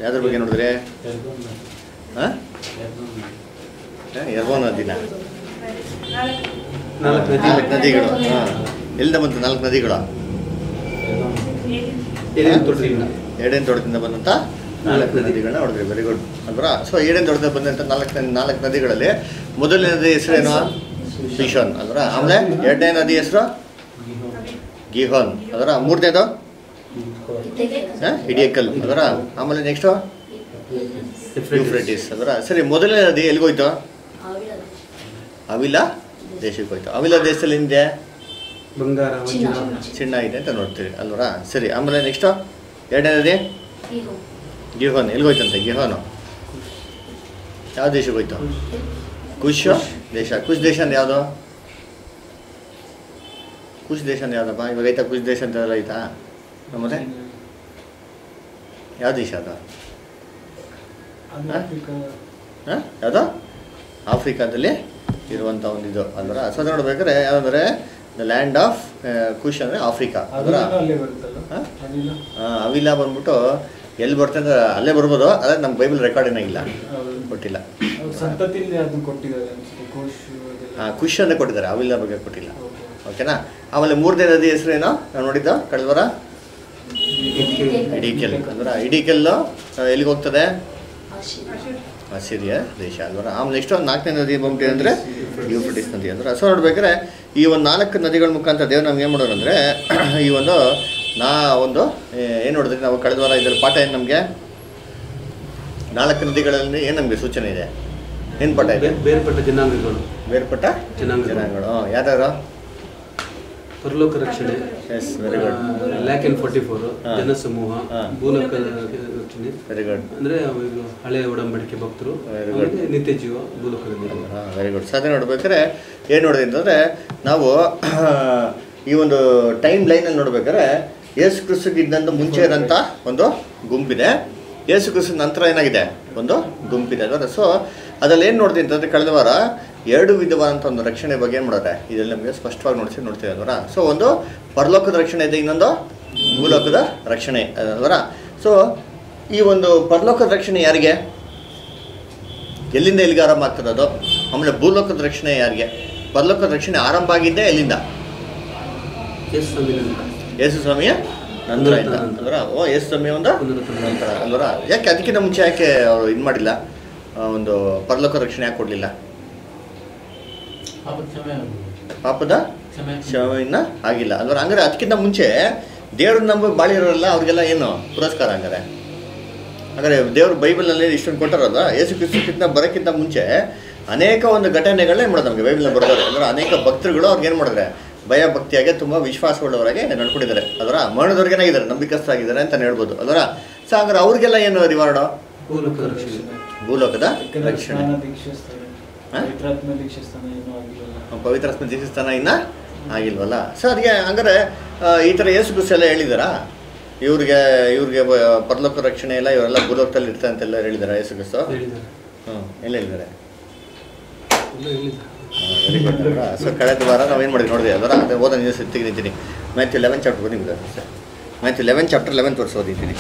ಯಾವ್ದ್ರ ಬಗ್ಗೆ ನೋಡಿದ್ರಿ ಹಾಂ ಎರ್ಬೋ ನದಿನ ನಾಲ್ಕು ನದಿ ನಾಲ್ಕು ನದಿಗಳು ಹಾಂ ಎಲ್ಲಿಂದ ಬಂತು ನಾಲ್ಕು ನದಿಗಳು ಏನೇನು ತೊಟ್ಟಿಲ್ಲ ಏಡೇನ್ ತೋಟದಿಂದ ಬಂದಂಥ ನಾಲ್ಕು ನದಿಗಳನ್ನ ನೋಡಿದ್ರಿ ವೆರಿ ಗುಡ್ ಅಲ್ವಾ ಸೊ ಏಡೇನ್ ತೋಟದಿಂದ ಬಂದಂಥ ನಾಲ್ಕು ನ- ನಾಲ್ಕು ನದಿಗಳಲ್ಲಿ ಮೊದಲನೇ ನದಿ ಹೆಸರೇನು ಪಿಶೋನ್ ಅಲ್ವಾ ಆಮೇಲೆ ಎರಡನೇ ನದಿ ಹೆಸರು ಗಿಹೋನ್ ಅದರ ಮೂರನೇದು ಹಿಡಿಯಕಲ್ ಅದರ ಆಮೇಲೆ ನೆಕ್ಸ್ಟು ಯೂಫ್ರೆಟಿಸ್ ಅದರ ಸರಿ ಮೊದಲನೇ ನದಿ ಎಲ್ಲಿಗೋಯ್ತು ಅವಿಲ ದೇಶಕ್ಕೆ ಹೋಯ್ತು ಅವಿಲ ದೇಶದಲ್ಲಿ ಹಿಂದೆ ಬಂಗಾರ ವಜ್ರ ಚಿನ್ನ ಇದೆ ಅಂತ ನೋಡ್ತೀವಿ ಅಲ್ವರಾ ಸರಿ ಆಮೇಲೆ ನೆಕ್ಸ್ಟು ಎರಡನೇ ನದಿ ಗಿಹೋನ್ ಎಲ್ಲಿಗೋಯ್ತಂತೆ ಗಿಹೋನು ಯಾವ ದೇಶಕ್ಕೆ ಹೋಯ್ತು ಕುಶ್ ದೇಶ ಕುಶ್ ದೇಶ ಅಂದ್ರೆ ಯಾವುದು ಕುಶ್ ದೇಶ ಅಂದ್ರೆ ಯಾವ್ದಪ್ಪ ಇವಾಗ ಐತಾ ಕುಶ್ ದೇಶ ಅಂತ ಎಲ್ಲ ಐತಾ ನಮ್ಮದೇ ಯಾವ ದೇಶ ಅದು ಹಾಂ ಯಾವುದು ಆಫ್ರಿಕಾದಲ್ಲಿ ಇರುವಂಥ ಒಂದು ಇದು ಅಲ್ವರ ಸೊ ಅದು ನೋಡ್ಬೇಕಾದ್ರೆ ಯಾವಂದ್ರೆ ದ ಲ್ಯಾಂಡ್ ಆಫ್ ಕುಶ್ ಅಂದರೆ ಆಫ್ರಿಕಾ ಅದರ ಅಲ್ಲೇ ಬರುತ್ತಲ್ಲ ಹಾ? ಅದಿಲ್ಲ ಅವಿಲ್ಲ ಬಂದ್ಬಿಟ್ಟು ಎಲ್ಲಿ ಬರುತ್ತೆ ಅಂದ್ರೆ ಅಲ್ಲೇ ಬರ್ಬೋದು ಆದರೆ ನಮ್ಮ ಬೈಬಲ್ ರೆಕಾರ್ಡ್ ಏನಾಗಿಲ್ಲ ಹೌದು. ಕೊಟ್ಟಿಲ್ಲ ಅವ್ರು ಸಂತತಿಯಿಂದ ಅದನ್ನ ಕೊಟ್ಟಿದ್ದಾರೆ ಅನ್ಸುತ್ತೆ ಕೋಶ್ ಅದೆಲ್ಲ ಆ, ಕುಶ್ ಅಂತ ಕೊಟ್ಟಿದ್ದಾರೆ ಅವಿಲ್ಲ ಬಗ್ಗೆ ಕೊಟ್ಟಿಲ್ಲ ಓಕೆ. ಓಕೆನಾ ಆಮೇಲೆ ಮೂರನೇ ನದಿ ಹೆಸರೇನು ನಾವು ನೋಡಿದ್ದು ಕಳೆದ ವಾರ ಇಡಿಕೆಲ್ ಅಂದ್ರೆ ಇಡಿಕೆಲ್ಲು ಆ, ಎಲ್ಲಿಗೆ ಹೋಗ್ತದೆ ಸಿರಿಯ ದೇಶ ಅಲ್ವರ ಆಮೇಲೆ ನೆಕ್ಸ್ಟ್ ಒಂದು ನಾಲ್ಕನೇ ನದಿ ಬಂದ್ಬಿಟ್ಟು ಅಂದರೆ ಯೂಫ್ರಿಟಿಸ್ ನದಿ ಅಂದ್ರೆ ಸೊ ನೋಡ್ಬೇಕಾದ್ರೆ ಈ ಒಂದು ನಾಲ್ಕು ನದಿಗಳ ಮುಖಾಂತರ ದೇವ್ರು ನಮ್ಗೆ ಏನು ಮಾಡೋರು ಅಂದರೆ ಈ ಒಂದು ನಾ ಒಂದು ಏನು ನೋಡಿದ್ರಿ ನಾವು ಕಳೆದ ವಾರ ಇದ್ರಲ್ಲಿ ಪಾಠ ಏನು ನಮಗೆ ನಾಲ್ಕು ನದಿಗಳಲ್ಲಿ ಏನು ನಮಗೆ ಸೂಚನೆ ಇದೆ ಏನು ಪಾಠ ಇದೆ ಬೇ- ಬೇರ್ಪಟ್ಟ ಜನಾಂಗಗಳು ಬೇರ್ಪಟ್ಟ ಜನಾಂಗಗಳು. ಜನಾಂಗಗಳು ಯಾವ್ದಾರು ಪರಲೋಕ ರಕ್ಷಣೆ yes very good lakh and forty four ಹಾ. ಜನಸಮೂಹ ಹಾ. ಭೂಲೋಕ ರಕ್ಷಣೆ ವೆರಿ ಗುಡ್ ಅಂದ್ರೆ ಅವು ಹಳೆಯ ಒಡಂಬಡಿಕೆ ಭಕ್ತರು Very good. ಆಮೇಲೆ ನಿತ್ಯ ಜೀವ ಭೂಲೋಕದಲ್ಲಿ ಹಾಂ ವೆರಿ ಗುಡ್ ಸೊ ಅದೇ ನೋಡ್ಬೇಕಾದ್ರೆ ಏನು ನೋಡಿದೆ ಅಂತಂದರೆ ನಾವು ಈ ಒಂದು ಟೈಮ್ ಲೈನಲ್ಲಿ ನೋಡ್ಬೇಕಾದ್ರೆ ಯೇಸು ಕ್ರಿಸ್ತಗಿದ್ದಂತ ಮುಂಚೆ ಇರೋಂಥ ಒಂದು ಗುಂಪಿದೆ ಯೇಸು ಕ್ರಿಸ್ತನ ನಂತರ ಏನಾಗಿದೆ ಒಂದು ಗುಂಪಿದೆ ಅದರ ಸೊ ಅದ್ರಲ್ಲಿ ಏನು ನೋಡ್ತೀನಿ ಅಂತಂದರೆ ಕಳೆದ ವಾರ ಎರಡು ವಿಧವಾದಂಥ ಒಂದು ರಕ್ಷಣೆ ಬಗ್ಗೆ ಏನು ಮಾಡೋರೆ ಇದರಲ್ಲಿ ನಮಗೆ ಸ್ಪಷ್ಟವಾಗಿ ನೋಡಿಸಿ ನೋಡ್ತೀವಿ ಅದರ ಸೊ ಒಂದು ಪರಲೋಕದ ರಕ್ಷಣೆ ಇದೆ ಇನ್ನೊಂದು ಭೂಲೋಕದ ರಕ್ಷಣೆ ಅದರ ಸೊ ಈ ಒಂದು ಪರಲೋಕದ ರಕ್ಷಣೆ ಯಾರಿಗೆ ಎಲ್ಲಿಂದ ಎಲ್ಲಿಗೆ ಆರಂಭ ಆಗ್ತದೆ ಆಮೇಲೆ ಭೂಲೋಕದ ರಕ್ಷಣೆ ಯಾರಿಗೆ ಪರಲೋಕದ ರಕ್ಷಣೆ ಆರಂಭ ಆಗಿದ್ದೆ ಎಲ್ಲಿಂದ ಯೇಸು ಸ್ವಾಮಿ ನಂತರ. ಯೇಸು ಸ್ವಾಮಿಯ ನಂತರ ಇಂದ ನಂತರ. ಅಲ್ವರ ಓ ಯೇಸು ಸ್ವಾಮಿಯ ಒಂದು ಪುನರುತ್ಥಾನ. ನಂತರ ಅಲ್ವರ ಯಾಕೆ ಅದಕ್ಕಿಂತ ಮುಂಚೆ ಯಾಕೆ ಅವರು ಇದು ಮಾಡಿಲ್ಲ ಆ, ಒಂದು ಪರಲೋಕ ರಕ್ಷಣೆ ಯಾಕೆ ಕೊಡಲಿಲ್ಲ ಪಾಪದ ಕ್ಷಮೆಯನ್ನ ಆಗಿಲ್ಲ ಅಲ್ವರ ಹಂಗಾರೆ ಅದಕ್ಕಿಂತ ಮುಂಚೆ ದೇವ್ರನ್ನ ನಂಬ ಬಾಳಿರೋರಲ್ಲ ಅವ್ರಿಗೆಲ್ಲ ಏನು ಪುರಸ್ಕಾರ ಹಂಗಾರೆ ಹಾಗಾದ್ರೆ ದೇವ್ರ ಬೈಬಲ್ನಲ್ಲಿ ಇಷ್ಟೊಂದು ಕೊಟ್ಟಾರಲ್ಲ ಯೇಸು ಕ್ರಿಸ್ತಕ್ಕಿಂತ ಬರೋಕ್ಕಿಂತ ಮುಂಚೆ ಅನೇಕ ಒಂದು ಘಟನೆಗಳನ್ನ ಮಾಡೋದು ನಮಗೆ ಬೈಬಲ್ನ ಬರ್ತಾರೆ ಅಂದ್ರೆ ಅನೇಕ ಭಕ್ತರುಗಳು ಅವ್ರಿಗೆ ಏನು ಮಾಡಿದ್ರೆ ಭಯ ಭಕ್ತಿಯಾಗಿ ತುಂಬ ವಿಶ್ವಾಸವುಳ್ಳವರಾಗಿ ನಡ್ಕೊಂಡಿದ್ದಾರೆ ಅದರ ಮರಣದವ್ರಿಗೆ ಏನಾಗಿದ್ದಾರೆ ನಂಬಿಕಸ್ಥರಾಗಿದ್ದಾರೆ ಅಂತ ಹೇಳ್ಬೋದು ಅದರ ಸೊ ಹಂಗಾರೆ ಅವ್ರಿಗೆಲ್ಲ ಏನು ರಿವಾರ್ಡು ಭೂಲೋಕದ ರಕ್ಷಣೆ ಭೂಲೋಕದ ಯಾಕಂದ್ರೆ ರಕ್ಷಣೆ ಸ್ನಾನ ದೀಕ್ಷೆ ಸ್ಥಾನ ಹಾ? ಪವಿತ್ರಾತ್ಮ ದೀಕ್ಷೆ ಸ್ಥಾನ ಏನೂ ಆಗಿಲ್ಲ ಪವಿತ್ರ ಆತ್ಮ ದೀಕ್ಷಾಸ್ಥಾನ ಇನ್ನ ಆಗಿಲ್ವಲ್ಲ ಸೊ ಅದಕ್ಕೆ ಹಂಗಾರೆ ಆ, ಈ ಥರ ಯೇಸು ಕ್ರಿಸ್ತ ಎಲ್ಲ ಹೇಳಿದಾರಾ ಇವ್ರಿಗೆ ಇವ್ರಿಗೆ ಬ- ಪರಲೋಕ ರಕ್ಷಣೆ ಎಲ್ಲ ಇವರೆಲ್ಲ ಭೂಲೋಕದಲ್ಲಿ ಇರ್ತಾರೆ ಅಂತೆಲ್ಲ ಹೇಳಿದಾರ ಯೇಸು ಕ್ರಿಸ್ತ ಹೇಳಿದ್ದಾರೆ ಹ್ಞೂ ಎಲ್ಲ ಹೇಳಿದ್ದಾರೆ ಎಲ್ಲ ಹೇಳಿದ್ದಾರೆ ವೆರಿ ಗುಡ್ ಸೊ ಕಳೆದ ವಾರ ನಾವು ಏನು ಮಾಡಿದ್ವಿ ನೋಡಿದ್ವಿ ಅದರ ಅದೇ ಓದೋ ನ್ಯೂಸ್ ತೆಗೆದಿದ್ದೀನಿ ಮ್ಯಾಥ್ಯೂ ಲೆವೆನ್ ಚಾಪ್ಟರ್ ಓದಿ ನಿಮ್ಗೆ sir Matthew eleven chapter eleven ತೋರಿಸಿ ಓದಿದ್ದೀನಿ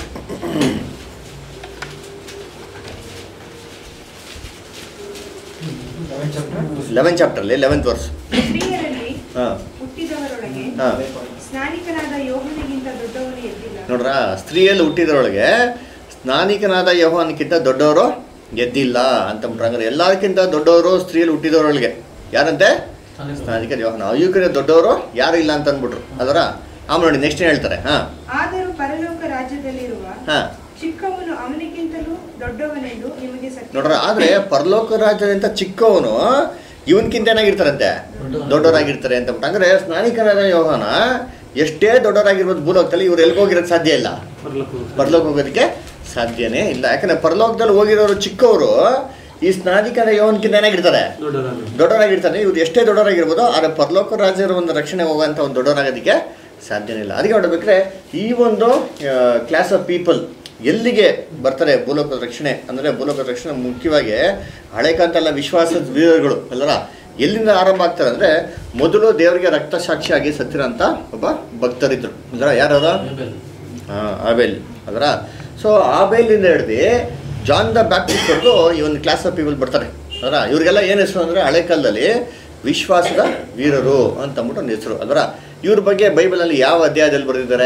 ಲೆವೆನ್ ಚಾಪ್ಟರ್ಲಿ ಲೆವೆಂತ್ ವರ್ಸ್ ಸ್ತ್ರೀಯರಲ್ಲಿ ಹಾಂ ಹುಟ್ಟಿದವರೊಳಗೆ ಹಾಂ ಸ್ನಾನಿಕನಾದ ಯೋಗನಿಗಿಂತ ದೊಡ್ಡವನು ಎದ್ದಿಲ್ಲ ನೋಡ್ರ ಸ್ತ್ರೀಯಲ್ಲಿ ಹುಟ್ಟಿದ್ರೊಳಗೆ ಸ್ನಾನಿಕನಾದ ಯಹೋವನಕ್ಕಿಂತ ದೊಡ್ಡವರು ಗೆದ್ದಿಲ್ಲ ಅಂತ ಅಂದ್ರೆ ಎಲ್ಲದಕ್ಕಿಂತ ದೊಡ್ಡವರು ಸ್ತ್ರೀಯಲ್ಲಿ ಹುಟ್ಟಿದವರೊಳಗೆ ಯಾರಂತೆ ಸ್ನಾನಿಕ ಯೋಹನ ಅಯುಕರ ದೊಡ್ಡವರು ಯಾರು ಇಲ್ಲ ಅಂತ ಅಂದ್ಬಿಟ್ರು ಅದರ ಆಮೇಲೆ ನೋಡಿ ನೆಕ್ಸ್ಟ್ ಏನು ಹೇಳ್ತಾರೆ ಹಾಂ ಆದರೂ ಪರಲೋಕ ರಾಜ್ಯದಲ್ಲಿರುವ ಹಾಂ ಚಿಕ್ಕವನು ಅವನಿಗಿಂತಲೂ ದೊಡ್ಡವನೆಂದು ನಿಮಗೆ ಸತ್ಯ ನೋಡ್ರ ಆದರೆ ಪರಲೋಕ ರಾಜ್ಯದಂತ ಚಿಕ್ಕವನು ಇವನ್ಕಿಂತ ಏನಾಗಿರ್ತಾರಂತೆ ದೊಡ್ಡವರಾಗಿರ್ತಾರೆ ಅಂತ ಅಂದ್ಬಿಟ್ಟು. ಅಂದ್ರೆ ಸ್ನಾನಿಕನಾದ ಯೋಹನ ಎಷ್ಟೇ ದೊಡ್ಡವರಾಗಿರ್ಬೋದು ಭೂಲೋಕದಲ್ಲಿ ಇವ್ರು ಎಲ್ಲಿಗೆ ಹೋಗಿರೋದು ಸಾಧ್ಯ ಇಲ್ಲ ಪರಲೋಕ ಪರಲೋಕ ಹೋಗೋದಕ್ಕೆ ಸಾಧ್ಯನೇ ಇಲ್ಲ ಯಾಕಂದ್ರೆ ಪರಲೋಕದಲ್ಲಿ ಹೋಗಿರೋರು ಚಿಕ್ಕವರು ಈ ಸ್ನಾನಿಕನ ಯೋವನ್ಕಿಂತ ಏನಾಗಿರ್ತಾರೆ ದೊಡ್ಡವರಾಗಿ ದೊಡ್ಡವರಾಗಿರ್ತಾರೆ ಇವ್ರು ಎಷ್ಟೇ ದೊಡ್ಡವರಾಗಿರ್ಬೋದು ಆದರೆ ಪರಲೋಕ ರಾಜ್ಯರ ಒಂದು ರಕ್ಷಣೆ ಹೋಗುವಂಥ ಒಂದು ದೊಡ್ಡವರಾಗೋದಕ್ಕೆ ಸಾಧ್ಯನೇ ಇಲ್ಲ ಅದಕ್ಕೆ ನೋಡಬೇಕಾದ್ರೆ ಈ ಒಂದು ಕ್ಲಾಸ್ ಆಫ್ ಪೀಪಲ್ ಎಲ್ಲಿಗೆ ಬರ್ತಾರೆ ಭೂಲೋಕದ ರಕ್ಷಣೆ ಅಂದರೆ ಭೂಲೋಕದ ರಕ್ಷಣೆ ಮುಖ್ಯವಾಗಿ ಹಳೆ ಕಾಲದಲ್ಲ ವಿಶ್ವಾಸದ ವೀರರುಗಳು ಅಲ್ಲರ ಎಲ್ಲಿಂದ ಆರಂಭ ಆಗ್ತಾರೆ ಅಂದರೆ ಮೊದಲು ದೇವರಿಗೆ ರಕ್ತ ಸಾಕ್ಷಿಯಾಗಿ ಸತ್ತಿರೋಂಥ ಒಬ್ಬ ಭಕ್ತರಿದ್ರು ಅಂದ್ರೆ ಯಾರು ಹಾಂ ಆಬೇಲ್ ಅದರ ಸೊ ಆ ಬೈಲಿಂದ ಹಿಡ್ದು ಜಾನ್ ದ ಬ್ಯಾಪ್ಟಿಸ್ಟ್ವರೆಗೂ ಈ ಒಂದು ಕ್ಲಾಸ್ ಆಫ್ ಪೀಪಲ್ ಬರ್ತಾರೆ ಅದರ ಇವ್ರಿಗೆಲ್ಲ ಏನು ಹೆಸರು ಅಂದರೆ ಹಳೆ ಕಾಲದಲ್ಲಿ ವಿಶ್ವಾಸದ ವೀರರು ಅಂತ ಅಂದ್ಬಿಟ್ಟು ಒಂದು ಹೆಸರು ಅದರ ಇವ್ರ ಬಗ್ಗೆ ಬೈಬಲಲ್ಲಿ ಯಾವ ಅಧ್ಯಾಯದಲ್ಲಿ ಬರೆದಿದ್ದಾರೆ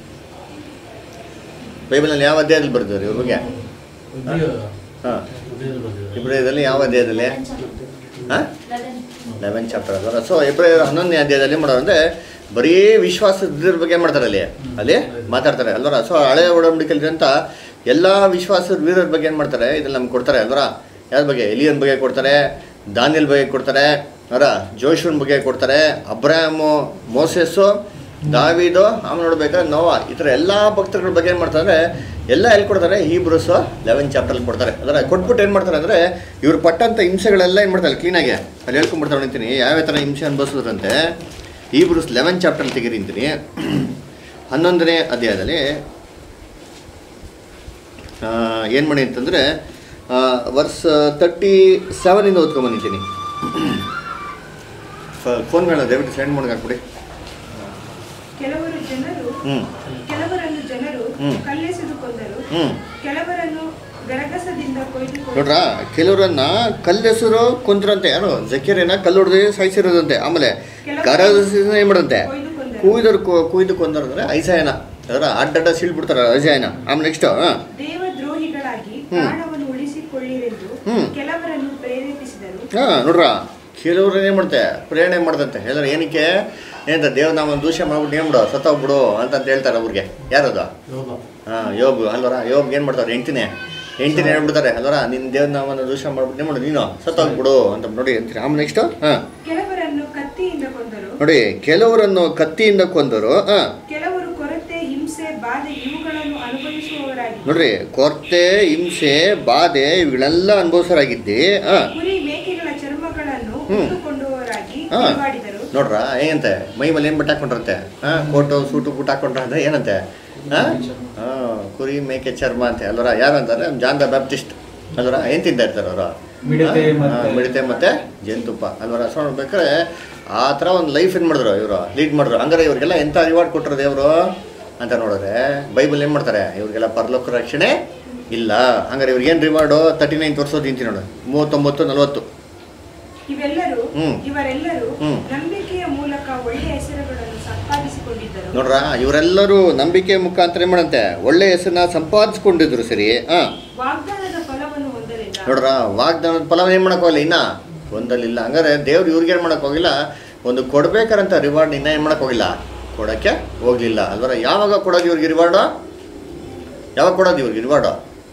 ಬೈಬಲಲ್ಲಿ ಯಾವ ಅಧ್ಯಾಯದಲ್ಲಿ ಬರೆದಿದ್ದಾರೆ ಇವ್ರ ಬಗ್ಗೆ ಹಾಂ ಇಬ್ರಿಯದಲ್ಲಿ ಯಾವ ಅಧ್ಯಾಯದಲ್ಲಿ ಹಾಂ ಲೆವೆನ್ ಚಾಪ್ಟರ್ ಅದರ ಸೊ ಇಬ್ರಿಯರ್ ಹನ್ನೊಂದನೇ ಅಧ್ಯಾಯದಲ್ಲಿ ಮಾಡೋರು ಅಂದರೆ ಬರೀ ವಿಶ್ವಾಸದ ಬಗ್ಗೆ ಏನ್ ಮಾಡ್ತಾರೆ ಅಲ್ಲಿ ಅಲ್ಲಿ ಮಾತಾಡ್ತಾರೆ ಅಲ್ವರ ಸೊ ಹಳೆ ಒಡಂಬಡಿಕೆಯಲ್ಲಿ ಅಂತ ಎಲ್ಲ ವಿಶ್ವಾಸದ ವೀರರ ಬಗ್ಗೆ ಏನು ಮಾಡ್ತಾರೆ ಇದ್ರಲ್ಲಿ ನಮ್ಗೆ ಕೊಡ್ತಾರೆ ಅಲ್ವರ ಯಾರ ಬಗ್ಗೆ ಎಲಿಯನ್ ಬಗ್ಗೆ ಕೊಡ್ತಾರೆ ದಾನಿಯಲ್ ಬಗ್ಗೆ ಕೊಡ್ತಾರೆ ಅವರ ಜೋಶುನ್ ಬಗ್ಗೆ ಕೊಡ್ತಾರೆ ಅಬ್ರಾಹಮು ಮೋಸೆಸ್ಸು ದಾವಿದು ಆಮೇಲೆ ನೋಡ್ಬೇಕಾದ್ರೆ ನೋವಾ ಈ ಥರ ಎಲ್ಲ ಭಕ್ತರುಗಳ ಬಗ್ಗೆ ಏನು ಮಾಡ್ತಾರೆ ಅಂದರೆ ಎಲ್ಲ ಎಲ್ಲಿ ಕೊಡ್ತಾರೆ ಹೀಬ್ರೂಸ್ ಲೆವೆನ್ ಚಾಪ್ಟರ್ಲಿ ಕೊಡ್ತಾರೆ ಅದರ ಕೊಟ್ಬಿಟ್ಟು ಏನು ಮಾಡ್ತಾರೆ ಅಂದರೆ ಇವ್ರು ಪಟ್ಟಂಥ ಹಿಂಸೆಗಳೆಲ್ಲ ಏನು ಮಾಡ್ತಾರೆ ಕ್ಲೀನಾಗಿ ಅಲ್ಲಿ ಹೇಳ್ಕೊಂಡ್ಬಿಡ್ತಾರೆ ಅಂತೀನಿ ಯಾವ ಥರ ಹಿಂಸೆ ಅನುಭವಿಸಿದ್ರಂತೆ ಹೀಬ್ರೂಸ್ ಲೆವೆನ್ ಚಾಪ್ಟರ್ ತೆಗೀರಿ ಅಂತೀನಿ ಹನ್ನೊಂದನೇ ಅಧ್ಯಾಯದಲ್ಲಿ ಏನು ಮಾಡಿ ಅಂತಂದರೆ ವರ್ಸ್ ತರ್ಟಿ ಸೆವೆನಿಂದ ಓದ್ಕೊಂಬಂದಿದ್ದೀನಿ ಫೋನ್ಗಳನ್ನ ದಯವಿಟ್ಟು ಸೆಂಡ್ ಮಾಡಿ ಹಾಕ್ಬಿಡಿ ಕೆಲವರು ಜನರು ಹ್ಞೂ ಕೆಲವರನ್ನು ಜನರು ಹ್ಮ್. ಕಲ್ಲೆಸೆದು ಕೊಂದರು ಹ್ಞೂ ಕೆಲವರನ್ನು ಗರಗಸದಿಂದ ಕೊಯ್ದುಕೊಂಡು ನೋಡ್ರಾ ಕೆಲವರನ್ನ ಕಲ್ಲೆಸರು ಕೊಂದ್ರಂತೆ ಯಾರು ಜಕೀರನ ಕಲ್ಲು ಹೊಡೆದು ಸಾಯಿಸಿರೋದಂತೆ ಆಮೇಲೆ ಕರಸಿನ ಏನು ಮಾಡಂತೆ ಕೊಯ್ದು ಕೊಂದರು ಕುಯ್ದರು ಕುಯ್ದು ಕೊಂದರಂದ್ರೆ ಐಸಾಯನ ಅದರ ಅಡ್ಡಡ್ಡ ಸೀಳ್ಬಿಡ್ತಾರೆ ಐಸಾಯನ ಆಮೇಲೆ ನೆಕ್ಸ್ಟ್ ದೇವದ್ರೋಹಿಗಳಾಗಿ ಹ್ಮ್. ಪ್ರಾಣವನ್ನು ಉಳಿಸಿಕೊಳ್ಳಿರೆಂದು ಹ್ಮ್. ಕೆಲವರನ್ನು ಪ್ರೇರೇಪಿಸಿದರು ಹಾಂ ನೋಡ್ರಾ ಕೆಲವ್ರು ಏನು ಮಾಡ್ತೆ ಪ್ರೇರಣೆ ಮಾಡ್ದಂತೆ ಹೇಳಿದ್ರೆ ಏನಕ್ಕೆ ಏನಂತ ದೇವ್ರ ನಾವೊಂದು ದೂಷ ಮಾಡ್ಬಿಟ್ಟು ಏನು ಬಿಡು ಸತ್ತೋಗ್ಬಿಡು ಅಂತ ಹೇಳ್ತಾರೆ ಅವ್ರಿಗೆ ಯಾರದು ಹಾಂ ಯೋಬ್ ಅಲ್ವರ ಯೋಬ್ಗೆ ಏನು ಮಾಡ್ತಾರೆ ಹೆಂಡ್ತಿನೇ ಹೆಂಡ್ತಿನೇ ಹೇಳ್ಬಿಡ್ತಾರೆ ಅಲ್ವರ ನಿನ್ನ ದೇವ್ರ ನಾವೊಂದು ದೂಷ ಮಾಡ್ಬಿಟ್ಟು ಏನು ಮಾಡು ನೀನು ಸತ್ತೋಗ್ಬಿಡು ಅಂತ ನೋಡಿ ಅಂತೀರಿ ಆಮೇಲೆ ನೆಕ್ಸ್ಟು ಹಾಂ ಕೆಲವರನ್ನು ಕತ್ತಿಯಿಂದ ಕೊಂದರು ನೋಡಿ ಕೆಲವರನ್ನು ಕತ್ತಿಯಿಂದ ಕೊಂದರು ಹಾಂ ಕೆಲವರು ಕೊರತೆ ಹಿಂಸೆ ಬಾಧೆ ಇವುಗಳನ್ನು ಅನುಭವಿಸುವವರಾಗಿ ನೋಡ್ರಿ ಕೊರತೆ ಹಿಂಸೆ ಬಾಧೆ ಇವುಗಳೆಲ್ಲ ಅನುಭವಿಸೋರಾಗಿದ್ದಿ ಹಾಂ ಕುರಿ ಮೇಕೆಗಳ ಚರ್ಮಗಳನ್ನು ಹ್ಮ್. ಉಟ್ಟುಕೊಂಡವರಾಗಿ ಹಾ. ಮಾಡಿದರು ನೋಡ್ರ ಏನಂತೆ ಮೈ ಮೇಲೆ ಏನು ಬಟ್ಟೆ ಹಾಕೊಂಡ್ರಂತೆ ಹಾಂ ಕೋಟು ಸೂಟು ಬುಟ್ ಹಾಕೊಂಡ್ರ ಅಂದ್ರೆ ಏನಂತೆ ಹಾಂ ಹಾಂ ಕುರಿ ಮೇಕೆ ಚರ್ಮ ಅಂತೆ ಅಲ್ವರ ಯಾರು ಅಂತಾರೆ ಜಾನ್ ದ ಬ್ಯಾಪ್ಟಿಸ್ಟ್ ಅಲ್ವರ ಏನು ತಿಂತಾ ಇರ್ತಾರೆ ಅವರು ಮಿಡತೆ ಮತ್ತೆ- ಮಿಡತೆ ಮತ್ತೆ ಜೇನುತುಪ್ಪ ಅಲ್ವರ ಸೊ ನೋಡ್ಬೇಕಾದ್ರೆ ಆ ಥರ ಒಂದು ಲೈಫ್ ಏನು ಮಾಡಿದ್ರು ಇವರು ಲೀಡ್ ಮಾಡಿದ್ರು ಹಂಗಾರೆ ಇವ್ರಿಗೆಲ್ಲ ಎಂಥ ರಿವಾರ್ಡ್ ಕೊಟ್ಟರು ದೇವರು ಅಂತ ನೋಡಿದ್ರೆ ಬೈಬಲ್ ಏನು ಮಾಡ್ತಾರೆ ಇವ್ರಿಗೆಲ್ಲ ಪರಲೋಕ ರಕ್ಷಣೆ ಇಲ್ಲ ಹಂಗಾರೆ ಇವ್ರಿಗೆ ಏನು ರಿವಾರ್ಡು ತರ್ಟಿ ನೈನ್ ತೋರಿಸೋದು ನಿಂತಿ ನೋಡು ಮೂವತ್ತೊಂಬತ್ತು ನಲ್ವತ್ತು ಇವೆಲ್ಲರೂ ಹ್ಮ್. ಇವರೆಲ್ಲರೂ ಹ್ಮ್. ನಂಬಿಕೆಯ ಮೂಲಕ ಒಳ್ಳೆಯ ಹೆಸರುಗಳನ್ನು ಸಂಪಾದಿಸಿಕೊಂಡಿದ್ದರು ನೋಡ್ರ ಇವರೆಲ್ಲರೂ ನಂಬಿಕೆ ಮುಖಾಂತರ ಏನ್ ಮಾಡಂತೆ ಒಳ್ಳೆ ಹೆಸರನ್ನ ಸಂಪಾದಿಸ್ಕೊಂಡಿದ್ರು ಸರಿ ಹಾ ವಾಗ್ದಾನದ ಫಲವನ್ನು ಹೊಂದಲಿಲ್ಲ ನೋಡ್ರ ವಾಗ್ದಾನದ ಫಲ ಏನ್ ಮಾಡಕ್ ಹೋಗಿಲ್ಲ ಇನ್ನ ಒಂದಲ್ಲಿಲ್ಲ ಹಂಗಾರೆ ದೇವ್ರು ಇವ್ರಿಗೆ ಏನ್ ಮಾಡಕ್ ಹೋಗಿಲ್ಲ ಒಂದು ಕೊಡ್ಬೇಕಾರಂತ ರಿವಾರ್ಡ್ ಇನ್ನ ಏನ್ ಮಾಡಕ್ ಹೋಗಿಲ್ಲ ಕೊಡಕ್ಕೆ ಹೋಗ್ಲಿಲ್ಲ ಅಲ್ವರ ಯಾವಾಗ ಕೊಡೋದು ಇವ್ರಿಗೆ ರಿವಾರ್ಡು ಯಾವಾಗ ಕೊಡೋದು ಇವ್ರಿಗೆ ರಿವಾರ್ಡು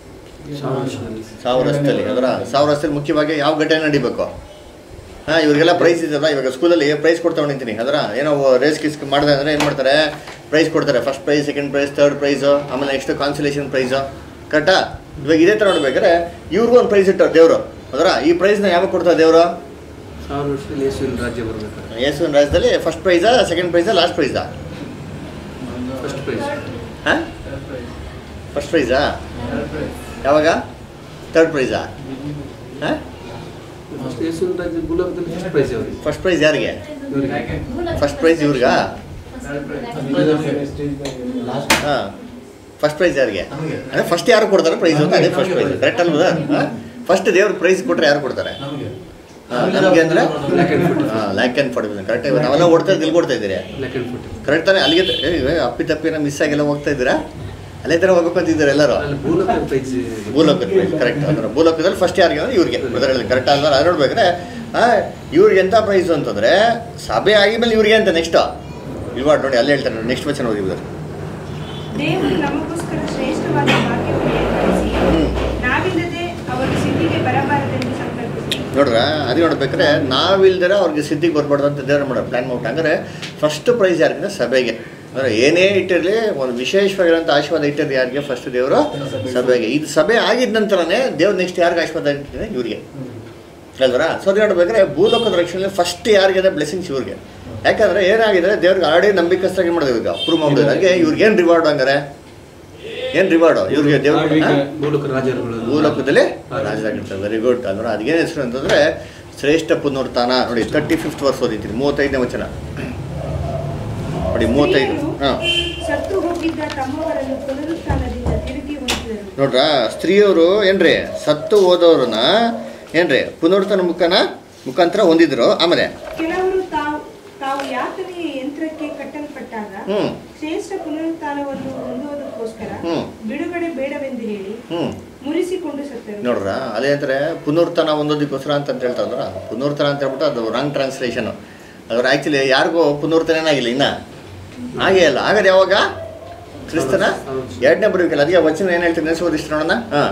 ಸಾವಿರ ವರ್ಷದಲ್ಲಿ ಅದರ ಸಾವಿರ ವರ್ಷದಲ್ಲಿ ಮುಖ್ಯವಾಗಿ ಯಾವ ಘಟನೆ ನಡಿಬೇಕು ಹಾಂ ಇವ್ರಿಗೆಲ್ಲ ಪ್ರೈಸ್ ಇದೆಯಲ್ಲ ಇವಾಗ ಸ್ಕೂಲಲ್ಲಿ ಪ್ರೈಸ್ ಕೊಡ್ತಾ ಹೊಣಿತೀನಿ ಅದರ ಏನೋ ರೇಸ್ ಕಿಸ್ ಮಾಡಿದೆ ಅಂದರೆ ಏನು ಮಾಡ್ತಾರೆ ಪ್ರೈಸ್ ಕೊಡ್ತಾರೆ first prize second prize third prize ಆಮೇಲೆ ನೆಕ್ಸ್ಟ್ ಕಾನ್ಸಲೇಷನ್ ಪ್ರೈಸು ಕರೆಕ್ಟಾ ಇವಾಗ ಇದೇ ಥರ ನೋಡ್ಬೇಕಾದ್ರೆ ಇವ್ರಿಗೂ ಒಂದು ಪ್ರೈಸ್ ಇಟ್ಟವ್ರು ದೇವರು ಅದರ ಈ ಪ್ರೈಸ್ನ ಯಾವಾಗ ಕೊಡ್ತಾರೆ ದೇವರು ಸಾವಿರ ವರ್ಷದಲ್ಲಿ ಯೇಸುವಿನ ರಾಜ್ಯ ಬರ್ಬೇಕಾದ್ರೆ ಯೇಸುವಿನ ರಾಜ್ಯದಲ್ಲಿ ಫಸ್ಟ್ ಪ್ರೈಸಾ ಸೆಕೆಂಡ್ ಪ್ರೈಸಾ ಲಾಸ್ಟ್ ಪ್ರೈಸಾ ಫಸ್ಟ್ ಪ್ರೈಸ್ ಹಾಂ ಫಸ್ಟ್ ಪ್ರೈಸಾ ಯಾವಾಗ ಥರ್ಡ್ ಪ್ರೈಸಾ ಹಾಂ ಫಸ್ಟ್ ಯೇಸುವಿನ ರಾಜ್ಯ ಗುಲಾಬದಲ್ಲಿ ಫಸ್ಟ್ ಪ್ರೈಸ್ ಅವ್ರಿಗೆ ಫಸ್ಟ್ ಪ್ರೈಸ್ ಯಾರಿಗೆ ಇವ್ರಿಗೆ ಫಸ್ಟ್ ಪ್ರೈಸ್ ಇವ್ರಿಗಾ ಹಾಂ ಫಸ್ಟ್ ಪ್ರೈಸ್ ಯಾರಿಗೆ ಅಂದರೆ ಫಸ್ಟ್ ಯಾರು ಕೊಡ್ತಾರೆ ಪ್ರೈಸ್ ಅಂತ ಅದೇ ಫಸ್ಟ್ ಪ್ರೈಸ್ ಕರೆಕ್ಟ್ ಅಲ್ವಾ ಫಸ್ಟ್ ದೇವ್ರ ಪ್ರೈಸ್ ಕೊಟ್ಟರೆ ಯಾರು ಕೊಡ್ತಾರೆ ನಮಗೆ ಅಂದರೆ ಬ್ಲ್ಯಾಕ್ ಆ್ಯಂಡ್ ಫುಟ್ ಹಾಂ ಲ್ಯಾಕ್ ಆ್ಯಂಡ್ ಫಾರ್ಟಿ ಕರೆಕ್ಟ್ ನಾವೆಲ್ಲ ಓಡ್ತಾ ಇದ್ದು ಇಲ್ಲಿ ಕೊಡ್ತಾ ಇದ್ದೀರಿ ಬ್ಲ್ಯಾಕ್ ಆ್ಯಂಡ್ ಫುಟ್ ಕರೆಕ್ಟ್ ತಾನೇ ಅಲ್ಲಿಗೆ ತ- ಏ, ಅಪ್ಪಿ ತಪ್ಪಿನ ಮಿಸ್ ಆಗಿಲ್ಲ ಹೋಗ್ತಾ ಇದ್ದೀರಾ ಅಲ್ಲೇ ಥರ ಹೋಗ್ಬೇಕು ಅಂತಿದ್ದಾರೆ ಎಲ್ಲರೂ ಅಲ್ಲಿ ಭೂಲೋಕ ಪ್ರೈಸ್ ಭೂಲೋಕದ ಪ್ರೈಸ್ ಕರೆಕ್ಟ್ ಅಂದ್ರೆ ಭೂಲೋಕದಲ್ಲಿ ಫಸ್ಟ್ ಯಾರಿಗೆ ಅಂದ್ರೆ ಇವ್ರಿಗೆ ಅದರಲ್ಲಿ ಕರೆಕ್ಟ್ ಅಲ್ವಾ ಅದು ನೋಡ್ಬೇಕಾದ್ರೆ ಆ, ಇವ್ರಿಗೆ ಎಂಥ ಪ್ರೈಸ್ ಅಂತಂದ್ರೆ ಸಭೆ ಆಗಿದ್ಮೇಲೆ ಇವ್ರಿಗೆ ಅಂತ ನೆಕ್ಸ್ಟ್ ಇವಾಗ ನೋಡಿ ಅಲ್ಲೇ ಹೇಳ್ತಾರೆ ನೋಡಿ ನೆಕ್ಸ್ಟ್ ವಚನ ಓದಿ ಬಿಡ್ತಾರೆ ದೇವರು ನಮಗೋಸ್ಕರ ಶ್ರೇಷ್ಠವಾದ ಭಾಗ್ಯವನ್ನು ಏರ್ಪಡಿಸಿ ನಾವಿಲ್ಲದೆ ಅವರು ಸಿದ್ಧಿಗೆ ಬರಬಾರದೆಂದು ಸಂಕಲ್ಪಿಸಿ ನೋಡ್ರ ಅದೇ ನೋಡ್ಬೇಕಾದ್ರೆ ನಾವಿಲ್ದಿರ ಅವ್ರಿಗೆ ಸಿದ್ಧಿಗೆ ಬರ್ಬಾರ್ದು ಅಂತ ದೇವ್ರು ಮಾಡೋ ಪ್ಲ್ಯಾನ್ ಮಾಡ್ಬಿಟ್ಟು ಹಂಗಾರೆ ಫಸ್ಟ್ ಪ್ರೈಸ್ ಯಾರಿಗೆ ಸಭೆಗೆ ಅಂದರೆ ಏನೇ ಇಟ್ಟಿರಲಿ ಒಂದು ವಿಶೇಷವಾಗಿರೋಂಥ ಆಶೀರ್ವಾದ ಇಟ್ಟಿರಲಿ ಯಾರಿಗೆ ಫಸ್ಟ್ ದೇವರು ಸಭೆಗೆ ಇದು ಸಭೆ ಆಗಿದ ನಂತರನೇ ದೇವ್ರು ನೆಕ್ಸ್ಟ್ ಯಾರಿಗೆ ಆಶೀರ್ವಾದ ಇಟ್ಟಿದೆ ಇವ್ರಿಗೆ ಅಲ್ವರ ಸೊ ಅದು ನೋಡ್ಬೇಕಾದ್ರೆ ಭೂಲೋಕದ ರಕ್ಷಣೆ ಫಸ್ಟ್ ಯಾರಿಗೆ ಬ್ಲೆಸ್ಸಿಂಗ್ಸ್ ಇವ್ರಿಗೆ ಯಾಕಂದ್ರೆ ಏನಾಗಿದೆ ದೇವ್ರಿಗೆ ಆಲ್ರೆಡಿ ನಂಬಿಕಸ್ತಾಗಿ ಮಾಡಿದ್ರು ಈಗ ಅಪ್ರೂವ್ ಮಾಡಿದ್ರು ಹಾಗೆ ಇವ್ರಿಗೆ ಏನು ರಿವಾರ್ಡ್ ಹಂಗಾರೆ ಏನು ರಿವಾರ್ಡು ಇವ್ರಿಗೆ ದೇವ್ರು ಆಳ್ವಿಕೆ. ಹಾ? ಭೂಲೋಕ ರಾಜರುಗಳು ಭೂಲೋಕದಲ್ಲಿ ರಾಜರಾಗಿರ್ತಾರೆ ವೆರಿ ಗುಡ್ ಅಂದ್ರೆ ಅದೇನು ಹೆಸರು ಅಂತಂದ್ರೆ ಶ್ರೇಷ್ಠ ಪುನರುತ್ಥಾನ ನೋಡಿ ತರ್ಟಿ ಫಿಫ್ತ್ ವರ್ಷ ಓದಿದ್ದೀನಿ ಮೂವತ್ತೈದನೇ ವಚನ ನೋಡಿ ಮೂವತ್ತೈದು ಸ್ತ್ರೀಯರು ಹಾಂ ಸತ್ತು ಹೋಗಿದ್ದ ತಮ್ಮವರನ್ನು ಪುನರುತ್ಥಾನದಿಂದ ತಿರುಗಿ ಹೊಂದಿ ನೋಡ್ರ ಸ್ತ್ರೀಯವರು ಏನ್ರಿ ಸತ್ತು ಹೋದವ್ರನ್ನ ಏನ್ರಿ ಪುನರ್ತನ ಮುಖನ ಮುಖಾಂತರ ಹೊಂದಿದ್ರು ಆಮೇಲೆ ಕೆಲವರು ತಾವು ತಾವು ಯಾತನೆಯ ಯಂತ್ರಕ್ಕೆ ಕಟ್ಟಲ್ಪಟ್ಟಾಗ ಹ್ಮ್ ಶ್ರೇಷ್ಠ ಪುನರುತ್ಥಾನವನ್ನು ಹೊಂದುವುದಕ್ಕೋಸ್ಕರ ಹ್ಮ್. ಬಿಡುಗಡೆ ಬೇಡವೆಂದು ಹೇಳಿ ಹ್ಮ್ ಮುರಿಸಿಕೊಂಡು ಸತ್ತರು ನೋಡ್ರ ಅದೇ ಅಂದ್ರೆ ಪುನರ್ತನ ಒಂದೋದಕ್ಕೋಸ್ಕರ ಅಂತ ಹೇಳ್ತಾ ಇದ್ರ ಪುನರ್ತನ ಅಂತ ಹೇಳ್ಬಿಟ್ಟು ಅದು ರಾಂಗ್ ಟ್ರಾನ್ಸ್ಲೇಷನ್ ಅದ್ರ ಆ್ಯಕ್ಚುಲಿ ಯಾರಿಗೂ ಪುನರ್ತನ ಆಗಿಲ್ಲ ಇನ್ನ ಹಾಗೇ ಅಲ್ಲ ಹಾಗಾದ್ರೆ ಯಾವಾಗ ಕ್ರಿಸ್ತನ ಎರಡನೇ ಬರಬೇಕಲ್ಲ ಅದಕ್ಕೆ ವಚನ ಏನು ಹೇಳ್ತೀನಿ ನೆನೆಸೋದು ಇಷ್ಟು ನೋಡೋಣ ಹಾಂ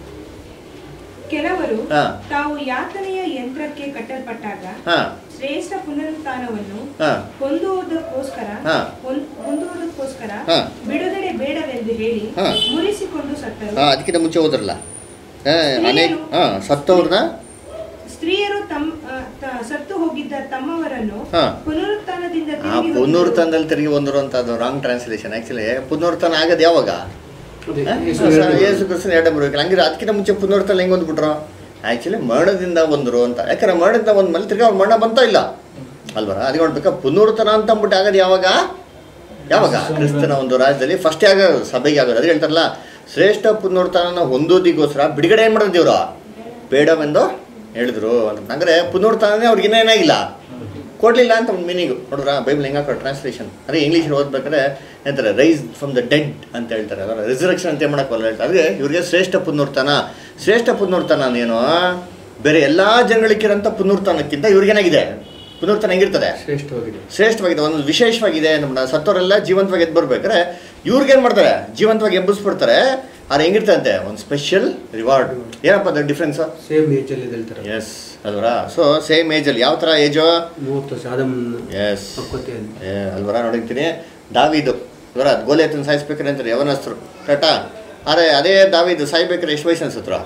ಕೆಲವರು ಹಾ. ತಾವು ಯಾತನೆಯ ಯಂತ್ರಕ್ಕೆ ಕಟ್ಟಲ್ಪಟ್ಟಾಗ ಹಾಂ ಶ್ರೇಷ್ಠ ಪುನರುತ್ಥಾನವನ್ನು ಹಾಂ ಹೊಂದುವುದಕ್ಕೋಸ್ಕರ ಹಾ. ಹೊಂದ್- ಹೊಂದುವುದಕ್ಕೋಸ್ಕರ ಹಾ. ಬಿಡುಗಡೆ ಬಿಡುಗಡೆ ಬೇಡವೆಂದು ಹೇಳಿ ಹಾ. ಮುರಿಸಿಕೊಂಡು ಸತ್ತರು ಹಾಂ ಅದಕ್ಕಿಂತ ಮುಂಚೆ ಹೋದ್ರಲ್ಲ ಹಾಂ ಅನೇಕ ಹಾಂ ಸತ್ತವ್ರನ್ನ ಸ್ತ್ರೀಯರು ತಮ್ಮ ಆ, ತ- ಸತ್ತು ಹೋಗಿದ್ದ ತಮ್ಮವರನ್ನು ಹಾ. ಪುನರುತ್ಥಾನದಿಂದ ಆ ತಿರುಗಿ ಹೊಂದಿದರು. ಪುನರ್ತನದಲ್ಲಿ ತಿರುಗಿ ಬಂದರು ಅಂತ ಅದು ರಾಂಗ್ ಟ್ರಾನ್ಸ್ಲೇಷನ್ ಆ್ಯಕ್ಚುಲಿ ಪುನರ್ತನ ಆಗೋದು ಯಾವಾಗ ಅದೇ, ಹ? ಯೇಸು ಸ- ಹೇಳಿದ್ರು. ಯೇಸು ಕ್ರಿಸ್ತನ ಎರಡನೇ ಬರಬೇಕಲ್ಲ ಹಂಗಿದ್ರೆ ಅದಕ್ಕಿಂತ ಮುಂಚೆ ಪುನರ್ತನ ಹೆಂಗೆ ಬಂದ್ಬಿಟ್ರು ಆ್ಯಕ್ಚುಲಿ ಮರಣದಿಂದ ಬಂದರು ಅಂತ ಯಾಕಂದ್ರೆ ಮರಣದಿಂದ ಬಂದ ಮೇಲೆ ತಿರ್ಗಿ ಅವ್ರ ಮರಣ ಬಂತ ಇಲ್ಲ ಅಲ್ವರ ಅದಕ್ಕೆ ನೋಡ್ಬೇಕಾ ಪುನರ್ತನ ಅಂತ ಅಂದ್ಬಿಟ್ಟು ಆಗೋದು ಯಾವಾಗ ಯಾವಾಗ ಕ್ರಿಸ್ತನ ಒಂದು ರಾಜ್ಯದಲ್ಲಿ ಫಸ್ಟೇ ಆಗೋದು ಸಭೆಗೆ ಆಗೋದು ಅದು ಹೇಳ್ತಾರಲ್ಲ ಶ್ರೇಷ್ಠ ಪುನರ್ತನ ಹೊಂದೋದಿಗೋಸ್ಕರ ಬಿಡುಗಡೆ ಏನು ಮಾಡೋದು ಇವರು ಬೇಡವೆಂದು ಹೇಳಿದ್ರು ಅಂತ ಅಂದ್ರೆ ಪುನರ್ತನೇ ಅವ್ರಿಗೆ ಏನಾಗಿಲ್ಲ ಕೊಡಲಿಲ್ಲ ಅಂತ ಒಂದು ಮೀನಿಂಗು ನೋಡ್ರ ಬೈಬಲ್ ಹೆಂಗೆ ಹಾಕೋ ಟ್ರಾನ್ಸ್ಲೇಷನ್ ಅದೇ ಇಂಗ್ಲೀಷ್ ಓದ್ಬೇಕಾದ್ರೆ ಏನಂತಾರೆ ರೈಸ್ ಫ್ರಮ್ ದ ಡೆಡ್ ಅಂತ ಹೇಳ್ತಾರೆ ಅದರ ರಿಸರ್ವೆಕ್ಷನ್ ಅಂತ ಮಾಡಕ್ಕಲ್ಲ ಹೇಳ್ತಾರೆ ಅದೇ ಇವ್ರಿಗೆ ಶ್ರೇಷ್ಠ ಪುನರ್ತನ ಶ್ರೇಷ್ಠ ಪುನರ್ತನ ಏನು ಬೇರೆ ಎಲ್ಲ ಜನಗಳಿಗಿರಂಥ ಪುನರ್ತನಕ್ಕಿಂತ ಇವ್ರಿಗೇನಾಗಿದೆ ಪುನರ್ತನ ಹೆಂಗಿರ್ತದೆ ಶ್ರೇಷ್ಠವಾಗಿದೆ ಶ್ರೇಷ್ಠವಾಗಿದೆ ಒಂದು ವಿಶೇಷವಾಗಿದೆ ನಮ್ಮ ಸತ್ತವರೆಲ್ಲ ಜೀವಂತವಾಗಿ ಎದ್ದು ಬರ್ಬೇಕಾದ್ರೆ ಇವ್ರಿಗೇನು ಮಾಡ್ತಾರೆ ಜೀವಂತವಾಗಿ ಎಬ್ಬಿಸ್ಬಿಡ್ತಾರೆ ಆದ್ರೆ ಹೆಂಗಿರ್ತಂತೆ ಒಂದು ಸ್ಪೆಷಲ್ ರಿವಾರ್ಡ್ ಏನಪ್ಪ ಅದು ಡಿಫ್ರೆನ್ಸ್ ಸೇಮ್ ಏಜ್ ಅಲ್ಲಿ ಹೇಳ್ತಾರೆ ಎಸ್ ಅಲ್ವರ ಸೊ ಸೇಮ್ ಏಜಲ್ಲಿ ಯಾವ ಥರ ಏಜು ಮೂವತ್ತು ವರ್ಷ ಆದಮ್ ಎಸ್ ಪಕ್ವತೆಯಲ್ಲಿ ಏ ಅಲ್ವರ ನೋಡಿರ್ತೀನಿ ದಾವಿದು ಅಲ್ವರ ಗೋಲಿ ಎತ್ತನ ಸಾಯಿಸ್ಬೇಕಾರೆ ಅಂತಾರೆ ಯವನಸ್ಥರು ಕರೆಕ್ಟಾ ಆದರೆ ಅದೇ ದಾವಿದು ಸಾಯ್ಬೇಕಾರೆ ಎಷ್ಟು ವಯಸ್ಸು ಅನ್ಸತ್ರ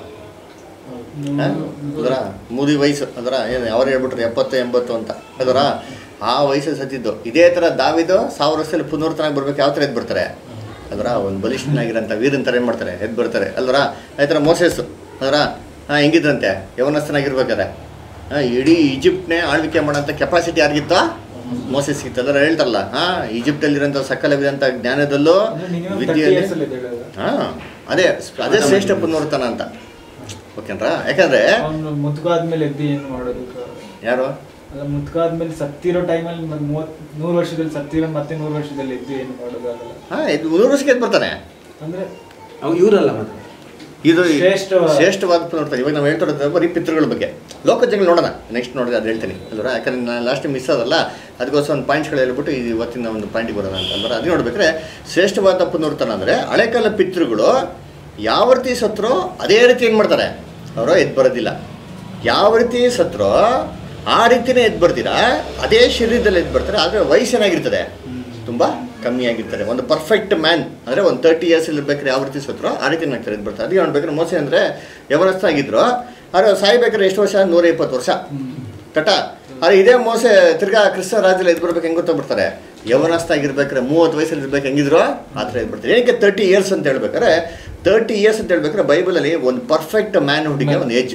ಅದರ ಮುದಿ ವಯಸ್ಸು ಅದರ ಏನು ಅವ್ರು ಹೇಳ್ಬಿಟ್ರು ಎಪ್ಪತ್ತು ಎಂಬತ್ತು ಅಂತ ಅದರ ಆ ವಯಸ್ಸು ಸತ್ತಿದ್ದು ಇದೇ ಥರ ದಾವಿದು ಸಾವಿರ ವರ್ಷದಲ್ಲಿ ಪುನರ್ತನಾಗಿ ಬರ್ಬೇಕು ಯಾವ ಥರ ಎದ್ದು ಬರ್ತಾರೆ ಅದರ ಒಂದು ಬಲಿಷ್ಠನಾಗಿರೋಂಥ ವೀರನ್ ಥರ ಏನು ಮಾಡ್ತಾರೆ ಎದ್ದು ಬರ್ತಾರೆ ಅಲ್ವರ ಅದೇ ಥರ ಮೋಸೆಸ್ಸು ಅದರ ಹಾಂ ಹೆಂಗಿದ್ರಂತೆ ಯವನಸ್ಥನಾಗಿರ್ಬೇಕಾದ್ರೆ ಹಾಂ ಇಡೀ ಈಜಿಪ್ಟ್ನೇ ಆಳ್ವಿಕೆ ಮಾಡೋಂಥ ಕೆಪಾಸಿಟಿ ಯಾರಿಗಿತ್ತೋ ಮೋಸೆಸ್ ಇತ್ತು ಅದರ ಹೇಳ್ತಾರಲ್ಲ ಹಾಂ ಈಜಿಪ್ಟಲ್ಲಿರೋಂಥ ಸಕಲವಿದಂಥ ಜ್ಞಾನದಲ್ಲೂ ವಿದ್ಯೆಯಲ್ಲಿ ಹಾಂ ಅದೇ ಅದೇ ಶ್ರೇಷ್ಠ ಪುನರ್ತನ ಅಂತ ಓಕೆನ್ರಾ ಯಾಕಂದ್ರೆ ಅವನು ಮುತ್ಕಾದ್ಮೇಲೆ ಎದ್ದು ಏನು ಮಾಡೋದು ಯಾರು ಅಲ್ಲ ಮುತ್ಕಾದ್ಮೇಲೆ ಸತ್ತಿರೋ ಟೈಮಲ್ಲಿ ಮೂವತ್ ನೂರು ವರ್ಷದಲ್ಲಿ ಸತ್ತಿರೋ ಮತ್ತೆ ನೂರು ವರ್ಷದಲ್ಲಿ ಎದ್ದು ಏನು ಮಾಡೋದಾಗಲ್ಲ ಹಾಂ ಇದು ನೂರು ವರ್ಷಕ್ಕೆ ಎದ್ದು ಬರ್ತಾನೆ ಅಂದ್ರೆ ಅವು ಇವರಲ್ಲ ಮತ್ತೆ ಇದು ಶ್ರೇಷ್ಠವಾದ- ಶ್ರೇಷ್ಠವಾದ ಪುನರ್ತನ ಇವಾಗ ನಾವು ಹೇಳ್ತಾ ಇರೋದು ಬರೀ ಪಿತೃಗಳ ಬಗ್ಗೆ ಲೋಕ ಜನಗಳು ನೋಡೋಣ ನೆಕ್ಸ್ಟ್ ನೋಡಿದ್ರೆ ಅದು ಹೇಳ್ತೀನಿ ಅಲ್ವರ ಯಾಕಂದ್ರೆ ನಾನು ಲಾಸ್ಟ್ ಮಿಸ್ ಆದಲ್ಲ ಅದಕ್ಕೋಸ್ಕರ ಒಂದು ಪಾಯಿಂಟ್ಸ್ಗಳು ಹೇಳ್ಬಿಟ್ಟು ಈ ಇವತ್ತಿನ ಒಂದು ಪಾಯಿಂಟಿಗೆ ಬರೋಣ ಅಂತ ಅಲ್ವರ ಅದು ನೋಡ್ಬೇಕಾದ್ರೆ ಶ್ರೇಷ್ಠವಾದ ಪುನರ್ತನ ಅಂದರೆ ಹಳೆಕಾಲ ಪಿತೃಗಳು ಯಾವ ರೀತಿ ಸತ್ರೋ ಅದೇ ರೀತಿ ಏನು ಮಾಡ್ತಾರೆ ಅವರು ಎದ್ದು ಬರೋದಿಲ್ಲ ಯಾವ ರೀತಿ ಸತ್ರೋ ಆ ರೀತಿನೇ ಎದ್ದು ಬರ್ತೀರಾ ಅದೇ ಶರೀರದಲ್ಲಿ ಎದ್ದು ಬರ್ತಾರೆ ಆದರೆ ವಯಸ್ಸೇನಾಗಿರ್ತದೆ ತುಂಬ ಕಮ್ಮಿ ಆಗಿರ್ತಾರೆ ಒಂದು ಪರ್ಫೆಕ್ಟ್ ಮ್ಯಾನ್ ಅಂದರೆ ಒಂದು ತರ್ಟಿ ಇಯರ್ಸ್ ಇರ್ಬೇಕಾದ್ರೆ ಯಾವ ರೀತಿ ಸತ್ರೋ ಆ ರೀತಿ ಆಗ್ತಾರೆ ಎದ್ದು ಬರ್ತಾರೆ ಅದಕ್ಕೆ ನೋಡ್ಬೇಕಾದ್ರೆ ಮೋಸೆ ಅಂದರೆ ಯವನಸ್ಥ ಆಗಿದ್ರು ಆದರೆ ಸಾಯ್ಬೇಕಾದ್ರೆ ಎಷ್ಟು ವರ್ಷ ನೂರ ಇಪ್ಪತ್ತು ವರ್ಷ ಕಟ ಆದರೆ ಇದೇ ಮೋಸೆ ತಿರ್ಗಾ ಕ್ರಿಸ್ತ ರಾಜ್ಯದಲ್ಲಿ ಎದ್ದು ಬರ್ಬೇಕು ಹೆಂಗೆ ಗೊತ್ತಾಗ್ಬಿಡ್ತಾರೆ ಯವನಸ್ಥ ಆಗಿರ್ಬೇಕಾದ್ರೆ ಮೂವತ್ತು ವಯಸ್ಸಲ್ಲಿ ಇರ್ಬೇಕು ಹೆಂಗಿದ್ರು ಆ ಥರ ಎದ್ದು ಬರ್ತಾರೆ ಏನಕ್ಕೆ ತರ್ಟಿ ಇಯರ್ಸ್ ಅಂತ ಹೇಳ್ಬೇಕಾದ್ರೆ ತರ್ಟಿ ಇಯರ್ಸ್ ಅಂತ ಹೇಳ್ಬೇಕಾದ್ರೆ ಬೈಬಲಲ್ಲಿ ಒಂದು ಪರ್ಫೆಕ್ಟ್ ಮ್ಯಾನ್ ಹುಡುಗಿ ಒಂದು ಏಜ್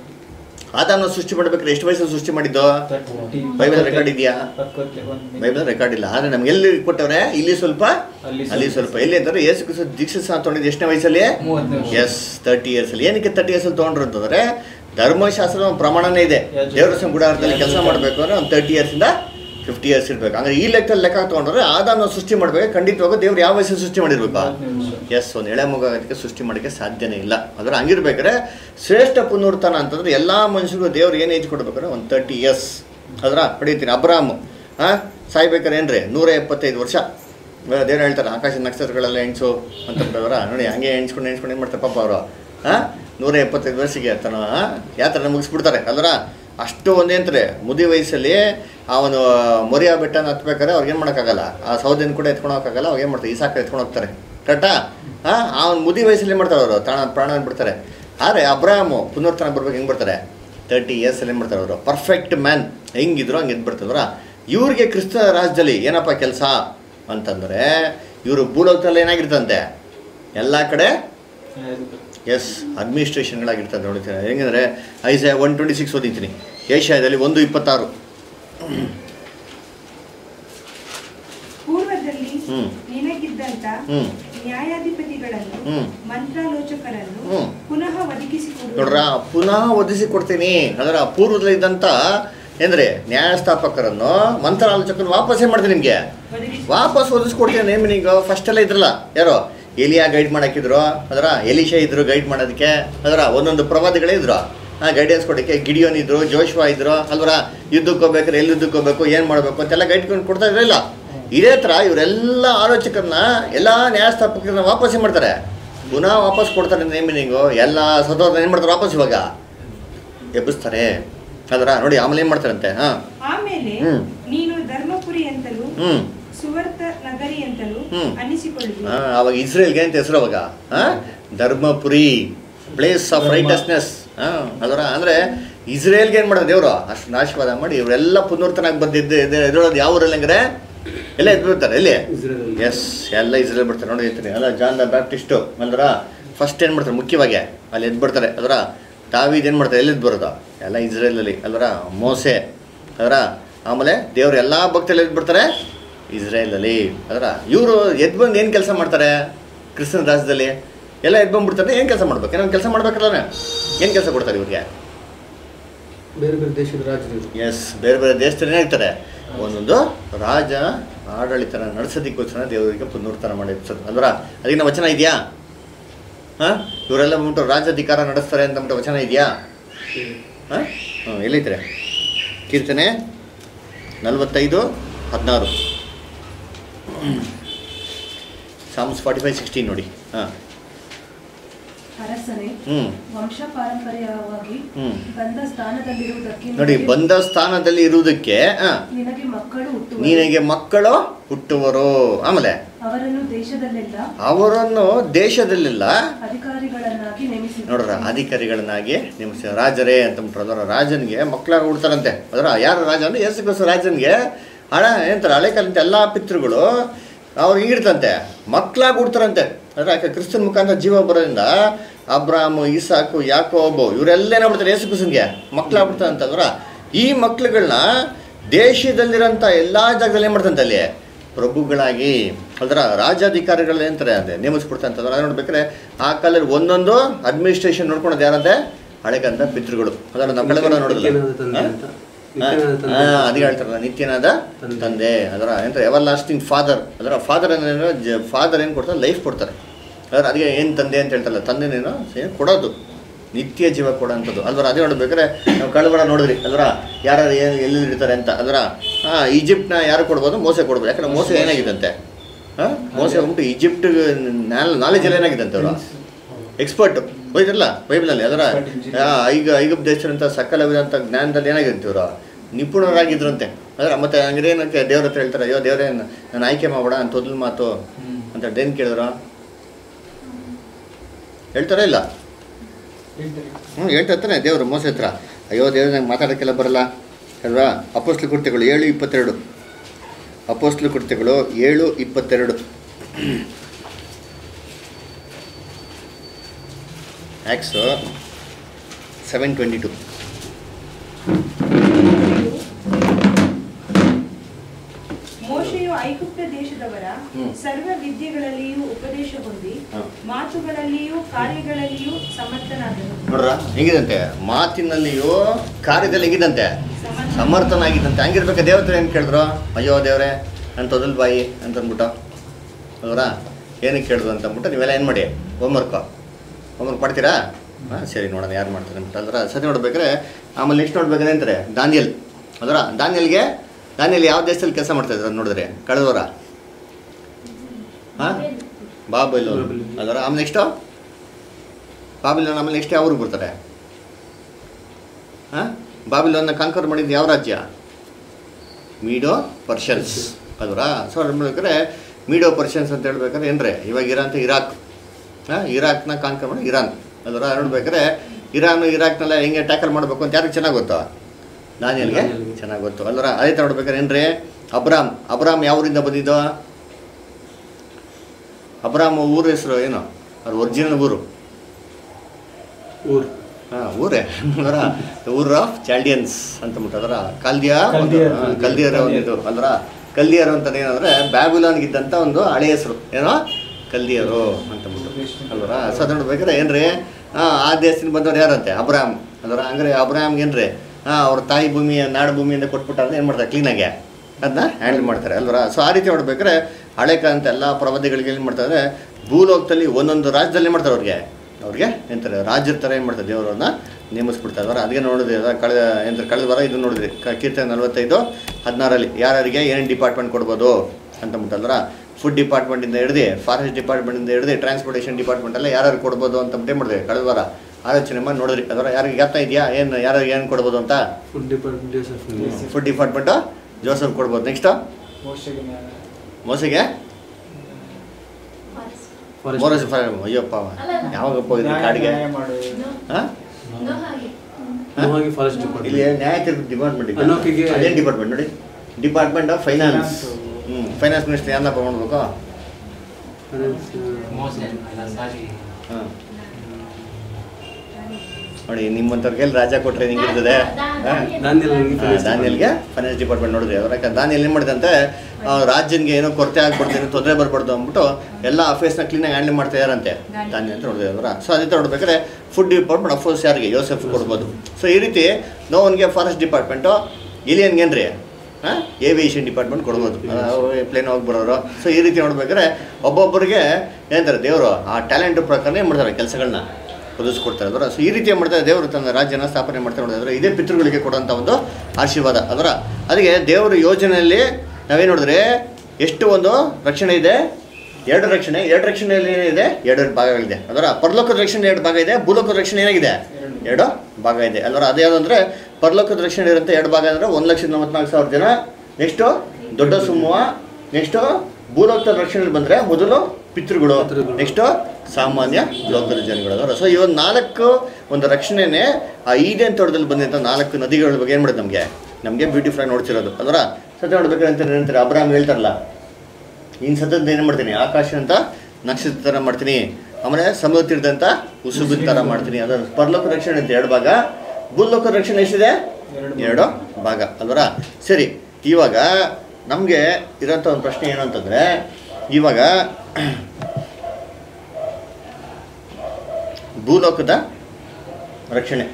ಆತನ ಸೃಷ್ಟಿ ಮಾಡ್ಬೇಕಾದ್ರೆ ಎಷ್ಟು ವಯಸ್ಸಲ್ಲಿ ಸೃಷ್ಟಿ ಮಾಡಿದ್ದು ಬೈಬಲ್ ರೆಕಾರ್ಡ್ ಇದೆಯಾ ಬೈಬಲ್ ರೆಕಾರ್ಡ್ ಇಲ್ಲ ಆದರೆ ನಮ್ಗೆ ಎಲ್ಲಿ ಕೊಟ್ಟವ್ರೆ ಇಲ್ಲಿ ಸ್ವಲ್ಪ ಅಲ್ಲಿ ಅಲ್ಲಿ ಸ್ವಲ್ಪ ಎಲ್ಲಿ ಅಂತಂದ್ರೆ ಯೇಸು ಕ್ರಿಸ್ತ ದೀಕ್ಷೆ ಸಹ ತೊಗೊಂಡಿದ್ದು ಎಷ್ಟನೇ ವಯಸ್ಸಲ್ಲಿ ಮೂವತ್ತನೇ ವರ್ಷ. ಎಸ್ ತರ್ಟಿ ಇಯರ್ಸಲ್ಲಿ ಏನಕ್ಕೆ ತರ್ಟಿ ಇಯರ್ಸಲ್ಲಿ ತೊಗೊಂಡ್ರು ಅಂತಂದ್ರೆ ಧರ್ಮಶಾಸ್ತ್ರದ ಒಂದು ಪ್ರಮಾಣನೇ ಇದೆ ಯಾಜಕ. ದೇವರ ಸಂಘ ಗುಡಾರದಲ್ಲಿ ಕೆಲಸ ಮಾಡಬೇಕು ಅಂದ್ರೆ ಒಂದು ತರ್ಟಿ ಇಯರ್ಸಿಂದ ಫಿಫ್ಟಿ ಇಯರ್ಸ್ ಇರ್ಬೇಕು ಅಂದ್ರೆ ಈ ಲೆಕ್ಕದಲ್ಲಿ ಲೆಕ್ಕ ತೊಗೊಂಡ್ರೆ ಆದಾನ ಸೃಷ್ಟಿ ಮಾಡ್ಬೇಕು ಖಂಡಿತವಾಗ ದೇವ್ರು ಯಾವ ವಯಸ್ಸಲ್ಲಿ ಸೃಷ್ಟಿ ಮಾಡಿರ್ಬೇಕು ಎಸ್ ಒಂದು ಎಳೆ ಮಗ ಅದಕ್ಕೆ ಸೃಷ್ಟಿ ಮಾಡೋಕ್ಕೆ ಸಾಧ್ಯನೇ ಇಲ್ಲ ಅದರ ಹಂಗಿರ್ಬೇಕಾದ್ರೆ ಶ್ರೇಷ್ಠ ಪುನರ್ತನ ಅಂತಂದ್ರೆ ಎಲ್ಲ ಮನುಷ್ಯರಿಗೂ ದೇವ್ರು ಏನು ಏಜ್ ಕೊಡ್ಬೇಕಾದ್ರೆ ಒಂದು ತರ್ಟಿ ಇಯರ್ಸ್ ಅದರ ಪಡಿತೀನಿ ಅಬ್ರಾಮ್ ಹಾಂ ಸಾಯ್ಬೇಕಾರೆ ಏನ್ರಿ ನೂರ ಎಪ್ಪತ್ತೈದು ವರ್ಷ ಇವಾಗ ದೇವ್ರು ಹೇಳ್ತಾರೆ ಆಕಾಶ ನಕ್ಷತ್ರಗಳೆಲ್ಲ ಎಣ್ಸು ಅಂತ ಬಿಡೋರ ನೋಡಿ ಹಂಗೆ ಎಣ್ಸ್ಕೊಂಡು ಎಣ್ಸ್ಕೊಂಡು ಏನು ಮಾಡ್ತಾರೆ ಪಾಪ ಅವರು ಹಾಂ ನೂರ ಎಪ್ಪತ್ತೈದು ವರ್ಷಕ್ಕೆ ತನ ಯಾವ ಥರ ಮುಗಿಸ್ಬಿಡ್ತಾರೆ ಅಲ್ವರ ಅಷ್ಟು ಒಂದೇಂತಾರೆ ಮುದಿ ವಯಸ್ಸಲ್ಲಿ ಅವನು ಮೊರಿಯಾ ಬೆಟ್ಟನ ಹತ್ಬೇಕಾದ್ರೆ ಅವ್ರಿಗೆ ಏನು ಮಾಡೋಕ್ಕಾಗಲ್ಲ ಆ ಸೌದೆನ ಕೂಡ ಎತ್ಕೊಂಡು ಹೋಗೋಕ್ಕಾಗಲ್ಲ ಅವಾಗ ಏನು ಮಾಡ್ತಾರೆ ಈಸಾಕ ಎತ್ಕೊಂಡು ಹೋಗ್ತಾರೆ ಕರೆಕ್ಟಾ ಹಾಂ ಅವನು ಮುದಿ ವಯಸ್ಸಲ್ಲಿ ಏನು ಮಾಡ್ತಾರೆ ಅವರು ತಾಣ ಪ್ರಾಣ ಬಿಡ್ತಾರೆ ಆದರೆ ಅಬ್ರಾಹಮು ಪುನರ್ತನ ಬರ್ಬೇಕು ಹೆಂಗೆ ಬರ್ತಾರೆ ತರ್ಟಿ ಇಯರ್ಸಲ್ಲಿ ಏನು ಮಾಡ್ತಾರೆ ಅವರು ಪರ್ಫೆಕ್ಟ್ ಮ್ಯಾನ್ ಹೆಂಗಿದ್ರು ಹಂಗೆ ಎದ್ದು ಬರ್ತಾರವ್ರ ಇವ್ರಿಗೆ ಕ್ರಿಸ್ತ ರಾಜ್ಯದಲ್ಲಿ ಏನಪ್ಪ ಕೆಲಸ ಅಂತಂದರೆ ಇವರು ಭೂಲೋಕದಲ್ಲಿ ಏನಾಗಿರ್ತಂತೆ ಎಲ್ಲ ಕಡೆ ಎಸ್ ಅಡ್ಮಿನಿಸ್ಟ್ರೇಷನ್ಗಳಾಗಿರ್ತದೆ ನೋಡ್ತೀನಿ ಹೆಂಗಂದರೆ ಐಸ ಒನ್ ಟ್ವೆಂಟಿ ಸಿಕ್ಸ್ ಓದಿದ್ದೀನಿ ಏಷ್ಯಾದಲ್ಲಿ ಒಂದು ಇಪ್ಪತ್ತಾರು ಪೂರ್ವದಲ್ಲಿ ಹ್ಮ್. ನಿನಗಿದ್ದಂತ ಹ್ಞೂ ನ್ಯಾಯಾಧಿಪತಿಗಳನ್ನು ಹ್ಮ್. ಮಂತ್ರಾಲೋಚಕರನ್ನು ಹ್ಮ್. ಪುನಃ ಒದಗಿಸಿಕೊಡುವರು ನೋಡ್ರ ಪುನಃ ಒದಿಸಿ ಕೊಡ್ತೀನಿ ಅದರ ಪೂರ್ವದಲ್ಲಿದ್ದಂಥ ಏನ್ರಿ ನ್ಯಾಯಸ್ಥಾಪಕರನ್ನು ಮಂತ್ರಾಲೋಚಕರನ್ನು ವಾಪಸ್ ಏನ್ ಮಾಡ್ತೀನಿ ನಿಮಗೆ ಒದಗಿಸಿ ವಾಪಸ್ ಒದಿಸ್ಕೊಡ್ತೀನಿ ನೇಮಿನಿಂಗ್ ಫಸ್ಟ್ ಎಲ್ಲ ಇದ್ರಲ್ಲ ಯಾರೋ ಎಲಿಯಾ ಗೈಡ್ ಮಾಡಾಕಿದ್ರು ಅದರ ಎಲಿಶಾ ಇದ್ರು ಗೈಡ್ ಮಾಡೋದಕ್ಕೆ ಅದರ ಒಂದೊಂದು ಪ್ರವಾದಿಗಳೇ ಇದ್ರು ಆ ಗೈಡೆನ್ಸ್ ಕೊಡೋಕ್ಕೆ ಗಿಡಿಯೋನ್ ಇದ್ರು ಜೋಶ್ವಾ ಇದ್ರು ಅಲ್ವರ ಯುದ್ಧಕ್ಕೆ ಹೋಗ್ಬೇಕಾದ್ರೆ ಎಲ್ಲಿ ಯುದ್ಧಕ್ಕೆ ಹೋಗ್ಬೇಕು ಏನು ಮಾಡಬೇಕು ಅಂತೆಲ್ಲ ಗೈಡ್ ಕೊಡ್ತಾ ಇರಲಿಲ್ಲ ಇದೇ ಥರ ಇವರೆಲ್ಲ ಆಲೋಚಕರನ್ನ ಎಲ್ಲ ನ್ಯಾಯಸ್ಥಾಪಕರನ್ನ ವಾಪಸ್ ಏನ್ ಮಾಡ್ತಾರೆ ಪುನಃ ವಾಪಸ್ ಕೊಡ್ತಾರೆ ನೇಮಿನಿಂಗು ಎಲ್ಲ ಸದೋದ ಏನು ಮಾಡ್ತಾರೆ ವಾಪಸ್ ಇವಾಗ ಎಬ್ಬಿಸ್ತಾರೆ ಅದರ ನೋಡಿ ಆಮೇಲೆ ಏನು ಮಾಡ್ತಾರಂತೆ ಹಾಂ ಆಮೇಲೆ ಹ್ಮ್. ನೀನು ಧರ್ಮಪುರಿ ಅಂತಲೂ ಹ್ಞೂ ಸುವರ್ತ ನಗರಿ ಅಂತಲೂ ಹ್ಮ್. ಅನ್ನಿಸಿಕೊಳ್ಳುವಿ ಆ, ಅವಾಗ ಇಸ್ರೇಲ್ಗೆ ಅಂತ ಹೆಸರು ಅವಾಗ ಆ? Dharmapuri place of dharma. Righteousness ಅದರ ಅಂದ್ರೆ ಇಸ್ರೇಲ್ಗೆ ಏನು ಮಾಡೋದು ದೇವರು ಅಷ್ಟು ನಾಶವಾದ ಮಾಡಿ ಇವರೆಲ್ಲ ಪುನರ್ತನಾಗಿ ಬಂದಿದ್ದು ಎದುರೋದು ಯಾವ ಊರಲ್ಲಿ ಹಂಗಾರೆ ಎಲ್ಲ ಎದ್ದು ಬಿಡ್ತಾರೆ ಎಲ್ಲಿ ಇಸ್ರೇಲಲ್ಲಿ. ಎಸ್ ಎಲ್ಲ ಇಸ್ರೇಲ್ ಬಿಡ್ತಾರೆ ನೋಡಿ ಇರ್ತೀನಿ ಅಲ್ಲ ಜಾನ್ ದ ಬ್ಯಾಪ್ಟಿಸ್ಟು ಅಲ್ದ್ರ ಫಸ್ಟ್ ಏನು ಮಾಡ್ತಾರೆ ಮುಖ್ಯವಾಗಿ ಅಲ್ಲಿ ಎದ್ದು ಬಿಡ್ತಾರೆ ಅದರ ತಾವೀದ್ ಏನು ಮಾಡ್ತಾರೆ ಎಲ್ಲಿ ಎದ್ದು ಬರೋದು ಎಲ್ಲ ಇಸ್ರೇಲಲ್ಲಿ ಅಲ್ವರ ಮೋಸೆ ಅದರ ಆಮೇಲೆ ದೇವ್ರು ಎಲ್ಲ ಭಕ್ತಲ್ಲಿ ಎದ್ದು ಬಿಡ್ತಾರೆ ಇಸ್ರೇಲಲ್ಲಿ ಅದರ ಇವರು ಎದ್ದು ಬಂದು ಏನು ಕೆಲಸ ಮಾಡ್ತಾರೆ ಕ್ರಿಸ್ತನ ರಾಜ್ಯದಲ್ಲಿ ಎಲ್ಲ ಎದ್ದು ಬಂದ್ಬಿಡ್ತಾರೆ ಏನು ಕೆಲಸ ಮಾಡ್ಬೇಕು ಏನೋ ಕೆಲಸ ಮಾಡ್ಬೇಕಲ್ಲ ಏನು ಕೆಲಸ ಕೊಡ್ತಾರೆ ಇವ್ರಿಗೆ ಬೇರೆ ಬೇರೆ ದೇಶದ ರಾಜರು ಎಸ್ ಬೇರೆ ಬೇರೆ ದೇಶದಲ್ಲಿ ಏನಾಗ್ತಾರೆ ಒಂದೊಂದು ರಾಜ ಆಡಳಿತನ ನಡೆಸೋದಕ್ಕೋಸ್ಕರ ದೇವರಿಗೆ ಪುನರ್ತನ ಮಾಡಿ ಅಲ್ವರ ಅದಕ್ಕಿಂತ ವಚನ ಇದೆಯಾ ಹಾಂ ಇವರೆಲ್ಲ ಬಂದ್ಬಿಟ್ಟು ರಾಜಾಧಿಕಾರ ನಡೆಸ್ತಾರೆ ಅಂತ ಅಂದ್ಬಿಟ್ಟು ವಚನ ಇದೆಯಾ ಹಾಂ ಹ್ಞೂ ಎಲ್ಲಿದ್ರೆ ಕೀರ್ತನೆ ನಲವತ್ತೈದು ಹದಿನಾರು ಸಾಮ್ಸ್ ಫಾರ್ಟಿ ಫೈವ್ ಸಿಕ್ಸ್ಟೀನ್ ನೋಡಿ ಹಾಂ ಅರಸನೇ ಹ್ಞೂ ವಂಶ ಪಾರಂಪರ್ಯವಾಗಿ ಹ್ಞೂ ಬಂದ ಸ್ಥಾನದಲ್ಲಿರುವುದಕ್ಕೆ ನೋಡಿ ನಿನಗೆ- ಬಂದ ಸ್ಥಾನದಲ್ಲಿ ಇರುವುದಕ್ಕೆ ಹಾಂ ನಿನಗೆ ಮಕ್ಕಳು ಹುಟ್ಟುವರು ನಿನಗೆ ಮಕ್ಕಳು ಹುಟ್ಟುವರು ಆಮೇಲೆ ಅವರನ್ನು ದೇಶದಲ್ಲೆಲ್ಲ ಅವರನ್ನು ದೇಶದಲ್ಲೆಲ್ಲ ಅಧಿಕಾರಿಗಳನ್ನಾಗಿ ನೇಮಿಸಿ ನೋಡ್ರ ಅಧಿಕಾರಿಗಳನ್ನಾಗಿ ನೇಮಿಸ ರಾಜರೇ ಅಂತ ಅದರ ರಾಜನಿಗೆ ಮಕ್ಕಳಾಗಿ ಹುಡ್ತಾರಂತೆ ಅದರ ಯಾರು ರಾಜ ಅಂದ್ರೆ ಯೇಸು ಕ್ರಿಸ್ತ ರಾಜನಿಗೆ ಹಣ ಏನಂತಾರೆ ಹಳೆ ಕಾಲದ ಎಲ್ಲ ಪಿತೃಗಳು ಅವ್ರು ಈಗಿರ್ತಂತೆ ಮಕ್ಕಳಾಗಿ ಹುಡ್ತಾರಂತೆ ಅಂದ್ರೆ ಯಾಕೆ ಕ್ರಿಸ್ತನ ಮುಖಾಂತರ ಜೀವ ಬರೋದ್ರಿಂದ ಅಬ್ರಾಮ್ ಇಸಾಕು ಯಾಕೋಬು ಇವರೆಲ್ಲ ಏನಾಗ್ಬಿಡ್ತಾರೆ ಯೇಸು ಕ್ರಿಸ್ತನ್ಗೆ ಮಕ್ಕಳಾಗ್ಬಿಡ್ತಾರಂತೆ ಅದರ ಈ ಮಕ್ಳುಗಳನ್ನ ದೇಶದಲ್ಲಿರೋಂಥ ಎಲ್ಲ ಜಾಗದಲ್ಲಿ ಏನು ಮಾಡ್ತಂತೆ ಅಲ್ಲಿ ಪ್ರಭುಗಳಾಗಿ ಅದರ ರಾಜಾಧಿಕಾರಿಗಳು ಏನಂತಾರೆ ಅದೇ ನೇಮಿಸ್ಬಿಡ್ತಾ ಅಂತಂದ್ರೆ ಅದು ನೋಡ್ಬೇಕಾದ್ರೆ ಆ ಕಾಲದಲ್ಲಿ ಒಂದೊಂದು ಅಡ್ಮಿನಿಸ್ಟ್ರೇಷನ್ ನೋಡ್ಕೊಳೋದು ಯಾರಂತೆ ಹಳೆಗಂತ ಪಿತೃಗಳು ಅದರ ನಮ್ಮ ಕಳೆಗಳ ನೋಡಿಲ್ಲ ನಿತ್ಯನಾದ ತಂದೆ ಅಂತ ನಿತ್ಯನಾದ ತಂದೆ ಅಂತ. ಅದು ಹೇಳ್ತಾರಲ್ಲ ನಿತ್ಯನಾದ ತಂದೆ. ತಂದೆ ಅದರ ಎಂತ ಎವರ್ ಲಾಸ್ಟಿಂಗ್ ಫಾದರ್ ಅದರ ಫಾದರ್ ಏನೇನು ಫಾದರ್ ಏನು ಕೊಡ್ತಾರೆ ಲೈಫ್ ಕೊಡ್ತಾರೆ ಅದರ ಅದಕ್ಕೆ ಏನು ತಂದೆ ಅಂತ ಹೇಳ್ತಾರಲ್ಲ ತಂದೆನೇನು ಏನು ಕೊಡೋದು ನಿತ್ಯ ಜೀವ ಕೊಡೋಂಥದ್ದು ಅಲ್ವರ ಅದೇ ನೋಡ್ಬೇಕಾದ್ರೆ ನಾವು ಕಳವಳ ನೋಡಿದ್ರಿ ಅಲ್ವರ ಯಾರು ಏನು ಎಲ್ಲಿ ಇರ್ತಾರೆ ಅಂತ ಅದರ ಹಾಂ ಈಜಿಪ್ಟ್ನ ಯಾರು ಕೊಡ್ಬೋದು ಮೋಸೆ ಕೊಡ್ಬೋದು ಯಾಕಂದ್ರೆ ಮೋಸ ಏನಾಗಿದಂತೆ ಹಾಂ ಮೋಸೆ ಉಂಟು ಈಜಿಪ್ಟ್ ನಾಲೆಜ್ ಎಲ್ಲ ಏನಾಗಿದಂತೆ ಅವರು ಎಕ್ಸ್ಪರ್ಟ್ ಹೋಯ್ತಲ್ಲ ಬೈಬಲಲ್ಲಿ ಅದರ ಆ, ಐಗ ಐಗುಪ್ತ ದೇಶದಂಥ ಸಕಲ ವಿಧಂತ ಜ್ಞಾನದಲ್ಲಿ ಏನಾಗಿರುತ್ತೆ ಇವರು ನಿಪುಣರಾಗಿದ್ರಂತೆ ಅದರ ಮತ್ತೆ ಹಂಗಾರೆ ಏನಕ್ಕೆ ದೇವ್ರ ಹತ್ರ ಹೇಳ್ತಾರೆ ಅಯ್ಯೋ ದೇವರೇ ನಾನು ಆಯ್ಕೆ ಮಾಡಬೇಡ ಅಂತ ತೊದಲು ಮಾತು ಅಂತ ಏನು ಕೇಳಿದ್ರು ಹೇಳ್ತಾರ ಇಲ್ಲ ಹೇಳ್ತಾರೆ ಹ್ಞೂ ಹೇಳ್ತಾನೆ ದೇವರು ಮೋಸ ಹತ್ರ ಅಯ್ಯೋ ದೇವ್ರ ನಂಗೆ ಮಾತಾಡೋಕ್ಕೆಲ್ಲ ಬರಲ್ಲ ಅಲ್ವಾ ಅಪೋಸ್ಲು ಕೃತ್ಯಗಳು ಏಳು ಇಪ್ಪತ್ತೆರಡು ಅಪೋಸ್ಲು ಕೃತ್ಯಗಳು ಏಳು ಇಪ್ಪತ್ತೆರಡು ಆ್ಯಕ್ಸು ಸೆವೆನ್ ಟ್ವೆಂಟಿ ಟು ಮೋಶೆಯು ಐಗುಪ್ತ ದೇಶದವರ ಹ್ಮ್. ಸರ್ವ ವಿದ್ಯೆಗಳಲ್ಲಿಯೂ ಉಪದೇಶ ಹೊಂದಿ ಹ. ಮಾತುಗಳಲ್ಲಿಯೂ ಕಾರ್ಯಗಳಲ್ಲಿಯೂ ಸಮರ್ಥನಾದನು ನೋಡ್ರ ಹೆಂಗಿದಂತೆ ಮಾತಿನಲ್ಲಿಯೋ ಕಾರ್ಯದಲ್ಲಿ ಹೆಂಗಿದಂತೆ ಸಮರ್ಥ ಸಮರ್ಥನಾಗಿದ್ದಂತೆ ಹಂಗಿರ್ಬೇಕು ದೇವತ್ರ ಏನು ಕೇಳಿದ್ರು ಅಯ್ಯೋ ದೇವ್ರೆ ನನ್ನ ತೊದಲ್ ಬಾಯಿ ಅಂತಂದ್ಬಿಟ್ಟು ಹೌದಾ ಏನಕ್ಕೆ ಕೇಳಿದ್ರು ಅಂತ ಅಂದ್ಬಿಟ್ಟು ನೀವೆಲ್ಲ ಏನು ಮಾಡಿ ಹೋಮ್ವರ್ಕು ಹೋಮ್ವರ್ಕ್ ಮಾಡ್ತೀರಾ ಹಾಂ ಸರಿ ನೋಡೋಣ ಯಾರು ಮಾಡ್ತಾರೆ ಅಂದ್ಬಿಟ್ಟು ಅದರ ಸರಿ ನೋಡ್ಬೇಕಾದ್ರೆ ಆಮೇಲೆ ನೆಕ್ಸ್ಟ್ ನೋಡ್ಬೇಕಾದ್ರೆ ಅಂತಾರೆ ದಾನಿಯಲ್ ಅದರ ದಾನಿಯಲ್ಗೆ ದಾನಿಯಲ್ ಯಾವ ದೇಶದಲ್ಲಿ ಕೆಲಸ ಮಾಡ್ತಾ ಇದ್ದಾರೆ ನೋಡಿದ್ರೆ ಕಳೆದವರ ಹಾಂ ಬಾಬೈಲು ಅದರ ಆಮೇಲೆ ನೆಕ್ಸ್ಟು ಬಾಬಿಲೋನ್ ಆಮೇಲೆ ನೆಕ್ಸ್ಟ್ ಯಾವ ಊರಿಗೆ ಬರ್ತಾರೆ ಹಾಂ ಬಾಬಿಲೋನ್ನ ಕಾಂಕರ್ ಮಾಡಿದ್ದು ಯಾವ ರಾಜ್ಯ ಮೀಡೋ ಪರ್ಷನ್ಸ್ ಅಲ್ವರಾ ಸೊ ನೋಡ್ಬೇಕಾದ್ರೆ ಮೀಡೋ ಪರ್ಷನ್ಸ್ ಅಂತ ಹೇಳ್ಬೇಕಾದ್ರೆ ಏನ್ರೆ ಇವಾಗ ಇರಾನ್ ಇರಾಕ್ ಹಾಂ ಇರಾಕ್ನ ಕಾಂಕರ್ ಮಾಡಿ ಇರಾನ್ ಅಲ್ವರ ನೋಡ್ಬೇಕಾದ್ರೆ ಇರಾನ್ ಇರಾಕ್ನೆಲ್ಲ ಹೆಂಗೆ ಟ್ಯಾಕಲ್ ಮಾಡಬೇಕು ಅಂತ ಯಾರಿಗೆ ಚೆನ್ನಾಗಿ ಗೊತ್ತು ದಾನಿಯಲ್ಗೆ ದಾನಿಯಲ್ಗೆ. ಚೆನ್ನಾಗಿ ಗೊತ್ತು ಅಲ್ವರ ಅದೇ ಥರ ನೋಡ್ಬೇಕಾದ್ರೆ ಏನ್ರಿ ಅಬ್ರಾಮ್ ಅಬ್ರಾಮ್ ಯಾವ ಊರಿಂದ ಬಂದಿದ್ದು ಅಬ್ರಾಮ್ ಊರ ಹೆಸರು ಏನು ಅವ್ರ ಒರಿಜಿನಲ್ ಊರು ಊರು ಹಾಂ ಊರೇ ಅದರ ಊರ್ ಆಫ್ ಚಾಲ್ಡಿಯನ್ಸ್ ಅಂತ ಅದರ ಕಲ್ದಿಯ ಒಂದು ಕಲ್ದಿಯರ್. ಹಾ, ಕಲ್ದಿಯರ ಒಂದು ಇದು ಅಲ್ರ ಕಲ್ದಿಯರ್ ಅಂತ ಏನಂದ್ರೆ ಬ್ಯಾಬಿಲಾನ್ಗಿದ್ದಂಥ ಒಂದು ಹಳೆ ಹೆಸರು ಏನೋ ಕಲ್ದಿಯರು ಅಂತಂದ್ಬಿಟ್ಟು ಅಲ್ವರ ಸೊ ಅದು ನೋಡ್ಬೇಕಾದ್ರೆ ಏನ್ರಿ ಆ, ಆ ದೇಶದಿಂದ ಬಂದವ್ರು ಯಾರಂತೆ ಅಬ್ರಾಮ್ ಅಲ್ವರ ಹಂಗಾರೆ ಅಬ್ರಾಮ್ಗೆ ಏನ್ರಿ ಹಾಂ ಅವ್ರ ತಾಯಿ ಭೂಮಿ ನಾಡು ಭೂಮಿಯಿಂದ ಕೊಟ್ಬಿಟ್ಟಾರೆ ಏನು ಮಾಡ್ತಾರೆ ಕ್ಲೀನಾಗೆ ಅದನ್ನ ಹ್ಯಾಂಡಲ್ ಮಾಡ್ತಾರೆ ಅಲ್ವರ ಸೊ ಆ ರೀತಿ ನೋಡ್ಬೇಕಾದ್ರೆ ಹಳೆ ಕಾಲಂತ ಎಲ್ಲ ಪ್ರವಾದಿಗಳಿಗೆ ಏನು ಮಾಡ್ತಾರೆ ಭೂಲೋಕದಲ್ಲಿ ಒಂದೊಂದು ರಾಜ್ಯದಲ್ಲಿ ಏನ್ ಮಾಡ್ತಾರೆ ಅವ್ರಿಗೆ ಅವ್ರಿಗೆ ಎಂತಾರೆ ರಾಜ್ಯದ ಥರ ಏನು ಮಾಡ್ತಾರೆ ದೇವರನ್ನ ನೇಮಿಸ್ಬಿಡ್ತಾರೆ ಅವರ ಅದಕ್ಕೆ ನೋಡಿದ್ರಿ ಅದ ಕಳೆದ ಎಂತ ಕಳೆದ ವಾರ ಇದು ನೋಡಿದ್ರಿ ಕ- ಕೀರ್ತನೆ ನಲವತ್ತೈದು ಹದಿನಾರಲ್ಲಿ ಯಾರ್ಯಾರಿಗೆ ಏನೇನು ಡಿಪಾರ್ಟ್ಮೆಂಟ್ ಕೊಡ್ಬೋದು ಅಂತಂದ್ಬಿಟ್ಟಲ್ರ ಫುಡ್ ಡಿಪಾರ್ಟ್ಮೆಂಟಿಂದ ಹಿಡಿದು ಫಾರೆಸ್ಟ್ ಡಿಪಾರ್ಟ್ಮೆಂಟಿಂದ ಹಿಡಿದು ಟ್ರಾನ್ಸ್ಪೋರ್ಟೇಷನ್ ಡಿಪಾರ್ಟ್ಮೆಂಟ್ ಎಲ್ಲ ಯಾರು ಕೊಡ್ಬೋದು ಅಂತ ಏನು ಮಾಡಿದ್ರಿ ಕಳೆದ ವಾರ ಆಲೋಚನೆ ಮಾಡಿ ನೋಡಿದ್ರಿ ಅದರ ಯಾರಿಗೆ ಜ್ಞಾಪನ ಇದೆಯಾ ಏನು ಯಾರು ಏನು ಕೊಡ್ಬೋದು ಅಂತ food department Joseph food department Joseph ಕೊಡ್ಬೋದು ನೆಕ್ಸ್ಟು ಮೋಶೆಗೆ ನ್ಯಾಯ. ಮೋಸಗೆ ಫಾರೆಸ್ಟ್ ಮೋರಸ್ ಅಯ್ಯಪ್ಪ ಯಾವಾಗಪ್ಪ ಹೋಗಿದ್ರಿ ನ್ಯಾಯ- ಕಾಡಿಗೆ ನ್ಯಾಯ ಮಾಡು. ಹಾಂ ನೋವಾಗಿ ಫಾರೆಸ್ಟ್ ಇಲ್ಲಿ ಡಿಪಾರ್ಟ್ಮೆಂಟ್ ನ್ಯಾಯ ಡಿಪಾರ್ಟ್ಮೆಂಟ್ ಅನೋಕಿಗೆ- ಅದೇನು ಡಿಪಾರ್ಟ್ಮೆಂಟ್ ನೋಡಿ ಡಿಪಾರ್ಟ್ಮೆಂಟ್ ಆಫ್ ಫೈನಾನ್ಸ್ Finance. ಹ್ಞೂ ಫೈನಾನ್ಸ್ ಮಿನಿಸ್ಟರ್ ಯಾರನ್ನಪ್ಪ ಮಾಡ್ಬೇಕು ಹಾಂ ನೋಡಿ ನಿಮ್ಮಂಥವ್ರ ಕೈಲಿ ರಾಜ ಕೊಟ್ರೆ ಹೆಂಗಿರ್ತದೆ ದಾನಿಯಲ್ಗೆ ಫೈನಾನ್ಸ್ ಡಿಪಾರ್ಟ್ಮೆಂಟ್ ನೋಡಿದ್ರಿ ಅವ್ರ ಯಾಕಂದ್ರೆ ದಾನಿಯಲ್ ಏನು ಮಾಡಿದಂತೆ ರಾಜ್ಯನ್ಗೆ ಏನೋ ಕೊರತೆ ಆಗ್ಬಿಡ್ತೀನಿ ತೊಂದರೆ ಬರ್ಬಾರ್ದು ಅಂದ್ಬಿಟ್ಟು ಎಲ್ಲ ಅಫೇರ್ಸ್ನ ಕ್ಲೀನಾಗಿ ಹ್ಯಾಂಡಲ್ ಮಾಡ್ತಾ ಇದಾರಂತೆ ದಾನಿ ಅಂತ ನೋಡಿದ್ರಿ ಅವರ ಸೊ ಅದೇ ಥರ ನೋಡ್ಬೇಕಾದ್ರೆ ಫುಡ್ ಡಿಪಾರ್ಟ್ಮೆಂಟ್ ಅಫ್ಕೋರ್ಸ್ ಯಾರಿಗೆ ಯೋಸೆಫ್ ಕೊಡ್ಬೋದು ಸೊ ಈ ರೀತಿ ನೋವನ್ಗೆ ಫಾರೆಸ್ಟ್ ಡಿಪಾರ್ಟ್ಮೆಂಟು ಇಲಿಯನ್ಗೆ ಏನ್ರಿ ಹಾಂ ಏವಿಯೇಷನ್ ಡಿಪಾರ್ಟ್ಮೆಂಟ್ ಕೊಡ್ಬೋದು ಪ್ಲೇನ್ ಹೋಗಿ ಬರೋರು ಸೊ ಈ ರೀತಿ ನೋಡ್ಬೇಕಾದ್ರೆ ಒಬ್ಬೊಬ್ಬರಿಗೆ ಏನಂತಾರೆ ದೇವರು ಆ ಟ್ಯಾಲೆಂಟ್ ಪ್ರಕಾರ ಏನು ಮಾಡ್ತಾರೆ ಕೆಲಸಗಳನ್ನ ಒದಗಿಸ್ಕೊಡ್ತಾರೆ ಅದರ ಸೊ ಈ ರೀತಿ ಏನ್ ಮಾಡ್ತಾರೆ ದೇವರು ತನ್ನ ರಾಜ್ಯನ ಸ್ಥಾಪನೆ ಮಾಡ್ತಾ ನೋಡಿದ್ರೆ ಇದೇ ಪಿತೃಗಳಿಗೆ ಕೊಡುವಂಥ ಒಂದು ಆಶೀರ್ವಾದ ಅದರ ಅದಕ್ಕೆ ದೇವರ ಯೋಜನೆಯಲ್ಲಿ ನಾವೇನು ನೋಡಿದ್ರೆ ಎಷ್ಟು ಒಂದು ರಕ್ಷಣೆ ಇದೆ ಎರಡು ರಕ್ಷಣೆ ಎರಡು ರಕ್ಷಣೆಯಲ್ಲಿ ಏನಿದೆ ಎರಡು ಭಾಗಗಳಿದೆ ಅದರ ಪರಲೋಕದ ರಕ್ಷಣೆ ಎರಡು ಭಾಗ ಇದೆ ಭೂಲೋಕದ ರಕ್ಷಣೆ ಏನಾಗಿದೆ ಎರಡು ಭಾಗ ಇದೆ ಅಲ್ವರ ಅದೇ ಯಾವ್ದಂದ್ರೆ ಪರಲೋಕದ ರಕ್ಷಣೆ ಇರುತ್ತೆ ಎರಡು ಭಾಗ ಅಂದರೆ ಒಂದು ಲಕ್ಷದ ನಲವತ್ನಾಲ್ಕು ಸಾವಿರ ಜನ ನೆಕ್ಸ್ಟು ದೊಡ್ಡ ಸಮೂಹ ನೆಕ್ಸ್ಟು ಭೂಲೋಕದ ರಕ್ಷಣೆಯಲ್ಲಿ ಬಂದರೆ ಮೊದಲು ಪಿತೃಗಳು ಪಿತೃಗಳು. ನೆಕ್ಸ್ಟು ಸಾಮಾನ್ಯ ಲೋಕದ ಜನಗಳು ಅದರ ಸೊ ಈ ಒಂದು ನಾಲ್ಕು ಒಂದು ರಕ್ಷಣೆನೇ ಆ ಈಡೇನ್ ತೋಟದಲ್ಲಿ ಬಂದಂಥ ನಾಲ್ಕು ನದಿಗಳ ಬಗ್ಗೆ ಏನು ಮಾಡೋದು ನಮಗೆ ನಮಗೆ ಬ್ಯೂಟಿಫುಲ್ ಆಗಿ ನೋಡ್ತಿರೋದು ಅದರ ಸತ್ಯ ನೋಡ್ಬೇಕಾದ್ರೆ ಅಂತ ಏನಂತಾರೆ ಅಬ್ರಾಮ್ ಹೇಳ್ತಾರಲ್ಲ ಇನ್ನು ಸತತ ಏನು ಮಾಡ್ತೀನಿ ಆಕಾಶ ಅಂತ ನಕ್ಷತ್ರ ಥರ ಮಾಡ್ತೀನಿ ಆಮೇಲೆ ಸಮುದ್ರ ತೀರದಂಥ ಉಸುಬಿನ ಥರ ಮಾಡ್ತೀನಿ ಅದರ ಪರಲೋಕ ರಕ್ಷಣೆ ಅಂತ ಎರಡು ಭಾಗ ಭೂಲೋಕ ರಕ್ಷಣೆ ಎಷ್ಟಿದೆ ಎರಡು ಎರಡು ಭಾಗ ಅಲ್ವರ ಸರಿ ಇವಾಗ ನಮಗೆ ಇರೋಂಥ ಒಂದು ಪ್ರಶ್ನೆ ಏನು ಅಂತಂದರೆ ಇವಾಗ ಭೂಲೋಕದ ರಕ್ಷಣೆ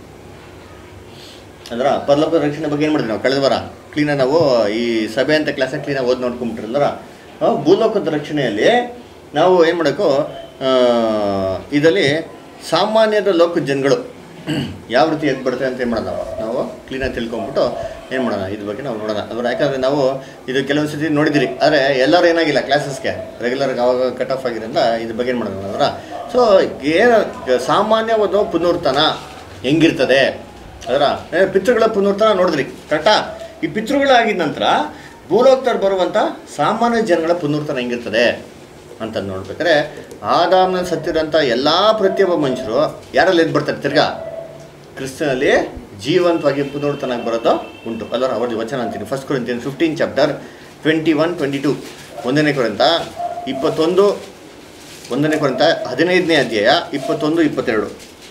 ಅಂದ್ರೆ ಪರಲೋಕದ ರಕ್ಷಣೆ ಬಗ್ಗೆ ಏನು ಮಾಡಿದ್ವಿ ನಾವು ಕಳೆದ ವಾರ ಕ್ಲೀನಾಗಿ ನಾವು ಈ ಸಭೆ ಅಂತ ಕ್ಲಾಸಾಗಿ ಕ್ಲೀನಾಗಿ ಓದಿ ನೋಡ್ಕೊಂಬಿಟ್ರಲ್ಲ ಭೂಲೋಕದ ರಕ್ಷಣೆಯಲ್ಲಿ ನಾವು ಏನು ಮಾಡಬೇಕು ಇದರಲ್ಲಿ ಸಾಮಾನ್ಯದ ಲೋಕದ ಜನಗಳು ಯಾವ ರೀತಿ ಎದ್ದು ಬರುತ್ತೆ ಅಂತ ಏನು ಮಾಡೋಣ ನಾವು ನಾವು ಕ್ಲೀನಾಗಿ ತಿಳ್ಕೊಂಬಿಟ್ಟು ಏನು ಮಾಡೋಣ ಇದ್ರ ಬಗ್ಗೆ ನಾವು ನೋಡೋಣ ಅದ್ರ ಯಾಕಂದರೆ ನಾವು ಇದು ಕೆಲವೊಂದು ಸತಿ ನೋಡಿದಿರಿ ಆದರೆ ಎಲ್ಲರೂ ಏನಾಗಿಲ್ಲ ಕ್ಲಾಸಸ್ಗೆ ರೆಗ್ಯುಲರ್ಗೆ ಅವಾಗ ಕಟ್ ಆಫ್ ಆಗಿರೋದ್ರಿಂದ ಇದ್ರ ಬಗ್ಗೆ ಏನು ಮಾಡೋಣ ಅವರ ಸೊ ಏನು ಸಾಮಾನ್ಯ ಒಂದು ಪುನರ್ತನ ಹೆಂಗಿರ್ತದೆ ಅದರ ಏ, ಪಿತೃಗಳ ಪುನರ್ತನ ನೋಡಿದ್ರಿ ಕರೆಕ್ಟಾ ಈ ಪಿತೃಗಳಾಗಿದ ನಂತರ ಭೂಲೋಕದಲ್ಲಿ ಬರುವಂಥ ಸಾಮಾನ್ಯ ಜನಗಳ ಪುನರ್ತನ ಹೆಂಗಿರ್ತದೆ ಅಂತ ನೋಡ್ಬೇಕಾದ್ರೆ ಆದಾಮ್ನ ಸತ್ತಿರೋಂಥ ಎಲ್ಲ ಪ್ರತಿಯೊಬ್ಬ ಮನುಷ್ಯರು ಯಾರಲ್ಲಿ ಎದ್ದು ಬರ್ತಾರೆ ತಿರ್ಗಾ ಕ್ರಿಸ್ತನಲ್ಲಿ ಜೀವಂತವಾಗಿ ಪುನರ್ತನಾಗಿ ಬರೋದು ಉಂಟು ಅಲ್ಲರ ಅವ್ರದ್ದು ವಚನ ಅಂತೀನಿ first Corinthians fifteen chapter twenty one twenty two ಒಂದನೇ ಕೊರಂತ ಇಪ್ಪತ್ತೊಂದು ಒಂದನೇ ಕೊರಂತ ಹದಿನೈದನೇ ಅಧ್ಯಾಯ ಇಪ್ಪತ್ತೊಂದು ಇಪ್ಪತ್ತೆರಡು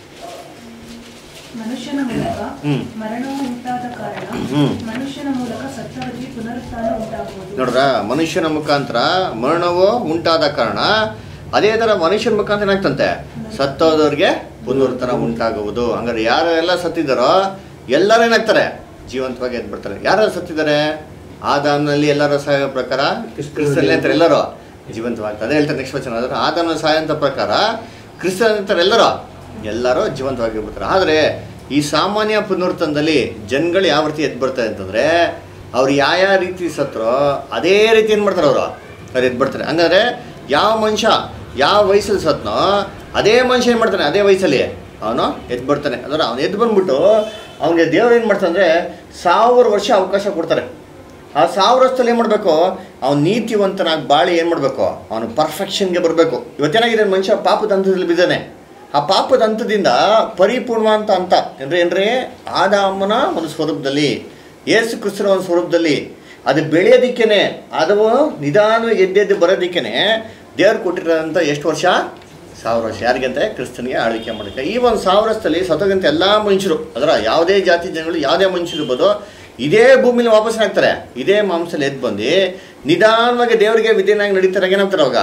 ಮನುಷ್ಯನ ಮೂಲಕ ಹ್ಮ್. ಮರಣವು ಉಂಟಾದ ಕಾರಣ ಹ್ಮ್. ಮನುಷ್ಯನ ಮೂಲಕ ಸತ್ತವರಿಗೆ ಪುನರುತ್ಥಾನ ಉಂಟಾಗುವುದು ನೋಡ್ರ ಮನುಷ್ಯನ ಮುಖಾಂತರ ಮರಣವು ಉಂಟಾದ ಕಾರಣ ಅದೇ ಥರ ಮನುಷ್ಯನ ಮುಖಾಂತರ ಏನಾಗ್ತಂತೆ ಸತ್ತೋದವ್ರಿಗೆ ಪುನರ್ತನ ಉಂಟಾಗುವುದು ಹಂಗಾರೆ ಯಾರೆಲ್ಲ ಸತ್ತಿದ್ದಾರೋ ಎಲ್ಲರೂ ಏನಾಗ್ತಾರೆ ಜೀವಂತವಾಗಿ ಎದ್ದು ಬರ್ತಾರೆ ಯಾರು ಸತ್ತಿದ್ದಾರೆ ಆದಾಮ್ನಲ್ಲಿ ಎಲ್ಲರ ಸಹಾಯ ಪ್ರಕಾರ ಕ್ರಿಸ್ತಲ್ಲಿ ಅಂತಾರೆ ಎಲ್ಲರೂ ಜೀವಂತವಾಗ್ತಾರೆ ಅದೇ ಹೇಳ್ತಾರೆ ನೆಕ್ಸ್ಟ್ ವಚನ ಅದರ ಆದಾಮನ ಸಹಾಯ ಅಂತ ಪ್ರಕಾರ ಕ್ರಿಸ್ತನ್ ಅಂತಾರೆ ಎಲ್ಲರೂ ಎಲ್ಲರೂ ಜೀವಂತವಾಗಿ ಬರ್ತಾರೆ ಆದರೆ ಈ ಸಾಮಾನ್ಯ ಪುನರ್ತನದಲ್ಲಿ ಜನಗಳು ಯಾವ ರೀತಿ ಎದ್ದು ಬರ್ತಾರೆ ಅಂತಂದರೆ ಅವ್ರು ಯಾವ ಯಾವ ರೀತಿ ಸತ್ರೋ ಅದೇ ರೀತಿ ಏನು ಮಾಡ್ತಾರೆ ಅವರು ಅವ್ರು ಎದ್ದು ಬರ್ತಾರೆ ಹಂಗಾದ್ರೆ ಯಾವ ಮನುಷ್ಯ ಯಾವ ವಯಸ್ಸಲ್ಲಿ ಸತ್ನೋ ಅದೇ ಮನುಷ್ಯ ಏನು ಮಾಡ್ತಾನೆ ಅದೇ ವಯಸ್ಸಲ್ಲಿ ಅವನು ಎದ್ದು ಬರ್ತಾನೆ ಅದರ ಅವನು ಎದ್ದು ಬಂದ್ಬಿಟ್ಟು ಅವನಿಗೆ ದೇವ್ರು ಏನು ಮಾಡ್ತಾನೆ ಅಂದರೆ ಸಾವಿರ ವರ್ಷ ಅವಕಾಶ ಕೊಡ್ತಾರೆ ಆ ಸಾವಿರ ವರ್ಷದಲ್ಲಿ ಏನು ಮಾಡಬೇಕು ಅವ್ನು ನೀತಿವಂತನಾಗಿ ಬಾಳಿ ಏನು ಮಾಡಬೇಕು ಅವನು ಪರ್ಫೆಕ್ಷನ್ಗೆ ಬರಬೇಕು ಇವತ್ತೇನಾಗಿದೆ ಮನುಷ್ಯ ಪಾಪದ ಹಂತದಲ್ಲಿ ಬಿದ್ದಾನೆ ಆ ಪಾಪದ ಹಂತದಿಂದ ಪರಿಪೂರ್ಣವಂತ ಅಂತ ಅಂದರೆ ಏನ್ರಿ ಆದಾಮನ ಒಂದು ಸ್ವರೂಪದಲ್ಲಿ ಯೇಸು ಕ್ರಿಸ್ತನ ಒಂದು ಸ್ವರೂಪದಲ್ಲಿ ಅದು ಬೆಳೆಯೋದಿಕ್ಕೇನೆ ಅದು ನಿಧಾನವಾಗಿ ಎದ್ದೆದ್ದು ಬರೋದಿಕ್ಕೇನೆ ದೇವ್ರು ಕೊಟ್ಟಿರೋಂಥ ಎಷ್ಟು ವರ್ಷ ಸಾವಿರ ವರ್ಷ ಯಾರಿಗಂತೆ ಕ್ರಿಸ್ತನಿಗೆ ಆಳ್ವಿಕೆ ಮಾಡೋಕ್ಕೆ ಈ ಒಂದು ಸಾವಿರ ವರ್ಷದಲ್ಲಿ ಸತ್ತೋಗಂತ ಎಲ್ಲ ಮನುಷ್ಯರು ಅದರ ಯಾವುದೇ ಜಾತಿ ಜನಗಳು ಯಾವುದೇ ಮನುಷ್ಯರು ಇರ್ಬೋದು ಇದೇ ಭೂಮಿಲಿ ವಾಪಸ್ ಆಗ್ತಾರೆ ಇದೇ ಮಾಂಸಲ್ಲಿ ಎದ್ದು ಬಂದು ನಿಧಾನವಾಗಿ ದೇವರಿಗೆ ವಿಧೇಯನಾಗಿ ನಡೀತಾರೆ ಏನಾಗ್ತಾರೆ ಅವಾಗ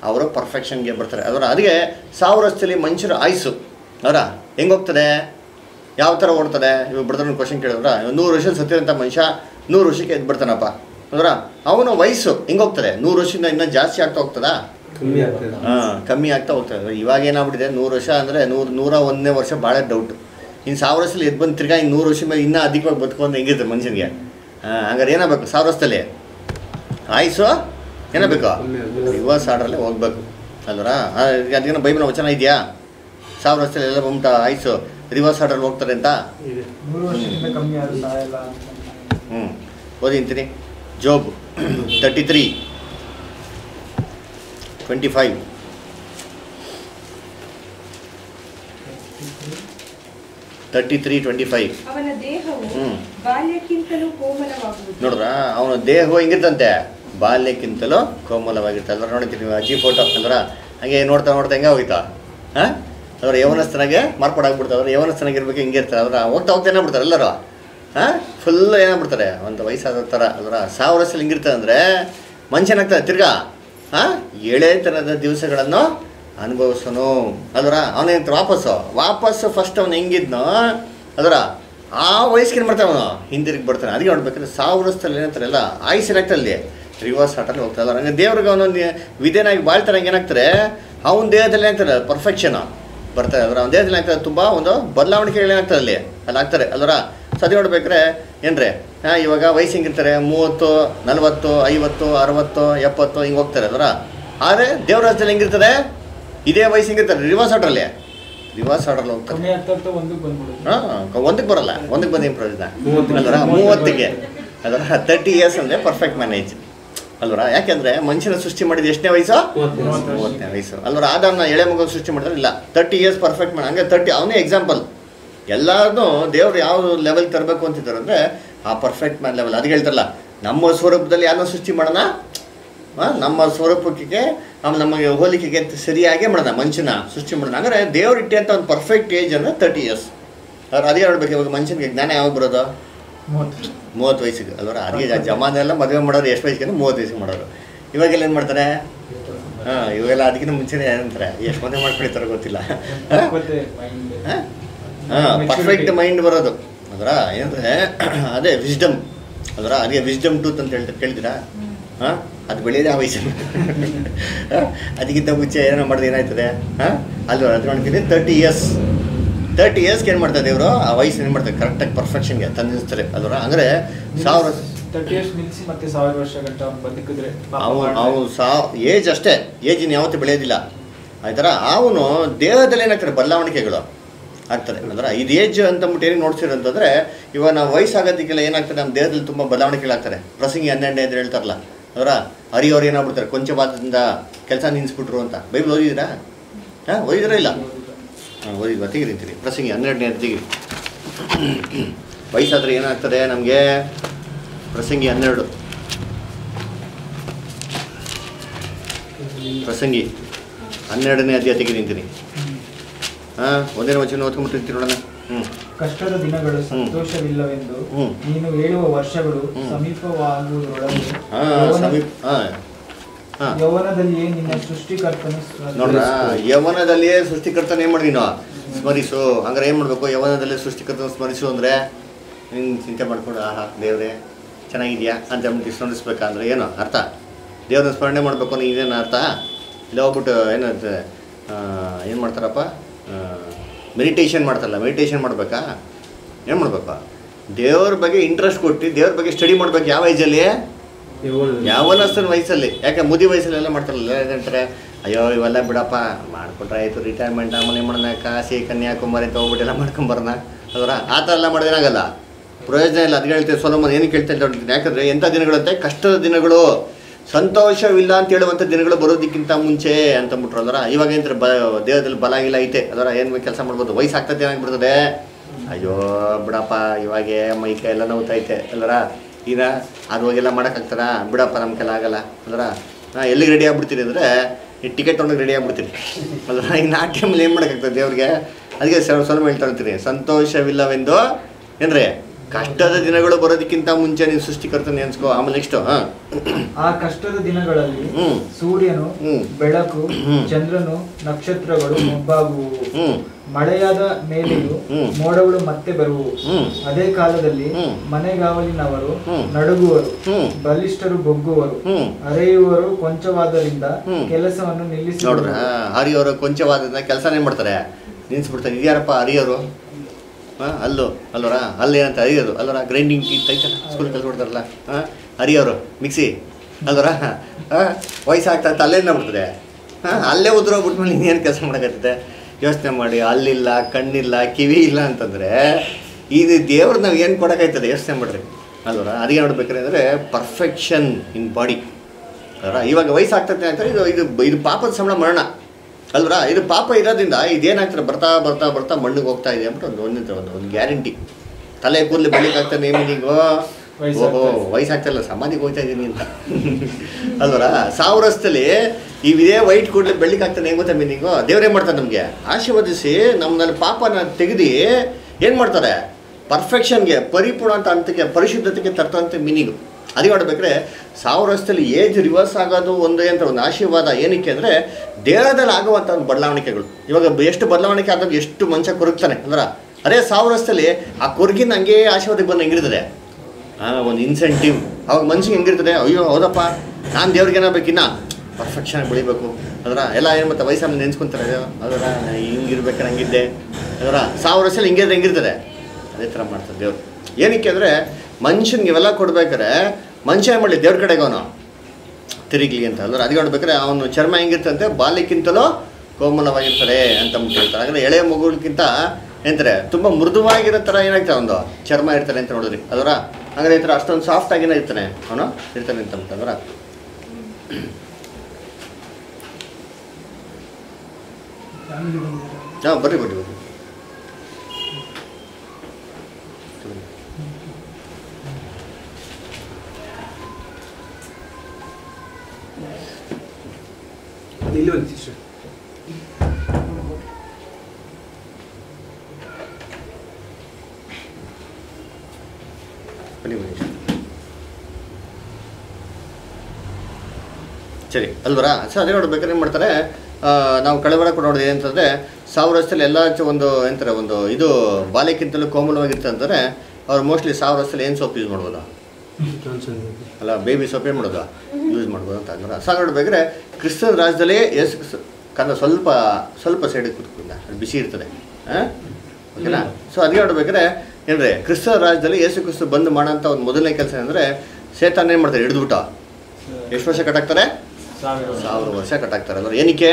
ಅವರು ಪರ್ಫೆಕ್ಷನ್ಗೆ ಬರ್ತಾರೆ ಅದರ ಅದಕ್ಕೆ ಸಾವಿರ ವರ್ಷದಲ್ಲಿ ಮನುಷ್ಯರ ಆಯುಸ್ಸು ಅವರ ಹೆಂಗೆ ಹೋಗ್ತದೆ ಯಾವ ಥರ ಓಡ್ತದೆ ಇವಾಗ ಬ್ರದರ್ ಕ್ವಶನ್ ಕೇಳಿದ್ರ ನೂರು ವರ್ಷ ಸತ್ತಿರಂಥ ಮನುಷ್ಯ ನೂರು ವರ್ಷಕ್ಕೆ ಎದ್ದು ಬಿಡ್ತಾನಪ್ಪ ಅಂದ್ರೆ ಅವನ ವಯಸ್ಸು ಹೆಂಗೆ ಹೋಗ್ತದೆ ನೂರು ವರ್ಷದಿಂದ ಇನ್ನೂ ಜಾಸ್ತಿ ಆಗ್ತಾ ಹೋಗ್ತದಾ ಕಮ್ಮಿ ಆಗ್ತದೆ ಹಾಂ ಕಮ್ಮಿ ಆಗ್ತಾ ಹೋಗ್ತದೆ ಇವಾಗ ಏನಾಗ್ಬಿಟ್ಟಿದೆ ನೂರು ವರ್ಷ ಅಂದರೆ ನೂರು ನೂರ ಒಂದನೇ ವರ್ಷ ಭಾಳ ಡೌಟ್ ಇನ್ನು ಸಾವಿರ ವರ್ಷದಲ್ಲಿ ಎದ್ದು ಬಂದು ತಿರ್ಗಾ ಇನ್ನು ನೂರು ವರ್ಷ ಮೇಲೆ ಇನ್ನೂ ಅಧಿಕವಾಗಿ ಬದುಕೊಂಡು ಹೆಂಗಿರ್ತದೆ ಮನುಷ್ಯನಿಗೆ ಹಾಂ ಹಂಗಾರೆ ಏನಾಗಬೇಕು ಸಾವಿರ ವರ್ಷದಲ್ಲಿ ಆಯ್ಸು ಏನಾಗಬೇಕು ಕಮ್ಮಿ ಆಗ್ತದೆ. ರಿವರ್ಸ್ ಆರ್ಡ್ರಲ್ಲೇ ಹೋಗ್ಬೇಕು ಅಲ್ವರ ಅದಕ್ಕೇನು ಬೈಬಲ್ ವಚನ ಇದೆಯಾ ಸಾವಿರ ವರ್ಷದಲ್ಲಿ ಎಲ್ಲ ಬಂದ್ಬಿಟ್ಟು ಆಯ್ಸು ರಿವರ್ಸ್ ಆರ್ಡ್ರಲ್ಲಿ ಹೋಗ್ತಾರೆ ಅಂತ ಇದೆ ನೂರು ವರ್ಷಕ್ಕಿಂತ ಕಮ್ಮಿ ಆದ್ರೂ ಸಾಯಲ್ಲ ಅಂತ ಹ್ಞೂ ಓದಿಂತೀನಿ Job thirty three twenty five thirty three twenty five ಅವನ ದೇಹವು ಹ್ಮ್. ಬಾಲ್ಯಕ್ಕಿಂತಲೂ ಕೋಮಲವಾಗುವುದು ನೋಡ್ರ ಅವನ ದೇಹವು ಹೆಂಗಿರ್ತಂತೆ ಬಾಲ್ಯಕ್ಕಿಂತಲೂ ಕೋಮಲವಾಗಿರ್ತದೆ ಅಲ್ವ ನೋಡ್ತೀನಿ ನೀವು ಅಜ್ಜಿ ಫೋಟೋ ಅಂದ್ರ ಹಂಗೆ ನೋಡ್ತಾ ನೋಡ್ತಾ ಹೆಂಗೆ ಹೋಯ್ತಾ ಹಾಂ ಅವ್ರ ಯವನಸ್ಥನಾಗೆ ಮಾರ್ಪಾಡಾಗ್ಬಿಡ್ತಾರೆ ಅವ್ರು ಯವನಸ್ಥನಾಗಿರ್ಬೇಕು ಹಿಂಗೆ ಇರ್ತಾರೆ ಅವ್ರ ಹೋಗ್ತಾ ಹೋಗ್ತಾ ಏನಾಗ್ಬಿಡ್ತಾರೆ ಎಲ್ಲರೂ ಹಾಂ ಫುಲ್ ಏನಾಗ್ಬಿಡ್ತಾರೆ ಒಂದು ವಯಸ್ಸಾದ ಥರ ಅಲ್ವರ ಸಾವಿರ ವರ್ಷದಲ್ಲಿ ಹಿಂಗಿರ್ತದೆ ಅಂದರೆ ಮನುಷ್ಯನಾಗ್ತದೆ ತಿರ್ಗಾ ಹಾಂ ಏಳೇತನದ ದಿವಸಗಳನ್ನು ಅನುಭವಿಸೋನು ಅಲ್ವರ ಅವನೇನು ವಾಪಸ್ಸು ವಾಪಸ್ಸು ಫಸ್ಟ್ ಅವನು ಹೆಂಗಿದ್ನೋ ಅದರ ಆ ವಯಸ್ಸಿಗೆ ಏನು ಮಾಡ್ತಾನೆ ಅವನು ಹಿಂದಿರುಗಿ ಬರ್ತಾನೆ ಅದಕ್ಕೆ ನೋಡ್ಬೇಕಾದ್ರೆ ಸಾವಿರ ವರ್ಷದಲ್ಲಿ ಏನಂತಾರೆ ಎಲ್ಲ ಆಯುಸ್ ಏನಾಗ್ತದೆ ಅಲ್ಲಿ ರಿವರ್ಸ್ ಆಟಲ್ಲಿ ಹೋಗ್ತಾ ಹಂಗೆ ದೇವ್ರಿಗೆ ಅವನೊಂದು ವಿಧೇನಾಗಿ ಬಾಳ್ತಾರೆ ಹಂಗೆ ಏನಾಗ್ತಾರೆ ಅವನ ದೇಹದಲ್ಲಿ ಏನಾಗ್ತಾರೆ ಪರ್ಫೆಕ್ಷನ್ ಬರ್ತಾರೆ ಅದರ ಅವನ ದೇಹದಲ್ಲಿ ಏನಾಗ್ತದೆ ತುಂಬ ಒಂದು ಬದಲಾವಣೆಗಳು ಏನಾಗ್ತದೆ ಅಲ್ಲಿ ಅಲ್ಲಿ ಆಗ್ತಾರೆ ಅಲ್ವರ ಸದಿ ನೋಡ್ಬೇಕಾದ್ರೆ ಏನ್ರಿ ಹಾಂ ಇವಾಗ ವಯಸ್ಸು ಹಿಂಗಿರ್ತಾರೆ ಮೂವತ್ತು ನಲ್ವತ್ತು ಐವತ್ತು ಅರವತ್ತು ಎಪ್ಪತ್ತು ಹಿಂಗೆ ಹೋಗ್ತಾರೆ ಅಲ್ವರ ಆದರೆ ದೇವ್ರ ರಾಜ್ಯದಲ್ಲಿ ಹೆಂಗಿರ್ತದೆ ಇದೇ ವಯಸ್ಸು ಹಿಂಗಿರ್ತಾರೆ ರಿವರ್ಸ್ ಆರ್ಡ್ರಲ್ಲಿ ರಿವರ್ಸ್ ಆರ್ಡ್ರಲ್ಲಿ ಹೋಗ್ತಾರೆ ಕಮ್ಮಿ ಆಗ್ತಾ ಆಗ್ತಾ ಒಂದಕ್ಕೆ ಬಂದ್ಬಿಡುದು ಹಾಂ ಒಂದಕ್ಕೆ ಬರಲ್ಲ ಒಂದಕ್ಕೆ ಬಂದೇನು ಪ್ರಯೋಜನ ಮೂವತ್ತಕ್ಕೆ. ಅಲ್ವರ ಮೂವತ್ತಿಗೆ ಅದರ ತರ್ಟಿ ಇಯರ್ಸ್ ಅಂದರೆ ಪರ್ಫೆಕ್ಟ್ ಮ್ಯಾನೇಜ್ ಅಲ್ವರ ಯಾಕೆಂದ್ರೆ ಮನುಷ್ಯನ ಸೃಷ್ಟಿ ಮಾಡಿದ ಎಷ್ಟನೇ ವಯಸ್ಸು ಮೂವತ್ತನೇ ಮೂವತ್ತನೇ ವಯಸ್ಸು ಅಲ್ವರ ಆದಾಮ್ನ ಎಳೆ ಮಗು ಸೃಷ್ಟಿ ಮಾಡಿದ್ರೆ ಇಲ್ಲ ತರ್ಟಿ ಇಯರ್ಸ್ ಪರ್ಫೆಕ್ಟ್ ಮಾಡಿ ಹಂಗೆ ತರ್ಟಿ ಅವನೇ ಎಕ್ಸಾಂಪಲ್ ಎಲ್ಲಾರನ್ನೂ ದೇವ್ರು ಯಾವ ಲೆವೆಲ್ ತರಬೇಕು ಅಂತಿದ್ದಾರೆ ಅಂದರೆ ಆ ಪರ್ಫೆಕ್ಟ್ ಮ್ಯಾನ್ ಲೆವೆಲ್ ಅದಕ್ಕೆ ಹೇಳ್ತಾರಲ್ಲ ನಮ್ಮ ಸ್ವರೂಪದಲ್ಲಿ ಯಾರನ್ನ ಸೃಷ್ಟಿ ಮಾಡೋಣ ಆ, ನಮ್ಮ ಸ್ವರೂಪಕ್ಕೆ ಆಮೇಲೆ ನಮಗೆ ಹೋಲಿಕೆಗೆ ಸರಿಯಾಗೇ ಮಾಡೋಣ ಮನುಷ್ಯನ ಸೃಷ್ಟಿ ಮಾಡೋಣ ಅಂದರೆ ದೇವ್ರು ಇಟ್ಟೆ ಅಂತ ಒಂದು ಪರ್ಫೆಕ್ಟ್ ಏಜ್ ಅಂದರೆ ತರ್ಟಿ ಇಯರ್ಸ್ ಅವ್ರು ಅದೇ ಹೇಳ್ಬೇಕು ಇವಾಗ ಮನುಷ್ಯನಿಗೆ ಜ್ಞಾನ ಯಾವಾಗ ಬರೋದು ಮೂವತ್ತು ಮೂವತ್ತು ವಯಸ್ಸಿಗೆ ಅಲ್ವರ ಅದಕ್ಕೆ ಜಮಾನ ಎಲ್ಲ ಮದುವೆ ಮಾಡೋರು ಎಷ್ಟು ವಯಸ್ಸಿಗೆ ಅಂದ್ರೆ ಮೂವತ್ತು ವಯಸ್ಸಿಗೆ ಮಾಡೋರು ಇವಾಗೆಲ್ಲ ಏನು ಮಾಡ್ತಾರೆ ಹಾಂ ಇವಾಗೆಲ್ಲ ಅದಕ್ಕಿಂತ ಮುಂಚೆನೇ ಏನಂತಾರೆ ಎಷ್ಟು ಮದುವೆ ಮಾಡ್ಕೊಳ್ತಾರೆ ಗೊತ್ತಿಲ್ಲ ಮತ್ತೆ mind. ಹಾಂ ಪರ್ಫೆಕ್ಟ್ Maturity. ಮೈಂಡ್ ಬರೋದು ಅದರ ಏನಂದರೆ ಅದೇ ವಿಸ್ಡಮ್ ಅದರ ಅದೇ ವಿಸ್ಡಮ್ ಟೂತ್ ಅಂತ ಹೇಳ್ತಾರೆ ಕೇಳಿದಿರಾ ಹಾಂ ಅದು ಬೆಳೆಯೋದೇ ಆ ವಯಸ್ಸು ಅದಕ್ಕಿಂತ ಮುಂಚೆ ಏನೋ ಮಾಡಿದ್ರೆ ಏನಾಯ್ತದೆ ಹಾಂ ಅಲ್ಲಿ ಅದು ನೋಡ್ತೀನಿ ತರ್ಟಿ ಇಯರ್ಸ್ ತರ್ಟಿ ಇಯರ್ಸ್ಗೆ ಏನು ಮಾಡ್ತಾರೆ ದೇವರು ಆ ವಯಸ್ಸು ಏನು ಮಾಡ್ತಾರೆ ಕರೆಕ್ಟಾಗಿ ಪರ್ಫೆಕ್ಷನ್ಗೆ ತಂದಿಸ್ತಾರೆ ಅಲ್ವರ ಅಂದರೆ ಸಾವಿರ ತರ್ಟಿ ಇಯರ್ಸ್ ನಿಲ್ಲಿಸಿ ಮತ್ತೆ ಸಾವಿರ ವರ್ಷ ಗಂಟ ಅವ್ನು ಬದುಕಿದ್ರೆ ಪಾಪ ಅವನು ಮಾಡ್ತಾರೆ. ಅವನು ಸಾವ್ ಏಜ್ ಅಷ್ಟೇ ಏಜಿನ ಯಾವತ್ತೂ ಬೆಳೆಯೋದಿಲ್ಲ ಆಯ್ತರ ಅವನು ದೇಹದಲ್ಲಿ ಏನಾಗ್ತಾರೆ ಬದಲಾವಣೆಗಳು ಆಗ್ತದೆ ಅಂದ್ರೆ ಇದು ಏಜ್ ಅಂತಂದ್ಬಿಟ್ಟು ಏನು ನೋಡ್ಸಿರಂತಂದ್ರೆ ಇವಾಗ ನಾವು ವಯಸ್ಸಾಗೋದಕ್ಕೆಲ್ಲ ಏನಾಗ್ತದೆ ನಮ್ಮ ದೇಹದಲ್ಲಿ ತುಂಬ ಬದಲಾವಣೆಗಳಾಗ್ತಾರೆ ಪ್ರಸಂಗಿ ಹನ್ನೆರಡನೇ ಅಂತ ಹೇಳ್ತಾರಲ್ಲ ಅದರ ಹರಿಯವ್ರು ಏನಾಗ್ಬಿಡ್ತಾರೆ ಕೊಂಚವಾದದಿಂದ ಕೆಲಸ ನಿಲ್ಲಿಸ್ಬಿಟ್ರು ಅಂತ ಬೈಬಲ್ ಓದಿದ್ದೀರಾ ಹಾಂ ಓದಿದ್ದೀರಾ ಇಲ್ಲ ಹಾಂ ಓದಿದ್ವಾ ತೆಗಿರಿತೀರಿ ಪ್ರಸಂಗಿ ಹನ್ನೆರಡನೇ ತೆಗಿರಿ ವಯಸ್ಸಾದ್ರೆ ಏನಾಗ್ತದೆ ನಮಗೆ ಪ್ರಸಂಗಿ ಹನ್ನೆರಡು ಪ್ರಸಂಗಿ ಹನ್ನೆರಡನೇ ಅಧ್ಯಾಯ ತೆಗಿ ನಿಂತೀನಿ ಹಾಂ ಒಂದನೇ ವಚನ ಓದ್ಕೊಂಡ್ಬಿಟ್ಟಿರ್ತೀನಿ ನೋಡೋಣ ಹ್ಞೂ ಕಷ್ಟದ ದಿನಗಳು ಸಂತೋಷವಿಲ್ಲವೆಂದು ಹ್ಮ್. ನೀನು ಹೇಳುವ ವರ್ಷಗಳು ಹ್ಮ್. ಸಮೀಪವಾಗುವುದರೊಳಗೆ ಹಾಂ ಯೌವನ- ಸಮೀಪ ಹಾಂ ಹಾಂ ಯೌವನದಲ್ಲಿಯೇ ನಿನ್ನ ಸೃಷ್ಟಿಕರ್ತನು ನೋಡ್ರ ಯೌವನದಲ್ಲಿಯೇ ಸೃಷ್ಟಿಕರ್ತನ ಏನು ಮಾಡಿ ನೀನು ಸ್ಮರಿಸು ಹಂಗಾರೆ ಏನು ಮಾಡಬೇಕು ಯೌವನದಲ್ಲೇ ಸೃಷ್ಟಿಕರ್ತನ ಸ್ಮರಿಸು ಅಂದರೆ ನೀನು ಚಿಂತೆ ಮಾಡ್ಕೊಂಡು ಆಹಾ ದೇವ್ರೆ ಚೆನ್ನಾಗಿದೆಯಾ ಅಂತ ಅಂದ್ಬಿಟ್ಟು ಸ್ಮರಿಸ್ಬೇಕಾ ಅಂದರೆ ಏನು ಅರ್ಥ ದೇವ್ರನ್ನ ಸ್ಮರಣೆ ಮಾಡಬೇಕು ಅನ್ನೋ ಇದೇನು ಅರ್ಥ ಇಲ್ಲ ಹೋಗ್ಬಿಟ್ಟು ಏನಂತ ಏನು ಮಾಡ್ತಾರಪ್ಪ ಮೆಡಿಟೇಷನ್ ಮಾಡ್ತಾರಲ್ಲ ಮೆಡಿಟೇಷನ್ ಮಾಡಬೇಕಾ ಏನು ಮಾಡ್ಬೇಕು ದೇವ್ರ ಬಗ್ಗೆ ಇಂಟ್ರೆಸ್ಟ್ ಕೊಟ್ಟು ದೇವ್ರ ಬಗ್ಗೆ ಸ್ಟಡಿ ಮಾಡ್ಬೇಕು ಯಾವ ಏಜಲ್ಲಿ ಯಾವನಸ್ತನ ವಯಸ್ಸಲ್ಲಿ ಯಾಕೆ ಮುದಿ ವಯಸ್ಸಲ್ಲಿ ಎಲ್ಲ ಮಾಡ್ತಾರಲ್ಲ ಏನಂತಾರೆ ಅಯ್ಯೋ ಇವೆಲ್ಲ ಬಿಡಪ್ಪ ಮಾಡ್ಕೊಟ್ರೆ ಆಯಿತು ರಿಟೈರ್ಮೆಂಟ್ ಆಮೇಲೆ ಏನು ಮಾಡೋಣ ಕಾಶಿ ಕನ್ಯಾಕುಮಾರಿ ಅಂತ ಹೋಗ್ಬಿಟ್ಟು ಎಲ್ಲ ಮಾಡ್ಕೊಂಬರೋಣ ಅದರ ಆ ಥರ ಎಲ್ಲ ಮಾಡೋದೇನಾಗಲ್ಲ ಪ್ರಯೋಜನ ಇಲ್ಲ ಅದು ಹೇಳ್ತೇವೆ ಸೊಲೋಮನ್ ಏನು ಕೇಳ್ತಾ ಇದ್ದೀನಿ ಯಾಕಂದರೆ ಎಂಥ ದಿನಗಳಂತೆ ಕಷ್ಟದ ದಿನಗಳು ಸಂತೋಷವಿಲ್ಲ ಅಂತ ಹೇಳುವಂಥ ದಿನಗಳು ಬರೋದಕ್ಕಿಂತ ಮುಂಚೆ ಅಂತಂದ್ಬಿಟ್ರು ಅದರ ಇವಾಗ ಏನಂತಾರೆ ಬ ದೇಹದಲ್ಲಿ ಬಲ ಇಲ್ಲ ಐತೆ ಅದರ ಏನು ಕೆಲಸ ಮಾಡ್ಬೋದು ವಯಸ್ಸಾಗ್ತದೆ ಏನಾಗ್ಬಿಡ್ತದೆ ಅಯ್ಯೋ ಬಿಡಪ್ಪ ಇವಾಗೆ ಮೈ ಕೈ ಎಲ್ಲ ನೋವ್ತೈತೆ ಅಲ್ಲರ ಈಗ ಅದು ಹೋಗೆಲ್ಲ ಮಾಡೋಕ್ಕಾಗ್ತದ ಬಿಡಪ್ಪ ನಮ್ಮ ಕೆಲ ಆಗಲ್ಲ ಅಲ್ಲರ ಹಾಂ ಎಲ್ಲಿಗೆ ರೆಡಿ ಆಗ್ಬಿಡ್ತೀರಿ ಅಂದರೆ ಈ ಟಿಕೆಟ್ ತೊಗೊಂಡು ರೆಡಿ ಆಗ್ಬಿಡ್ತೀರಿ ಅಲ್ಲರ ಈಗ ನಾಲ್ಕು ಟೈಮಲ್ಲಿ ಏನು ಮಾಡೋಕ್ಕಾಗ್ತದೆ ದೇವ್ರಿಗೆ ಅದಕ್ಕೆ ಸ್ವಲ್ಪ ಸ್ವಲ್ಪ ಹೇಳ್ತಾ ಇರ್ತೀರಿ ಸಂತೋಷವಿಲ್ಲವೆಂದು ಏನ್ರಿ ಕಷ್ಟದ ದಿನಗಳು ಬರೋದಕ್ಕಿಂತ ಮುಂಚೆ ನೀನು ಸೃಷ್ಟಿಕರ್ತನೆ ಅನ್ಸ್ಕೋ ಆಮೇಲೆ ನೆಕ್ಸ್ಟ್ ಹಾ ಆ ಕಷ್ಟದ ದಿನಗಳಲ್ಲಿ ಹ್ಮ್. ಸೂರ್ಯನು ಹ್ಮ್. ಬೆಳಕು ಹ್ಮ್. ಚಂದ್ರನು ನಕ್ಷತ್ರಗಳು ಮೊಬ್ಬಾಗುವು ಹ್ಮ್ ಮಳೆಯಾದ ಮೇಲೆಯೂ ಹ್ಮ್. ಮೋಡಗಳು ಮತ್ತೆ ಬರುವು ಹ್ಮ್. ಅದೇ ಕಾಲದಲ್ಲಿ ಹ್ಮ್. ಮನೆಗಾವಲಿನವರು ಹ್ಮ್. ನಡುಗುವರು ಹ್ಮ್. ಬಲಿಷ್ಠರು ಬೊಗ್ಗುವರು ಹ್ಮ್. ಅರೆಯುವರು ಕೊಂಚವಾದರಿಂದ ಹ್ಮ್. ಕೆಲಸವನ್ನು ನಿಲ್ಲಿಸಿ ನೋಡ್ರ ಹರಿಯವರು ಕೊಂಚವಾದ ಕೆಲಸನೇ ಮಾಡ್ತಾರೆ ನಿಲ್ಸ್ಬಿಡ್ತಾರೆ ಇದ್ಯಾರಪ್ಪ ಹರಿಯೋರು ಹಾಂ ಅಲ್ಲು ಅಲ್ವರ ಅಲ್ಲಿ ಏನಂತ ಹರಿಯೋದು ಅಲ್ವರ ಗ್ರೈಂಡಿಂಗ್ ಟೀತ್ ಐತಲ್ಲ ಸ್ಕೂಲ್ ಕಲ್ಸ್ಬಿಡ್ತಾರಲ್ಲ ಹಾಂ ಹರಿಯೋರು ಮಿಕ್ಸಿ ಅಲ್ವರ ಹಾಂ ವಯಸ್ಸಾಗ್ತಾ ಇರ್ತಾ ಅಲ್ಲೇನ ಬಿಡ್ತದೆ ಹಾಂ ಅಲ್ಲೇ ಉದ್ರೋಗ್ಬಿಟ್ಮೇಲೆ ಇನ್ನೇನು ಕೆಲಸ ಮಾಡೋಕತ್ತದೆ ಯೋಚನೆ ಮಾಡಿ ಅಲ್ಲಿಲ್ಲ ಕಣ್ಣಿಲ್ಲ ಕಿವಿ ಇಲ್ಲ ಅಂತಂದರೆ ಇದು ದೇವ್ರು ನಾವು ಏನು ಕೊಡೋಕ್ಕಾಯ್ತದೆ ಯೋಚನೆ ಮಾಡ್ರಿ ಅಲ್ವರ ಅರಿಯ ನೋಡ್ಬೇಕಾದ್ರೆ ಅಂದರೆ ಪರ್ಫೆಕ್ಷನ್ ಇನ್ ಬಾಡಿ ಅಲ್ವರ ಇವಾಗ ವಯಸ್ಸಾಗ್ತದೆ ಅಂತಾರೆ ಇದು ಇದು ಇದು ಪಾಪದ ಸಂಬಳ ಮರಣ ಅಲ್ವರ ಇದು ಪಾಪ ಇರೋದ್ರಿಂದ ಇದೇನಾಗ್ತದೆ ಬರ್ತಾ ಬರ್ತಾ ಬರ್ತಾ ಮಣ್ಣಿಗೆ ಹೋಗ್ತಾ ಇದೆ ಅಂತ ಒಂದು ಒಂದಿತ್ತು ಒಂದು ಒಂದು ಗ್ಯಾರಂಟಿ ತಲೆ ಕೂದಲು ಬೆಳಿಗ್ಗಾಗ್ತದೆ ನೇಮಿನಿಗೂ ವಯಸ್ಸಾಗ್ತಾ ಓಹೋ ಇದೆ. ವಯಸ್ಸಾಗ್ತಾಯಿಲ್ಲ ಸಮಾಧಿಗೆ ಹೋಗ್ತಾ ಇದ್ದೀನಿ ಅಂತ ಅಲ್ವರ ಸಾವಿರ ವರ್ಷದಲ್ಲಿ ಇವಿದೇ ವೈಟ್ ಕೂಡಲೇ ಬೆಳಿಗ್ಗಾಗ್ತಾನೆ ಹೆಂಗ್ ಗೊತ್ತಾ ಮೀನಿಂಗು ದೇವ್ರೇನು ಮಾಡ್ತಾರೆ ನಮಗೆ ಆಶೀರ್ವದಿಸಿ ನಮ್ಮಲ್ಲಿ ಪಾಪನ ತೆಗೆದು ಏನು ಮಾಡ್ತಾರೆ ಪರ್ಫೆಕ್ಷನ್ಗೆ ಪರಿಪೂರ್ಣ ಅಂತ ಹಂತಕ್ಕೆ ಪರಿಶುದ್ಧತೆಗೆ ತರ್ತಂತೆ ಮೀನಿಂಗು ಅದಕ್ಕೆ ನೋಡ್ಬೇಕ್ರೆ ಸಾವಿರ ವರ್ಷದಲ್ಲಿ ಏಜ್ ರಿವರ್ಸ್ ಆಗೋದು ಒಂದು ಅಂತ ಒಂದು ಆಶೀರ್ವಾದ ಏನಕ್ಕೆ ಅಂದರೆ ದೇಹದಲ್ಲಿ ಆಗುವಂಥ ಒಂದು ಬದಲಾವಣೆಗಳು ಇವಾಗ ಬ- ಎಷ್ಟು ಬದಲಾವಣೆ ಆದಾಗ ಎಷ್ಟು ಮನುಷ್ಯ ಕೊರಗ್ತಾನೆ ಅಂದ್ರೆ ಅದೇ ಸಾವಿರ ವರ್ಷದಲ್ಲಿ ಆ ಕೊರಗಿನ ಹಂಗೆ ಆಶೀರ್ವಾದಕ್ಕೆ ಬಂದು ಹೆಂಗಿರ್ತದೆ ಆ, ಒಂದು ಇನ್ಸೆಂಟಿವ್ ಅವಾಗ ಮನ್ಸಿಗೆ ಹೆಂಗಿರ್ತದೆ ಅಯ್ಯೋ ಹೌದಪ್ಪ ನಾನು ದೇವ್ರಿಗೆ ಏನಾಗಬೇಕಿನ್ನ ಪರ್ಫೆಕ್ಷನ್ ಬೆಳಿಬೇಕು ಅದರ ಎಲ್ಲ ಏನು ಮತ್ತೆ ವಯಸ್ಸಲ್ಲಿ ನೆನ್ಸ್ಕೊಂತಾರೆ ಅಯ್ಯೋ ಅದರ ಹಿಂಗಿರ್ಬೇಕಾರೆ ಹಂಗಿದ್ದೆ ಅದರ ಸಾವಿರ ವರ್ಷದಲ್ಲಿ ಹಿಂಗಿದ್ರೆ ಹೆಂಗಿರ್ತದೆ ಅದೇ ಥರ ಮಾಡ್ತಾರೆ ದೇವ್ರು ಏನಕ್ಕೆ ಅಂದರೆ ಮನುಷ್ಯನಿಗೆ ಇವೆಲ್ಲ ಕೊಡ್ಬೇಕಾದ್ರೆ ಮನುಷ್ಯ ಏನು ಮಾಡಲಿ ದೇವ್ರ ಕಡೆಗೆ ಅವನು ತಿರುಗ್ಲಿ ಅಂತ ಅಲ್ಲರ ಅದಕ್ಕೆ ನೋಡ್ಬೇಕಾದ್ರೆ ಅವನು ಚರ್ಮ ಹೆಂಗಿರ್ತಂತೆ ಬಾಲ್ಯಕ್ಕಿಂತಲೂ ಕೋಮಲವಾಗಿರ್ತಾರೆ ಅಂತ ಅಂದ್ಬಿಟ್ಟು ಹೇಳ್ತಾರೆ ಅಂದರೆ ಎಳೆಯ ಮಗುಗಿಂತ ಏನಂತಾರೆ ತುಂಬ ಮೃದುವಾಗಿರೋ ಥರ ಏನಾಗ್ತದೆ ಒಂದು ಚರ್ಮ ಇರ್ತಾನೆ ಅಂತ ನೋಡಿದ್ರಿ ಅದರ ಹಂಗಾರೆ ಈ ಥರ ಅಷ್ಟೊಂದು ಸಾಫ್ಟ್ ಆಗಿನೇ ಇರ್ತಾನೆ ಅವನು ಇರ್ತಾನೆ ಅಂತ ಅಂದ್ಬಿಟ್ಟು ಅದರ ಹಾಂ ಬರ್ರಿ ಬರ್ರಿ ಬರ್ರಿ ಇಲ್ಲಿ ಒಂದು ಸಿಸ್ಟರ್ ಬನ್ನಿ ಬನ್ನಿ ಸರಿ ಅಲ್ವರಾ ಸೊ ಅದೇ ನೋಡ್ಬೇಕಾದ್ರೆ ಏನು ಮಾಡ್ತಾರೆ ಆ, ನಾವು ಕಳೆಬರ ಕೂಡ ನೋಡಿದೆ ಅಂತಂದರೆ ಸಾವಿರ ವರ್ಷದಲ್ಲಿ ಎಲ್ಲ ಚ- ಒಂದು ಎಂತಾರೆ ಒಂದು ಇದು ಬಾಲ್ಯಕ್ಕಿಂತಲೂ ಕೋಮಲವಾಗಿರ್ತದೆ ಅಂತಾರೆ ಅವ್ರು ಮೋಸ್ಟ್ಲಿ ಸಾವಿರ ವರ್ಷದಲ್ಲಿ ಏನು ಸೋಪ್ ಯೂಸ್ ಮಾಡ್ಬೋದಾ ಜಾನ್ಸನ್ ಅಲ್ಲ ಬೇಬಿ ಸೋಪ್ ಏನು ಮಾಡೋದು ಯೂಸ್ ಮಾಡ್ಬೋದು ಅಂತ ಅಂದ್ರೆ ಸೊ ನೋಡ್ಬೇಕಾದ್ರೆ ಕ್ರಿಸ್ತನ ರಾಜ್ಯದಲ್ಲಿ ಎಸ್ ಕಂದ ಸ್ವಲ್ಪ ಸ್ವಲ್ಪ ಸೈಡಿಗೆ ಕೂತ್ಕೊಂಡ ಅದು ಬಿಸಿ ಇರ್ತದೆ ಹಾಂ ಓಕೆನಾ ಸೊ ಅದಕ್ಕೆ ನೋಡ್ಬೇಕಾದ್ರೆ ಏನ್ರಿ ಕ್ರಿಸ್ತನ ರಾಜ್ಯದಲ್ಲಿ ಯೇಸು ಕ್ರಿಸ್ತು ಬಂದು ಮಾಡೋಂಥ ಒಂದು ಮೊದಲನೇ ಕೆಲಸ ಅಂದರೆ ಸೇತಾನ ಏನು ಮಾಡ್ತಾರೆ ಹಿಡಿದ್ಬಿಟ್ಟು ಎಷ್ಟು ವರ್ಷ ಕಟ್ಟಾಕ್ತಾರೆ ಸಾವಿರ ವರ್ಷ. ಸಾವಿರ ವರ್ಷ ಕಟ್ಟಾಕ್ತಾರೆ ಅಂದ್ರೆ ಏನಕ್ಕೆ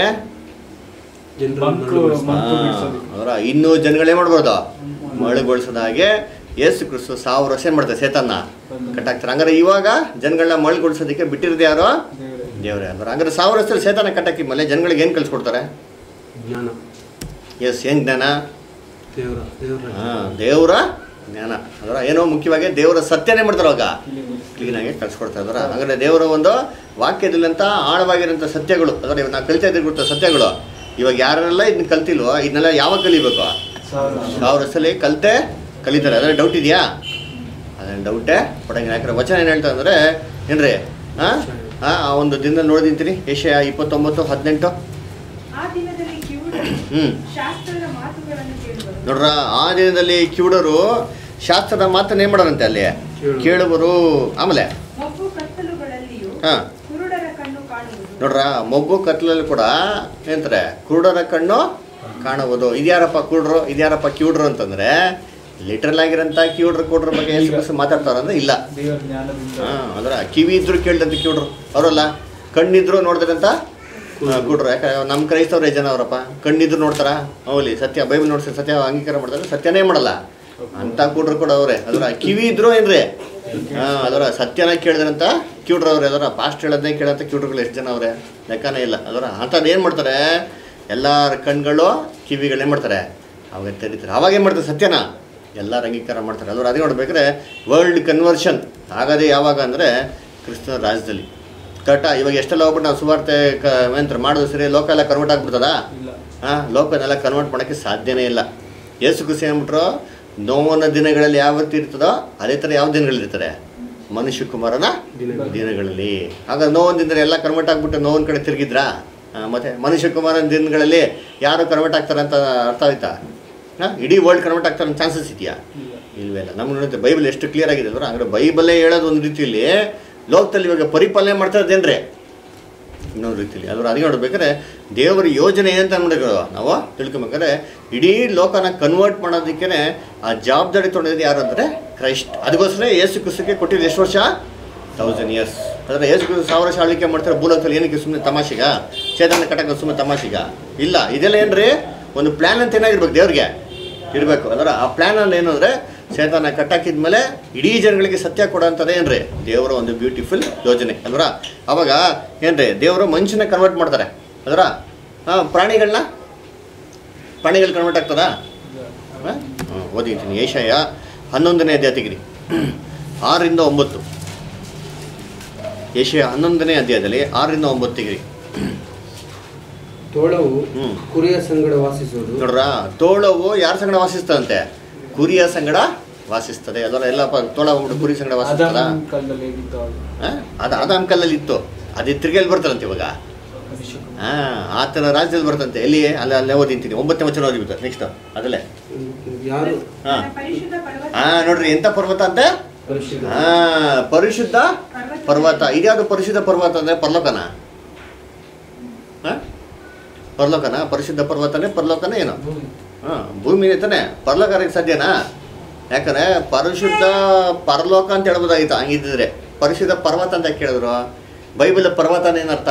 ಮಂಕು ಜನರಲ್ ಮಂಕು ಬಿಡ್ಸೋದು. ಅವರ ಇನ್ನೂ ಜನಗಳೇ ಮಾಡ್ಬೋದು ಮಳೆಗೊಳಿಸೋದ ಹಾಗೆ ಯೇಸು ಕ್ರಿಸ್ತು ಸಾವಿರ ವರ್ಷ ಏನು ಮಾಡ್ತಾರೆ ಸೇತನ್ನ ಕಟ್ಟಾಕ್ತಾರೆ ಹಂಗಾರೆ ಇವಾಗ ಜನಗಳನ್ನ ಮಳೆಗೊಳಿಸೋದಕ್ಕೆ ಬಿಟ್ಟಿರೋದು ಯಾರು ದೇವ್ರೇ. ದೇವರೇ ಅಂದ್ರೆ ಹಂಗಾರೆ ಸಾವಿರ ವರ್ಷದಲ್ಲಿ ಸೇತನ ಕಟ್ಟಾಕಿ ಮೇಲೆ ಜನಗಳಿಗೆ ಏನು ಕಲಿಸ್ಕೊಡ್ತಾರೆ ಜ್ಞಾನ ಎಸ್ ಏನು ಜ್ಞಾನ ದೇವರ ದೇವರ ಹಾಂ ದೇವರ ಜ್ಞಾನ ಅದರ ಏನೋ ಮುಖ್ಯವಾಗಿ ದೇವರ ಸತ್ಯನೇ ಮಾಡ್ತಾರೆ ಅವಾಗ ಇಲ್ಲಿ ಕ್ಲೀನಾಗಿ ಕಳ್ಸಿಕೊಡ್ತಾ ಇದಾರೆ ಹಾಗಾದ್ರೆ ದೇವರ ಒಂದು ವಾಕ್ಯದಲ್ಲಂತ ಆಳವಾಗಿರೋಂಥ ಸತ್ಯಗಳು ಅದರ ಇವಾಗ ನಾವು ಕಲಿತಾ ಇದ್ದೀವಿ ಗೊತ್ತಾ ಸತ್ಯಗಳು ಇವಾಗ ಯಾರೆಲ್ಲ ಇದನ್ನ ಕಲ್ತಿಲ್ವೋ ಇದನ್ನೆಲ್ಲ ಯಾವಾಗ ಕಲಿಬೇಕು ಸಾವಿರ ವರ್ಷ. ಸಾವಿರ ವರ್ಷದಲ್ಲಿ ಕಲಿತೆ ಕಲಿತಾರೆ ಅದ್ರ ಡೌಟ್ ಇದೆಯಾ ಅದೇನು ಡೌಟೇ ಪಡಂಗಿಲ್ಲ ಯಾಕಂದ್ರೆ ವಚನ ಏನು ಹೇಳ್ತಾ ಅಂದರೆ ಏನ್ರಿ ಹಾಂ ಹಾಂ ಆ ಒಂದು ದಿನದಲ್ಲಿ ನೋಡಿದಿಂತೀನಿ ಏಷ್ಯಾ ಇಪ್ಪತ್ತೊಂಬತ್ತು ಹದಿನೆಂಟು ಆ ದಿನದಲ್ಲಿ ಕಿವುಡರು ಹ್ಞೂ ಶಾಸ್ತ್ರದ ಮಾತುಗಳನ್ನು ಕೇಳುವರು ನೋಡ್ರ ಆ ದಿನದಲ್ಲಿ ಕಿವುಡರು ಶಾಸ್ತ್ರದ ಮಾತನ್ನ ಏನು ಮಾಡೋರಂತೆ ಅಲ್ಲಿ ಕೇಳುವರು. ಕೇಳುವರು ಆಮೇಲೆ ಮಬ್ಬು ಕತ್ತಲುಗಳಲ್ಲಿಯೂ ಹಾಂ ಕುರುಡರ ಕಣ್ಣು ಕಾಣುವುದು ನೋಡ್ರ ಮೊಬ್ಬು ಕತ್ಲಲ್ಲಿ ಕೂಡ ಏನಂತಾರೆ ಕುರುಡರ ಕಣ್ಣು ಕಾಣಬಹುದು ಇದ್ಯಾರಪ್ಪ ಕುರುಡ್ರು ಇದ್ಯಾರಪ್ಪ ಕಿವುಡ್ರು ಅಂತಂದ್ರೆ ಲಿಟ್ರಲ್ ಆಗಿರೋಂಥ ಕಿವುಡ್ರು ಕುಡ್ರ ಬಗ್ಗೆ ಎಷ್ಟು ಬಸ್ ಮಾತಾಡ್ತಾರ ಅಂದ್ರೆ ಇಲ್ಲ ದೇವರ ಜ್ಞಾನದಿಂದ ಹಾಂ ಅದರ ಕಿವಿ ಇದ್ರು ಕೇಳ್ದಂತ ಕಿವುಡ್ರು ಅವರಲ್ಲ ಕಣ್ಣಿದ್ರು ನೋಡಿದ್ರಂತ ಕುಡ್ರು ಯಾಕಂದ್ರೆ ನಮ್ಮ ಕ್ರೈಸ್ತವ್ರ ಜನ ಅವರಪ್ಪ ಕಣ್ಣಿದ್ರು ನೋಡ್ತಾರ ಅವಲಿ ಸತ್ಯ ಬೈಬಲ್ ನೋಡ್ತಾರೆ ಸತ್ಯ ಅಂಗೀಕಾರ ಮಾಡ್ತಾರೆ ಸತ್ಯನೇ ಮಾಡಲ್ಲ ಅಂತ ಕುಡ್ರು ಕೂಡ ಅವ್ರೆ ಅದರ ಕಿವಿ ಇದ್ರು ಏನ್ರಿ ಹಾಂ ಅದರ ಸತ್ಯನ ಕೇಳಿದ್ರಂತ ಕಿವುಡ್ರು ಅವ್ರೆ ಅದರ ಪಾಸ್ಟ್ ಹೇಳೋದನ್ನೇ ಕೇಳಂತ ಕಿವುಡ್ರುಗಳು ಎಷ್ಟು ಜನ ಅವ್ರೆ ಲೆಕ್ಕನೇ ಇಲ್ಲ ಅದರ ಅಂಥದ್ದು ಏನು ಮಾಡ್ತಾರೆ ಎಲ್ಲರ ಕಣ್ಗಳು ಕಿವಿಗಳೇನು ಮಾಡ್ತಾರೆ ಅವಾಗ ತೆರೀತಾರೆ ಅವಾಗ ಏನು ಮಾಡ್ತಾರೆ ಸತ್ಯನ ಎಲ್ಲರ ಅಂಗೀಕಾರ ಮಾಡ್ತಾರೆ ಅಲ್ವ ಅದೇ ನೋಡ್ಬೇಕಾದ್ರೆ ವರ್ಲ್ಡ್ ಕನ್ವರ್ಷನ್ ಆಗೋದೇ ಯಾವಾಗ ಅಂದರೆ ಕ್ರಿಸ್ತನ ರಾಜ್ಯದಲ್ಲಿ ಕರೆಕ್ಟಾ ಇವಾಗ ಎಷ್ಟೆಲ್ಲ ಹೋಗ್ಬಿಟ್ಟು ನಾವು ಸುವಾರ್ತೆ ಕ ಏನಂತಾರೆ ಮಾಡೋದು ಸರಿ ಲೋಕ ಎಲ್ಲ ಕನ್ವರ್ಟ್ ಆಗ್ಬಿಡ್ತದಾ ಇಲ್ಲ ಹಾಂ ಲೋಕನೆಲ್ಲ ಕನ್ವರ್ಟ್ ಮಾಡೋಕ್ಕೆ ಸಾಧ್ಯನೇ ಇಲ್ಲ ಯೇಸು ಕ್ರಿಸ್ತು ಏನ್ಬಿಟ್ರು ನೋವನ ದಿನಗಳಲ್ಲಿ ಯಾವತ್ತು ಇರ್ತದೋ ಅದೇ ಥರ ಯಾವ ದಿನಗಳಿರ್ತಾರೆ ಮನುಷ್ಯ ಕುಮಾರನ ದಿನಗಳು. ದಿನಗಳಲ್ಲಿ ಆಗ ನೋವನ ದಿನದಲ್ಲಿ ಎಲ್ಲ ಕನ್ವರ್ಟ್ ಆಗ್ಬಿಟ್ಟು ನೋವನ ಕಡೆ ತಿರುಗಿದ್ರಾ ಆ, ಮತ್ತೆ ಮನುಷ್ಯ ಕುಮಾರನ ದಿನಗಳಲ್ಲಿ ಯಾರು ಕನ್ವರ್ಟ್ ಆಗ್ತಾರೆ ಅಂತ ಅರ್ಥ ಆಯ್ತಾ ಹಾಂ ಇಡೀ ವರ್ಲ್ಡ್ ಕನ್ವರ್ಟ್ ಆಗ್ತಾರೆ ಅಂತ ಚಾನ್ಸಸ್ ಇದೆಯಾ ಇಲ್ವೇ ಇಲ್ಲ ನಮ್ಗೆ ನೋಡುತ್ತೆ ಬೈಬಲ್ ಎಷ್ಟು ಕ್ಲಿಯರ್ ಆಗಿದೆ ಅಂದ್ರೆ ಹಂಗಾರೆ ಬೈಬಲೇ ಹೇಳೋದು ಒಂದು ರೀತಿಯಲ್ಲಿ ಲೋಕದಲ್ಲಿ ಇವಾಗ ಪರಿಪಾಲನೆ ಮಾಡ್ತಾ ಇದ್ದೇನ್ರಿ ಇನ್ನೊಂದು ರೀತಿಯಲ್ಲಿ ಅದ್ರ ಅದಕ್ಕೆ ನೋಡ್ಬೇಕಾದ್ರೆ ದೇವರ ಯೋಜನೆ ಏನಂತ ಅನ್ಬೇಕು ನಾವು ತಿಳ್ಕೊಬೇಕಾದ್ರೆ ಇಡೀ ಲೋಕನ ಕನ್ವರ್ಟ್ ಮಾಡೋದಕ್ಕೆ ಆ ಜವಾಬ್ದಾರಿ ತೊಗೊಂಡಿದ್ದು ಯಾರು ಅಂದರೆ ಕ್ರೈಸ್ಟ್ ಅದಕ್ಕೋಸ್ಕರ ಏಸು ಕ್ರಿಸ್ತಕ್ಕೆ ಕೊಟ್ಟಿದ್ದು ಎಷ್ಟು ವರ್ಷ ತೌಸಂಡ್ ಇಯರ್ಸ್ ಅಂದರೆ ಏಸು ಕ್ರಿಸ್ತ ಸಾವಿರ ವರ್ಷ ಆಳ್ವಿಕೆ ಮಾಡ್ತಾರೆ ಭೂಲೋಕದಲ್ಲಿ ಏನಕ್ಕೆ ಸುಮ್ಮನೆ ತಮಾಷೆಗ ಚೇತನ ಕಟ್ಟಕ್ಕೆ ಸುಮ್ಮನೆ ತಮಾಷೆಗ ಇಲ್ಲ ಇದೆಲ್ಲ ಏನ್ರಿ ಒಂದು ಪ್ಲ್ಯಾನ್ ಅಂತ ಏನಾಗಿರ್ಬೇಕು ದೇವ್ರಿಗೆ ಇರಬೇಕು ಅದರ ಆ ಪ್ಲ್ಯಾನ್ ಅಲ್ಲಿ ಏನು ಅಂದರೆ ಸೇತನ ಕಟ್ಟಾಕಿದ್ಮೇಲೆ ಇಡೀ ಜನಗಳಿಗೆ ಸತ್ಯ ಕೊಡೋಂಥದ್ದು ಏನ್ರಿ ದೇವರ ಒಂದು ಬ್ಯೂಟಿಫುಲ್ ಯೋಜನೆ ಅಲ್ವರ ಅವಾಗ ಏನ್ರಿ ದೇವರು ಮನುಷ್ಯನ ಕನ್ವರ್ಟ್ ಮಾಡ್ತಾರೆ ಅದರ ಹಾಂ ಪ್ರಾಣಿಗಳನ್ನ ಪ್ರಾಣಿಗಳು ಕನ್ವರ್ಟ್ ಆಗ್ತದಾ ಹಾಂ ಓದಿದ್ದೀನಿ ಏಷಯ ಹನ್ನೊಂದನೇ ಅಧ್ಯಾಯ ತೆಗಿರಿ ಆರರಿಂದ ಒಂಬತ್ತು ಏಷಯ ಹನ್ನೊಂದನೇ ಅಧ್ಯಾಯದಲ್ಲಿ ಆರರಿಂದ ಒಂಬತ್ತು ತೆಗಿರಿ ತೋಳವು ಹ್ಮ್. ಕುರಿಯ ಸಂಗಡ ವಾಸಿಸುವುದು ನೋಡ್ರ ತೋಳವು ಯಾರ ಸಂಗಡ ವಾಸಿಸ್ತದಂತೆ ಕುರಿಯ ಸಂಗಡ ವಾಸಿಸ್ತದೆ ಅದರ ಎಲ್ಲ ಪ- ತೋಳ ಹೋಗ್ಬಿಟ್ಟು ಕುರಿ ಸಂಗಡ ವಾಸಿಸ್ತದ ಆದಾಮನ ಕಾಲದಲ್ಲಿ ಹೇಗಿತ್ತು ಅವಾಗ ಅದು ಆದಾಮ್ ಕಲ್ಲಲ್ಲಿ ಇತ್ತು ಅದು ತಿರ್ಗಲ್ಲಿ ಬರ್ತಾರಂತೆ ಇವಾಗ ಮನುಷ್ಯ ಕುಮಾರ. ಹಾ ಆತನ ರಾಜ್ಯದಲ್ಲಿ ಬರ್ತಂತೆ ಎಲ್ಲಿ ಅಲ್ಲಿ ಅಲ್ಲೇ ಓದಿಂತೀನಿ ಒಂಬತ್ತನೇ ವಚನ ಓದಿಬಿಟ್ಟು ನೆಕ್ಸ್ಟ್ ಅದಲ್ಲೇ ಯಾರು ಹಾ ಪರಿಶುದ್ಧ ಪರ್ವತ ಹಾ ನೋಡ್ರಿ ಎಂತ ಪರ್ವತ ಅಂತೆ ಪರಿಶುದ್ಧ ಹಾ ಪರಿಶುದ್ಧ ಪರ್ವತ ಇದ್ಯಾವುದು ಪರಿಶುದ್ಧ ಪರ್ವತ ಅಂದ್ರೆ ಪರ್ಲೋಕನ ಹಾ ಪರ್ಲೋಕನ ಪರಿಶುದ್ಧ ಪರ್ವತನೇ ಪರ್ಲೋಕನ ಏನು ಹಾ ಭೂಮಿನೇ ತಾನೆ ಪರಲೋಕರಿಗೆ ಸಾಧ್ಯನಾ ಯಾಕಂದ್ರೆ ಪರಿಶುದ್ಧ ಪರಲೋಕ ಅಂತ ಹೇಳ್ಬೋದಾಗಿತ್ತು ಹಂಗಿದ್ದಿದ್ರೆ ಪರಿಶುದ್ಧ ಪರ್ವತ ಅಂತ ಕೇಳಿದ್ರು ಬೈಬಲ್ ಪರ್ವತನ ಏನರ್ಥ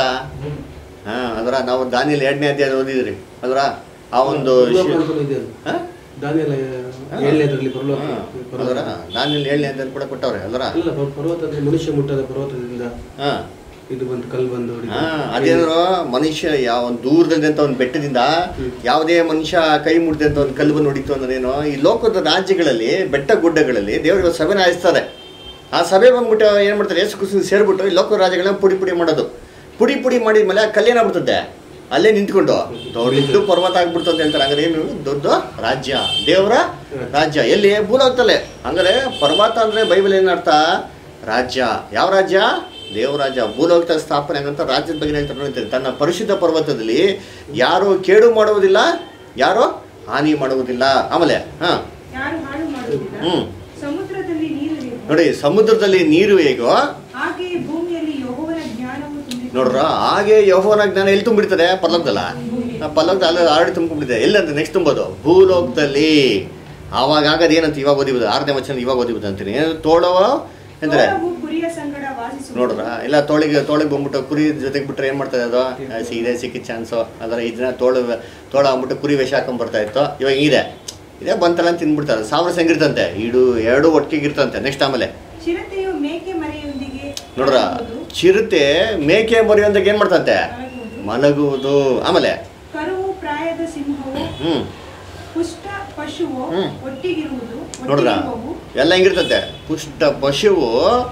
ಹಾ ಅದರ ನಾವು ದಾನಿಯಲ್ಲಿ ಎರಡನೇ ಅಧ್ಯಾಯ ಓದಿದ್ರಿ ಅದರ ಆ ಒಂದು ಪರಲೋಕ ಶಿ- ಅಂತಲೂ ಇದೆ ಅದು. ಹಾ? ದಾನಿಯೇಲ ಏಳನೇದ್ರಲ್ಲಿ ಪರಲೋಕ ಹಾ, ಪರಲೋಕ. ಅದರ ದಾನಿಯಲ್ಲಿ ಏಳನೇ ಅಧ್ಯಾಯ ಕೂಡ ಕೊಟ್ಟವ್ರೆ ಅದರ ಅಲ್ಲ ಪರ್- ಪರ್ವತ ಅಂದ್ರೆ ಮನುಷ್ಯ ಮುಟ್ಟದ ಪರ್ವತದಿಂದ ಹಾ ಇದು ಬಂದು ಕಲ್ಲು ಬಂದು ಹೊಡಿತು. ಹಾ ಅದೇನೋ ಮನುಷ್ಯ ಯಾವ ಒಂದು ದೂರದಲ್ಲಿ ಅಂತ ಒಂದು ಬೆಟ್ಟದಿಂದ ಯಾವುದೇ ಮನುಷ್ಯ ಕೈ ಮುಟ್ಟಿದಂತ ಒಂದು ಕಲ್ಲು ಬಂದು ಹೊಡಿತು ಅಂದ್ರೇನು ಈ ಲೋಕದ ರಾಜ್ಯಗಳಲ್ಲಿ ಬೆಟ್ಟ ಗುಡ್ಡಗಳಲ್ಲಿ ದೇವರಿಗೆ ಸಭೆನ ಆಯಿಸ್ತಾರೆ ಆ ಸಭೆ ಬಂದ್ಬಿಟ್ಟು ಏನು ಮಾಡ್ತಾರೆ ಯೇಸು ಕುಸು ಸೇರಿಬಿಟ್ಟು ಈ ಲೋಕದ ರಾಜ್ಯಗಳನ್ನ ಪುಡಿ ಪುಡಿ ಮಾಡೋದು ಪುಡಿ ಪುಡಿ ಮಾಡಿದ್ಮೇಲೆ ಆ ಕಲ್ಲೇನಾಗ್ಬಿಡ್ತದೆ ಅಲ್ಲೇ ನಿಂತ್ಕೊಂಡು ದೊಡ್ಡ ಪರ್ವತ ಆಗ್ಬಿಡ್ತು ಅಂತ ಹೇಳ್ತಾರೆ ಹಂಗಾರೆ ಏನು ದೊಡ್ಡ ರಾಜ್ಯ ದೇವರ ರಾಜ್ಯ ಎಲ್ಲಿ ಭೂಲೋಕದಲ್ಲೇ ಹಂಗಾರೆ ಪರ್ವತ ಅಂದ್ರೆ ಬೈಬಲ್ ಏನರ್ಥ ರಾಜ್ಯ ಯಾವ ರಾಜ್ಯ ದೇವರಾಜ್ಯ ಭೂಲೋಕದ ಸ್ಥಾಪನೆ ಆಗಂತ ರಾಜ್ಯದ ಬಗ್ಗೆ ಹೇಳ್ತಾರೆ ನೋಡ್ತೀರಿ ತನ್ನ ಪರಿಶುದ್ಧ ಪರ್ವತದಲ್ಲಿ ಯಾರು ಕೇಡು ಮಾಡುವುದಿಲ್ಲ ಯಾರು ಹಾನಿ ಮಾಡುವುದಿಲ್ಲ ಆಮೇಲೆ ಹಾ ಯಾರು ಹಾಳು ಮಾಡುವುದಿಲ್ಲ ಹ್ಮ್ ಸಮುದ್ರದಲ್ಲಿ ನೀರು ಹೇಗೋ ನೋಡಿ ಸಮುದ್ರದಲ್ಲಿ ನೀರು ಹೇಗೋ ಹಾಗೆಯೇ ಭೂಮಿಯಲ್ಲಿ ಯೆಹೋವನ ಜ್ಞಾನವು ತುಂಬಿದೆ ನೋಡ್ರ ಹಾಗೆ ಯಹೋವನ ಜ್ಞಾನ ಎಲ್ಲಿ ತುಂಬಿಡ್ತಾರೆ ಪಲ್ಲೋಕದಲ್ಲ ಪಲ್ಲೋಕದ ಅಲ್ಲ ಆಲ್ರೆಡಿ ತುಂಬಿಬಿಟ್ಟಿದೆ ಎಲ್ಲಂತ ನೆಕ್ಸ್ಟ್ ತುಂಬೋದು ಭೂಲೋಕದಲ್ಲಿ ಆವಾಗ ಆಗದು ಏನಂತ ಇವಾಗ ಓದಿಬೋದು ಆರನೇ ವಚನ ಇವಾಗ ಓದಿಬೋದು ಅಂತೀನಿ ಏನು ತೋಳವ ಅಂದ್ರೆ ತೋಳವು ಕುರಿಯ ಸಂಗಡ ವಾಸಿಸುವುದು ನೋಡ್ರ ಇಲ್ಲ ತೋಳಿಗೆ ತೋಳಿಗೆ ಬಂದ್ಬಿಟ್ಟು ಕುರಿ ಜೊತೆಗೆ ಬಿಟ್ರೆ ಏನು ಮಾಡ್ತದೆ ಅದು ಆ, ಇದೇ ಸಿಕ್ಕಿದ ಚಾನ್ಸು ಅದರ ಇದನ್ನ ತೋಳು ತೋಳ ಅಂದ್ಬಿಟ್ಟು ಕುರಿ ವೇಷ ಹಾಕೊಂಡ್ ಬರ್ತಾ ಇತ್ತು ಇವಾಗ ಇದೆ ಇದೇ ಬಂತಲ್ಲ ಅಂತ ತಿಂದ್ಬಿಡ್ತಾರೆ ಸಾವಿರ ಸಂಗಿರ್ತಂತೆ ಇಡು ಎರಡು ಒಟ್ಟಿಗೆ ಇರ್ತಂತೆ ನೆಕ್ಸ್ಟ್ ಆಮೇಲೆ ಚಿರತೆಯು ಮೇಕೆ ಮರಿಯೊಂದಿಗೆ ನೋಡ್ರ ಮಲಗುವುದು, ಚಿರತೆ ಮೇಕೆ ಮರಿಯೊಂದಿಗೆ ಏನು ಮಾಡ್ತಂತೆ ಮಲಗುವುದು. ಮಲಗುವುದು ಆಮೇಲೆ ಕರುವು ಪ್ರಾಯದ ಸಿಂಹವು ಹ್ಞೂ ಪುಷ್ಟ ಪಶುವು ಹ್ಮ್. ಒಟ್ಟಿಗಿರುವುದು ನೋಡ್ರ ಒಟ್ಟಿಗಿರುವವು ಎಲ್ಲ ಹೆಂಗಿರ್ತಂತೆ ಪುಷ್ಟ ಪಶುವು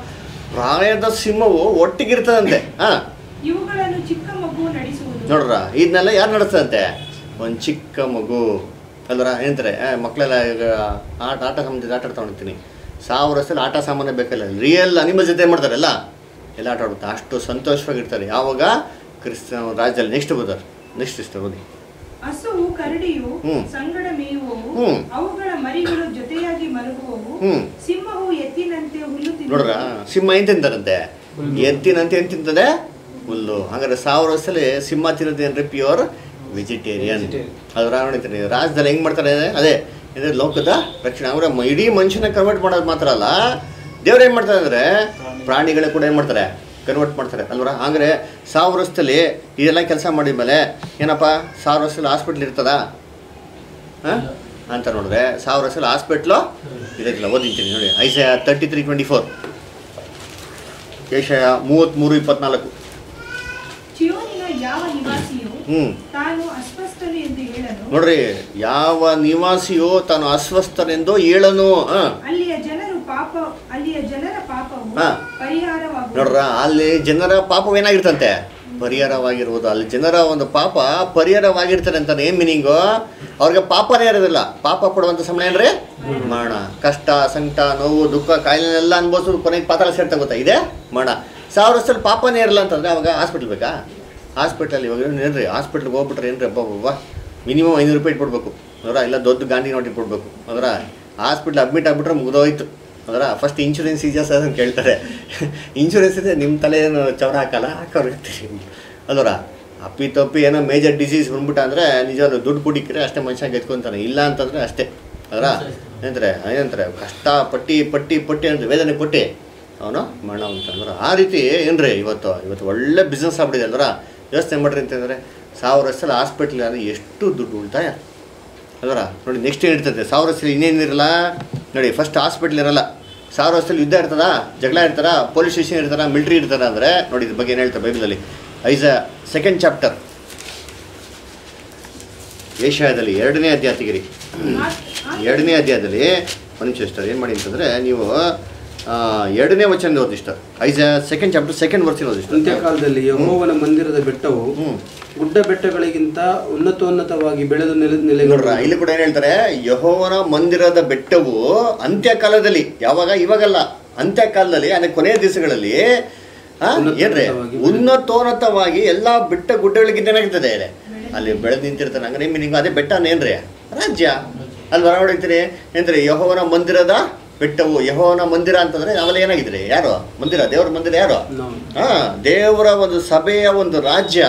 ಪ್ರಾಯದ ಸಿಂಹವು ಒಟ್ಟಿಗಿರ್ತದಂತೆ ಹಾ ಇವುಗಳನ್ನು ಚಿಕ್ಕ ಮಗು ನಡೆಸುವುದು ನೋಡ್ರ ಇದನ್ನೆಲ್ಲ ಯಾರು ನಡೆಸ್ತದಂತೆ ಒಂದು ಚಿಕ್ಕ ಮಗು ಅಲ್ವರ ಏನಂತಾರೆ ಆ, ಮಕ್ಕಳೆಲ್ಲ ಈಗ ಆಟ ಆಟ ಸಾಮಾನು ಆಟ ಆಡ್ತಾ ಹೊಡಿತೀನಿ ಸಾವಿರ ವರ್ಷದಲ್ಲಿ ಆಟ ಸಾಮಾನು ಬೇಕಲ್ಲ ರಿಯಲ್ ಅನಿಮಲ್ ಜೊತೆ ಏನ್ ಮಾಡ್ತಾರೆ ಎಲ್ಲ ಎಲ್ಲ ಆಟ ಆಡುತ್ತೆ ಅಷ್ಟು ಸಂತೋಷವಾಗಿರ್ತಾರೆ ಯಾವಾಗ ಕ್ರಿಸ್ತ ರಾಜ್ಯದಲ್ಲಿ ನೆಕ್ಸ್ಟ್ ಬರ್ತಾರೆ ನೆಕ್ಸ್ಟ್ ಇಷ್ಟ ಓದಿ ಹಸುವು ಕರಡಿಯು ಹ್ಮ್. ಸಂಗಡ ಮೇಯುವವು ಹ್ಮ್. ಅವುಗಳ ಮರಿಗಳು ಜೊತೆಯಾಗಿ ಮಲಗುವವು ಹ್ಮ್. ಸಿಂಹವು ಎತ್ತಿನಂತೆ ಹುಲ್ಲು ನೋಡ್ರ ತಿನ್ನುವುದು ಸಿಂಹ ಏನ್ ತಿಂತಾರಂತೆ ಎತ್ತಿನಂತೆ ಏನ್ ತಿಂತದೆ ಹುಲ್ಲು ಹಾಗಾದ್ರೆ ಸಾವಿರ ವರ್ಷದಲ್ಲಿ ಸಿಂಹ ತಿನ್ನೋದು ಏನ್ರಿ ಪ್ಯೂರ್ ವೆಜಿಟೇರಿಯನ್ Vegetarian. ಅದ್ರ ನೋಡಿತೀನಿ ರಾಜ್ಯದಲ್ಲಿ ಹೆಂಗ್ ಮಾಡ್ತಾರೆ ಅದೇ ಅಂದ್ರೆ ಲೋಕದ ರಕ್ಷಣೆ ಅವರ ಇಡೀ ಮನುಷ್ಯನ ಕನ್ವರ್ಟ್ ಮಾಡೋದು ಮಾತ್ರ ಅಲ್ಲ ದೇವ್ರು ಏನ್ ಮಾಡ್ತಾರೆ ಅಂದ್ರೆ ಪ್ರಾಣಿಗಳ ಕೂಡ ಏನ್ ಮಾಡ್ತಾರೆ ಕನ್ವರ್ಟ್ ಮಾಡ್ತಾರೆ ಅಲ್ವರ ಹಂಗಾರೆ ಸಾವಿರ ವರ್ಷದಲ್ಲಿ ಇದೆಲ್ಲ ಕೆಲಸ ಮಾಡಿದ್ಮೇಲೆ ಏನಪ್ಪ ಸಾವಿರ ವರ್ಷದಲ್ಲಿ ಹಾಸ್ಪಿಟ್ಲ್ ಇರ್ತದಾ ಹಾಂ ಅಂತ ನೋಡಿದ್ರೆ ಸಾವಿರ ವರ್ಷದಲ್ಲಿ ಹಾಸ್ಪಿಟ್ಲು ಇರೋದಿಲ್ಲ ಓದಿಂತೀನಿ ನೋಡಿ Isaiah thirty three twenty four ಏಷಯ ಮೂವತ್ತ್ಮೂರು ಇಪ್ಪತ್ನಾಲ್ಕು ಚಿಯೋನಿನ ಯಾವ ನಿವಾಸಿಯು ಹ್ಞೂ ತಾನು ಅಸ್ವಸ್ಥನು ಎಂದು ಹೇಳನು ನೋಡ್ರಿ ಯಾವ ನಿವಾಸಿಯು ತಾನು ಅಸ್ವಸ್ಥನೆಂದು ಹೇಳನು ಹಾಂ ಅಲ್ಲಿಯ ಜನರು ಪಾಪ ಅಲ್ಲಿಯ ಜನರ ಪಾಪವು ಹಾ. ಪರಿಹಾರವಾಗುವುದು ನೋಡ್ರ ಅಲ್ಲಿ ಜನರ ಪಾಪವೇನಾಗಿರ್ತಂತೆ ಪರಿಹಾರವಾಗಿರುವುದು ಅಲ್ಲಿ ಜನರ ಒಂದು ಪಾಪ ಪರಿಹಾರವಾಗಿರ್ತಾರೆ ಅಂತ ಏನು ಮೀನಿಂಗು ಅವ್ರಿಗೆ ಪಾಪನೇ ಇರೋದಿಲ್ಲ ಪಾಪ ಕೊಡುವಂಥ ಸಮಯ ಏನ್ರಿ ಮರಣ ಕಷ್ಟ ಸಂಕಟ ನೋವು ದುಃಖ ಕಾಯಿಲೆನೆಲ್ಲ ಅನ್ಭವಿಸೋದು ಕೊನೆಗೆ ಪಾತಾಳ ಸೇರ್ತಾ ಗೊತ್ತಾ ಇದೆ ಮರಣ ಸಾವಿರ ವರ್ಷದಲ್ಲಿ ಪಾಪನೇ ಇರಲ್ಲ ಅಂತಂದ್ರೆ ಅವಾಗ ಹಾಸ್ಪಿಟ್ಲ್ ಬೇಕಾ ಹಾಸ್ಪಿಟಲ್ ಇವಾಗ ಏನ್ರಿ ಹಾಸ್ಪಿಟ್ಲ್ಗೆ ಹೋಗ್ಬಿಟ್ರೆ ಏನ್ರಿ ಅಬ್ಬ ಅಬ್ಬ ಮಿನಿಮಮ್ ಐನೂರು ರೂಪಾಯಿ ಇಟ್ಬಿಡ್ಬೇಕು ಅದರ ಇಲ್ಲ ದೊಡ್ಡ ಗಾಂಧಿ ನೋಟ್ ಇಟ್ಬಿಡ್ಬೇಕು ಅದರ ಹಾಸ್ಪಿಟ್ಲ್ ಅಡ್ಮಿಟ್ ಆಗಿಬಿಟ್ರೆ ಮುಗಿದೋಯ್ತು ಅದರ ಫಸ್ಟ್ ಇನ್ಶೂರೆನ್ಸ್ ಇದೆಯಾ ಅಂತ ಕೇಳ್ತಾರೆ ಇನ್ಶೂರೆನ್ಸ್ ಇದೆ ನಿಮ್ಮ ತಲೆ ಏನು ಚೌರ ಹಾಕಲ್ಲ ಹಾಕೋರ್ತೀರಿ ಅದರ ಅಪ್ಪಿ ತಪ್ಪಿ ಏನೋ ಮೇಜರ್ ಡಿಸೀಸ್ ಬಂದ್ಬಿಟ್ಟ ಅಂದರೆ ನಿಜವಾದ ದುಡ್ಡು ಕುಡಿಕ್ರೆ ಅಷ್ಟೇ ಮನುಷ್ಯ ಎತ್ಕೊಂತಾನೆ ಇಲ್ಲ ಅಂತಂದರೆ ಅಷ್ಟೇ ಅದರ ಏನಂತಾರೆ ಏನಂತಾರೆ ಕಷ್ಟ ಪಟ್ಟಿ ಪಟ್ಟಿ ಪಟ್ಟಿ ಅಂದ್ರೆ ವೇದನೆ ಪಟ್ಟಿ ಅವನು ಮರಣ ಅಂತಂದ್ರೆ ಆ ರೀತಿ ಏನ್ರಿ ಇವತ್ತು ಇವತ್ತು ಒಳ್ಳೆ ಬಿಸ್ನೆಸ್ ಆಗ್ಬಿಟ್ಟಿದೆ ಅಲ್ವರ ಯೋಚನೆ ಮಾಡ್ರಿ ಅಂತಂದರೆ ಸಾವಿರ ವರ್ಷದಲ್ಲಿ ಹಾಸ್ಪಿಟ್ಲ್ ಅಂದರೆ ಎಷ್ಟು ದುಡ್ಡು ಉಳಿತಾಯ ಅದರ ನೋಡಿ ನೆಕ್ಸ್ಟ್ ಏನು ಇರ್ತದೆ ಸಾವಿರ ವರ್ಷದಲ್ಲಿ ಇನ್ನೇನು ಇರಲ್ಲ ನೋಡಿ ಫಸ್ಟ್ ಹಾಸ್ಪಿಟ್ಲ್ ಇರಲ್ಲ ಸಾವಿರ ವರ್ಷದಲ್ಲಿ ಯುದ್ಧ ಇರ್ತದ ಜಗಳ ಇರ್ತಾರ ಪೊಲೀಸ್ ಸ್ಟೇಷನ್ ಇರ್ತಾರ ಮಿಲ್ಟ್ರಿ ಇರ್ತಾರ ಅಂದರೆ ನೋಡಿ ಇದ್ರ ಬಗ್ಗೆ ಏನು ಹೇಳ್ತಾರೆ ಬೈಬಲಲ್ಲಿ ಐಸ ಸೆಕೆಂಡ್ ಚಾಪ್ಟರ್ ಏಷ್ಯಾದಲ್ಲಿ ಎರಡನೇ ಅಧ್ಯಾಯ ತೆಗಿರಿ ಎರಡನೇ ಅಧ್ಯಾಯದಲ್ಲಿ ಒಂದು ನಿಮಿಷ ಇಷ್ಟ ಏನು ಮಾಡಿ ಅಂತಂದರೆ ನೀವು ಆ, ಎರಡನೇ ವಚನ ಓದಿಷ್ಟ ಐಸ ಸೆಕೆಂಡ್ ಚಾಪ್ಟರ್ ಸೆಕೆಂಡ್ ವರ್ಷ ಓದಿಷ್ಟ ಅಂತ್ಯಕಾಲದಲ್ಲಿ ಯಹೋವನ ಮಂದಿರದ ಬೆಟ್ಟವು ಹ್ಞೂ ಗುಡ್ಡ ಬೆಟ್ಟಗಳಿಗಿಂತ ಉನ್ನತೋನ್ನತವಾಗಿ ಬೆಳೆದು ನೆಲೆ ನೋಡ್ರ ನೆಲೆಗೊಂಡು ಇಲ್ಲಿ ಕೂಡ ಏನ್ ಹೇಳ್ತಾರೆ ಯಹೋವನ ಮಂದಿರದ ಬೆಟ್ಟವು ಅಂತ್ಯಕಾಲದಲ್ಲಿ ಯಾವಾಗ ಇವಾಗಲ್ಲ ಅಂತ್ಯಕಾಲದಲ್ಲಿ ಅಂದ್ರೆ ಕೊನೆಯ ದಿವಸಗಳಲ್ಲಿ ಆ, ಏನ್ರಿ ಉನ್ನತೋನ್ನತವಾಗಿ ಉನ್ನತೋನ್ನತವಾಗಿ ಎಲ್ಲಾ ಬೆಟ್ಟ ಗುಡ್ಡಗಳಿಗಿಂತ ಏನಾಗ್ತದೆ ಇಲ್ಲಿ? ಅಲ್ಲಿ ಬೆಳೆದು ನಿಂತಿರ್ತಾನೆ ಹಂಗಾರೆ ಮೀನಿಂಗ್ ಅದೇ ಬೆಟ್ಟ ಏನ್ರಿ ರಾಜ್ಯ ಅಲ್ಲಿ ಹೊರ ಹೊಡಿತೀರಿ ಏನ್ರಿ ಯಹೋವನ ಮಂದಿರದ ಬೆಟ್ಟವು ಯಹೋವನ ಮಂದಿರ ಅಂತಂದ್ರೆ ನಾವೆಲ್ಲ ಏನಾಗಿದ್ರಿ ಯಾರು ಮಂದಿರ ದೇವರ ಮಂದಿರ ಯಾರು ನಾವು ಹಾ ದೇವರ ಒಂದು ಸಭೆಯ ಒಂದು ರಾಜ್ಯ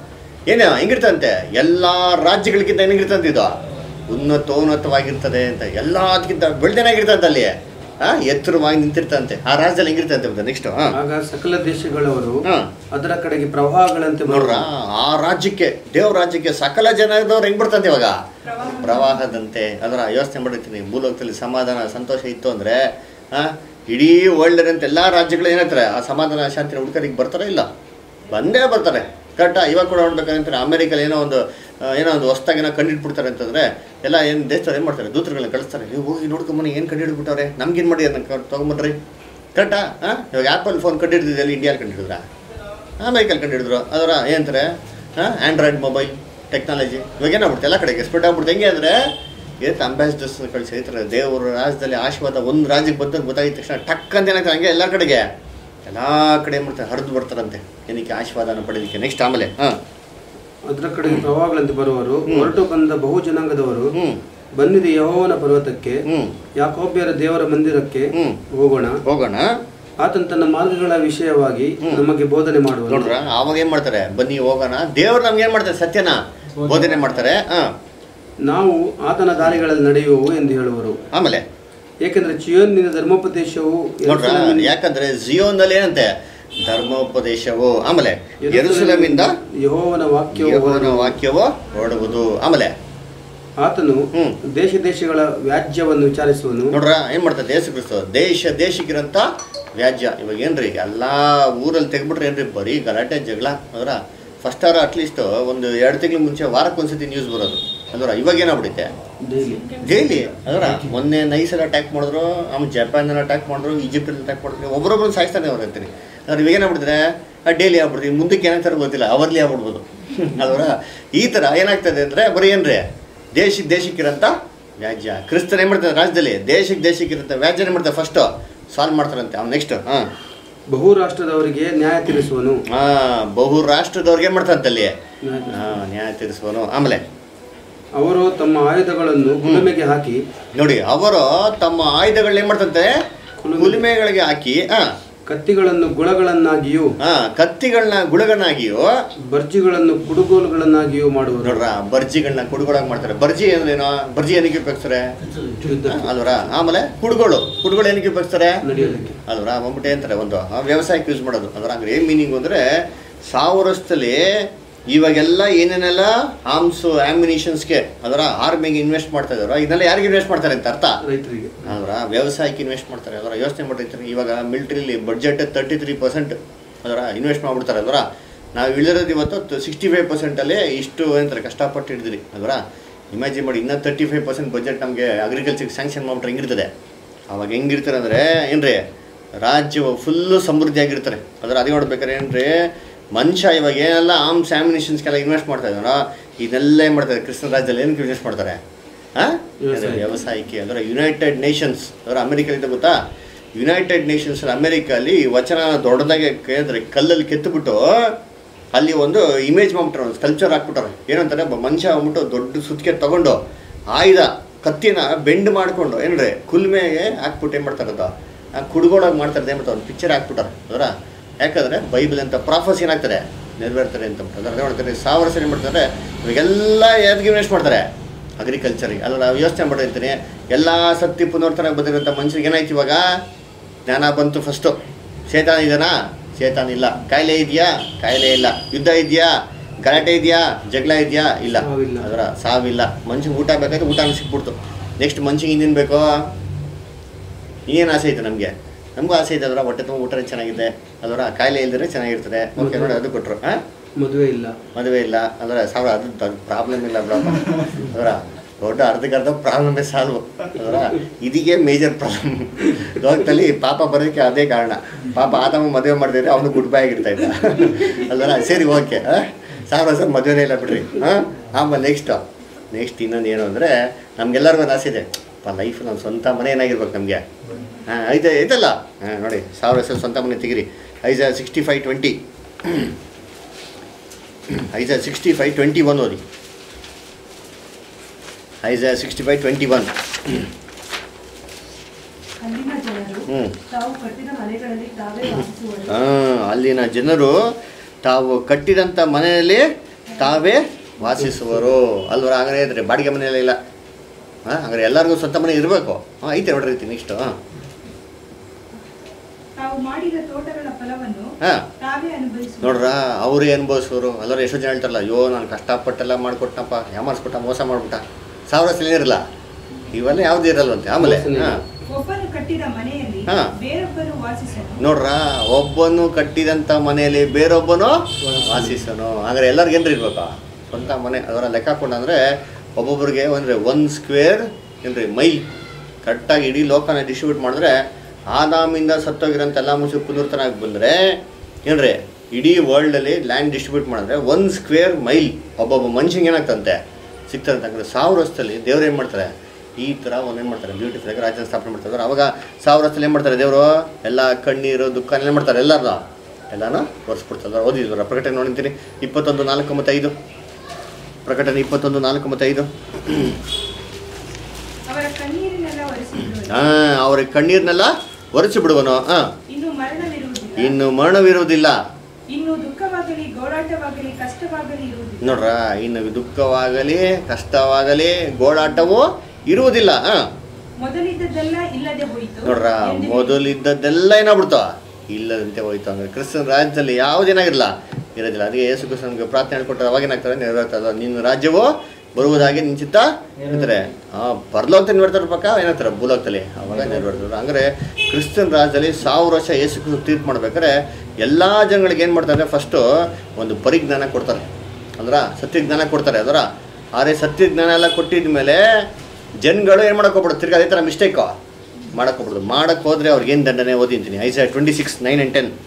ಏನ ಹೆಂಗಿರ್ತಂತೆ ಎಲ್ಲ ರಾಜ್ಯಗಳಿಗಿಂತ ಹೆಂಗಿರ್ತಂತೆ ಇದು ಉನ್ನತೋನ್ನತವಾಗಿರ್ತದೆ ಅಂತ ಎಲ್ಲದಕ್ಕಿಂತ ಬೆಳ್ದೇನಾಗಿರ್ತಂತೆ ಅಲ್ಲಿ ಹಾ ಎತ್ತರವಾಗಿ ನಿಂತಿರ್ತಂತೆ ಆ ರಾಜ್ಯದಲ್ಲಿ ಹೆಂಗಿರ್ತಂತೆ ಅಂತ ನೆಕ್ಸ್ಟ್ ಹಾ ಆಗ ಸಕಲ ದೇಶಗಳವರು ಹಾ ಅದರ ಕಡೆಗೆ ಪ್ರವಾಹಗಳಂತೆ ನೋಡ್ರ ಬರುವರು. ಆ ರಾಜ್ಯಕ್ಕೆ ದೇವ್ರ ರಾಜ್ಯಕ್ಕೆ ಸಕಲ ಜನದವ್ರು ಹೆಂಗ್ ಬರ್ತಂತೆ ಇವಾಗ ಪ್ರವಾಹ. ಪ್ರವಾಹದಂತೆ ಅದರ ಯೋಚನೆ ಮಾಡಿರ್ತೀನಿ ಭೂಲೋಕದಲ್ಲಿ ಸಮಾಧಾನ ಸಂತೋಷ ಇತ್ತು ಅಂದ್ರೆ ಆ ಇಡೀ ವರ್ಲ್ಡ್ ಅಂತ ಎಲ್ಲಾ ರಾಜ್ಯಗಳು ಏನಂತಾರೆ ಆ ಸಮಾಧಾನ ಶಾಂತಿನ ಹುಡುಕರಿಗೆ ಬರ್ತಾರ ಇಲ್ಲ ಬಂದೇ ಬರ್ತಾರೆ ಕರೆಕ್ಟಾ ಇವಾಗ ಕೂಡ ನೋಡ್ಬೇಕಂತಾರೆ ಅಮೆರಿಕಲ್ಲಿ ಏನೋ ಒಂದು ಆ, ಏನೋ ಒಂದು ಹೊಸ್ದಾಗಿ ಏನೋ ಕಂಡಿಡ್ಬಿಡ್ತಾರೆ ಅಂತಂದ್ರೆ ಎಲ್ಲ ಏನು ದೇಶದವ್ರು ಏನು ಮಾಡ್ತಾರೆ ದೂತರುಗಳನ್ನ ಕಳಿಸ್ತಾರೆ ನೀವು ಹೋಗಿ ನೋಡ್ಕೊಂಬನ್ನಿ ಏನು ಕಂಡಿಡ್ಬಿಟ್ಟವ್ರೆ ನಮ್ಗೇನು ಮಾಡಿ ಅದನ್ನ ತೊಗೊಂಬನ್ರಿ ಕರೆಕ್ಟಾ ಹಾಂ ಇವಾಗ ಆ್ಯಪಲ್ ಫೋನ್ ಕಂಡಿಡ್ದಿದೆ ಎಲ್ಲಿ ಇಂಡಿಯಾದಲ್ಲಿ ಕಂಡಿಡಿದ್ರಾ ಅಮೇರಿಕಲ್ಲಿ ಕಂಡುಹಿಡಿದ್ರು ಅದರ ಏನಂತಾರೆ ಹಾಂ ಆ್ಯಂಡ್ರಾಯ್ಡ್ ಮೊಬೈಲ್ ಟೆಕ್ನಾಲಜಿ ಇವಾಗ ಏನಾಗ್ಬಿಡುತ್ತೆ ಎಲ್ಲ ಕಡೆಗೆ ಸ್ಪ್ರೆಡ್ ಆಗ್ಬಿಡುತ್ತೆ ಹೆಂಗೆ ಅಂದರೆ ಏತ್ ಅಂಬಾಸಿಡರ್ಸ್ ಕಳಿಸಿ ಹೇಳ್ತಾರೆ ದೇವ್ರ ರಾಜ್ಯದಲ್ಲಿ ಆಶೀರ್ವಾದ ಒಂದು ರಾಜ್ಯಕ್ಕೆ ಬಂದಂಗೆ ಗೊತ್ತಾಗಿದ ತಕ್ಷಣ ಟಕ್ ಅಂತ ಏನಾಗ್ತದೆ ಹಂಗೆ ಎಲ್ಲ ಕಡೆಗೆ ಎಲ್ಲ ಕಡೆ ಏನು ಮಾಡ್ತಾರೆ ಹರಿದು ಬರ್ತಾರಂತೆ ಏನಕ್ಕೆ ಆಶೀರ್ವಾದನ ಪಡೆಯೋದಕ್ಕೆ ನೆಕ್ಸ್ಟ್ ಆಮೇಲೆ ಹಾಂ ಅದರ ಕಡೆಗೆ ಪ್ರವಾಹಗಳಂತೆ ಬರುವರು ಹ್ಮ್. ಹೊರಟು ಬಂದ ಬಹು ಜನಾಂಗದವರು ಹ್ಞೂ ಬಂದಿದೆ ಯಹೋವನ ಪರ್ವತಕ್ಕೆ ಹ್ಞೂ ಯಾಕೋಬ್ಯರ ದೇವರ ಮಂದಿರಕ್ಕೆ ಹ್ಮ್. ಹೋಗೋಣ ಹೋಗೋಣ ಆತನ ತನ್ನ ಮಾರ್ಗಗಳ ವಿಷಯವಾಗಿ ಹ್ಮ್. ನಮಗೆ ಬೋಧನೆ ಮಾಡುವನು ನೋಡ್ರ ಆವಾಗ ಏನು ಮಾಡ್ತಾರೆ ಬನ್ನಿ ಹೋಗೋಣ ದೇವ್ರು ನಮ್ಗೆ ಏನು ಮಾಡ್ತಾರೆ ಸತ್ಯನ ಬೋಧನೆ ಮಾಡ್ತಾರೆ ಹಾಂ ನಾವು ಆತನ ದಾರಿಗಳಲ್ಲಿ ನಡೆಯುವು ಎಂದು ಹೇಳುವರು ಆಮೇಲೆ ಏಕೆಂದರೆ ಚಿಯೋನಿನ ಧರ್ಮೋಪದೇಶವು ನೋಡ್ರ ಯೆರೂಸಲೇಮಿನ- ಯಾಕಂದ್ರೆ ಜಿಯೋನಲ್ಲಿ ಏನಂತೆ ಧರ್ಮೋಪದೇಶವು ಆಮೇಲೆ ಯೆರೂಸಲೇಮಿಂದ ಯೆಹೋವನ ವಾಕ್ಯವು ಯೆಹೋವನ ಹೊರಡುವುದು. ವಾಕ್ಯವು ಹೊರಡುವುದು ಆಮೇಲೆ ಆತನು ಹ್ಮ್. ದೇಶ ದೇಶಗಳ ವ್ಯಾಜ್ಯವನ್ನು ವಿಚಾರಿಸುವನು ನೋಡ್ರ ಏನ್ ಮಾಡ್ತಾರೆ ದೇಶ ಕ್ರಿಸ್ತ ದೇಶ ದೇಶಕ್ಕಿರಂತ ವ್ಯಾಜ್ಯ ಇವಾಗ ಏನ್ರಿ ಎಲ್ಲಾ ಊರಲ್ಲಿ ತೆಗ್ಬಿಟ್ರೆ ಏನ್ರಿ ಬರೀ ಗಲಾಟೆ ಜಗಳ ಅದರ ಫಸ್ಟ್ ಅವರ್ ಅಟ್ಲೀಸ್ಟ್ ಒಂದು ಎರಡು ತಿಂಗಳ ಮುಂಚೆ ವಾರಕ್ಕೊಂದ್ಸತಿ ನ್ಯೂಸ್ ಬರೋದು ಅದರ ಇವಾಗ ಏನಾಗ್ಬಿಡುತ್ತೆ ಡೈಲಿ ಡೈಲಿ ಅದರ ಮೊನ್ನೆ ನೈಸಲ್ಲಿ ಅಟ್ಯಾಕ್ ಮಾಡಿದ್ರು ಆಮೇಲೆ ಜಪಾನಲ್ಲಿ ಅಟ್ಯಾಕ್ ಮಾಡಿದ್ರು ಈಜಿಪ್ಟಲ್ಲಿ ಅಟ್ಯಾಕ್ ಮಾಡಿದ್ರು ಒಬ್ಬರೊಬ್ಬರು ಸಾಯಿಸ್ತಾನೆ ಅವ್ರು ಅಂತೀನಿ ಅದ್ರ ಇವಾಗ ಏನಾಗ್ಬಿಟ್ಟಿದ್ರೆ ಡೈಲಿ ಆಗ್ಬಿಡ್ತೀವಿ ಮುಂದಕ್ಕೆ ಏನಾಗ್ತಾರೆ ಗೊತ್ತಿಲ್ಲ ಅವರ್ಲಿ ಆಗ್ಬಿಡ್ಬೋದು ಅದರ ಈ ಥರ ಏನಾಗ್ತದೆ ಅಂದರೆ ಬರೀ ಏನ್ರಿ ದೇಶಕ್ಕೆ ದೇಶಕ್ಕಿರಂತ ವ್ಯಾಜ್ಯ ಕ್ರಿಸ್ತರು ಏನು ಮಾಡ್ತಾರೆ ರಾಜ್ಯದಲ್ಲಿ ದೇಶಕ್ಕೆ ದೇಶಕ್ಕಿರಂತ ವ್ಯಾಜ್ಯ ಏನು ಮಾಡ್ತಾರೆ ಫಸ್ಟು ಸಾಲ್ವ್ ಮಾಡ್ತಾರಂತೆ ಅವ್ನು ನೆಕ್ಸ್ಟ್ ಹಾಂ ಬಹು ರಾಷ್ಟ್ರದವರಿಗೆ ನ್ಯಾಯ ತೀರಿಸುವನು ಹಾಂ ಬಹು ರಾಷ್ಟ್ರದವ್ರಿಗೆ ಏನು ಮಾಡ್ತಾರಂತೆ ಅಲ್ಲಿ ನ್ಯಾಯ ತೀರಿಸುವನು. ಹಾಂ ನ್ಯಾಯ ತೀರಿಸುವನು ಆಮೇಲೆ ಅವರು ತಮ್ಮ ಆಯುಧಗಳನ್ನು ಕುಲಮೆಗೆ ಹಾಕಿ ನೋಡಿ ಅವರು ತಮ್ಮ ಆಯುಧಗಳನ್ನ ಏನು ಮಾಡ್ತಂತೆ ಕುಲುಮೆ. ಕುಲುಮೆಗಳಿಗೆ ಹಾಕಿ ಹಾಂ ಕತ್ತಿಗಳನ್ನು ಗುಳಗಳನ್ನಾಗಿಯೂ ಹಾ ಕತ್ತಿಗಳನ್ನ ಗುಳಗನಾಗಿಯೋ ಬರ್ಜಿಗಳನ್ನು ಕುಡುಗೋಲುಗಳನ್ನಾಗಿಯೂ ಮಾಡುವರು ನೋಡ್ರ ಬರ್ಜಿಗಳನ್ನ ಕುಡುಗೊಳಾಗಿ ಮಾಡ್ತಾರೆ ಬರ್ಜಿ ಅಂದ್ರೇನು ಬರ್ಜಿ ಏನಕ್ಕೆ ಉಪಯೋಗಿಸ್ತಾರೆ ಯುದ್ಧ ಅಲ್ವರ ಆಮೇಲೆ ಕುಡುಗೋಳು ಕುಡುಗೋಳು ಏನಕ್ಕೆ ಉಪಯೋಗಿಸ್ತಾರೆ ನಡೆಯೋದಕ್ಕೆ ಅಲ್ವರ ಬಂದ್ಬಿಟ್ಟೆ ಅಂತಾರೆ ಒಂದು ಆ, ವ್ಯವಸಾಯಕ್ಕೆ ಯೂಸ್ ಮಾಡೋದು ಅದ್ರ ಹಂಗ್ರೆ ಏನ್ ಮೀನಿಂಗ್ ಅಂದ್ರೆ ಸಾವಿರ ವರ್ಷದಲ್ಲಿ ಇವಾಗೆಲ್ಲ ಏನೇನೆಲ್ಲ ಆರ್ಮ್ಸು ಆಮ್ಯುನಿಷನ್ಸ್ಗೆ ಅದರ ಆರ್ಮಿಗೆ ಇನ್ವೆಸ್ಟ್ ಮಾಡ್ತಾ ಇದಾರೋ ಇದನ್ನೆಲ್ಲ ಯಾರಿಗೆ ಇನ್ವೆಸ್ಟ್ ಮಾಡ್ತಾರೆ ಅಂತ ಅರ್ಥ ರೈತರಿಗೆ ಅದರ ವ್ಯವಸಾಯಕ್ಕೆ ಇನ್ವೆಸ್ಟ್ ಮಾಡ್ತಾರೆ ಅದರ ಯೋಚನೆ ಮಾಡಿರ್ತಾರೆ ಇವಾಗ ಮಿಲ್ಟ್ರಿಲಿ ಬಡ್ಜೆಟ್ ತರ್ಟಿ ತ್ರೀ ಪರ್ಸೆಂಟ್ ಅದರ ಇನ್ವೆಸ್ಟ್ ಮಾಡ್ಬಿಡ್ತಾರೆ ಅದರ ನಾವು ಇಳಿದಿರೋದು ಇವತ್ತು ಸಿಕ್ಸ್ಟಿ ಫೈವ್ ಪರ್ಸೆಂಟಲ್ಲಿ ಇಷ್ಟು ಏನಂತಾರೆ ಕಷ್ಟಪಟ್ಟು ಹಿಡಿದ್ರಿ ಅದರ ಇಮ್ಯಾಜಿನ್ ಮಾಡಿ ಇನ್ನೂ ತರ್ಟಿ ಫೈವ್ ಪರ್ಸೆಂಟ್ ಬಜೆಟ್ ನಮಗೆ ಅಗ್ರಿಕಲ್ಚರ್ಗೆ ಸ್ಯಾಂಕ್ಷನ್ ಮಾಡ್ಬಿಟ್ರೆ ಹೆಂಗಿರ್ತದೆ ಅವಾಗ ಹೆಂಗಿರ್ತಾರೆ ಅಂದರೆ ಏನ್ರಿ ರಾಜ್ಯವು ಫುಲ್ಲು ಸಮೃದ್ಧಿಯಾಗಿರ್ತಾರೆ ಅದರ ಅದೇ ನೋಡ್ಬೇಕಾದ್ರೆ ಏನ್ರಿ ಮನುಷ್ಯ ಇವಾಗ ಏನೆಲ್ಲ ಆರ್ಮ್ಸ್ ಆಮಿನೇಷನ್ಸ್ಗೆಲ್ಲ ಇನ್ವೆಸ್ಟ್ ಮಾಡ್ತಾ ಇದ್ದಾನೋ ಇದೆಲ್ಲ ಏನು ಮಾಡ್ತಾರೆ ಕ್ರಿಸ್ತನ ರಾಜ್ಯದಲ್ಲಿ ಏನಕ್ಕೆ ಇನ್ವೆಸ್ಟ್ ಮಾಡ್ತಾರೆ ಹಾಂ ವ್ಯವಸಾಯ. ವ್ಯವಸಾಯಕ್ಕೆ ಅಂದರೆ ಯುನೈಟೆಡ್ ನೇಷನ್ಸ್ ಅಂದರೆ ಅಮೆರಿಕದಿಂದ ಗೊತ್ತಾ ಯುನೈಟೆಡ್ ನೇಷನ್ಸ್ ಅಮೆರಿಕಲ್ಲಿ ಈ ವಚನ ದೊಡ್ಡದಾಗಿ ಕೇಳಿದ್ರೆ ಕಲ್ಲಲ್ಲಿ ಕೆತ್ತುಬಿಟ್ಟು ಅಲ್ಲಿ ಒಂದು ಇಮೇಜ್ ಮಾಡ್ಬಿಟ್ರೆ ಒಂದು ಸ್ಕಲ್ಚರ್ ಹಾಕ್ಬಿಟ್ಟಾರೆ ಏನಂತಾರೆ ಒಬ್ಬ ಮನುಷ್ಯ ಅಂದ್ಬಿಟ್ಟು ದೊಡ್ಡ ಸುತ್ತಿಗೆ ತಗೊಂಡು ಆಯುಧ ಕತ್ತಿನ ಬೆಂಡ್ ಮಾಡಿಕೊಂಡು ಏನ್ರಿ ಕುಲ್ಮೆಗೆ ಹಾಕ್ಬಿಟ್ಟು ಏನು ಮಾಡ್ತಾರೆ ಅದು ಆ ಕುಡ್ಗೊಳಗೆ ಮಾಡ್ತಾರೆ ಏನು ಮಾಡ್ತಾರೆ ಒಂದು ಪಿಕ್ಚರ್ ಹಾಕ್ಬಿಟ್ಟಾರೆ ಅದರ ಯಾಕಂದರೆ ಬೈಬಲ್ ಅಂತ ಪ್ರಾಫಸ್ ಏನಾಗ್ತಾರೆ ನೆರವೇರ್ತಾರೆ ಅಂತ ಬಿಟ್ಟು ಅದ್ರ ಮಾಡ್ತಾರೆ ಸಾವಿರ ವರ್ಷ ಏನು ಮಾಡ್ತಾರೆ ಇವಾಗೆಲ್ಲ ಯಾವ್ದು ಇನ್ವೆಸ್ಟ್ ಮಾಡ್ತಾರೆ ಅಗ್ರಿಕಲ್ಚರಿಗೆ ಅಲ್ಲ ನಾವು ಯೋಚನೆ ಮಾಡಿರ್ತೀನಿ ಎಲ್ಲ ಸತ್ತಿ ಪುನರ್ತನ ಬಂದಿರೋಂಥ ಮನುಷ್ಯರಿಗೆ ಏನಾಯ್ತು ಇವಾಗ ಜ್ಞಾನ ಬಂತು ಫಸ್ಟು ಶೇತಾನ ಇದೆನಾ ಶೇತಾನ ಇಲ್ಲ ಕಾಯಿಲೆ ಇದೆಯಾ ಕಾಯಿಲೆ ಇಲ್ಲ ಯುದ್ಧ ಇದೆಯಾ ಗಲಾಟೆ ಇದೆಯಾ ಜಗಳ ಇದೆಯಾ ಇಲ್ಲ ಸಾವಿಲ್ಲ. ಅದರ ಸಾವಿಲ್ಲ ಮನುಷ್ಯಂಗೆ ಊಟ ಬೇಕಾದ್ರೆ ಊಟ ಸಿಕ್ಬಿಡ್ತು ನೆಕ್ಸ್ಟ್ ಮನುಷ್ಯಂಗೆ ಇನ್ನೇನು ಬೇಕೋ ಏನು ಆಸೆ ಐತೆ ನಮಗೆ ನಮಗೂ ಆಸೆ ಇದೆ ಅದರ ಹೊಟ್ಟೆ ತುಂಬ ಊಟ ಚೆನ್ನಾಗಿದೆ ಅದರ ಕಾಯಿಲೆ ಇಲ್ದಿದ್ರೆ ಚೆನ್ನಾಗಿರ್ತದೆ ಓಕೆ ನೋಡಿ ಅದು ಕೊಟ್ಟರು ಹಾಂ ಮದುವೆ ಇಲ್ಲ ಮದುವೆ ಇಲ್ಲ ಅಂದ್ರೆ ಸಾವಿರ ಅದು ದೊಡ್ಡ ಪ್ರಾಬ್ಲಮ್ ಇಲ್ಲ ಬಿಡಪ್ಪ ಅದರ ದೊಡ್ಡ ಅರ್ಧಕ್ಕರ್ಧ ಪ್ರಾಬ್ಲಮೇ ಸಾಲ್ವ್ ಅದರ ಇದೀಗೆ ಮೇಜರ್ ಪ್ರಾಬ್ಲಮ್ ಲೋಕದಲ್ಲಿ ಪಾಪ ಬರೋದಕ್ಕೆ ಅದೇ ಕಾರಣ ಪಾಪ ಆತಮ್ಮ ಮದುವೆ ಮಾಡಿದ್ರೆ ಅವನು ಗುಡ್ ಬೈ ಆಗಿರ್ತಾ ಇದ್ದ ಅಲ್ವರ ಸರಿ ಓಕೆ ಸಾವಿರ ವರ್ಷ ಮದುವೆನೇ ಇಲ್ಲ ಬಿಡ್ರಿ ಹಾಂ ಆಮೇಲೆ ನೆಕ್ಸ್ಟು ನೆಕ್ಸ್ಟ್ ಇನ್ನೊಂದು ಏನು ಅಂದರೆ ನಮ್ಗೆಲ್ಲರಿಗೂ ಒಂದು ಆಸೆ ಇದೆ ಅಪ್ಪ ಲೈಫ್ ನಮ್ಮ ಸ್ವಂತ ಮನೆ ಏನಾಗಿರ್ಬೇಕು ನಮಗೆ ಹಾಂ ಐತೆ ಐತಲ್ಲ ಹಾಂ ನೋಡಿ ಸಾವಿರ ವರ್ಷ ಸ್ವಂತ ಮನೆ ತೆಗಿರಿ ಐದು sixty five twenty Isaiah sixty five twenty one ಓದಿ Isaiah sixty five twenty one ಅಲ್ಲಿನ ಜನರು ಹ್ಞೂ ತಾವು ಕಟ್ಟಿದ ಮನೆಗಳಲ್ಲಿ ತಾವೇ ವಾಸಿಸುವರು ಹಾಂ ಅಲ್ಲಿನ ಜನರು ತಾವು ಕಟ್ಟಿದಂಥ ಮನೆಯಲ್ಲಿ ತಾವೇ ವಾಸಿಸುವರು ಅಲ್ವರ ಹಂಗಾರೆ ಇದ್ರೆ ಬಾಡಿಗೆ ಮನೆಯಲ್ಲ ಇಲ್ಲ ಹಾಂ ಹಂಗಾರೆ ಎಲ್ಲರಿಗೂ ಸ್ವಂತ ಮನೆ ಇರಬೇಕು ಹಾಂ ಐತೆ ನೋಡ್ರಿ ಐತಿ ನೆಕ್ಸ್ಟು ಹಾಂ ತಾವು ಮಾಡಿದ ತೋಟಗಳ ಫಲವನ್ನು ಹಾಂ ತಾವೇ ಅನುಭವಿಸುವರು ನೋಡ್ರ ಅವರೇ ಅನುಭವಿಸೋರು ಎಲ್ಲರೂ ಎಷ್ಟೋ ಜನ ಹೇಳ್ತಾರಲ್ಲ ಅಯ್ಯೋ ನಾನು ಕಷ್ಟಪಟ್ಟೆಲ್ಲ ಮಾಡಿಕೊಟ್ಟನಪ್ಪ ಯಾಮಾರಿಸ್ಬಿಟ್ಟ ಮೋಸ ಮಾಡ್ಬಿಟ್ಟ ಸಾವಿರ ಸಲ ಇರಲ್ಲ ಇವೆಲ್ಲ ಯಾವುದೂ ಇರಲ್ವಂತೆ ಆಮೇಲೆ ಮೋಸನೇ. ಹಾಂ ಒಬ್ಬನು ಕಟ್ಟಿದ ಮನೆಯಲ್ಲಿ ಹಾ. ಬೇರೊಬ್ಬರು ವಾಸಿಸಲು ನೋಡ್ರ ಒಬ್ಬನು ಕಟ್ಟಿದಂಥ ಮನೆಯಲ್ಲಿ ಬೇರೊಬ್ಬನು ವಾಸಿಸನು ಹಾಗಾದ್ರೆ ಎಲ್ಲರಿಗೂ ಏನ್ರಿ ಇರ್ಬೇಕಾ ಸ್ವಂತ ಮನೆ ಅದರ ಲೆಕ್ಕ ಹಾಕೊಂಡಂದ್ರೆ ಒಬ್ಬೊಬ್ರಿಗೆ ಅಂದರೆ ಒಂದು ಸ್ಕ್ವೇರ್ ಏನ್ರಿ ಮೈಲ್ ಕರೆಕ್ಟಾಗಿ ಇಡೀ ಲೋಕನ ಡಿಸ್ಟ್ರಿಬ್ಯೂಟ್ ಮಾಡಿದ್ರೆ ಆದಾಮಿಂದ ಸತ್ತೋಗಿರೋಂಥ ಎಲ್ಲ ಮನುಷ್ಯ ಪುನರ್ತನಾಗಿ ಬಂದರೆ ಏನ್ರಿ ಇಡೀ ವರ್ಲ್ಡಲ್ಲಿ ಲ್ಯಾಂಡ್ ಡಿಸ್ಟ್ರಿಬ್ಯೂಟ್ ಮಾಡಿದ್ರೆ ಒಂದು ಸ್ಕ್ವೇರ್ ಮೈಲ್ ಒಬ್ಬೊಬ್ಬ ಮನುಷ್ಯಂಗೆ ಏನಾಗ್ತಂತೆ ಸಿಗ್ತದೆ ಯಾಕಂದ್ರೆ ಸಾವಿರ ವರ್ಷದಲ್ಲಿ ದೇವ್ರು ಏನು ಮಾಡ್ತಾರೆ ಈ ಥರ ಒಂದೇನು ಮಾಡ್ತಾರೆ ಬ್ಯೂಟಿಫುಲ್ ಆಗಿ ರಾಜ್ಯನ ಸ್ಥಾಪನೆ ಮಾಡ್ತಾರೆ ಅವಾಗ ಸಾವಿರ ವರ್ಷದಲ್ಲಿ ಏನು ಮಾಡ್ತಾರೆ ದೇವರು ಎಲ್ಲ ಕಣ್ಣೀರು ದುಃಖ ಏನು ಮಾಡ್ತಾರೆ ಎಲ್ಲರನ್ನ ಎಲ್ಲಾನು ಒರೆಸ್ಬಿಡ್ತಾರೆ ಓದಿದ್ವರ ಪ್ರಕಟಣೆ ನೋಡಿರ್ತೀನಿ ಇಪ್ಪತ್ತೊಂದು ನಾಲ್ಕು ಮತ್ತು ಐದು ಪ್ರಕಟಣೆ ಇಪ್ಪತ್ತೊಂದು ನಾಲ್ಕು ಮತ್ತು ಐದು ಅವರ ಕಣ್ಣೀರಿನೆಲ್ಲ ಒರೆಸಿಬಿಡುವರು ಹಾಂ ಅವ್ರಿಗೆ ಕಣ್ಣೀರನ್ನೆಲ್ಲ ಒರೆಸಿ ಬಿಡುವನು ಹಾಂ ಇನ್ನು ಮರಣವಿರುವುದಿಲ್ಲ ಇನ್ನು ಮರಣವಿರುವುದಿಲ್ಲ ಇನ್ನು ದುಃಖವಾಗಲಿ ಗೋಳಾಟವಾಗಲಿ ಕಷ್ಟವಾಗಲಿ ಇರುವುದಿಲ್ಲ ನೋಡ್ರ ಇನ್ನು ದುಃಖವಾಗಲಿ ಕಷ್ಟವಾಗಲಿ ಗೋಳಾಟವೂ ಇರುವುದಿಲ್ಲ ಹಾಂ ಮೊದಲಿದ್ದದ್ದೆಲ್ಲ ಇಲ್ಲದೆ ಹೋಯಿತು ನೋಡ್ರ ಎಂದು ಮೊದಲಿದ್ದದ್ದೆಲ್ಲ ಏನಾಗ್ಬಿಡ್ತಾವ ಇಲ್ಲದಂತೆ ಹೋಯ್ತು ಅಂದ್ರೆ ಕ್ರಿಸ್ತನ ರಾಜ್ಯದಲ್ಲಿ ಯಾವುದೇನಾಗಿರಲ್ಲ ಇರೋದಿಲ್ಲ ಅದಕ್ಕೆ ಯೇಸು ಕ್ರಿಸ್ತ ನಮಗೆ ಪ್ರಾರ್ಥನೆ ಹೇಳ್ಕೊಟ್ರೆ ಅವಾಗ ಏನಾಗ್ತಾರೆ ನೆರವೇರ್ತದ ನಿನ್ನ ರಾಜ್ಯವು ಬರುವುದಾಗಿ ನಿನ್ನ ಚಿತ್ತ ಇರ್ತಾರೆ ಹಾಂ ಬರ್ಲೋಗ್ತಾ ನೆರವೇರ್ತಾರೆ ಪಕ್ಕ ಏನಾಗ್ತಾರೆ ಭೂಲೋಕದಲ್ಲಿ ಅವಾಗ ನೆರವೇರ್ತದೆ ಅಂದರೆ ಕ್ರಿಸ್ತನ ರಾಜ್ಯದಲ್ಲಿ ಸಾವಿರ ವರ್ಷ ಯೇಸು ಕ್ರಿಸ್ತ ತೀರ್ಪು ಮಾಡ್ಬೇಕಾದ್ರೆ ಎಲ್ಲ ಜನಗಳಿಗೆ ಏನು ಮಾಡ್ತಾರೆ ಫಸ್ಟು ಒಂದು ಪರಿಜ್ಞಾನ ಕೊಡ್ತಾರೆ ಅಂದ್ರ ಸತ್ಯಜ್ಞಾನ ಕೊಡ್ತಾರೆ ಅದರ ಆದರೆ ಸತ್ಯಜ್ಞಾನ ಎಲ್ಲ ಕೊಟ್ಟಿದ ಮೇಲೆ ಜನಗಳು ಏನು ಮಾಡಕ್ಕೆ ಹೋಗ್ಬಿಡೋದು ತಿರ್ಗಿ ಅದೇ ಥರ ಮಿಸ್ಟೇಕು ಮಾಡಕ್ಕೆ ಹೋಗ್ಬಿಡೋದು ಮಾಡಕ್ಕೆ ಹೋದರೆ ಅವ್ರಿಗೆ ಏನು ದಂಡನೆ ಓದಿಂತೀನಿ Isaiah twenty six nine and ten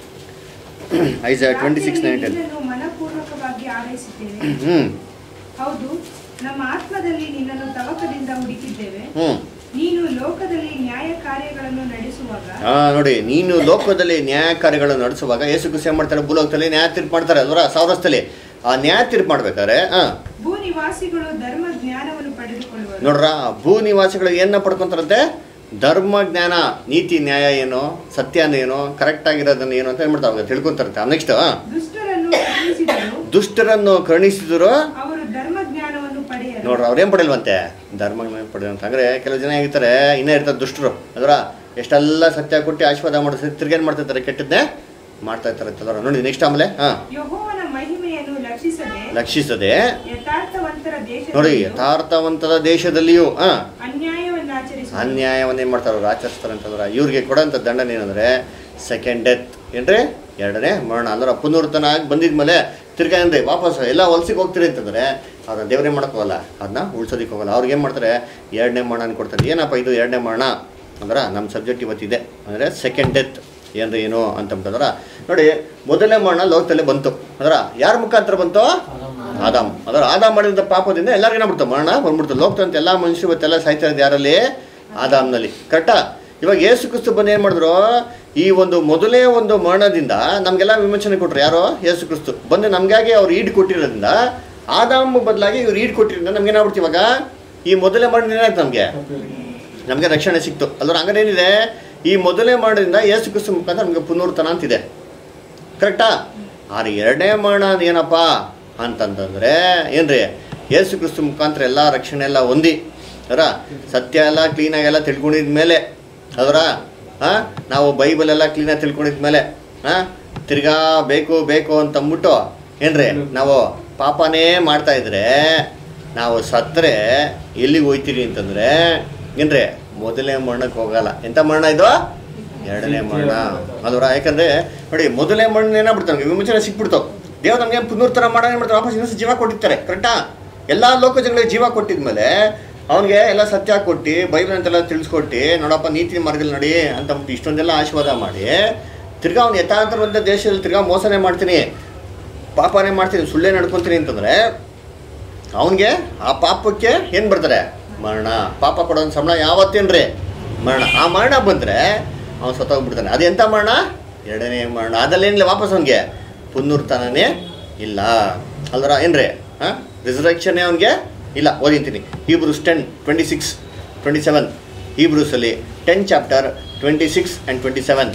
Isaiah twenty six nine ten ನಿನ್ನನ್ನು ಮನಪೂರ್ವಕವಾಗಿ ಆರೈಸುತ್ತೇವೆ ಹ್ಞೂ ಹೌದು ನಮ್ಮ ಆತ್ಮದಲ್ಲಿ ನಿನ್ನನ್ನು ತವಕದಿಂದ ಹುಡುಕಿದ್ದೇವೆ ಹ್ಞೂ ನೀನು ಲೋಕದಲ್ಲಿ ನ್ಯಾಯ ಕಾರ್ಯಗಳನ್ನು ನಡೆಸುವಾಗ ಹಾಂ ನೋಡಿ ನೀನು ಲೋಕದಲ್ಲಿ ನ್ಯಾಯ ಕಾರ್ಯಗಳನ್ನು ನಡೆಸುವಾಗ ಯೇಸು ಕ್ರಿಸ್ತ ಏನು ಮಾಡ್ತಾರೆ ಭೂಲೋಕದಲ್ಲಿ ನ್ಯಾಯ ತೀರ್ಪು ಮಾಡ್ತಾರೆ ಅದರ ಸಾವಿರಸ್ಥಲಿ ಆ ನ್ಯಾಯ ತೀರ್ಪು ಮಾಡ್ಬೇಕಾದ್ರೆ ಹಾಂ ಭೂ ನಿವಾಸಿಗಳು ಧರ್ಮ ಜ್ಞಾನವನ್ನು ಪಡೆದುಕೊಳ್ಳುವರು ನೋಡ್ರ ಭೂ ನಿವಾಸಿಗಳು ಏನ ಪಡ್ಕೊಂತಾರಂತೆ ಧರ್ಮ ಜ್ಞಾನ ನೀತಿ ನ್ಯಾಯ ಏನು ಸತ್ಯ ಏನು ಕರೆಕ್ಟ್ ಆಗಿರೋದನ್ನ ಏನು ಅಂತ ಏನ್ ಮಾಡ್ತಾರೆ ತಿಳ್ಕೊಂತಾರಂತೆ ನೆಕ್ಸ್ಟ್ ದುಷ್ಟರನ್ನು ಕರುಣಿಸಿದರು ದುಷ್ಟರನ್ನು ಕರುಣಿಸಿದ್ರು ಅವರು ಧರ್ಮ ಜ್ಞಾನವನ್ನು ಪಡೆಯರು ನೋಡ್ರ ಅವ್ರೇನ್ ಪಡೆಯಲ್ವಂತೆ ಧರ್ಮ ಜ್ಞಾನ ಪಡೆದಂತ ಅಂದ್ರೆ ಕೆಲವು ಜನ ಆಗಿರ್ತಾರೆ ಇನ್ನೇ ಇರ್ತಾರೆ ದುಷ್ಟರು ಅದರ ಎಷ್ಟೆಲ್ಲ ಸತ್ಯ ಕೊಟ್ಟು ಆಶೀರ್ವಾದ ಮಾಡೋ ತಿರ್ಗೇನ್ ಮಾಡ್ತಿರ್ತಾರೆ ಕೆಟ್ಟದ್ದೇ ಮಾಡ್ತಾ ಇರ್ತಾರೆ ಅಂತಂದ್ರೆ ನೋಡಿ ನೆಕ್ಸ್ಟ್ ಆಮೇಲೆ ಹಾ ಯಹೋವನ ಮಹಿಮೆಯನ್ನು ಲಕ್ಷಿಸದೆ ಲಕ್ಷಿಸದೆ ಯಥಾರ್ಥವಂತರ ನೋಡಿ ದೇಶ ಯಥಾರ್ಥವಂತದ ದೇಶದಲ್ಲಿಯೂ ಹಾ ಅನ್ಯಾಯವನ್ನು ಆಚರಿಸುವರು ಅನ್ಯಾಯವನ್ನ ಏನು ಮಾಡ್ತಾರೆ ಅವ್ರು ಆಚರಿಸ್ತಾರೆ ಅಂತಂದ್ರೆ ಇವ್ರಿಗೆ ಕೊಡೋಂಥ ದಂಡನೆ ಏನಂದ್ರೆ ಸೆಕೆಂಡ್ ಡೆತ್ ಏನ್ರಿ ಎರಡನೇ ಮರಣ ಅಂದ್ರೆ ಪುನರ್ತನ ಆಗಿ ಬಂದಿದ್ಮೇಲೆ ತಿರ್ಗಾ ಏನ್ರಿ ವಾಪಸ್ ಎಲ್ಲ ಹೊಲ್ಸಿಗೆ ಹೋಗ್ತೀರಿ ಅಂತಂದ್ರೆ ಅದನ್ನ ದೇವ್ರೇ ಮಾಡಕ್ ಹೋಗಲ್ಲ ಅದನ್ನ ಉಳ್ಸೋದಿಕ್ಕೆ ಹೋಗಲ್ಲ ಅವ್ರಿಗೆ ಏನು ಮಾಡ್ತಾರೆ ಎರಡನೇ ಮರಣ ಕೊಡ್ತಾರೆ ಏನಪ್ಪ ಇದು ಎರಡನೇ ಮರಣ ಅಂದ್ರೆ ನಮ್ಮ ಸಬ್ಜೆಕ್ಟ್ ಇವತ್ತಿದೆ ಅಂದರೆ ಸೆಕೆಂಡ್ ಡೆತ್ ಏನ್ರಿ ಏನು ಅಂತಂದ್ರೆ ನೋಡಿ ಮೊದಲನೇ ಮರಣ ಲೋಕದಲ್ಲಿ ಬಂತು ಅದರ ಯಾರ ಮುಖಾಂತರ ಬಂತು ಆದಾಮ್ ಅದರ ಆದಾಮ್ ಮಾಡಿದಂಥ ಪಾಪದಿಂದ ಎಲ್ಲರಿಗೂ ಏನಾಗ್ಬಿಡ್ತು ಮರಣ ಬಂದ್ಬಿಡ್ತು ಲೋಕದಂತ ಎಲ್ಲ ಮನುಷ್ಯರು ಇವತ್ತೆಲ್ಲ ಸಾಯ್ತಾ ಇರೋದು ಯಾರಲ್ಲಿ ಆದಾಮ್ನಲ್ಲಿ ಕರೆಕ್ಟಾ ಇವಾಗ ಏಸು ಕ್ರಿಸ್ತು ಬಂದು ಏನು ಮಾಡಿದ್ರು ಈ ಒಂದು ಮೊದಲೇ ಒಂದು ಮರಣದಿಂದ ನಮಗೆಲ್ಲ ವಿಮೋಚನೆ ಕೊಟ್ರು ಯಾರೋ ಏಸು ಕ್ರಿಸ್ತು ಬಂದು ನಮಗಾಗಿ ಅವ್ರು ಈಡ್ ಕೊಟ್ಟಿರೋದ್ರಿಂದ ಆದಾಮ್ ಬದಲಾಗಿ ಇವ್ರು ಈಡ್ ಕೊಟ್ಟಿರೋದ್ರಿಂದ ನಮ್ಗೆ ಏನಾಗ್ಬಿಡ್ತು ಇವಾಗ ಈ ಮೊದಲೇ ಮರಣ ಏನಾಯ್ತು ನಮಗೆ ನಮಗೆ ರಕ್ಷಣೆ ಸಿಕ್ತು ಅದ್ರ ಹಂಗಾರೆ ಏನಿದೆ ಈ ಮೊದಲನೇ ಮರಣದಿಂದ ಏಸು ಕ್ರಿಸ್ತು ಮುಖಾಂತರ ನಮಗೆ ಪುನರ್ತನ ಅಂತಿದೆ ಕರೆಕ್ಟಾ ಆದ್ರೆ ಎರಡನೇ ಮರಣ ಏನಪ್ಪ ಅಂತಂತಂದ್ರೆ ಏನ್ರಿ ಏಸು ಕ್ರಿಸ್ತು ಮುಖಾಂತರ ಎಲ್ಲ ರಕ್ಷಣೆ ಎಲ್ಲ ಹೊಂದಿ ಅದರ ಸತ್ಯ ಎಲ್ಲ ಕ್ಲೀನಾಗಿ ಎಲ್ಲ ತಿಳ್ಕೊಂಡಿದ ಮೇಲೆ ಅದರ ಹಾಂ ನಾವು ಬೈಬಲ್ ಎಲ್ಲ ಕ್ಲೀನಾಗಿ ತಿಳ್ಕೊಂಡಿದ ಮೇಲೆ ಹಾಂ ತಿರ್ಗಾ ಬೇಕು ಬೇಕು ಅಂತ ಅಂದ್ಬಿಟ್ಟು ಏನ್ರಿ ನಾವು ಪಾಪನೇ ಮಾಡ್ತಾ ಇದ್ರೆ ನಾವು ಸತ್ತರೆ ಎಲ್ಲಿಗೆ ಹೋಯ್ತೀರಿ ಅಂತಂದ್ರೆ ಏನ್ರಿ ಮೊದಲನೇ ಮರಣಕ್ಕೆ ಹೋಗಲ್ಲ ಎಂಥ ಮರಣ ಇದು ಎರಡನೇ ಮರಣ ಅದರ ಯಾಕಂದ್ರೆ ನೋಡಿ ಮೊದಲನೇ ಮರಣ ಏನಾಗ್ಬಿಡ್ತು ನಮಗೆ ವಿಮೋಚನೆ ಸಿಕ್ಬಿಡ್ತು ದೇವ್ರು ನಮಗೆ ಪುನರ್ತನ ಮಾಡೋಣ ಏನ್ ಮಾಡ್ತಾರೆ ವಾಪಸ್ ಇನ್ನೊಂದು ಜೀವ ಕೊಟ್ಟಿರ್ತಾರೆ ಕರೆಕ್ಟಾ ಎಲ್ಲ ಲೋಕಜಗಳಿಗೆ ಜೀವ ಕೊಟ್ಟಿದ್ಮೇಲೆ ಅವನಿಗೆ ಎಲ್ಲ ಸತ್ಯ ಕೊಟ್ಟು ಬೈಬಲ್ ಅಂತೆಲ್ಲ ತಿಳಿಸ್ಕೊಟ್ಟು ನೋಡಪ್ಪ ನೀತಿ ಮಾರ್ಗದಲ್ಲಿ ನೋಡಿ ಅಂತ ಅಂದ್ಬಿಟ್ಟು ಇಷ್ಟೊಂದೆಲ್ಲ ಆಶೀರ್ವಾದ ಮಾಡಿ ತಿರ್ಗಾ ಅವ್ನು ಯಥಾರ್ಥವಂತ ದೇಶದಲ್ಲಿ ತಿರ್ಗಾ ಮೋಸನೇ ಮಾಡ್ತೀನಿ ಪಾಪನೇ ಮಾಡ್ತೀನಿ ಸುಳ್ಳೇ ನಡ್ಕೊತೀನಿ ಅಂತಂದ್ರೆ ಅವನಿಗೆ ಆ ಪಾಪಕ್ಕೆ ಏನು ಬರ್ತಾರೆ ಮರಣ ಪಾಪ ಕೊಡೋ ಸಂಬಳ ಯಾವತ್ತೇನ್ರಿ ಮರಣ ಆ ಮರಣ ಬಂದರೆ ಅವನು ಸತ್ತೋಗ್ಬಿಡ್ತಾನೆ ಅದು ಎಂಥ ಮರಣ ಎರಡನೇ ಮರಣ ಅದಲ್ಲೇನಿಲ್ಲ ವಾಪಸ್ ಅವನಿಗೆ ಪುನರ್ತನೇ ಇಲ್ಲ ಅಲ್ದ್ರ ಏನ್ರಿ ಹಾಂ ರಿಸರ್ವೆಕ್ಷನ್ನೇ ಅವನಿಗೆ ಇಲ್ಲ ಓದಿಂತೀನಿ Hebrews ten twenty six twenty seven ಈ ಬ್ರೂಸಲ್ಲಿ ten chapter twenty six and twenty seven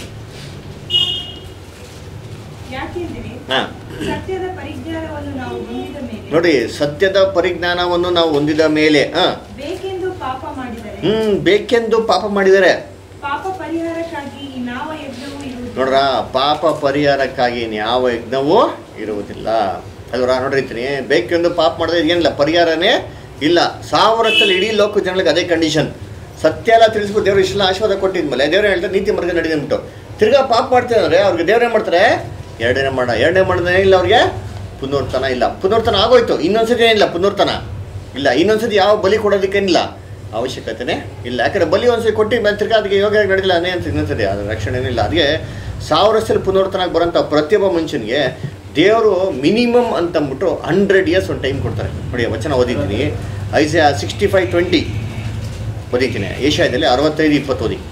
ಯಾಕೆಂದರೆ ಹಾಂ ಸತ್ಯದ ಪರಿಜ್ಞಾನವನ್ನು ನಾವು ಹೊಂದಿದ ಮೇಲೆ ನೋಡಿ ಸತ್ಯದ ಪರಿಜ್ಞಾನವನ್ನು ನಾವು ಹೊಂದಿದ ಮೇಲೆ ಹಾಂ ಬೇಕೆಂದು ಪಾಪ ಮಾಡಿದರೆ ಹ್ಞೂ ಬೇಕೆಂದು ಪಾಪ ಮಾಡಿದ್ದಾರೆ ಪಾಪ ಪರಿಹಾರಕ್ಕಾಗಿ ಈ ನಾವ ಯಜ್ಞವು ಇರುವುದು ನೋಡ್ರ ಪಾಪ ಪರಿಹಾರಕ್ಕಾಗಿ ಯಾವ ಯಜ್ಞವೂ ಇರುವುದಿಲ್ಲ ಅಲ್ವರ ನೋಡಿರ್ತೀನಿ ಬೇಕೆಂದು ಪಾಪ ಮಾಡಿದ್ರೆ ಏನಿಲ್ಲ ಪರಿಹಾರನೇ ಇಲ್ಲ ಸಾವಿರದಲ್ಲಿ ಇಡೀ ಲೋಕ ಜನಗಳಿಗೆ ಅದೇ ಕಂಡೀಷನ್ ಸತ್ಯ ಎಲ್ಲ ತಿಳಿಸ್ಬಿಟ್ಟು ದೇವ್ರು ಇಷ್ಟೆಲ್ಲ ಆಶೀರ್ವಾದ ಕೊಟ್ಟಿದ್ಮೇಲೆ ದೇವ್ರು ಹೇಳ್ತಾರೆ ನೀತಿ ಮಾರ್ಗ ನಡೀಲಿ ಅಂದ್ಬಿಟ್ಟು ತಿರ್ಗಾ ಪಾಪ ಮಾಡ್ತಾರೆ ಅಂದರೆ ಅವ್ರಿಗೆ ದೇವ್ರು ಏನು ಮಾಡ್ತಾರೆ ಎರಡನೇ ಮಾಡ ಎರಡನೇ ಮಾಡೋದೇ ಇಲ್ಲ ಅವ್ರಿಗೆ ಪುನರ್ತನ ಇಲ್ಲ ಪುನರ್ತನ ಆಗೋಯ್ತು ಇನ್ನೊಂದ್ಸತಿ ಏನಿಲ್ಲ ಪುನರ್ತನ ಇಲ್ಲ ಇನ್ನೊಂದ್ಸತಿ ಯಾವ ಬಲಿ ಕೊಡೋದಕ್ಕೇನಿಲ್ಲ ಅವಶ್ಯಕತೆನೇ ಇಲ್ಲ ಯಾಕಂದ್ರೆ ಬಲಿ ಒಂದ್ಸತಿ ಕೊಟ್ಟು ಮೇಲೆ ತಿರ್ಗಾ ಅದಕ್ಕೆ ಯೋಗ ನಡೆದಿಲ್ಲ ಅದೇ ಅಂತ ಇನ್ನೊಂದ್ಸತಿ ಅದು ರಕ್ಷಣೆನೇ ಇಲ್ಲ ಅದಕ್ಕೆ ಸಾವಿರ ವರ್ಷದಲ್ಲಿ ಪುನರ್ತನಾಗಿ ಬರೋಂಥ ಪ್ರತಿಯೊಬ್ಬ ಮನುಷ್ಯನಿಗೆ ದೇವರು ಮಿನಿಮಮ್ ಅಂತಂದ್ಬಿಟ್ಟು ಹಂಡ್ರೆಡ್ ಇಯರ್ಸ್ ಒಂದು ಟೈಮ್ ಕೊಡ್ತಾರೆ ನೋಡಿ ವಚನ ಓದಿದ್ದೀನಿ ಐಸ ಸಿಕ್ಸ್ಟಿ ಫೈವ್ ಟ್ವೆಂಟಿ ಓದಿದ್ದೀನಿ ಏಷ್ಯಾದಲ್ಲಿ ಅರವತ್ತೈದು ಇಪ್ಪತ್ತು ಓದಿ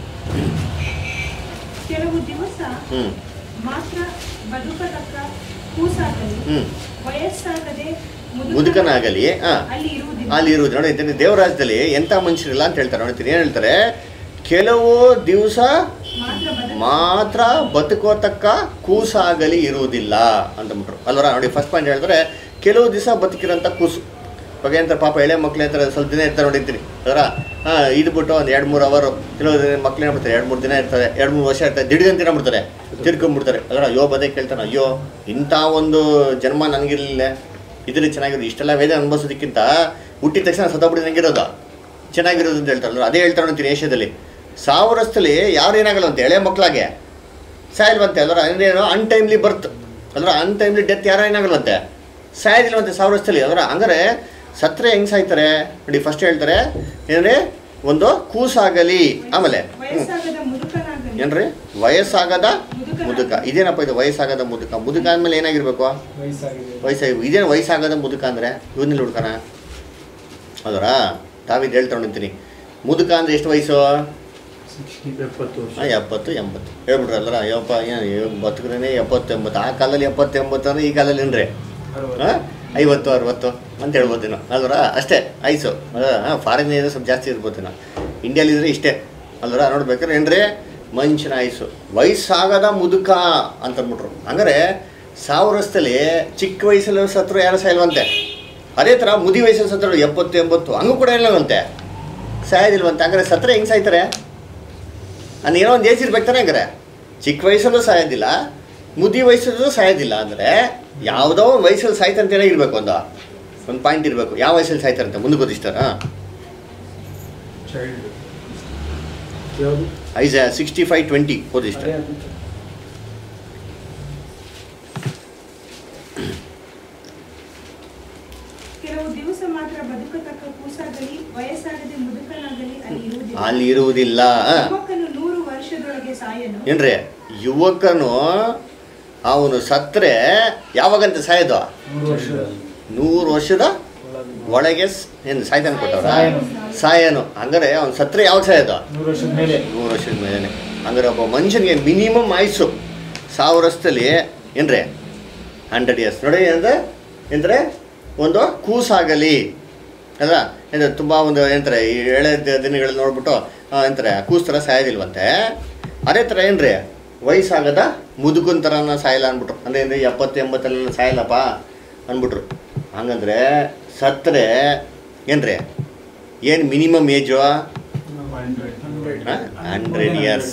ಕೆಲವು ದಿವಸ ಹ್ಞೂ ಮಾತ್ರ ಬದುಕತಕ್ಕ ಕೂಸಾಗಲಿ ಹ್ಞೂ ವಯಸ್ಸಾಗದೆ ಮುದುಕನಾಗಲಿ ಹಾಂ ಅಲ್ಲಿ ಇರುವುದಿಲ್ಲ ಅಲ್ಲಿ ಇರುವುದು ನೋಡಿ ಇದನ್ನ ದೇವರಾಜ್ಯದಲ್ಲಿ ಎಂಥ ಮನುಷ್ಯರಿಲ್ಲ ಅಂತ ಹೇಳ್ತಾರೆ ನೋಡ್ತೀನಿ ಏನು ಹೇಳ್ತಾರೆ ಕೆಲವು ದಿವಸ ಮಾತ್ರ ಬದುಕ ಮಾತ್ರ ಬದುಕೋತಕ್ಕ ಕೂಸಾಗಲಿ ಇರುವುದಿಲ್ಲ ಅಂತಂದ್ಬಿಟ್ರು ಅಲ್ವರ ನೋಡಿ ಫಸ್ಟ್ ಪಾಯಿಂಟ್ ಹೇಳಿದ್ರೆ ಕೆಲವು ದಿವಸ ಬದುಕಿರೋಂಥ ಕೂಸು ಇವಾಗ ಏನಂತಾರೆ ಪಾಪ ಎಳೆ ಮಕ್ಳು ಇರ್ತಾರೆ ಸ್ವಲ್ಪ ದಿನ ಇರ್ತಾರೆ ನೋಡಿರ್ತೀನಿ ಅದರ ಹಾಂ ಇದು ಬಿಟ್ಟು ಒಂದು ಎರಡು ಮೂರು ಅವರು ಕೆಲವು ಮಕ್ಳು ಏನ್ಬಿಡ್ತಾರೆ ಎರಡು ಮೂರು ದಿನ ಇರ್ತಾರೆ ಎರಡು ಮೂರು ವರ್ಷ ಇರ್ತಾರೆ ದಿಢೀರಂತ ಏನ್ಬಿಡ್ತಾರೆ ತಿರ್ಕೊಂಬಿಡ್ತಾರೆ ಅದರ ಅಯ್ಯೋ ಬದೇ ಕೇಳ್ತಾನೆ ಅಯ್ಯೋ ಇಂಥ ಒಂದು ಜನ್ಮ ನನಗಿರಲಿಲ್ಲ ಇದರಲ್ಲಿ ಚೆನ್ನಾಗಿರೋದು ಇಷ್ಟೆಲ್ಲ ವೇದ ಅನುಭವಿಸೋದಕ್ಕಿಂತ ಹುಟ್ಟಿದ ತಕ್ಷಣ ಸತ್ತೋಗ್ಬಿಟ್ಟು ಚೆನ್ನಾಗಿರೋದು ಅಂತ ಹೇಳ್ತಾರಲ್ಲ ಅದೇ ಹೇಳ್ತಾರೆ ಅಂತೀನಿ ಏಷ್ಯಾದಲ್ಲಿ ಸಾವಿರ ವರ್ಷದಲ್ಲಿ ಯಾರು ಏನಾಗಲ್ಲವಂತೆ ಎಳೆ ಮಕ್ಕಳಾಗೆ ಸಾಯಲ್ವಂತೆ ಅಲ್ವರ ಅಂದ್ರೇನು ಅನ್ಟೈಮ್ಲಿ ಬರ್ತ್ ಅಲ್ವರ ಅನ್ಟೈಮ್ಲಿ ಡೆತ್ ಯಾರೋ ಏನಾಗಲ್ವಂತೆ ಸಾಯೋದಿಲ್ವಂತೆ ಸಾವಿರ ವರ್ಷದಲ್ಲಿ ಅದರ ಹಂಗಾರೆ ಸತ್ರೆ ಹೆಂಗೆ ಸಾಯ್ತಾರೆ ನೋಡಿ ಫಸ್ಟ್ ಹೇಳ್ತಾರೆ ಏನಂದ್ರೆ ಒಂದು ಕೂಸಾಗಲಿ ಆಮೇಲೆ ಹ್ಞೂ ವಯಸ್ಸಾಗದ ಮುದುಕನಾಗಲಿ ಏನ್ರಿ ವಯಸ್ಸಾಗದ ಮುದುಕ ಇದೇನಪ್ಪ ಇದು ವಯಸ್ಸಾಗದ ಮುದುಕ ಮುದುಕ ಅಂದಮೇಲೆ ಏನಾಗಿರ್ಬೇಕು ವಯಸ್ಸಾಗಿದೆ ವಯಸ್ಸಾಗಿ ಇದೇನು ವಯಸ್ಸಾಗದ ಮುದುಕ ಅಂದರೆ ಇವನ್ನೆಲ್ಲ ಹುಡ್ಕಣ ಅದರ ತಾವಿದ್ದು ಹೇಳ್ತಾ ನಿಂತೀನಿ ಮುದುಕ ಅಂದರೆ ಎಷ್ಟು ವಯಸ್ಸು ಎಪ್ಪತ್ತು ವರ್ಷ ಹಾಂ ಎಪ್ಪತ್ತು ಎಂಬತ್ತು ಹೇಳ್ಬಿಟ್ರಲ್ಲರ ಯಪ್ಪ ಏನು ಬದುಕ್ರೇನೆ ಎಪ್ಪತ್ತು ಎಂಬತ್ತು ಆ ಕಾಲದಲ್ಲಿ ಎಪ್ಪತ್ತು ಎಂಬತ್ತು ಅಂದರೆ ಈ ಕಾಲದಲ್ಲಿ ಏನ್ರಿ ಹಾಂ ಐವತ್ತು ಅರವತ್ತು ಅಂತ ಹೇಳ್ಬೋದೇನೋ ಅಲ್ವರ ಅಷ್ಟೇ ಐಸು ಹಾಂ ಫಾರಿನ್ ಏರಿಯಾ ಸ್ವಲ್ಪ ಜಾಸ್ತಿ ಇರ್ಬೋದೇನೋ ಇಂಡಿಯಾಲಿದ್ರೆ ಇಷ್ಟೇ ಅಲ್ವರ ನೋಡ್ಬೇಕಾದ್ರೆ ಏನ್ರಿ ಮನುಷ್ಯನ ಆಯುಸು ವಯಸ್ಸಾಗದ ಮುದುಕ ಅಂತ ಅಂದ್ಬಿಟ್ರು ಹಂಗಾರೆ ಸಾವಿರ ವರ್ಷದಲ್ಲಿ ಚಿಕ್ಕ ವಯಸ್ಸಲ್ಲಿ ಸತ್ರು ಯಾರು ಸಾಯಲ್ವಂತೆ ಅದೇ ಥರ ಮುದಿ ವಯಸ್ಸಲ್ಲಿ ಸತ್ರು ಎಪ್ಪತ್ತು ಎಂಬತ್ತು ಹಂಗೂ ಕೂಡ ಇಲ್ಲವಂತೆ ಸಾಯೋದಿಲ್ವಂತೆ ಹಂಗಾರೆ ಸತ್ರ ಹೆಂಗೆ ಸಾಯ್ತಾರೆ ನಾನು ಏನೋ ಒಂದು ಏಜ್ ಇರ್ಬೇಕು ತಾನೆ ಹಂಗಾರೆ ಚಿಕ್ಕ ವಯಸ್ಸಲ್ಲೂ ಸಾಯೋದಿಲ್ಲ ಮುದಿ ವಯಸ್ಸಲ್ಲೂ ಸಾಯೋದಿಲ್ಲ ಅಂದರೆ ಯಾವುದೋ ಒಂದು ವಯಸ್ಸಲ್ಲಿ ಸಾಯ್ತಂತೇನೆ ಇರಬೇಕು ಒಂದು ಒಂದು ಪಾಯಿಂಟ್ ಇರಬೇಕು ಯಾವ ವಯಸ್ಸಲ್ಲಿ ಸಾಯ್ತಾರಂತೆ ಮುಂದೆ ಗೊತ್ತಿಸ್ತಾರ ಚೈಲ್ಡ್ ಯಾವುದು ಐಸ್ ಸಿಕ್ಸ್ಟಿ ಫೈವ್ ಟ್ವೆಂಟಿ ಓದಿಸ್ತಾರೆ ಅದೇ ಅದು. ಕೆಲವು ದಿವಸ ಮಾತ್ರ ಬದುಕತಕ್ಕ ಕೂಸಾಗಲಿ ವಯಸ್ಸಾಗದೆ ಮುದುಕನಾಗಲಿ ಅಲ್ಲಿ ಇರುವುದಿಲ್ಲ ಅಲ್ಲಿ ಇರುವುದಿಲ್ಲ ಆ. ಯುವಕನು ನೂರು ವರ್ಷ ವರ್ಷದೊಳಗೆ ಸಾಯನು ಏನ್ರಿ ಯುವಕನು ಅವನು ಸತ್ರೆ ಯಾವಾಗಂತ ಸಾಯೋದು ನೂರು ವರ್ಷ ನೂರು ವರ್ಷದ ಒಳಗೆ ಸ್- ಏನು ಸಾಯ್ತಾನೆ ಕೊಟ್ಟವ್ರ ಸಾಯನು. ಸಾಯನು ಹಂಗಾರೆ ಅವ್ನು ಸತ್ರೆ ಯಾವಾಗ ಸಾಯೋದು ನೂರು ವರ್ಷದ ಮೇಲೆ ನೂರು ವರ್ಷದ ಮೇಲೆ ಹಂಗಾರೆ ಒಬ್ಬ ಮನುಷ್ಯನಿಗೆ ಮಿನಿಮಮ್ ಆಯುಸ್ಸು ಸಾವಿರ ವರ್ಷದಲ್ಲಿ ಏನ್ರಿ ಹಂಡ್ರೆಡ್ ಇಯರ್ಸ್ ನೋಡಿ ಏನಂದ್ರೆ ಎಂದ್ರೆ ಒಂದು ಕೂಸಾಗಲಿ ಅಲ್ಲ ಇದು ತುಂಬ ಒಂದು ಏನಂತಾರೆ ಈ ಎಳೆ ದ- ದಿನಗಳಲ್ಲಿ ನೋಡ್ಬಿಟ್ಟು ಆ, ಎಂತಾರೆ ಕೂಸ್ ಥರ ಸಾಯೋದಿಲ್ವಂತೆ ಅದೇ ಥರ ಏನ್ರಿ ವಯಸ್ಸಾಗದ ಮುದುಕನ್ ಥರನ ಸಾಯಲ್ಲ ಅಂದ್ಬಿಟ್ರು ಅಂದರೆ ಅಂದರೆ ಎಪ್ಪತ್ತು ಎಂಬತ್ತಲ್ಲ ಸಾಯಲ್ಲಪ್ಪ ಅಂದ್ಬಿಟ್ರು ಹಂಗಂದ್ರೆ ಸತ್ತರೆ ಏನ್ರಿ ಏನು minimum age hundred years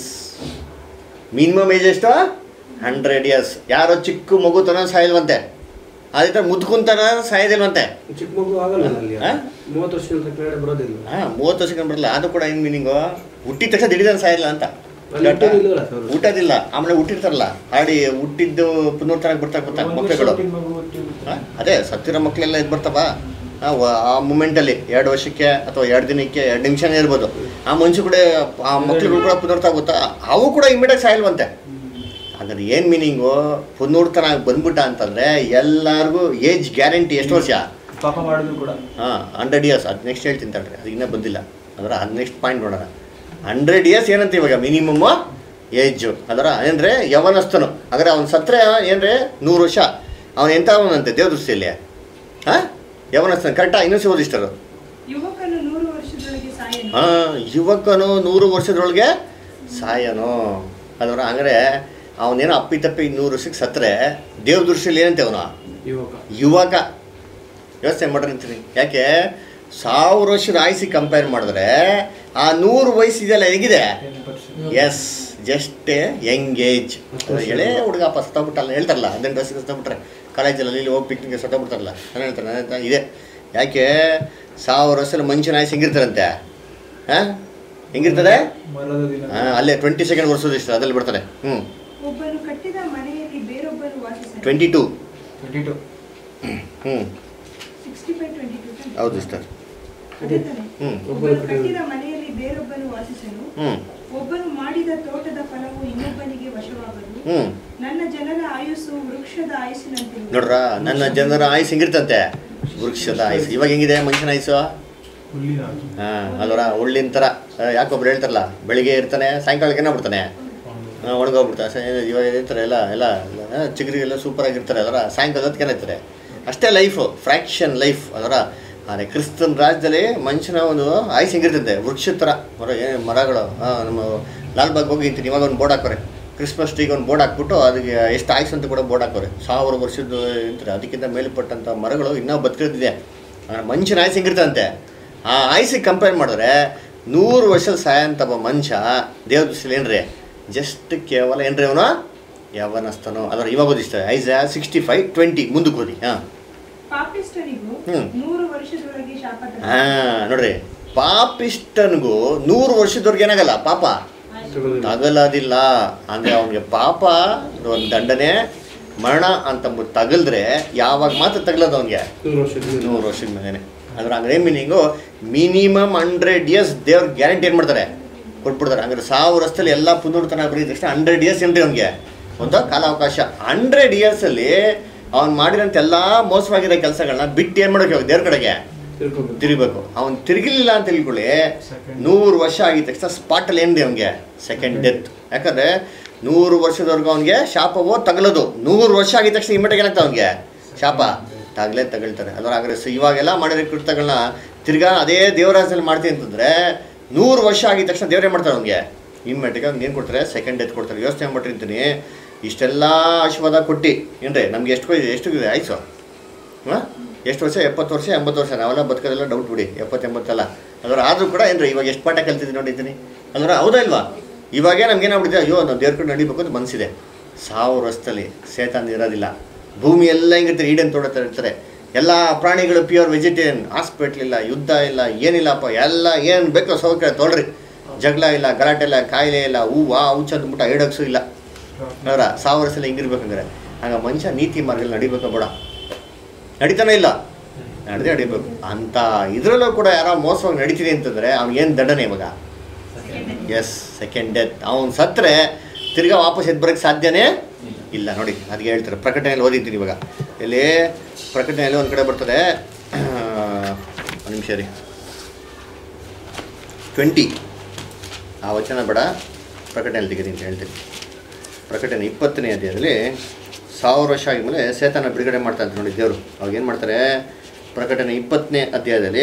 minimum age ಎಷ್ಟು ಹಂಡ್ರೆಡ್ ಇಯರ್ಸ್ ಯಾರೋ ಚಿಕ್ಕ ಮಗು ತನ ಸಾಯಲ್ವಂತೆ ಅದೇ ಥರ ಮುದ್ಕುಂತನ ಸಾಯೋದಿಲ್ವಂತೆ ಚಿಕ್ಕ ಮಗು ಆಗಲ್ಲ ಅಲ್ಲಿ ಹಾ? ಮೂವತ್ತು ವರ್ಷದಿಂದ ಕೆಳಗಡೆ ಬರೋದಿಲ್ಲ ಹಾಂ ಮೂವತ್ತು ವರ್ಷಕ್ಕೆ ಬರಲ್ಲ ಅದು ಕೂಡ ಏನು ಮೀನಿಂಗು ಹುಟ್ಟಿದ ತಕ್ಷಣ ದಿಢೀರನ್ ಸಾಯಿಲ್ಲ ಅಂತ ಅಲ್ಲಿ ಹುಟ್ಟೋದಿಲ್ವಲ್ಲ ಸರ್ ಅವ್ರು? ಊಟದಿಲ್ಲ ಆಮೇಲೆ ಹುಟ್ಟಿರ್ತಾರಲ್ಲ ಆಡಿ ಹುಟ್ಟಿದ್ದು ಪುನರ್ತನಾಗಿ ಬರ್ತಾ ಬರ್ತಾ ಒಂದು ವರ್ಷ ಮಕ್ಕಳುಗಳು ಹುಟ್ಟಿದ ಮಗು ಹುಟ್ಟಿರುತ್ತೆ. ಆ, ಅದೇ ಸತ್ತಿರೋ ಮಕ್ಕಳೆಲ್ಲ ಇದು ಬರ್ತಾವ ಆ, ವ- ಆ ಮೂಮೆಂಟಲ್ಲಿ ಎರಡು ವರ್ಷಕ್ಕೆ ಅಥವಾ ಎರಡು ದಿನಕ್ಕೆ ಎರಡು ನಿಮಿಷನೇ ಇರ್ಬೋದು ಆ ಮನುಷ್ಯ ಕೂಡ ಆ ಮಕ್ಳುಗಳು ಕೂಡ ಪುನರ್ತಾಗುತ್ತಾ ಅವು ಕೂಡ ಇಮಿಡಿಯೇಟ್ ಸಾಯಲ್ವಂತೆ ಹಾಗಾದ್ರೆ ಏನು ಮೀನಿಂಗು ಪುನರ್ತನಾಗಿ ಬಂದ್ಬಿಟ್ಟ ಅಂತಂದರೆ ಎಲ್ಲರಿಗೂ ಏಜ್ ಗ್ಯಾರಂಟಿ ಎಷ್ಟು ವರ್ಷ ಪಾಪ ಮಾಡಿದ್ರು ಕೂಡ ಹಾಂ ಹಂಡ್ರೆಡ್ ಇಯರ್ಸ್ ಅದು ನೆಕ್ಸ್ಟ್ ಹೇಳ್ತೀನಿ ತಡ್ರಿ ಅದು ಇನ್ನೂ ಬಂದಿಲ್ಲ ಅದರ ಅದು ನೆಕ್ಸ್ಟ್ ಪಾಯಿಂಟ್ ನೋಡೋಣ ಹಂಡ್ರೆಡ್ ಇಯರ್ಸ್ ಏನಂತ ಇವಾಗ ಮಿನಿಮಮ್ ಏಜು ಅದರ ಏನಂದ್ರೆ ಯವನಸ್ಥನು ಹಾಗಾದ್ರೆ ಅವ್ನು ಸತ್ರೆ ಏನ್ರಿ ನೂರು ವರ್ಷ ಅವನು ಎಂಥ ಅವನಂತೆ ದೇವ್ರ ದೃಷ್ಟಿಯಲ್ಲಿ ಹಾಂ ಯವನಸ್ಥನ ಕರೆಕ್ಟಾ ಇನ್ನೂ ಓದಿಷ್ಟರು ಯುವಕನು ನೂರು ವರ್ಷದೊಳಗೆ ಸಾಯನು ಹಾಂ ಯುವಕನು ನೂರು ವರ್ಷದೊಳಗೆ ಸಾಯನು ಅದರ ಹಂಗಾರೆ ಅವನೇನೋ ಅಪ್ಪಿ ತಪ್ಪಿ ನೂರು ವರ್ಷಕ್ಕೆ ಸತ್ರೆ ದೇವ್ರ ದೃಷ್ಟಿಯಲ್ಲಿ ಏನಂತೆ ಅವನು ಯುವಕ ಯುವಕ ಯೋಚನೆ ಮಾಡಿರ್ತೀನಿ ಯಾಕೆ ಸಾವಿರ ವರ್ಷದ ಆಯುಸಿ ಕಂಪೇರ್ ಮಾಡಿದ್ರೆ ಆ ನೂರು ವಯಸ್ಸು ಇದೆಯಲ್ಲ ಹೇಗಿದೆ ಟೆನ್ ವರ್ಷ ಎಸ್ ಜಸ್ಟ್ ಯಂಗ್ ಏಜ್ ಎಳೆ ಹುಡುಗಪ್ಪ ಸತ್ತೋಗ್ಬಿಟ್ಟಲ್ಲ ಹೇಳ್ತಾರಲ್ಲ ಹದಿನೆಂಟು ವರ್ಷಕ್ಕೆ ಸತ್ತೋಗ್ಬಿಟ್ರೆ ಕಾಲೇಜಲ್ಲಿ ಇಲ್ಲಿ ಹೋಗಿ ಪಿಕ್ನಿಕ್ಗೆ ಸತ್ತೋಗ್ಬಿಡ್ತಾರಲ್ಲ ನಾನು ಹೇಳ್ತಾರೆ ನನ್ನ ಹತ್ರ ಇದೆ ಯಾಕೆ ಸಾವಿರ ವರ್ಷದ ಮನುಷ್ಯನ ಆಯುಸ್ ಹೆಂಗಿರ್ತಾರಂತೆ ಹಾಂ ಹೆಂಗಿರ್ತದೆ ಮರದ ದಿನ ಹಾಂ ಅಲ್ಲೇ ಟ್ವೆಂಟಿ ಸೆಕೆಂಡ್ ವರ್ಷದ ಇಷ್ಟ ಅದ್ರಲ್ಲಿ ಬರ್ತಾರೆ ಹ್ಞೂ ಒಬ್ಬನು ಕಟ್ಟಿದ ಮನೆಯಲ್ಲಿ ಬೇರೊಬ್ಬನು ವಾಸಿಸನು ಟ್ವೆಂಟಿ ಟೂ ಟ್ವೆಂಟಿ ಟು ಹ್ಞೂ ಸಿಕ್ಸ್ಟಿ ಫೈವ್ ಟ್ವೆಂಟಿ ಟು ಹೌದು ಇಷ್ಟರ್ ಅದೇ ತಾನೆ ಹ್ಞೂ ಒಬ್ಬನು ಕಟ್ಟಿದ ಮನೆಯಲ್ಲಿ ಬೇರೊಬ್ಬನು ವಾಸಿಸನು ಹ್ಞೂ ಒಬ್ಬನು ಮಾಡಿದ ತೋಟದ ಫಲವು ಇನ್ನೊಬ್ಬನಿಗೆ ವಶವಾಗದು ಹ್ಞೂ ನನ್ನ ಜನರ ಆಯುಸ್ಸು ವೃಕ್ಷದ ಆಯುಸ್ಸಿನಂತೆ ನೋಡ್ರ ನನ್ನ ಜನರ ಆಯುಸ್ ಹೆಂಗಿರ್ತಂತೆ ವೃಕ್ಷದ ಆಯುಸ್ ಇವಾಗ ಹೆಂಗಿದೆ ಮನುಷ್ಯನ ಆಯುಸು ಹುಲ್ಲಿನ ಹಾಂ ಅಲ್ವರ ಉಳ್ಳಿನ ಥರ ಆ, ಯಾಕೊಬ್ರು ಹೇಳ್ತಾರಲ್ಲ ಬೆಳಿಗ್ಗೆ ಇರ್ತಾನೆ ಸಾಯಂಕಾಲಕ್ಕೆ ಏನಾಗ್ಬಿಡ್ತಾನೆ ಒಣಗೋಗ್ಬಿಡ್ತಾನೆ ಸ- ಇವಾಗ ಇರ್ತಾರೆ ಎಲ್ಲ ಎಲ್ಲ ಎಲ್ಲ ಚಿಗುರಿಗೆಲ್ಲ ಸೂಪರಾಗಿರ್ತಾರೆ ಅದರ ಸಾಯಂಕಾಲ ಹೊತ್ತಿಗೆ ಏನಾಗ್ತಾರೆ ಅಷ್ಟೇ ಲೈಫು ಫ್ರ್ಯಾಕ್ಷನ್ ಲೈಫ್ ಅದರ ಆದರೆ ಕ್ರಿಸ್ತನ್ ರಾಜ್ಯದಲ್ಲಿ ಮನುಷ್ಯನ ಒಂದು ಆಯುಸ್ ಹೆಂಗಿರ್ತದೆ ವೃಕ್ಷದ ಥರ ಮರ ಏನು ಮರಗಳು ಆ, ನಮ್ಮ ಲಾಲ್ಬಾಗ್ ಹೋಗಿ ಇಂತೀನಿ ಇವಾಗ ಒಂದು ಬೋರ್ಡ್ ಹಾಕೋರೆ ಕ್ರಿಸ್ಮಸ್ ಟ್ರೀಗೆ ಒಂದು ಬೋರ್ಡ್ ಹಾಕ್ಬಿಟ್ಟು ಅದಕ್ಕೆ ಎಷ್ಟು ಆಯುಸ್ ಅಂತ ಕೂಡ ಬೋರ್ಡ್ ಹಾಕೋರೆ ಸಾವಿರ ವರ್ಷದ ಇರ್ತಾರೆ ಅದಕ್ಕಿಂತ ಮೇಲ್ಪಟ್ಟಂಥ ಮರಗಳು ಇನ್ನೂ ಬದುಕಿರ್ತಿದೆ ಆ, ಮನುಷ್ಯನ ಆಯುಸ್ ಹೆಂಗಿರ್ತಂತೆ ಆ ಆಯುಸಿಗೆ ಕಂಪೇರ್ ಮಾಡಿದ್ರೆ ನೂರು ವರ್ಷದ ಸಾಯಂತ ಒಬ್ಬ ಮನುಷ್ಯ ದೇವ್ರ ದೃಷ್ಟಿಯಲ್ಲಿ ಏನ್ರಿ ಜಸ್ಟ್ ಕೇವಲ ಏನ್ರಿ ಅವನು ಯಾವನಸ್ತನೋ ಅದರ ಇವಾಗ ಓದಿಷ್ಟ ಐಸ್ ಸಿಕ್ಸ್ಟಿ ಫೈವ್ ಟ್ವೆಂಟಿ ಮುಂದಕ್ಕೆ ಓದಿ ಹಾಂ ಪಾಪಿಸ್ಟರಿಗೂ ಹ್ಮ್. ನೂರು ವರ್ಷದೊಳಗೆ ಶಾಪ ತಗಲು. ಹಾಂ ನೋಡ್ರಿ ಪಾಪಿಷ್ಟನ್ಗೂ ನೂರು ವರ್ಷದವ್ರಿಗೆ ಏನಾಗಲ್ಲ ಪಾಪ ತಗಲೋದಿಲ್ಲ ಅಂದರೆ ಅವನಿಗೆ ಪಾಪ ಒಂದು ದಂಡನೆ ಮರಣ ಅಂತಂದ್ಬಿಟ್ಟು ತಗಲ್ದ್ರೆ ಯಾವಾಗ ಮಾತ್ರ ತಗಲೋದು ಅವನಿಗೆ ನೂರು ವರ್ಷದಿಂದ ನೂರು ವರ್ಷದ ಮೇಲೆ ಅದ್ರ ಹಂಗಾರೆ ಮೀನಿಂಗು ಮಿನಿಮಮ್ ಹಂಡ್ರೆಡ್ ಇಯರ್ಸ್ ದೇವ್ರ ಗ್ಯಾರಂಟಿ ಏನು ಮಾಡ್ತಾರೆ ಕೊಟ್ಬಿಡ್ತಾರೆ ಹಂಗಾರೆ ಸಾವಿರ ವರ್ಷದಲ್ಲಿ ಎಲ್ಲ ಪುನರ್ತನ ಬರೀದ ತಕ್ಷಣ ಹಂಡ್ರೆಡ್ ಇಯರ್ಸ್ ಏನ್ರಿ ಅವ್ನಿಗೆ ಒಂದು ಕಾಲಾವಕಾಶ ಹಂಡ್ರೆಡ್ ಇಯರ್ಸಲ್ಲಿ ಅವ್ನು ಮಾಡಿರೋಂಥ ಎಲ್ಲ ಮೋಸವಾಗಿರೋ ಕೆಲಸಗಳನ್ನ ಬಿಟ್ಟು ಏನು ಮಾಡೋಕೆ ಹೋಗಿ ದೇವ್ರ ಕಡೆಗೆ ತಿಳ್ಕೊಬೇಕು ತಿರುಗಬೇಕು ಅವ್ನು ತಿರುಗಿಲ್ಲ ಅಂತ ತಿಳ್ಕೊಳ್ಳಿ Second. ನೂರು ವರ್ಷ ಆಗಿದ ತಕ್ಷಣ ಸ್ಪಾಟಲ್ಲಿ ಏನಿದೆ ಅವನಿಗೆ ಸೆಕೆಂಡ್ ಡೆತ್ ಯಾಕಂದ್ರೆ ನೂರು ವರ್ಷದವರೆಗೂ ಅವನಿಗೆ ಶಾಪವೋ ತಗಲೋದು ನೂರು ವರ್ಷ ಆಗಿದ ತಕ್ಷಣ ಇಮಿಡಿಯೇಟ್ ಏನಾಗ್ತದೆ ಅವನಿಗೆ ಶಾಪ ತಗಲೇ ತಗಳ್ತಾರೆ ಅದ್ರ ಹಾಗಾದ್ರೆ ಸ- ಇವಾಗೆಲ್ಲ ಮಾಡಿರೋ ಕೃತ್ಯಗಳನ್ನ ತಿರ್ಗಾ ಅದೇ ದೇವರಾಜಲ್ಲಿ ಮಾಡ್ತೀನಿ ಅಂತಂದ್ರೆ ನೂರು ವರ್ಷ ಆಗಿದ ತಕ್ಷಣ ದೇವರೇ ಮಾಡ್ತಾರೆ ಅವ್ನಿಗೆ ಇಮ್ಮೆಟಿಗೆ ಅವ್ನಿಗೆ ಏನು ಕೊಡ್ತಾರೆ ಸೆಕೆಂಡ್ ಡೆತ್ ಕೊಡ್ತಾರೆ ಯೋಚನೆ ಮಾಡಿರ್ತೀನಿ ಇಷ್ಟೆಲ್ಲ ಆಶೀರ್ವಾದ ಕೊಟ್ಟು ಏನ್ರಿ ನಮ್ಗೆ ಎಷ್ಟು ಕೊಯ್ದು ಎಷ್ಟು ಇದೆ ಆಯ್ತು ಹಾಂ ಎಷ್ಟು ವರ್ಷ ಎಪ್ಪತ್ತು ವರ್ಷ ಎಂಬತ್ತು ವರ್ಷ ನಾವೆಲ್ಲ ಬದುಕೋದೆಲ್ಲ ಡೌಟ್ ಬಿಡಿ ಎಪ್ಪತ್ತು ಎಂಬತ್ತಲ್ಲ ಅದರ ಆದರೂ ಕೂಡ ಏನ್ರಿ ಇವಾಗ ಎಷ್ಟು ಪಾಠ ಕಲ್ತಿದ್ದೀನಿ ನೋಡಿದ್ದೀನಿ ಅದರ ಹೌದಾ ಇಲ್ವಾ ಇವಾಗೇ ನಮ್ಗೆ ಏನಾಗ್ಬಿಟ್ಟಿದೆ ಅಯ್ಯೋ ನಾವು ದೇವ್ರ ಕಡೆ ನಡಿಬೇಕು ಅಂತ ಮನಸ್ಸಿದೆ ಸಾವಿರ ವರ್ಷದಲ್ಲಿ ಸೇತಾನ್ ಇರೋದಿಲ್ಲ ಭೂಮಿ ಎಲ್ಲ ಹಿಂಗಿರ್ತಾರೆ ಈಡನ್ ತೋಡತ್ತಾ ಇರ್ತಾರೆ ಎಲ್ಲ ಪ್ರಾಣಿಗಳು ಪ್ಯೂರ್ ವೆಜಿಟೇರಿಯನ್ ಹಾಸ್ಪಿಟ್ಲ್ ಇಲ್ಲ ಯುದ್ಧ ಇಲ್ಲ ಏನಿಲ್ಲಪ್ಪ ಎಲ್ಲ ಏನು ಬೇಕೋ ಸೌಕರ್ಯ ತೊಳ್ರಿ ಜಗಳ ಇಲ್ಲ ಗಲಾಟೆ ಇಲ್ಲ ಕಾಯಿಲೆ ಇಲ್ಲ ಹೂವು ಆ ಹುಚ್ಚ ಅಂದ್ಬಿಟ್ಟು ಐಡಕ್ಸು ಇಲ್ಲ ಅವರ ಸಾವಿರ ಸಲ ಹಿಂಗಿರ್ಬೇಕಂದ್ರೆ ಆಗ ಮನುಷ್ಯ ನೀತಿ ಮಾರ್ಗದಲ್ಲಿ ನಡಿಬೇಕು ಬೇಡ ನಡಿತಾನೆ ಇಲ್ಲ ನಡೆದೇ ನಡಿಬೇಕು ಅಂತ ಇದರಲ್ಲೂ ಕೂಡ ಯಾರೋ ಮೋಸವಾಗಿ ನಡೀತಿದೆ ಅಂತಂದ್ರೆ ಅವ್ನಿಗೇನು ದಂಡನೆ ಇವಾಗ ಎಸ್ ಸೆಕೆಂಡ್ ಡೆತ್ ಅವನು ಸತ್ತರೆ ತಿರ್ಗಾ ವಾಪಸ್ ಎದ್ದು ಬರೋಕ್ಕೆ ಸಾಧ್ಯನೇ ಇಲ್ಲ ನೋಡಿ ಅದಕ್ಕೆ ಹೇಳ್ತಾರೆ ಪ್ರಕಟಣೆಯಲ್ಲಿ ಓದಿದ್ದೀನಿ ಇವಾಗ ಇಲ್ಲಿ ಪ್ರಕಟಣೆಯಲ್ಲಿ ಒಂದು ಕಡೆ ಬರ್ತದೆ ಒಂದು ನಿಮಿಷ ರೀ ಟ್ವೆಂಟಿ ಆ ವಚನ ಬೇಡ ಪ್ರಕಟಣೆಯಲ್ಲಿ ತೆಗೀರಿ ಅಂತ ಹೇಳ್ತೀನಿ ಪ್ರಕಟಣೆ ಇಪ್ಪತ್ತನೇ ಅಧ್ಯಾಯದಲ್ಲಿ ಸಾವಿರ ವರ್ಷ ಆಗಿದ್ಮೇಲೆ ಸೇತನ ಬಿಡುಗಡೆ ಮಾಡ್ತಾ ಅಂತ ನೋಡಿ ದೇವರು ಅವಾಗ ಏನು ಮಾಡ್ತಾರೆ ಪ್ರಕಟಣೆ ಇಪ್ಪತ್ತನೇ ಅಧ್ಯಾಯದಲ್ಲಿ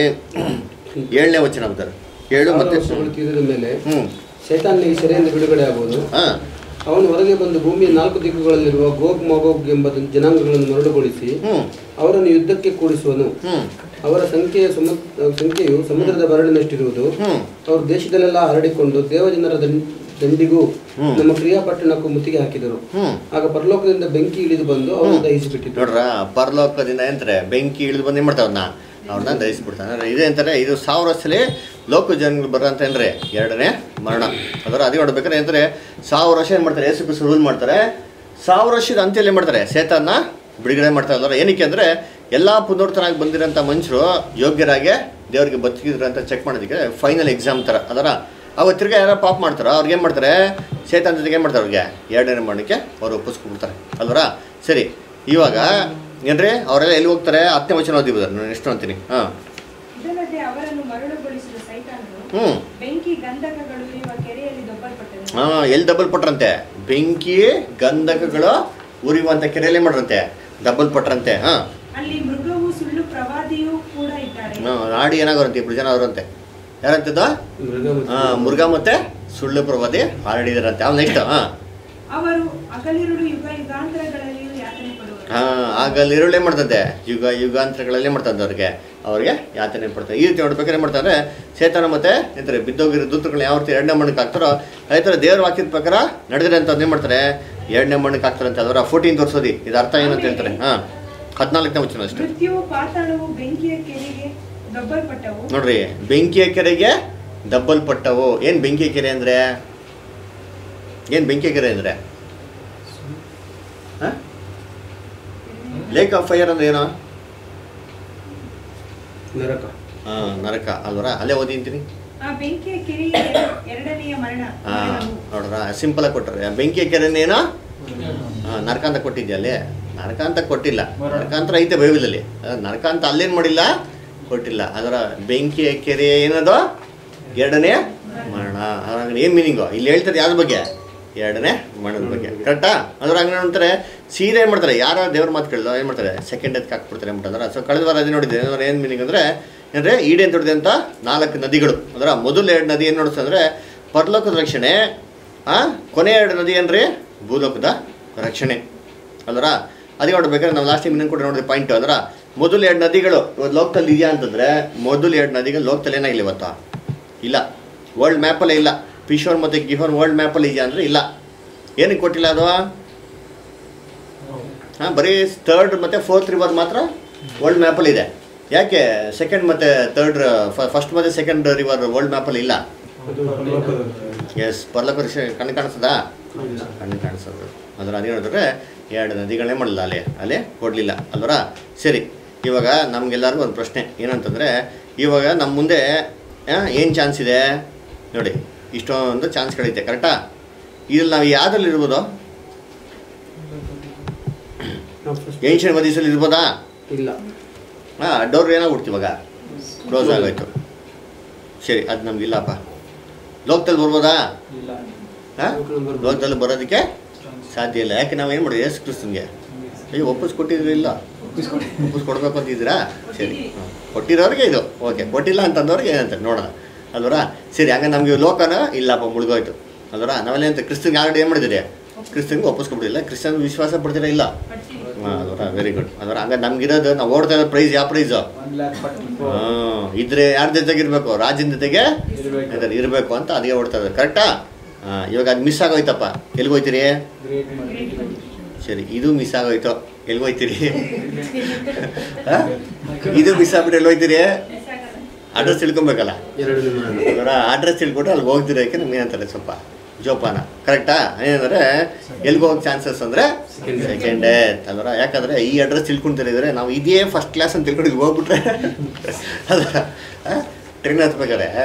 ಏಳನೇ ವಚನ ಅಂತಾರೆ ಏಳು ಸಾವಿರ ಮತ್ತು ವರ್ಷಗಳು ತೀರಿದ ಮೇಲೆ ಹ್ಞೂ ಶೈತಾನಿಗೆ ಸೆರೆಯಿಂದ ಬಿಡುಗಡೆ ಆಗುವುದು ಹಾಂ ಅವನು ಹೊರಗೆ ಬಂದು ಭೂಮಿಯ ನಾಲ್ಕು ದಿಕ್ಕುಗಳಲ್ಲಿರುವ ಗೋಗ್ ಮಗೋಗ್ ಎಂಬ ಜನಾಂಗಗಳನ್ನು ಮರಳುಗೊಳಿಸಿ ಹ್ಞೂ ಅವರನ್ನು ಯುದ್ಧಕ್ಕೆ ಕೂಡಿಸುವನು ಹ್ಞೂ ಅವರ ಸಂಖ್ಯೆಯ ಸಮು ಸಂಖ್ಯೆಯು ಸಮುದ್ರದ ಬರಳಿನಷ್ಟಿರುವುದು ಹ್ಞೂ ಅವರು ದೇಶದಲ್ಲೆಲ್ಲ ಹರಡಿಕೊಂಡು ದೇವಜನರ ದಂಡ್- ದಂಡಿಗೂ ಹ್ಮ್. ನಮ್ಮ ಕ್ರಿಯಾಪಟ್ಟಣಕ್ಕೂ ಮುತ್ತಿಗೆ ಹಾಕಿದರು ಹ್ಞೂ ಆಗ ಪರಲೋಕದಿಂದ ಬೆಂಕಿ ಇಳಿದು ಬಂದು ಅವನು ದಹಿಸಿಬಿಟ್ಟಿತು ನೋಡ್ರ ಪರಲೋಕದಿಂದ ಏನಂತಾರೆ ಬೆಂಕಿ ಇಳಿದು ಬಂದು ಏನು ಮಾಡ್ತಾವನ್ನ ಅವ್ರನ್ನ ದಹಿಸ್ಬಿಡ್ತಾನೆ ಅಂದ್ರೆ ಇದೇ ಅಂತಾರೆ ಇದು ಸಾವಿರ ವರ್ಷದಲ್ಲಿ ಲೋಕ ಜನಗಳು ಬರೋ ಅಂತ ಏನ್ರಿ ಎರಡನೇ ಮರಣ ಅದರ ಅದೇ ನೋಡ್ಬೇಕಾದ್ರೆ ಏನಂತಾರೆ ಸಾವಿರ ವರ್ಷ ಏನು ಮಾಡ್ತಾರೆ ಯೇಸು ಕ್ರಿಸ್ತು ರೂಲ್ ಮಾಡ್ತಾರೆ ಸಾವಿರ ವರ್ಷದ ಅಂತ್ಯಲ್ಲಿ ಏನು ಮಾಡ್ತಾರೆ ಸೇತನ್ನ ಬಿಡುಗಡೆ ಮಾಡ್ತಾ ಇದ್ದಾರೆ ಏನಕ್ಕೆ ಅಂದರೆ ಎಲ್ಲ ಪುನರ್ತನಾಗಿ ಬಂದಿರೋಂಥ ಮನುಷ್ಯರು ಯೋಗ್ಯರಾಗೆ ದೇವರಿಗೆ ಬದುಕಿದ್ರು ಅಂತ ಚೆಕ್ ಮಾಡೋದಕ್ಕೆ ಫೈನಲ್ ಎಕ್ಸಾಮ್ ಥರ ಅದರ ಅವಾಗ ತಿರ್ಗಾ ಯಾರೋ ಪಾಪ್ ಮಾಡ್ತಾರೋ ಅವ್ರಿಗೆ ಏನು ಮಾಡ್ತಾರೆ ಸೇತಾನ್ ಜೊತೆಗೆ ಏನು ಮಾಡ್ತಾರೆ ಅವ್ರಿಗೆ ಎರಡನೇ ಮರಣಕ್ಕೆ ಅವ್ರು ಒಪ್ಪಿಸ್ಕೊಬಿಡ್ತಾರೆ ಅಲ್ವರ ಸರಿ ಇವಾಗ ಏನ್ರಿ ಅವರೆಲ್ಲ ಎಲ್ಲಿ ಹೋಗ್ತಾರೆ ಹತ್ತನೇ ವಚನ ಓದಿಬೋದು ನಾನು ಎಷ್ಟು ಅಂತೀನಿ ಹಾಂ ಇದಲ್ಲದೆ ಅವರನ್ನು ಮರಳುಗೊಳಿಸಿದ ಸೈತಾನನು ಹ್ಞೂ ಬೆಂಕಿ ಗಂಧಕಗಳು ಇರುವ ಕೆರೆಯಲ್ಲಿ ದೊಬ್ಬಲ್ಪಟ್ಟನು ಹಾಂ ಎಲ್ಲಿ ಡಬಲ್ ಪಟ್ರಂತೆ ಬೆಂಕಿ ಗಂಧಕಗಳು ಉರಿಯುವಂಥ ಕೆರೆಯಲ್ಲೇ ಮಾಡ್ರಂತೆ ಡಬಲ್ ಪಟ್ರಂತೆ ಹಾಂ ಅಲ್ಲಿ ಮೃಗವು ಸುಳ್ಳು ಪ್ರವಾದಿಯೂ ಕೂಡ ಇದ್ದಾರೆ ನಾಡಿ ಏನಾಗೋರಂತೆ ಇಬ್ರು ಜನ ಅವರಂತೆ ಯಾರಂತದ ಮೃಗ ಮತ್ತು- ಹಾಂ ಮುರುಘ ಮತ್ತೆ ಸುಳ್ಳು ಪ್ರವಾದಿ ಹಾರಡಿದಾರಂತೆ ಅವ್ನು ನೆಕ್ಸ್ಟ್ ಹಾಂ ಅವರು ಹಗಲಿರುಳು ಯುಗ ಯುಗಾಂತರಗಳಲ್ಲಿಯೂ ಯಾತನೆ ಪಡುವರು ಹಾಂ ಆಗ ಅಲ್ಲಿ ಈರುಳ್ಳಿ ಮಾಡ್ತಂತೆ ಯುಗ ಯುಗಾಂತರಗಳಲ್ಲೇ ಮಾಡ್ತಂತೆ ಅವ್ರಿಗೆ ಅವ್ರಿಗೆ ಯಾತನೆ ಪಡ್ತಾರೆ ಈ ರೀತಿ ನೋಡ್ಬೇಕಾದ್ರೆ ಏನು ಮಾಡ್ತಾರೆ ಸೇತನ ಮತ್ತೆ ಎಂತಾರೆ ಬಿದ್ದೋಗಿರೋ ದೂತಗಳನ್ನ ಯಾವ ರೀತಿ ಎರಡನೇ ಮಣ್ಣಕ್ಕೆ ಹಾಕ್ತಾರೋ ಅದೇ ಥರ ದೇವ್ರ ವಾಕ್ಯದ ಪ್ರಕಾರ ನಡೆದ್ರೆ ಅಂತ ಏನು ಮಾಡ್ತಾರೆ ಎರಡನೇ ಮಣ್ಣಕ್ಕೆ ಹಾಕ್ತಾರಂತೆ ಅದರ ಫೋರ್ಟೀನ್ ತೋರಿಸೋದಿ ಇದು ಅರ್ಥ ಏನಂತ ಹೇಳ್ತಾರೆ ಹಾಂ ಹದಿನಾಲ್ಕನೇ ವಚನ ಅಷ್ಟೇ ಮೃತ್ಯುವು ಪಾತಾಳವು ಬೆಂಕಿಯ ಕೆರೆಗೆ ದೊಬ್ಬಲ್ಪಟ್ಟವು ನೋಡ್ರಿ ಬೆಂಕಿಯ ಕೆರೆಗೆ ಡಬ್ಬಲ್ ಪಟ್ಟವು ಏನು ಬೆಂಕಿಯ ಕೆರೆ ಅಂದರೆ ಏನು ಬೆಂಕಿಯ ಕೆರೆ ಅಂದರೆ ಲೇಕ್ ಆಫ್ ಫೈರ್ ಅಂದ್ರೆ ಏನೋ ನರಕ ಹಾಂ ನರಕ ಅಲ್ವರ ಅಲ್ಲೇ ಓದಿ ಅಂತೀನಿ ಆ ಬೆಂಕಿಯ ಕೆರೆಯ ಎರ- ಎರಡನೆಯ ಮರಣ ಹಾಂ ಮರಣವು. ನೋಡ್ರ ಸಿಂಪಲ್ ಆಗಿ ಕೊಟ್ಟರೆ ಬೆಂಕಿಯ ಕೆರೆನೇನೋ ಹಾಂ ನರಕ ಅಂತ ಕೊಟ್ಟಿದ್ದೆ ಅಲ್ಲಿ ನರಕ ಅಂತ ಕೊಟ್ಟಿಲ್ಲ ನರಕ ಅಂತ ಐತೆ ಬೈಬಲಲ್ಲಿ ಅದ್ ನರಕ ಅಂತ ಅಲ್ಲೇನು ಮಾಡಿಲ್ಲ ಕೊಟ್ಟಿಲ್ಲ ಅದರ ಬೆಂಕಿಯ ಕೆರೆ ಏನದು ಎರಡನೇ ಮರಣ ಅದ್ರಾಗ ಏನು ಮೀನಿಂಗು ಇಲ್ಲಿ ಹೇಳ್ತಾರೆ ಯಾವ್ದ್ರ ಬಗ್ಗೆ ಎರಡನೇ ಮರಣದ ಬಗ್ಗೆ ಕರೆಕ್ಟಾ ಅದ್ರ ಹಂಗೆ ಅಂತಾರೆ ಸೀರೆ ಏನು ಮಾಡ್ತಾರೆ ಯಾರೋ ದೇವ್ರ ಮಾತು ಕೇಳಿದ ಏನು ಮಾಡ್ತಾರೆ ಸೆಕೆಂಡ್ ಎತ್ಗೆ ಹಾಕ್ಬಿಡ್ತಾರೆ ಅಂದ್ಬಿಟ್ಟಂದ್ರೆ ಸೊ ಕಳೆದ ವಾರ ಅದೇ ನೋಡಿದ್ದೆ ಅಂದ್ರೆ ಏನು ಮೀನಿಂಗ್ ಅಂದರೆ ಅಂದರೆ ಈಡೇನ್ ತೊಡೆದೆ ಅಂತ ನಾಲ್ಕು ನದಿಗಳು ಅದರ ಮೊದಲು ಎರಡು ನದಿ ಏನು ನೋಡಿಸ್ತದೆ ಅಂದರೆ ಪರಲೋಕದ ರಕ್ಷಣೆ ಆ ಕೊನೆ ಎರಡು ನದಿ ಏನ್ರಿ ಭೂಲೋಕದ ರಕ್ಷಣೆ ಅಲ್ವರ ಅದೇ ನೋಡ್ಬೇಕಾದ್ರೆ ನಾವು ಲಾಸ್ಟ್ ಟೈಮ್ ಇನ್ನೊಂದು ಕೂಡ ನೋಡಿದ್ರೆ ಪಾಯಿಂಟ್ ಅದರ ಮೊದಲು ಎರಡು ನದಿಗಳು ಇವತ್ತು ಲೋಕದಲ್ಲಿ ಇದೆಯಾ ಅಂತಂದರೆ ಮೊದಲು ಎರಡು ನದಿಗಳು ಲೋಕದಲ್ಲಿ ಏನಾಗಿಲ್ಲ ಇವತ್ತು ಇಲ್ಲ ವರ್ಲ್ಡ್ ಮ್ಯಾಪಲ್ಲೇ ಇಲ್ಲ ಪಿಶೋರ್ ಮತ್ತು ಗಿಹೋರ್ ವರ್ಲ್ಡ್ ಮ್ಯಾಪಲ್ಲಿ ಇದೆಯಾ ಅಂದರೆ ಇಲ್ಲ ಏನಕ್ಕೆ ಕೊಟ್ಟಿಲ್ಲ ಅದು ಹಾಂ ಬರೀ ಥರ್ಡ್ ಮತ್ತು ಫೋರ್ತ್ ರಿವರ್ ಮಾತ್ರ ವರ್ಲ್ಡ್ ಮ್ಯಾಪಲ್ಲಿ ಇದೆ ಯಾಕೆ ಸೆಕೆಂಡ್ ಮತ್ತು ಥರ್ಡ್ ಫಸ್ಟ್ ಮತ್ತು ಸೆಕೆಂಡ್ ರಿವರ್ ವರ್ಲ್ಡ್ ಮ್ಯಾಪಲ್ಲಿ ಇಲ್ಲ ಎಸ್ ಪರ್ಲಕ ಕಣ್ಣು ಕಾಣಿಸ್ತದಾ ಕಣ್ಣು ಕಾಣಿಸೋದು ಅದರ ಅದೇ ಹೇಳಿದ್ರೆ ಎರಡು ನದಿಗಳೇ ಮಾಡಲಿಲ್ಲ ಅಲ್ಲೇ ಅಲ್ಲೇ ಕೊಡಲಿಲ್ಲ ಅಲ್ವರ ಸರಿ ಇವಾಗ ನಮಗೆಲ್ಲರಿಗೂ ಒಂದು ಪ್ರಶ್ನೆ ಏನಂತಂದರೆ ಇವಾಗ ನಮ್ಮ ಮುಂದೆ ಏನು ಚಾನ್ಸ್ ಇದೆ ನೋಡಿ ಇಷ್ಟೊಂದು ಚಾನ್ಸ್ಗಳಿದೆ ಕರೆಕ್ಟಾ ಇದ್ರಲ್ಲಿ ನಾವು ಯಾವುದ್ರಲ್ಲಿ ಇರ್ಬೋದು ನಾವು first- ಏನ್ಷನ್ ಮದೀಸಲ್ಲಿ ಇರ್ಬೋದಾ ಇಲ್ಲ ಹಾಂ ಡೋರ್ ಏನಾಗ್ಬಿಡ್ತು ಇವಾಗ ಕ್ಲೋಸ್ ಆಗೋಯ್ತು ಸರಿ ಅದು ನಮಗಿಲ್ಲಪ್ಪ ಲೋಕದಲ್ಲಿ ಬರ್ಬೋದಾ ಇಲ್ಲ ಹಾಂ ಲೋಕದಲ್ಲಿ ಬರ್ಬೋದು. ಲೋಕದಲ್ಲಿ ಬರೋದಕ್ಕೆ ಸಾಧ್ಯ ಇಲ್ಲ ಯಾಕೆ ನಾವು ಏನು ಮಾಡೋದು ಯೇಸು ಕ್ರಿಸ್ತನ್ಗೆ ಅಯ್ಯೋ ಒಪ್ಪಿಸ್ಕೊಟ್ಟಿದ್ರಿ ಇಲ್ಲ ಒಪ್ಪಿಸ್ಕೊಡಿ ಒಪ್ಪಿಸ್ಕೊಡ್ಬೇಕು ಅಂತಿದ್ದೀರಾ ಸರಿ ಹ್ಮ್. ಕೊಟ್ಟಿರೋರಿಗೆ ಇದು ಓಕೆ ಕೊಟ್ಟಿಲ್ಲ ಅಂತಂದವ್ರಿಗೆ ಏನಂತಾರೆ ನೋಡೋಣ ಅಲ್ವರ ಸರಿ ಹಂಗೆ ನಮಗೆ ಲೋಕನ ಇಲ್ಲಪ್ಪ ಮುಳುಗೋಯ್ತು ಅಲ್ವರ ನಾವೆಲ್ಲ ಅಂತ ಕ್ರಿಸ್ತನ್ಗೆ ಆಲ್ರೆಡಿ ಏನು ಮಾಡಿದ್ದೀರಿ ಕ್ರಿಸ್ತನ್ಗೆ ಒಪ್ಪಿಸ್ಕೊಬಿಟ್ಟಿಲ್ಲ ಕ್ರಿಸ್ತನ್ ವಿಶ್ವಾಸ ಪಡ್ತೀರಾ ಇಲ್ಲ ಹಾಂ ಅದರ ವೆರಿ ಗುಡ್ ಅದರ ಹಂಗೆ ನಮ್ಗಿರೋದು ನಾವು ಓಡ್ತಾ ಇರೋ ಪ್ರೈಸ್ ಯಾವ ಪ್ರೈಸು ಒನ್ ಲ್ಯಾಕ್ ಫಾರ್ಟಿ ಹಾಂ ಇದ್ರೆ ಯಾರ ಜೊತೆಗೆ ಇರಬೇಕು ರಾಜ್ಯದ ಜೊತೆಗೆ ಇರಬೇಕು ಇರಬೇಕು ಅಂತ ಅದೇ ಓಡ್ತಾ ಇದ್ದಾರೆ ಕರೆಕ್ಟಾ ಹಾಂ ಇವಾಗ ಅದು ಮಿಸ್ ಆಗೋಯ್ತಪ್ಪ ಎಲ್ಲಿಗೆ ಹೋಯ್ತೀರಿ ಗ್ರೇಟ್ ಮಾಡಿ ಸರಿ ಇದು ಮಿಸ್ ಆಗೋಯ್ತು ಎಲ್ಲಿಗೆ ಹೋಯ್ತೀರಿ ಆ? ಇದು ಮಿಸ್ ಆಗ್ಬಿಟ್ಟು ಎಲ್ಲಿ ಹೋಯ್ತೀರಿ ಅಡ್ರೆಸ್ ತಿಳ್ಕೊಬೇಕಲ್ಲ ಎರಡು ಮರಣ ಅದರ ಅಡ್ರೆಸ್ ತಿಳ್ಕೊಟ್ಟು ಅಲ್ಲಿಗೆ ಹೋಗ್ತಿರೋಕ್ಕೆ ನಮ್ಗೆ ಏನಂತಾರೆ ಸ್ವಲ್ಪ ಜೋಪಾನ ಕರೆಕ್ಟಾ ಏನಂದರೆ ಎಲ್ಲಿಗೆ ಹೋಗೋ ಚಾನ್ಸಸ್ ಅಂದರೆ ಸೆಕೆಂಡ್ ಡೇತ್ ಅದರ ಯಾಕಂದರೆ ಈ ಅಡ್ರೆಸ್ ತಿಳ್ಕೊಂತಿರಿದ್ರೆ ನಾವು ಇದೇ ಫಸ್ಟ್ ಕ್ಲಾಸ್ ಅಂತ ತಿಳ್ಕೊಂಡು ಇಲ್ಲಿ ಹೋಗ್ಬಿಟ್ರೆ ಅದರ ಟ್ರೈನ್ ಹತ್ಬೇಕಾದ್ರೆ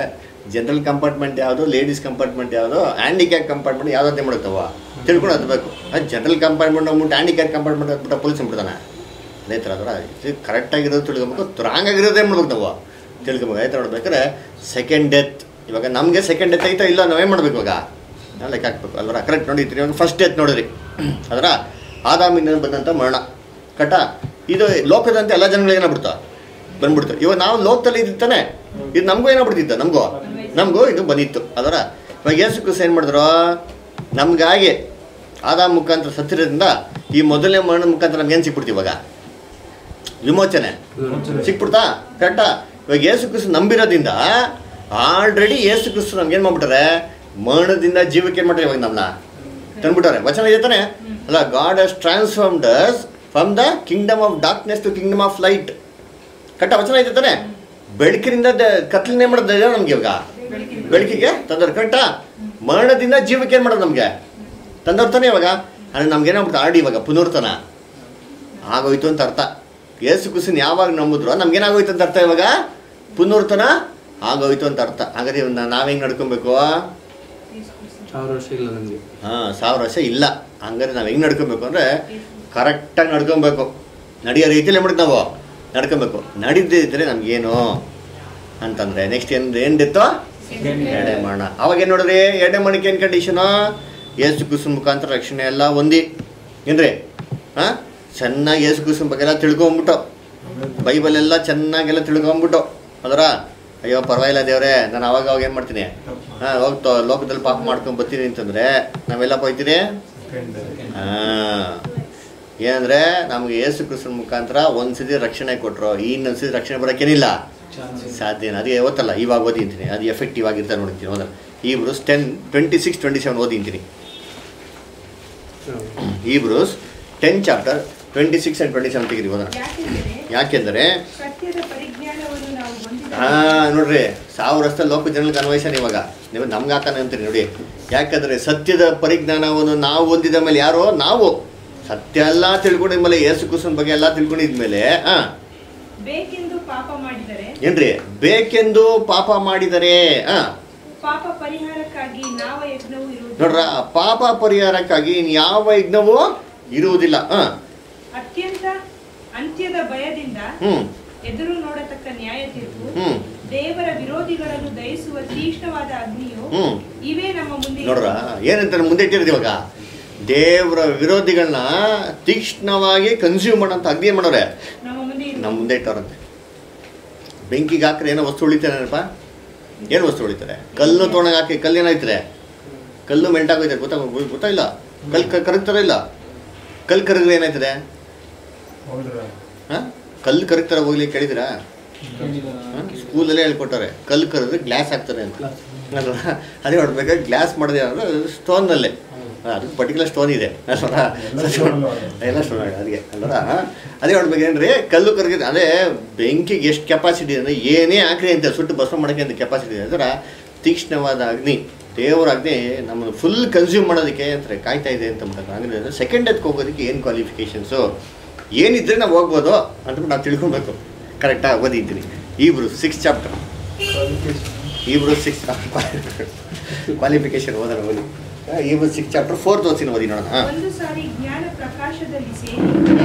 ಜನರಲ್ ಕಂಪಾರ್ಟ್ಮೆಂಟ್ ಯಾವುದು ಲೇಡೀಸ್ ಕಂಪಾರ್ಟ್ಮೆಂಟ್ ಯಾವುದು ಹ್ಯಾಂಡಿಕ್ಯಾಪ್ ಕಂಪಾರ್ಟ್ಮೆಂಟ್ ಯಾವ್ದು ಮಾಡುತ್ತವ ತಿಳ್ಕೊಂಡು ಹತ್ಬೇಕು ಅದು ಜನರಲ್ ಕಂಪಾರ್ಟ್ಮೆಂಟ್ ಅಂದ್ಬಿಟ್ಟು ಹ್ಯಾಂಡಿಕ್ಯಾಪ್ ಕಂಪಾರ್ಟ್ಮೆಂಟ್ ಅಂದ್ಬಿಟ್ಟು ಪೊಲೀಸ್ ಅಂದ್ಬಿಡ್ತಾನೆ ಅದೇ ಥರ ಅದರ ಇದು ಕರೆಕ್ಟಾಗಿರೋದು ತಿಳ್ಕೊಬೇಕು ರಾಂಗ್ ಆಗಿರೋದೇ ಮಾಡ್ಬೇಕು ನಾವು ತಿಳ್ಕೊಬೇಕು ಅದೇ ಥರ ನೋಡ್ಬೇಕಾದ್ರೆ ಸೆಕೆಂಡ್ ಡೆತ್ ಇವಾಗ ನಮಗೆ ಸೆಕೆಂಡ್ ಡೆತ್ ಐತಾ ಇಲ್ಲ ನಾವೇನು ಮಾಡ್ಬೇಕು ಇವಾಗ ನಾವು ಲೆಕ್ಕ ಹಾಕ್ಬೇಕು ಅಲ್ವರ ಕರೆಕ್ಟ್ ನೋಡಿದ್ರಿ ಇವಾಗ ಫಸ್ಟ್ ಡೆತ್ ನೋಡಿದ್ರಿ ಅದರ ಆದಾಮಿಂದ ಬಂದಂಥ ಮರಣ ಕಟ ಇದು ಲೋಕದಂತೆ ಎಲ್ಲ ಜನಗಳಿಗೆ ಏನಾಗ್ಬಿಡ್ತಾವ ಬಂದ್ಬಿಡ್ತು ಇವಾಗ ನಾವು ಲೋಕದಲ್ಲಿ ಇದ್ದಾನೆ ಇದು ನಮಗೂ ಏನಾಗ್ಬಿಡ್ತಿದ್ದ ನಮಗೂ ನಮಗೂ ಇದು ಬಂದಿತ್ತು ಅದರ ಇವಾಗ ಯೇಸು ಕ್ರಿಸ್ತ ಏನು ಮಾಡಿದ್ರು ನಮಗಾಗಿ ಆದಾಮ ಮುಖಾಂತರ ಸತ್ತಿರೋದ್ರಿಂದ ಈ ಮೊದಲನೇ ಮರಣ ಮುಖಾಂತರ ನಮ್ಗೆ ಏನು ಸಿಕ್ಬಿಡ್ತೀವಿ ಇವಾಗ ವಿಮೋಚನೆ ಸಿಕ್ಬಿಡ್ತಾ ಕರೆಕ್ಟಾ ಇವಾಗ ಯೇಸು ಕ್ರಿಸ್ತು ನಂಬಿರೋದ್ರಿಂದ ಆಲ್ರೆಡಿ ಯೇಸು ಕ್ರಿಸ್ತು ನಮ್ಗೆ ಏನು ಮಾಡ್ಬಿಟ್ಟಾರೆ ಮರಣದಿಂದ ಜೀವಕ್ಕೆ ಏನು ಮಾಡ್ತಾರೆ ಇವಾಗ ನಮ್ಮನ್ನ ತಂದ್ಬಿಟ್ಟಾರೆ ವಚನ ಇದೆ ತಾನೆ ಅಲ್ಲ God has transformed us from the kingdom of darkness to kingdom of light ಕಟ್ಟ ವಚನ ಇದೆ ತಾನೆ ಬೆಳಕಿನಿಂದ ಕತ್ಲನ್ನೇ ಮಾಡೋದು ನಮ್ಗೆ ಇವಾಗ ಬೆಳಕಿಗೆ ತಂದವ್ರು ಕರೆಕ್ಟ ಮರಣದಿಂದ ಜೀವಕ್ಕೆ ಏನು ಮಾಡೋದು ನಮಗೆ ತಂದವ್ರು ತಾನೆ ಇವಾಗ ಅಂದ್ರೆ ನಮ್ಗೆ ಏನಾಗ್ಬಿಡ್ತು ಆಡಿ ಇವಾಗ ಪುನರ್ತನ ಆಗೋಯ್ತು ಅಂತ ಅರ್ಥ ಯೇಸು ಕುಸಿನ ಯಾವಾಗ ನಂಬಿದ್ರು ನಮ್ಗೇನಾಗೋಯ್ತು ಅಂತ ಅರ್ಥ ಇವಾಗ ಪುನರ್ತನ ಆಗೋಯ್ತು ಅಂತ ಅರ್ಥ ಹಾಗಾದ್ರೆ ಇವ್ನ ನಾವ್ ಹೆಂಗ್ ನಡ್ಕೊಬೇಕು ಸಾವಿರ ವರ್ಷ ಇಲ್ಲ ನಮಗೆ ಹಾ ಸಾವಿರ ವರ್ಷ ಇಲ್ಲ ಹಂಗಾದ್ರೆ ನಾವ್ ಹೆಂಗ್ ನಡ್ಕೊಬೇಕು ಅಂದ್ರೆ ಕರೆಕ್ಟಾಗಿ ನಡ್ಕೊಬೇಕು ನಡೆಯೋ ರೀತಿಯಲ್ಲಿ ಮಾಡ್ಬೇಕು ನಾವು ನಡ್ಕೊಬೇಕು ನಡೀದೇ ಇದ್ರೆ ನಮ್ಗೇನು ಅಂತಂದ್ರೆ ನೆಕ್ಸ್ಟ್ ಏನ್ ಏನ್ ಡೆತ್ತು ಎರಡೇ ಮರಣ ಅವಾಗ ಏನು ನೋಡ್ರಿ ಎರಡೇ ಮರಣಕ್ಕೆ ಏನು ಕಂಡೀಷನು ಏಸು ಕುಸುಮ ಮುಖಾಂತರ ರಕ್ಷಣೆ ಎಲ್ಲ ಹೊಂದಿ ಏನ್ರಿ ಹಾಂ ಚೆನ್ನಾಗಿ ಏಸು ಕುಸುಮ ಬಗ್ಗೆ ಎಲ್ಲ ತಿಳ್ಕೊಂಬಿಟ್ಟು ಬೈಬಲ್ ಎಲ್ಲ ಚೆನ್ನಾಗೆಲ್ಲ ತಿಳ್ಕೊಂಬಿಟ್ಟು ಅದರ ಅಯ್ಯೋ ಪರವಾಗಿಲ್ಲ ದೇವ್ರೆ ನಾನು ಅವಾಗ ಅವಾಗ ಏನು ಮಾಡ್ತೀನಿ ಹಾಂ ಹೋಗ್ತೋ ಲೋಕದಲ್ಲಿ ಪಾಪ ಮಾಡ್ಕೊಂಡು ಬರ್ತೀನಿ ಅಂತಂದ್ರೆ ನಾವೆಲ್ಲ ಹೋಯ್ತೀರಿ ಹಾಂ ಏನಂದ್ರೆ ನಮ್ಗೆ ಏಸು ಕ್ರಿಸ್ತನ ಮುಖಾಂತರ ಒಂದ್ಸತಿ ರಕ್ಷಣೆ ಕೊಟ್ಟರು ಇನ್ನೊಂದ್ಸತಿ ರಕ್ಷಣೆ ಬರೋಕ್ಕೇನಿಲ್ಲ ಸಾಧ್ಯನ ಅದೇ ಓದಲ್ಲ ಇವಾಗ ಓದಿಂತೀನಿ ಅದು ಎಫೆಕ್ಟಿವ್ ಆಗಿರ್ತಾರೆ ನೋಡ್ತೀನಿ ಓದಲ್ಲ Hebrews ten twenty six twenty seven ಓದಿಂತೀನಿ Hebrews ten chapter twenty six and twenty seven ತೆಗಿರಿ ಓದೋಣ ಯಾಕೆಂದರೆ ಯಾಕೆಂದರೆ ಸತ್ಯದ ಪರಿಜ್ಞಾನವನ್ನು ನಾವು ಹೊಂದಿದ ಹಾಂ ನೋಡ್ರಿ ಸಾವಿರ ವರ್ಷ ಲೋಕ ಜನಕ್ಕೆ ಅನ್ವಯಿಸ್ತಾನೆ ಇವಾಗ ನೀವು ನಮ್ಗೆ ಹಾಕಾನೆ ಅಂತೀರಿ ನೋಡಿ ಯಾಕಂದ್ರೆ ಸತ್ಯದ ಪರಿಜ್ಞಾನವನ್ನು ನಾವು ಹೊಂದಿದ ಮೇಲೆ ಯಾರೋ ನಾವು ಸತ್ಯ ಎಲ್ಲ ತಿಳ್ಕೊಂಡಿದ್ಮೇಲೆ ಯೇಸು ಕುಸನ್ ಬಗ್ಗೆ ಎಲ್ಲ ತಿಳ್ಕೊಂಡಿದ್ಮೇಲೆ ಹಾಂ ಬೇಕೆಂದು ಪಾಪ ಮಾಡಿದರೆ ಏನ್ರಿ ಬೇಕೆಂದು ಪಾಪ ಮಾಡಿದರೆ ಹಾಂ ಪಾಪ ಪರಿಹಾರಕ್ಕಾಗಿ ನಾವ ಯಜ್ಞವು ಇರುವುದು ನೋಡ್ರ ಪಾಪ ಪರಿಹಾರಕ್ಕಾಗಿ ಇನ್ ಯಾವ ಯಜ್ಞವೂ ಇರುವುದಿಲ್ಲ ಹಾಂ ಅತ್ಯಂತ ಅಂತ್ಯದ ಭಯದಿಂದ ಹ್ಮ್ ಎದುರು ನೋಡತಕ್ಕ ನ್ಯಾಯ ತೀರ್ಪು ಹ್ಮ್ ದೇವರ ವಿರೋಧಿಗಳನ್ನು ದಹಿಸುವ ತೀಕ್ಷ್ಣವಾದ ಅಗ್ನಿಯು ಹ್ಮ್ ಇವೇ ನಮ್ಮ ಮುಂದೆ ನೋಡ್ರ ಏನಂತ ಮುಂದೆ ಇಟ್ಟಿರೋದು ಇವಾಗ ದೇವರ ವಿರೋಧಿಗಳನ್ನ ತೀಕ್ಷ್ಣವಾಗಿ ಕನ್ಸ್ಯೂಮ್ ಮಾಡೋಂಥ ಅಗ್ನಿ ಏನ್ ಮಾಡೋರೆ ನಮ್ಮ ಮುಂದೆ ಇರುವುದು. ನಮ್ಮ ಮುಂದೆ ಇಟ್ಟವ್ರಂತೆ ಬೆಂಕಿಗೆ ಹಾಕ್ರೆ ಏನೋ ವಸ್ತು ಉಳಿತಾರೇನಪ್ಪ ಏನು ವಸ್ತು ಉಳಿತಾರೆ ಕಲ್ಲು ತೊಗೊಂಡಾಗ ಹಾಕಿ ಕಲ್ಲು ಏನಾಯ್ತಾರೆ ಕಲ್ಲು ಮೆಲ್ಟಾಗೋಯ್ತಾರೆ ಗೊತ್ತಾ ಗೊತ್ತಾಗಿಲ್ಲ ಕಲ್ ಕ- ಕರಗ್ತಾರ ಇಲ್ಲ ಕಲ್ಲು ಕರಗಿದ್ರೆ ಏನಾಯ್ತದೆ ಹೌದ್ರಾ ಹಾಂ ಕಲ್ಲು ಕರಗ್ತಾರ ಹೋಗ್ಲಿ ಕೇಳಿದಿರಾ ಸ್ಕೂಲಲ್ಲೇ ಹೇಳ್ಕೊಟ್ಟಾರೆ ಕಲ್ಲು ಕರೆದ್ರೆ ಗ್ಲಾಸ್ ಹಾಕ್ತಾರೆ ಅಂತ ಅಲ್ವಾ ಅದೇ ನೋಡ್ಬೇಕಾದ್ರೆ ಗ್ಲಾಸ್ ಮಾಡಿದೆ ಅಂದ್ರೆ ಸ್ಟೋನ್ನಲ್ಲೇ ಅದಕ್ಕೆ ಪರ್ಟಿಕ್ಯುಲರ್ ಸ್ಟೋನ್ ಇದೆ ಅಲ್ವಾ ಎಲ್ಲ ಸ್ಟೋನ್ ಅದಕ್ಕೆ ಅಲ್ವಾ ಅದೇ ನೋಡ್ಬೇಕೇನ್ರಿ ಕಲ್ಲು ಕರಗಿದೆ ಅದೇ ಬೆಂಕಿಗೆ ಎಷ್ಟು ಕೆಪಾಸಿಟಿ ಅಂದರೆ ಏನೇ ಹಾಕ್ರಿ ಅಂತ ಸುಟ್ಟು ಭಸ್ಮ ಮಾಡೋಕ್ಕೆ ಅಂತ ಕೆಪಾಸಿಟಿ ಇದೆ ಅಂದ್ರೆ ತೀಕ್ಷ್ಣವಾದ ಅಗ್ನಿ ದೇವರ ಅಗ್ನಿ ನಮ್ಮನ್ನು ಫುಲ್ ಕನ್ಸ್ಯೂಮ್ ಮಾಡೋದಕ್ಕೆ ಅಂತಾರೆ ಕಾಯ್ತಾ ಇದೆ ಅಂತ ಅಂತಾರೆ ಅಂದರೆ ಸೆಕೆಂಡ್ ಎತ್ಗೆ ಹೋಗೋದಕ್ಕೆ ಏನು ಕ್ವಾಲಿಫಿಕೇಷನ್ಸು ಏನಿದ್ರೆ ನಾವು ಹೋಗ್ಬೋದು ಅಂತ ನಾವು ತಿಳ್ಕೊಬೇಕು ಕರೆಕ್ಟಾಗಿ ಓದಿದ್ದೀನಿ Hebrews six chapter Hebrews six qualification ಓದೋಣ ಓದಿ ಇಬ್ರು ಸಿಕ್ಸ್ ಚಾಪ್ಟರ್ ಫೋರ್ತ್ ಓದಿನ ಓದಿ ನೋಡೋಣ ಹಾಂ ಒಂದು ಸಾರಿ ಜ್ಞಾನ ಪ್ರಕಾಶದಲ್ಲಿ ಸೇರಿ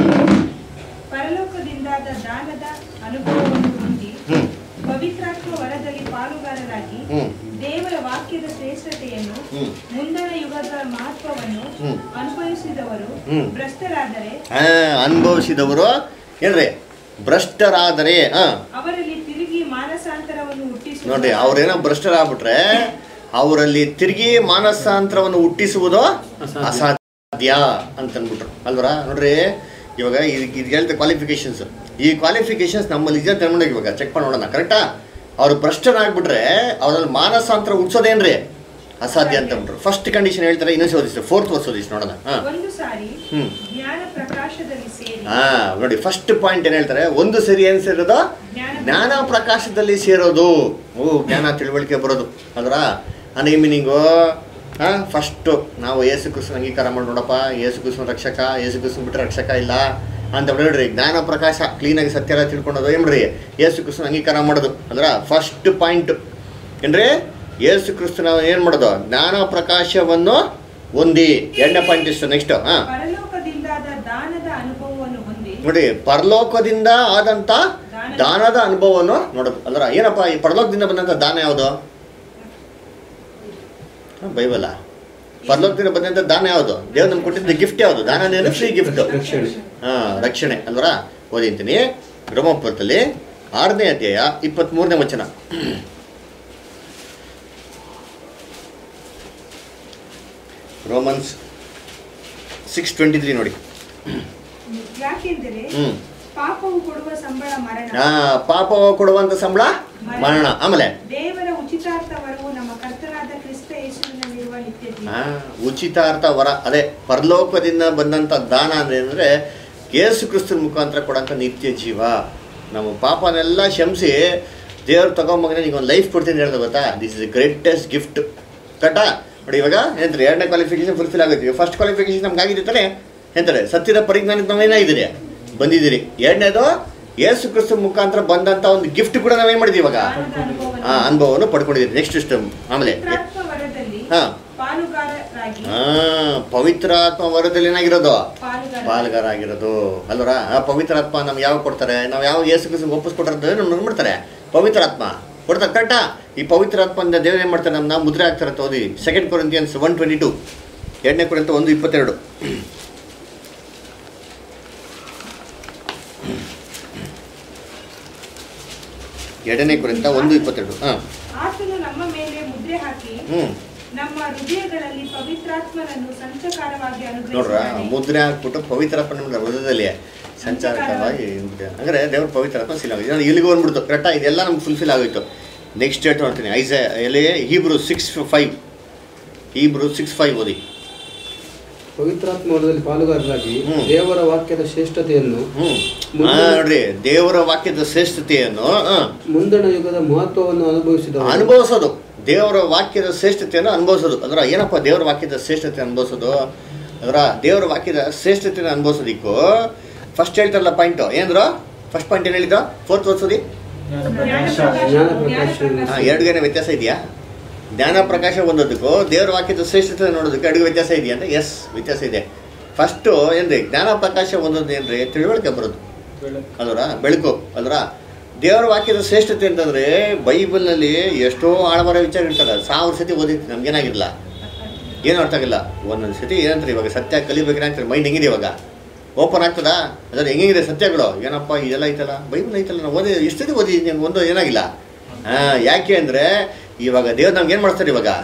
ಪರಲೋಕದಿಂದಾದ ದಾನದ ಅನುಭವವನ್ನು ಹೊಂದಿ ಹ್ಞೂ ಪವಿತ್ರಾತ್ಮ ವರದಲ್ಲಿ ಪಾಲುಗಾರರಾಗಿ ಹ್ಞೂ ದೇವರ ವಾಕ್ಯದ ಶ್ರೇಷ್ಠತೆಯನ್ನು ಹ್ಞೂ ಮುಂದಣ ಯುಗದ ಮಹತ್ವವನ್ನು ಹ್ಮ್. ಅನುಭವಿಸಿದವರು ಹ್ಮ್. ಭ್ರಷ್ಟರಾದರೆ ಆ, ಅನುಭವಿಸಿದವರು ಏನ್ರಿ ಭ್ರಷ್ಟರಾದರೆ ಹಾಂ ಅವರಲ್ಲಿ ತಿರುಗಿ ಮಾನಸಾಂತರವನ್ನು ಹುಟ್ಟಿಸುವ ನೋಡ್ರಿ ಅವ್ರೇನೋ ಭ್ರಷ್ಟರಾಗ್ಬಿಟ್ರೆ ಅವರಲ್ಲಿ ತಿರುಗಿ ಮಾನಸಾಂತರವನ್ನು ಹುಟ್ಟಿಸುವುದು ಅಸಾಧ್ಯ. ಅಸಾಧ್ಯ ಅಂತ ಅಂದ್ಬಿಟ್ರು ಅಲ್ವರ ನೋಡ್ರಿ ಇವಾಗ ಇದು ಇದು ಹೇಳ್ತಾ ಕ್ವಾಲಿಫಿಕೇಶನ್ಸ್ ಈ ಕ್ವಾಲಿಫಿಕೇಶನ್ಸ್ ನಮ್ಮಲ್ಲಿ ಇದೆ ಅಂತ ಅನ್ಕೊಂಡಾಗ ಇವಾಗ ಚೆಕ್ ಮಾಡಿ ನೋಡೋಣ ಕರೆಕ್ಟಾ ಅವ್ರು ಭ್ರಷ್ಟರಾಗ್ಬಿಟ್ರೆ ಅವರಲ್ಲಿ ಮಾನಸಾಂತರ ಹುಟ್ಸೋದೇನ್ರಿ ಅಸಾಧ್ಯ ಅಂತ ಅಂದ್ಬಿಟ್ರು ಫಸ್ಟ್ ಕಂಡೀಷನ್ ಹೇಳ್ತಾರೆ ಇನ್ನೊಂದು ಓದಿಸ್ತಾರೆ ಫೋರ್ತ್ ವರ್ಷ ಓದಿಸಿ ನೋಡೋಣ ಹಾಂ ಒಂದು ಸಾರಿ ಹ್ಮ್. ಜ್ಞಾನ ಪ್ರಕಾಶದಲ್ಲಿ ಸೇರಿ ಹಾ ನೋಡಿ ಫಸ್ಟ್ ಪಾಯಿಂಟ್ ಏನು ಹೇಳ್ತಾರೆ ಒಂದು ಸರಿ ಏನು ಸೇರೋದು ಜ್ಞಾನ ಜ್ಞಾನ ಪ್ರಕಾಶದಲ್ಲಿ ಸೇರೋದು ಓ ಜ್ಞಾನ ತಿಳುವಳಿಕೆ ಬರೋದು ಅದರ ಅನೇ ಮೀನಿಂಗು ಹಾಂ ಫಸ್ಟು ನಾವು ಏಸು ಕೃಷ್ಣ ಅಂಗೀಕಾರ ಮಾಡಿ ನೋಡಪ್ಪ ಏಸು ಕೃಷ್ಣ ರಕ್ಷಕ ಏಸು ಕೃಷ್ಣ ಬಿಟ್ಟರೆ ರಕ್ಷಕ ಇಲ್ಲ ಅಂತ ಹೇಳ್ರಿ ಜ್ಞಾನ ಪ್ರಕಾಶ ಕ್ಲೀನಾಗಿ ಸತ್ಯ ಎಲ್ಲ ತಿಳ್ಕೊಳೋದು ಏನ್ರಿ ಏಸು ಕೃಷ್ಣ ಅಂಗೀಕಾರ ಮಾಡೋದು ಅಂದ್ರೆ ಫಸ್ಟ್ ಪಾಯಿಂಟ್ ಏನ್ರಿ ಯೇಸು ಕ್ರಿಸ್ತನ ಏನು ಮಾಡೋದು ಜ್ಞಾನ ಪ್ರಕಾಶವನ್ನು ಹೊಂದಿ ಎರಡನೇ ಪಾಯಿಂಟ್ ಇಷ್ಟು ನೆಕ್ಸ್ಟ್ ಹಾಂ ಪರಲೋಕದಿಂದಾದ ದಾನದ ಅನುಭವವನ್ನು ಹೊಂದಿ ನೋಡಿ ಪರಲೋಕದಿಂದ ಆದಂಥ ದಾನದ ಅನುಭವವನ್ನು ನೋಡೋದು ಅಲ್ರ ಏನಪ್ಪ ಈ ಪರಲೋಕದಿಂದ ಬಂದಂಥ ದಾನ ಯಾವುದು ಹ, ಬೈಬಲ ಪರಲೋಕದಿಂದ ಬಂದಂಥ ದಾನ ಯಾವುದು ದೇವ್ರು ನಮ್ಗೆ ಕೊಟ್ಟಿದ್ದ ಗಿಫ್ಟ್ ಯಾವುದು ದಾನ ಅಂದ್ರೆ ಫ್ರೀ ಗಿಫ್ಟ್ ರಕ್ಷಣೆ ಹಾ ರಕ್ಷಣೆ ಅಲ್ವರ ಓದಿಂತೀನಿ ರೋಮಪುರದಲ್ಲಿ ಆರನೇ ಅಧ್ಯಾಯ ಇಪ್ಪತ್ತ್ಮೂರನೇ ವಚನ ರೋಮನ್ಸ್ ಸಿಕ್ಸ್ ಟ್ವೆಂಟಿ ತ್ರೀ ನೋಡಿ ಯಾಕೆಂದರೆ ಹ್ಞೂ ಪಾಪವು ಕೊಡುವ ಸಂಬಳ ಮರಣ ಆ, ಪಾಪ ಕೊಡುವಂಥ ಸಂಬಳ ಮರಣ ಆಮೇಲೆ ದೇವರ ಉಚಿತಾರ್ಥ ವರವು ನಮ್ಮ ಕರ್ತನಾದ ಕ್ರಿಸ್ತ ಯೇಸುವಿನಲ್ಲಿರುವ ನಿತ್ಯ ಜೀವ ಆ, ಉಚಿತಾರ್ಥ ವರ ಅದೇ ಪರಲೋಕದಿಂದ ಬಂದಂಥ ದಾನ ಅಂದರೆ ಯೇಸು ಕ್ರಿಸ್ತನ ಮುಖಾಂತರ ಕೊಡೋಂಥ ನಿತ್ಯ ಜೀವ ನಮ್ಮ ಪಾಪನೆಲ್ಲ ಕ್ಷಮಿಸಿ ದೇವ್ರು ತಗೊಂಬಗನೆ ಈಗ ಒಂದು ಲೈಫ್ ಕೊಡ್ತೀನಿ ಹೇಳ್ದೆ ಗೊತ್ತಾ this is the greatest gift ಕರೆಕ್ಟಾ ನೋಡಿ ಇವಾಗ ಏನಂತಾರೆ ಎರಡನೇ ಕ್ವಾಲಿಫಿಕೇಶನ್ ಫುಲ್ಫಿಲ್ ಆಗುತ್ತೆ ಫಸ್ಟ್ ಕ್ವಾಲಿಫಿಕೇಶನ್ ನಮ್ಗೆ ಆಗಿದ್ದೆ ತಾನೆ ಎಂತಾರೆ ಸತ್ಯದ ಪರಿಜ್ಞಾನಕ್ಕೆ ನಾವೇನಾಗಿದ್ದೀರಿ ಬಂದಿದ್ದೀರಿ ಎರಡನೇದು ಯೇಸು ಕ್ರಿಸ್ತನ ಮುಖಾಂತರ ಬಂದಂಥ ಒಂದು ಗಿಫ್ಟ್ ಕೂಡ ನಾವೇನು ಮಾಡಿದ್ದೀವಿ ಇವಾಗ ದಾನದ ಅನುಭವವನ್ನು ಆ ಅನುಭವವನ್ನು ಪಡ್ಕೊಂಡಿದ್ದೀರಿ ನೆಕ್ಸ್ಟ್ ಸಿಸ್ಟಮ್ ಆಮೇಲೆ ಪವಿತ್ರಾತ್ಮ ವರದಲ್ಲಿ ಹಾಂ ಪಾಲುಗಾರರಾಗಿ ಆ, ಪವಿತ್ರಾತ್ಮ ವರದಲ್ಲಿ ಏನಾಗಿರೋದು ಪಾಲುಗಾರ ಪಾಲ್ಗಾರ ಆಗಿರೋದು ಅಲ್ವರ ಆ ಪವಿತ್ರಾತ್ಮ ನಮ್ಗೆ ಯಾವಾಗ ಕೊಡ್ತಾರೆ ನಾವು ಯಾವ ಯೇಸು ಕ್ರಿಸ್ತಂಗೆ ಒಪ್ಪಿಸ್ಕೊಟ್ಟಿರ್ತೇವೆ ನಮ್ಗೆ ಮಾಡ್ತಾರೆ ಪವಿತ್ರಾತ್ಮ ಕೊಡ್ತಾರೆ ಕರೆಕ್ಟಾ ಈ ಪವಿತ್ರಾತ್ಮದಿಂದ ದೇವ್ರು ಏನು ಮಾಡ್ತಾರೆ ನಮ್ಮ ಮುದ್ರೆ ಆಗ್ತಾರೆ ಅಂತ ಓದಿ second Corinthians one twenty two ಎರಡನೇ ಕೊರಿಂತ ಒಂದು ಇಪ್ಪತ್ತೆರಡು ಎರಡನೇ ಕೊರಿಂತ ಒಂದು ಇಪ್ಪತ್ತೆರಡು ಹಾಂ ಆತನು ನಮ್ಮ ಮೇಲೆ ಮುದ್ರೆ ಹಾಕಿ ಹ್ಞೂ ನಮ್ಮ ಹೃದಯಗಳಲ್ಲಿ ಪವಿತ್ರಾತ್ಮನನ್ನು ಸಂಚಕಾರವಾಗಿ ನೋಡ್ರ ಅನುಗ್ರಹಿಸಿದ್ದಾನೆ ಮುದ್ರೆ ಹಾಕ್ಬಿಟ್ಟು ಪವಿತ್ರಾತ್ಮ ನಮ್ಮ ಹೃದಯದಲ್ಲಿ ಸಂಚಾರಕವಾಗಿ ಇದ್ಬಿಟ್ಟೆ. ಅಂದ್ರೆ ದೇವ್ರ ಪವಿತ್ರಾತ್ಮ ಸೀಲ್ ಆಗಿದೆ ನಾನು ಇಲ್ಲಿಗೆ ಬಂದ್ಬಿಡ್ತು ಕರೆಕ್ಟಾ ಇದೆಲ್ಲ ನಮ್ಗೆ ಫುಲ್ಫಿಲ್ ಆಗೋಯ್ತು ನೆಕ್ಸ್ಟ್ ಡೇಟ್ ನೋಡ್ತೀನಿ ಐಸ ಎಲ್ಲಿ Hebrews six five Hebrews six five ಓದಿ ಪವಿತ್ರಾತ್ಮ ವರದಲ್ಲಿ ಪಾಲುಗಾರರಾಗಿ ಹ್ಮ್. ದೇವರ ವಾಕ್ಯದ ಶ್ರೇಷ್ಠತೆಯನ್ನು ಹ್ಞೂ ಮುಂದೆ- ನೋಡ್ರಿ ದೇವರ ವಾಕ್ಯದ ಶ್ರೇಷ್ಠತೆಯನ್ನು ಆ, ಮುಂದಣ ಯುಗದ ಮಹತ್ವವನ್ನು ಅನುಭವಿಸಿದವರು ಅನುಭವಿಸೋದು ದೇವರ ವಾಕ್ಯದ ಶ್ರೇಷ್ಠತೆಯನ್ನು ಅನುಭವಿಸೋದು ಅದರ ಏನಪ್ಪ ದೇವರ ವಾಕ್ಯದ ಶ್ರೇಷ್ಠತೆ ಅನುಭವಿಸೋದು ಅದರ ದೇವರ ವಾಕ್ಯದ ಶ್ರೇಷ್ಠತೆಯನ್ನು ಅನುಭವಿಸೋದಿಕ್ಕೂ ಫಸ್ಟ್ ಹೇಳ್ತಾರಲ್ಲ ಪಾಯಿಂಟು ಏನಂದ್ರು ಫಸ್ಟ್ ಪಾಯಿಂಟ್ ಏನು ಹೇಳಿದ್ದು ಫೋರ್ತ್ ಓದಿಸೋದಿ ಜ್ಞಾನ ಪ್ರಕಾಶ ಹಾಂ ಎರಡುಗೇನೆ ವ್ಯತ್ಯಾಸ ಇದೆಯಾ ಜ್ಞಾನ ಪ್ರಕಾಶ ಹೊಂದೋದಕ್ಕೂ ದೇವರ ವಾಕ್ಯದ ಶ್ರೇಷ್ಠತೆ ನೋಡೋದಕ್ಕೆ ಅಡುಗೆ ವ್ಯತ್ಯಾಸ ಇದೆಯಾ ಅಂತ ಎಸ್ ವ್ಯತ್ಯಾಸ ಇದೆ ಫಸ್ಟು ಏನ್ರಿ ಜ್ಞಾನ ಪ್ರಕಾಶ ಹೊಂದೋದು ಏನ್ರಿ ತಿಳುವಳಿಕೆ ಬರೋದು ಅಲ್ವರ ಬೆಳಕು ಅಲ್ವರ ದೇವರ ವಾಕ್ಯದ ಶ್ರೇಷ್ಠತೆ ಅಂತಂದರೆ ಬೈಬಲ್ನಲ್ಲಿ ಎಷ್ಟೋ ಆಳವಾರ ವಿಚಾರ ಇರ್ತಾರೆ ಸಾವಿರ ಸತಿ ಓದಿತ್ತು ನಮ್ಗೇನಾಗಿಲ್ಲ ಏನು ಅರ್ಥ ಆಗಿಲ್ಲ ಒಂದೊಂದು ಸತಿ ಏನಂತಾರೆ ಇವಾಗ ಸತ್ಯ ಕಲಿಬೇಕಂತ ಅಂತಾರೆ ಮೈಂಡ್ ಹೆಂಗಿದೆ ಇವಾಗ ಓಪನ್ ಆಗ್ತದಾ ಅದ್ರ ಹೆಂಗಿದೆ ಸತ್ಯಗಳು ಏನಪ್ಪ ಇದೆಲ್ಲ ಐತಲ್ಲ ಬೈಬಲ್ ಐತಲ್ಲ ನಾವು ಓದಿ ಎಷ್ಟು ಸತಿ ಓದಿ ಒಂದು ಏನಾಗಿಲ್ಲ ಹಾಂ ಯಾಕೆ ಅಂದರೆ ಇವಾಗ ದೇವ್ರು ನಮ್ಗೆ ಏನು ಮಾಡ್ತಾರೆ ಇವಾಗ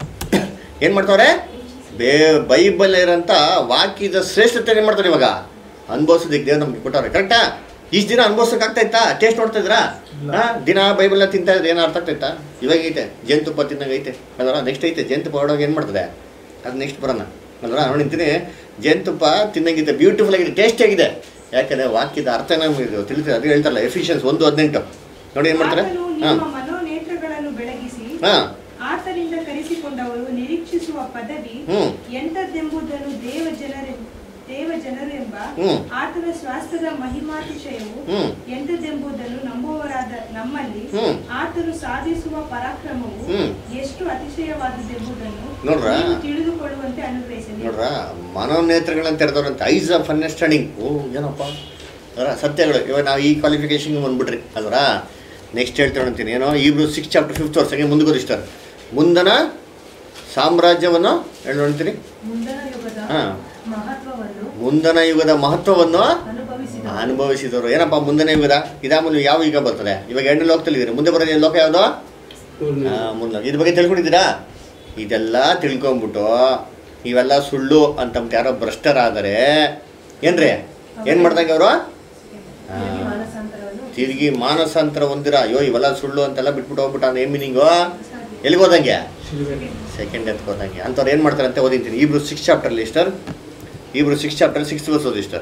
ಏನು ಮಾಡ್ತಾವ್ರೆ ಬೇ ಬೈಬಲ್ ಇರೋಂಥ ವಾಕ್ಯದ ಶ್ರೇಷ್ಠತೆ ಏನು ಮಾಡ್ತಾರೆ ಇವಾಗ ಅನುಭವಿಸೋದಕ್ಕೆ ದೇವ್ರು ನಮ್ಗೆ ಕೊಟ್ಟವ್ರೆ ಕರೆಕ್ಟಾ ಇಷ್ಟು ದಿನ ಅನುಭವಿಸೋಕೆ ಆಗ್ತಾ ಇತ್ತಾ ಟೇಸ್ಟ್ ನೋಡ್ತಾ ಇದ್ರಾ ಹಾಂ ದಿನ ಬೈಬಲ್ನ ತಿಂತಾ ಇದ್ರೆ ಏನು ಅರ್ಥ ಆಗ್ತೈತಾ ಇವಾಗ ಐತೆ ಜೇನುತುಪ್ಪ ತಿನ್ನಂಗೆ ಐತೆ ಅದರ ನೆಕ್ಸ್ಟ್ ಐತೆ ಜೇನುತುಪ್ಪ ಹೊರಡೋಕೆ ಏನು ಮಾಡ್ತದೆ ಅದು ನೆಕ್ಸ್ಟ್ ಬರೋಣ ಅಲ್ವಾ ನೋಡಿ ನಿಂತೀನಿ ಜೇನುತುಪ್ಪ ತಿನ್ನಂಗಿದೆ ಬ್ಯೂಟಿಫುಲ್ ಆಗಿದೆ ಟೇಸ್ಟಿ ಆಗಿದೆ ಯಾಕಂದರೆ ವಾಕ್ಯದ ಅರ್ಥ ನಮಗೆ ತಿಳಿತದೆ ಅದು ಹೇಳ್ತಾರಲ್ಲ ಎಫಿಷಿಯನ್ಸ್ ಒಂದು ಹದಿನೆಂಟು ನೋಡಿ ಏನು ಮಾಡ್ತಾರೆ ಆತನು ಹಾಂ ನಿಮ್ಮ ಮನೋನೇತ್ರಗಳನ್ನು ಬೆಳಗಿಸಿ ಹಾಂ ಆತನಿಂದ ಕರೆಸಿಕೊಂಡವರು ನಿರೀಕ್ಷಿಸುವ ಪದವಿ ಹ್ಞೂ ಎಂಥದ್ದೆಂಬುದನ್ನು ದೇವ ಜನರ ದೇವ ಜನರು ಎಂಬ ಹ್ಮ್. ಆತನ ಸ್ವಾಸ್ಥ್ಯದ ಮಹಿಮಾತಿಶಯವು ಹ್ಮ್. ಎಂಥದ್ದೆಂಬುದನ್ನು ನಂಬುವವರಾದ ನಮ್ಮಲ್ಲಿ ಹ್ಮ್. ಆತನು ಸಾಧಿಸುವ ಪರಾಕ್ರಮವು ಹ್ಮ್. ಎಷ್ಟು ಅತಿಶಯವಾದದ್ದೆಂಬುದನ್ನು ನೋಡ್ರಾ? ನೀವು ತಿಳಿದುಕೊಳ್ಳುವಂತೆ ಅನುಗ್ರಹಿಸಲಿ ನೋಡ್ರ ಮನೋನೇತ್ರಗಳನ್ನ ತೆರೆದವ್ರಂತ ಐಸ್ ಆಫ್ ಅಂಡರ್ಸ್ಟ್ಯಾಂಡಿಂಗ್ ಓ ಏನಪ್ಪ ಅದರ ಸತ್ಯಗಳು ಇವಾಗ ನಾವು ಈ ಕ್ವಾಲಿಫಿಕೇಶನ್ಗೆ ಬಂದ್ಬಿಟ್ರಿ ಅದರ ನೆಕ್ಸ್ಟ್ ಹೇಳ್ತೇವೆ ಅಂತೀನಿ ಏನೋ ಇಬ್ರು ಸಿಕ್ಸ್ ಚಾಪ್ಟರ್ ಫಿಫ್ತ್ ವರ್ಷಕ್ಕೆ ಮುಂದೆ ಇಷ್ಟ ಮುಂದನ ಸಾಮ್ರಾಜ್ಯವನ್ನು ಹೇಳಿ ನೋಡ್ತೀನಿ ಮುಂದಣ ಯುಗದ ಹಾಂ ಮಹತ್ವವನ್ನು ಮುಂದನ ಯುಗದ ಮಹತ್ವವನ್ನು ಅನುಭವಿಸಿದ ಅನುಭವಿಸಿದವರು ಏನಪ್ಪ ಮುಂದನ ಯುಗದ ಇದಾಮೂಲ ಯಾವ ಯುಗ ಬರ್ತದೆ ಇವಾಗ ಎರಡನೇ ಲೋಕದಲ್ಲಿ ಇದ್ದೀರಿ ಮುಂದೆ ಬರೋದು ಲೋಕ ಯಾವುದು ಮೂರನೇ ಆ, ಮುಂದೆ ಇದ್ರ ಬಗ್ಗೆ ತಿಳ್ಕೊಂಡಿದ್ದೀರಾ ಇದೆಲ್ಲ ತಿಳ್ಕೊಂಬಿಟ್ಟು ಇವೆಲ್ಲ ಸುಳ್ಳು ಅಂತಂಬಿಟ್ಟು ಯಾರೋ ಭ್ರಷ್ಟರಾದರೆ ಏನ್ರಿ ಏನು ಮಾಡ್ದಂಗೆ ಅವರು ತಿರುಗಿ ಮಾನಸಾಂತರವನ್ನು ತಿರುಗಿ ಮಾನಸಾಂತರ ಹೊಂದಿರ ಅಯ್ಯೋ ಇವೆಲ್ಲ ಸುಳ್ಳು ಅಂತೆಲ್ಲ ಬಿಟ್ಬಿಟ್ಟು ಹೋಗ್ಬಿಟ್ಟು ಅವ್ನು ಏನು ಮೀನಿಂಗು ಎಲ್ಲಿಗೆ ಹೋದಂಗೆ ಸೆಕೆಂಡ್ ಎತ್ಗೆ ಹೋದಂಗೆ ಅಂಥವ್ರು ಏನು ಮಾಡ್ತಾರೆ ಅಂತ ಓದಿಂತೀನಿ ಇಬ್ರು ಸಿಕ್ಸ್ ಚಾಪ್ಟರ್ಲಿ ಇಷ್ಟರ್ ಇಬ್ರು ಸಿಕ್ಸ್ ಚಾಪ್ಟರ್ ಸಿಕ್ಸ್ ವರ್ಸ್ ಓದಿ ಇಷ್ಟರ್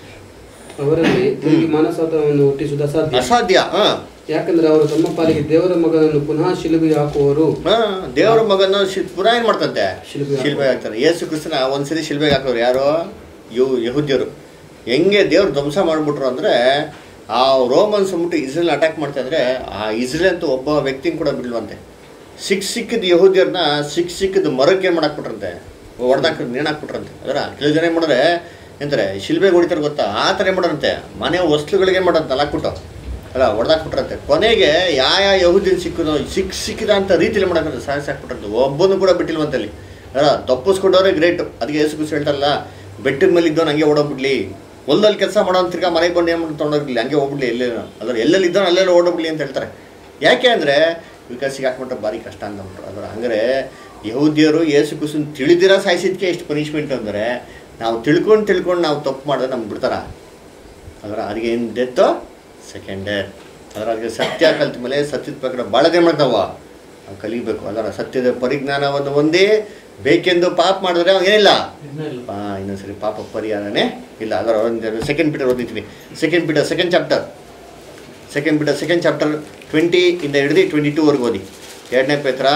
ಅವರಲ್ಲಿ ತಿರುಗಿ ಮಾನಸಾಂತರವನ್ನು ಹುಟ್ಟಿಸುವುದು ಅಸಾಧ್ಯ ಅಸಾಧ್ಯ ಹಾಂ ಯಾಕಂದ್ರೆ ಅವರು ತಮ್ಮ ಪಾಲಿಗೆ ದೇವರ ಮಗನನ್ನು ಪುನಃ ಶಿಲುಬೆಗೆ ಹಾಕುವರು ಹಾಂ ದೇವರ ಮಗನ ಶಿ- ಪುನಃ ಏನು ಮಾಡ್ತಂತೆ ಶಿಲುಬೆ ಶಿಲ್ಬೆ ಹಾಕ್ತಾರೆ ಯೇಸು ಕ್ರಿಸ್ತನ ಒಂದ್ಸರಿ ಶಿಲ್ಬೆಗೆ ಹಾಕೋರು ಯಾರು ಯು ಯಹುದ್ಯರು ಹೆಂಗೆ ದೇವ್ರು ಧ್ವಂಸ ಮಾಡಿಬಿಟ್ರು ಅಂದರೆ ಆ ರೋಮನ್ಸ್ ಅಂದ್ಬಿಟ್ಟು ಇಸ್ರೇಲ್ ಅಟ್ಯಾಕ್ ಮಾಡ್ತಾ ಇದ್ರೆ ಆ ಇಸ್ರೇಲ್ ಅಂತೂ ಒಬ್ಬ ವ್ಯಕ್ತಿನ ಕೂಡ ಬಿಡ್ಲವಂತೆ ಸಿಕ್ ಸಿಕ್ಕಿದ ಯಹೂದಿಯರನ್ನ ಸಿಕ್ ಸಿಕ್ಕಿದ ಮರಕ್ಕೆ ಏನು ಮಾಡಾಕ್ಬಿಟ್ರಂತೆ ಹೊಡೆದಾಕ ನೇಣು ಹಾಕ್ಬಿಟ್ರಂತೆ ಅದರ ಕೆಲವು ಜನ ಏನು ಮಾಡಿದ್ರೆ ಎಂತಾರೆ ಶಿಲ್ಬೆಗೆ ಹೊಡಿತಾರೆ ಗೊತ್ತಾ ಆ ಥರ ಏನು ಮಾಡೋರಂತೆ ಮನೆ ವಸ್ತುಗಳಿಗೆ ಏನು ಮಾಡೋಂತ ಹಾಕ್ಬಿಟ್ಟು ಅಲ್ಲ ಹೊಡೆದಾಕ್ಬಿಟ್ರಂತೆ ಕೊನೆಗೆ ಯಾವ ಯಾವ ಯಹೂದಿನ ಸಿಕ್ಕಿದ ಸಿಕ್ ಸಿಕ್ಕಿದ ಅಂತ ರೀತಿಯಲ್ಲಿ ಮಾಡಕ್ಕೆ ಸಾಯಿಸಿ ಹಾಕ್ಬಿಟ್ರಂತೆ ಒಬ್ಬನು ಕೂಡ ಬಿಟ್ಟಿಲ್ವಂತಲ್ಲಿ ಅಲ್ಲ ತಪ್ಪಿಸ್ಕೊಂಡವ್ರೆ ಗ್ರೇಟ್ ಅದಕ್ಕೆ ಏಸು ಕುಸ್ ಹೇಳ್ತಾರಲ್ಲ ಬೆಟ್ಟದ ಮೇಲೆ ಇದ್ದವನು ಹಂಗೆ ಓಡೋಗ್ಬಿಡ್ಲಿ ಹೊಲದಲ್ಲಿ ಕೆಲಸ ಮಾಡೋ ತಿರ್ಗಾ ಮನೆಗೆ ಬಂದು ಏನು ಮಾಡಿ ತೊಗೊಂಡೋಗ್ಲಿ ಹಂಗೆ ಹೋಗ್ಬಿಡ್ಲಿ ಎಲ್ಲೇ ಅದ್ರ ಎಲ್ಲೆಲ್ಲಿ ಇದ್ದವನು ಅಲ್ಲೆಲ್ಲ ಓಡೋಗ್ಬಿಡ್ಲಿ ಅಂತ ಹೇಳ್ತಾರೆ ಯಾಕೆ ಅಂದರೆ ವಿಕಾಸ ಸಿಗಾಕ್ಬಿಟ್ರೆ ಭಾರಿ ಕಷ್ಟ ಅಂದ್ಬಿಟ್ರು ಅದರ ಹಂಗಾರೆ ಯಹೂದಿಯರು ಏಸು ಕುಸನ್ ತಿಳಿದಿರ ಸಾಯಿಸಿದ್ಕೆ ಎಷ್ಟು ಪನಿಷ್ಮೆಂಟ್ ಅಂದರೆ ನಾವು ತಿಳ್ಕೊಂಡು ತಿಳ್ಕೊಂಡು ನಾವು ತಪ್ಪು ಮಾಡಿದ್ರೆ ನಮ್ಗೆ ಬಿಡ್ತಾರ ಅದರ ಅದಕ್ಕೆ ಏನು ಡೆತ್ತು ಸೆಕೆಂಡ್ ಡೆತ್ ಅದರ ಅದಕ್ಕೆ ಸತ್ಯ ಕಲ್ತ ಮೇಲೆ ಸತ್ಯದ ಪ್ರಕಾರ ಭಾಳದೇ ಮಾಡ್ತಾವ ನಾವು ಕಲಿಬೇಕು ಅದರ ಸತ್ಯದ ಪರಿಜ್ಞಾನವನ್ನು ಒಂದೇ ಬೇಕೆಂದು ಪಾಪ ಮಾಡಿದ್ರೆ ಏನಿಲ್ಲ ಪಾ ಇನ್ನೊಂದ್ಸರಿ ಪಾಪ ಪರಿಹಾರನೇ ಇಲ್ಲ ಅದರ ಒಂದು ಸೆಕೆಂಡ್ ಪೀಟರ್ ಓದಿದ್ದೀನಿ second Peter second chapter second Peter second chapter twenty ಇಂದ ಹಿಡಿದು ಟ್ವೆಂಟಿ ಟೂವರೆಗೆ ಓದಿ ಎರಡನೇ ಪೇತ್ರ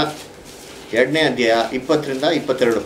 ಎರಡನೇ ಅಧ್ಯಾಯ ಇಪ್ಪತ್ತರಿಂದ ಇಪ್ಪತ್ತೆರಡು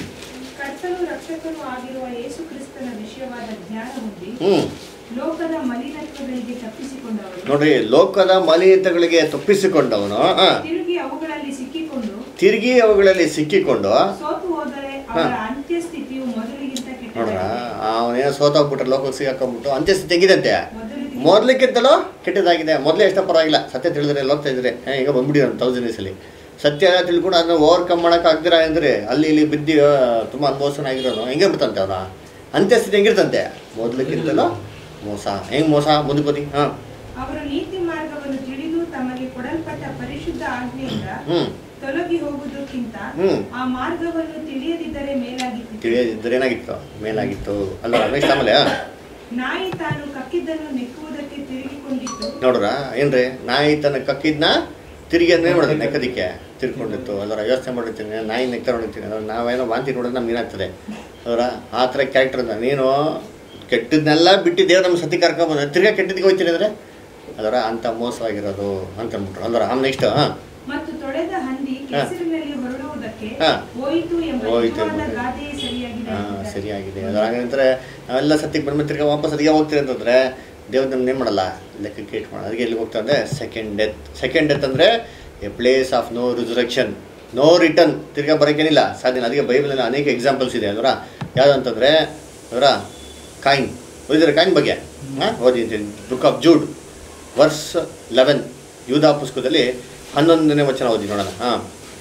ಕರ್ತನು ರಕ್ಷಕನು ಆಗಿರುವ ಯೇಸು ಕ್ರಿಸ್ತನ ವಿಷಯವಾದ ಜ್ಞಾನ ಹೊಂದಿ ಹ್ಞೂ ಲೋಕದ ಮಲಿನತ್ವಗಳಿಗೆ ತಪ್ಪಿಸಿಕೊಂಡವರು ನೋಡ್ರಿ ಲೋಕದ ಮಲಿತಗಳಿಗೆ ತಪ್ಪಿಸಿಕೊಂಡವನು ಆ, ತಿರುಗಿ ಅವುಗಳಲ್ಲಿ ಸಿಕ್ಕಿಕೊಂಡು ತಿರುಗಿ ಅವುಗಳಲ್ಲಿ ಸಿಕ್ಕಿಕೊಂಡು ಸೋತು ಹೋದರೆ ಅವರ ಅಂತ್ಯ ಸ್ಥಿತಿಯು ಮೊದಲಿಗಿಂತ ನೋಡ್ರ ಕೆಟ್ಟದಾಗಿದೆ ಅವನೇನೋ ಸೋತಾಗ್ಬಿಟ್ರೆ ಲೋಕಕ್ಕೆ ಸಿಗಾಕೊಂಡ್ಬಿಟ್ಟು ಅಂತ್ಯಸ್ಥಿತಿ ತೆಗಿದಂತೆ ಮೊದಲಿಗಿಂತ ಮೊದಲಿಕ್ಕಿಂತಲೂ ಕೆಟ್ಟದಾಗಿದೆ ಮೊದಲೇ ಎಷ್ಟೋ ಪರವಾಗಿಲ್ಲ ಸತ್ಯ ತಿಳಿದ್ರೆ ಎಲ್ಲ ಹೋಗ್ತಾ ಇದ್ರೆ ಹೇ, ಈಗ ಬಂದ್ಬಿಟ್ಟಿದ್ದಾರೆ ತೌಸಂಡ್ ಇಯರ್ಸಲ್ಲಿ ಸತ್ಯ ಎಲ್ಲ ತಿಳ್ಕೊಂಡು ಅದನ್ನ ಓವರ್ಕಮ್ ಮಾಡಕ್ ಆಗ್ದಿರ ಅಂದ್ರೆ ಅಲ್ಲಿ ಇಲ್ಲಿ ಬಿದ್ದು ಆ, ತುಂಬಾ ಅನುಭವಿಸೋಣ ಆಗಿರೋನು ಹೆಂಗೆ ಬಿಡ್ತಂತೆ ಅವನ ಅಂತ್ಯಸ್ಥಿತಿ ಹೆಂಗಿರ್ತಂತೆ ಮೊದಲಿಕ್ಕಿಂತಲೂ ಮೋಸ ಹೆಂಗ್ ಮೋಸ ಮುಂದಕ್ಕೆ ಬದಿ ಹಾಂ ಅವರು ನೀತಿ ಮಾರ್ಗವನ್ನು ತಿಳಿದು ತಮಗೆ ಕೊಡಲ್ಪಟ್ಟ ಪರಿಶುದ್ಧ ಆಜ್ಞೆಯಿಂದ ಹ್ಮ್ ತೊಲಗಿ ಹೋಗುವುದಕ್ಕಿಂತ ಹ್ಮ್. ಆ ಮಾರ್ಗವನ್ನು ತಿಳಿಯದಿದ್ದರೆ ಮೇಲಾಗಿತ್ತು ತಿಳಿಯದಿದ್ದರೆ ಏನಾಗಿತ್ತು ಮೇಲಾಗಿತ್ತು ಅಲ್ಲ ನೆಕ್ಸ್ಟ್ ಆಮೇಲೆ ಆ? ನಾಯಿ ತಾನು ಕಕ್ಕಿದ್ದನ್ನು ನೆಕ್ಕುವುದಕ್ಕೆ ತಿರುಗಿಕೊಂಡಿತ್ತು ನೋಡ್ರ ಏನ್ರಿ ನಾಯಿ ತನ್ನ ಕಕ್ಕಿದ್ನ ತಿರುಗಿ ಅಂದ್ರೆ ಏನು ಮಾಡೋದು ನೆಕ್ಕದಿಕ್ಕೆ ತಿರ್ಕೊಂಡಿತ್ತು ಅದರ ಯೋಚನೆ ಮಾಡಿರ್ತೀನಿ ನಾಯಿ ನೆಕ್ತಾ ನೋಡಿರ್ತೀನಿ ಅದ್ರ ನಾವೇನೋ ವಾಂತಿ ನೋಡಿದ್ರೆ ನಮ್ಗೆ ಏನಾಗ್ತದೆ ಅದರ ಆ ಥರ ಕ್ಯಾರೆಕ್ಟರ್ ಅದ ನೀನು ಕೆಟ್ಟದನ್ನೆಲ್ಲ ಬಿಟ್ಟು ದೇವ್ರು ನಮ್ಮ ಸತಿ ಕರ್ಕೊಂಬಂದ ತಿರ್ಗಾ ಕೆಟ್ಟದಿಗೆ ಹೋಗ್ತೀನಿ ಅಂದರೆ ಅದರ ಅಂಥ ಮೋಸವಾಗಿರೋದು ಅಂತ ಅಂದ್ಬಿಟ್ರು ಅಂದ್ರೆ ಆಮೇಲೆ ನೆಕ್ಸ್ಟ್ ಹಾಂ ಮತ್ತು ತೊಳೆದ ಹಂದಿ ಕೆಸರಿನಲ್ಲಿ ಹೊರಡುವುದಕ್ಕೆ ಹಾ. ಹೋಯಿತು ಎಂಬ ಹೋಯಿತು ನಿಜವಾದ ಎಂಬುದು. ಗಾದೆಯೇ ಸರಿಯಾಗಿದೆ ಹಾಂ ಅಂತಿದ್ದಾರೆ. ಸರಿಯಾಗಿದೆ ಅದ್ರ ಹಾಗಂದ್ರೆ ನಾವೆಲ್ಲ ಸತ್ತಿಗೆ ಬಂದ್ಮೇಲೆ ತಿರ್ಗಾ ವಾಪಸ್ ಅದಿಗೆ ಹೋಗ್ತೀರಿ ಅಂತಂದ್ರೆ ದೇವ್ರು ನಮ್ಗೆ ಏನು ಮಾಡಲ್ಲ ಲೆಕ್ಕಕ್ಕೆ ಇಟ್ಟು ಮಾಡೋದು ಅದಕ್ಕೆ ಎಲ್ಲಿಗೆ ಹೋಗ್ತಾ ಅಂದರೆ ಸೆಕೆಂಡ್ ಡೆತ್ ಸೆಕೆಂಡ್ ಡೆತ್ ಅಂದರೆ a place of no resurrection no return ತಿರ್ಗಾ ಬರೋಕ್ಕೇನಿಲ್ಲ ಸಾಧ್ಯ ಅದಕ್ಕೆ ಬೈಬಲಲ್ಲಿ ಅನೇಕ ಎಕ್ಸಾಂಪಲ್ಸ್ ಇದೆ ಅದರ ಯಾವುದು ಅಂತಂದರೆ ಅವರ ಕಾಯಿನ್ ಓದಿದ್ರೆ ಕಾಯಿನ್ ಬಗ್ಗೆ ಹಾಂ ಓದಿದ್ದೀನಿ book of Jude verse eleven ಯೂದಾ ಪುಸ್ತಕದಲ್ಲಿ ಹನ್ನೊಂದನೇ ವಚನ ಓದಿ ನೋಡೋಣ ಹಾಂ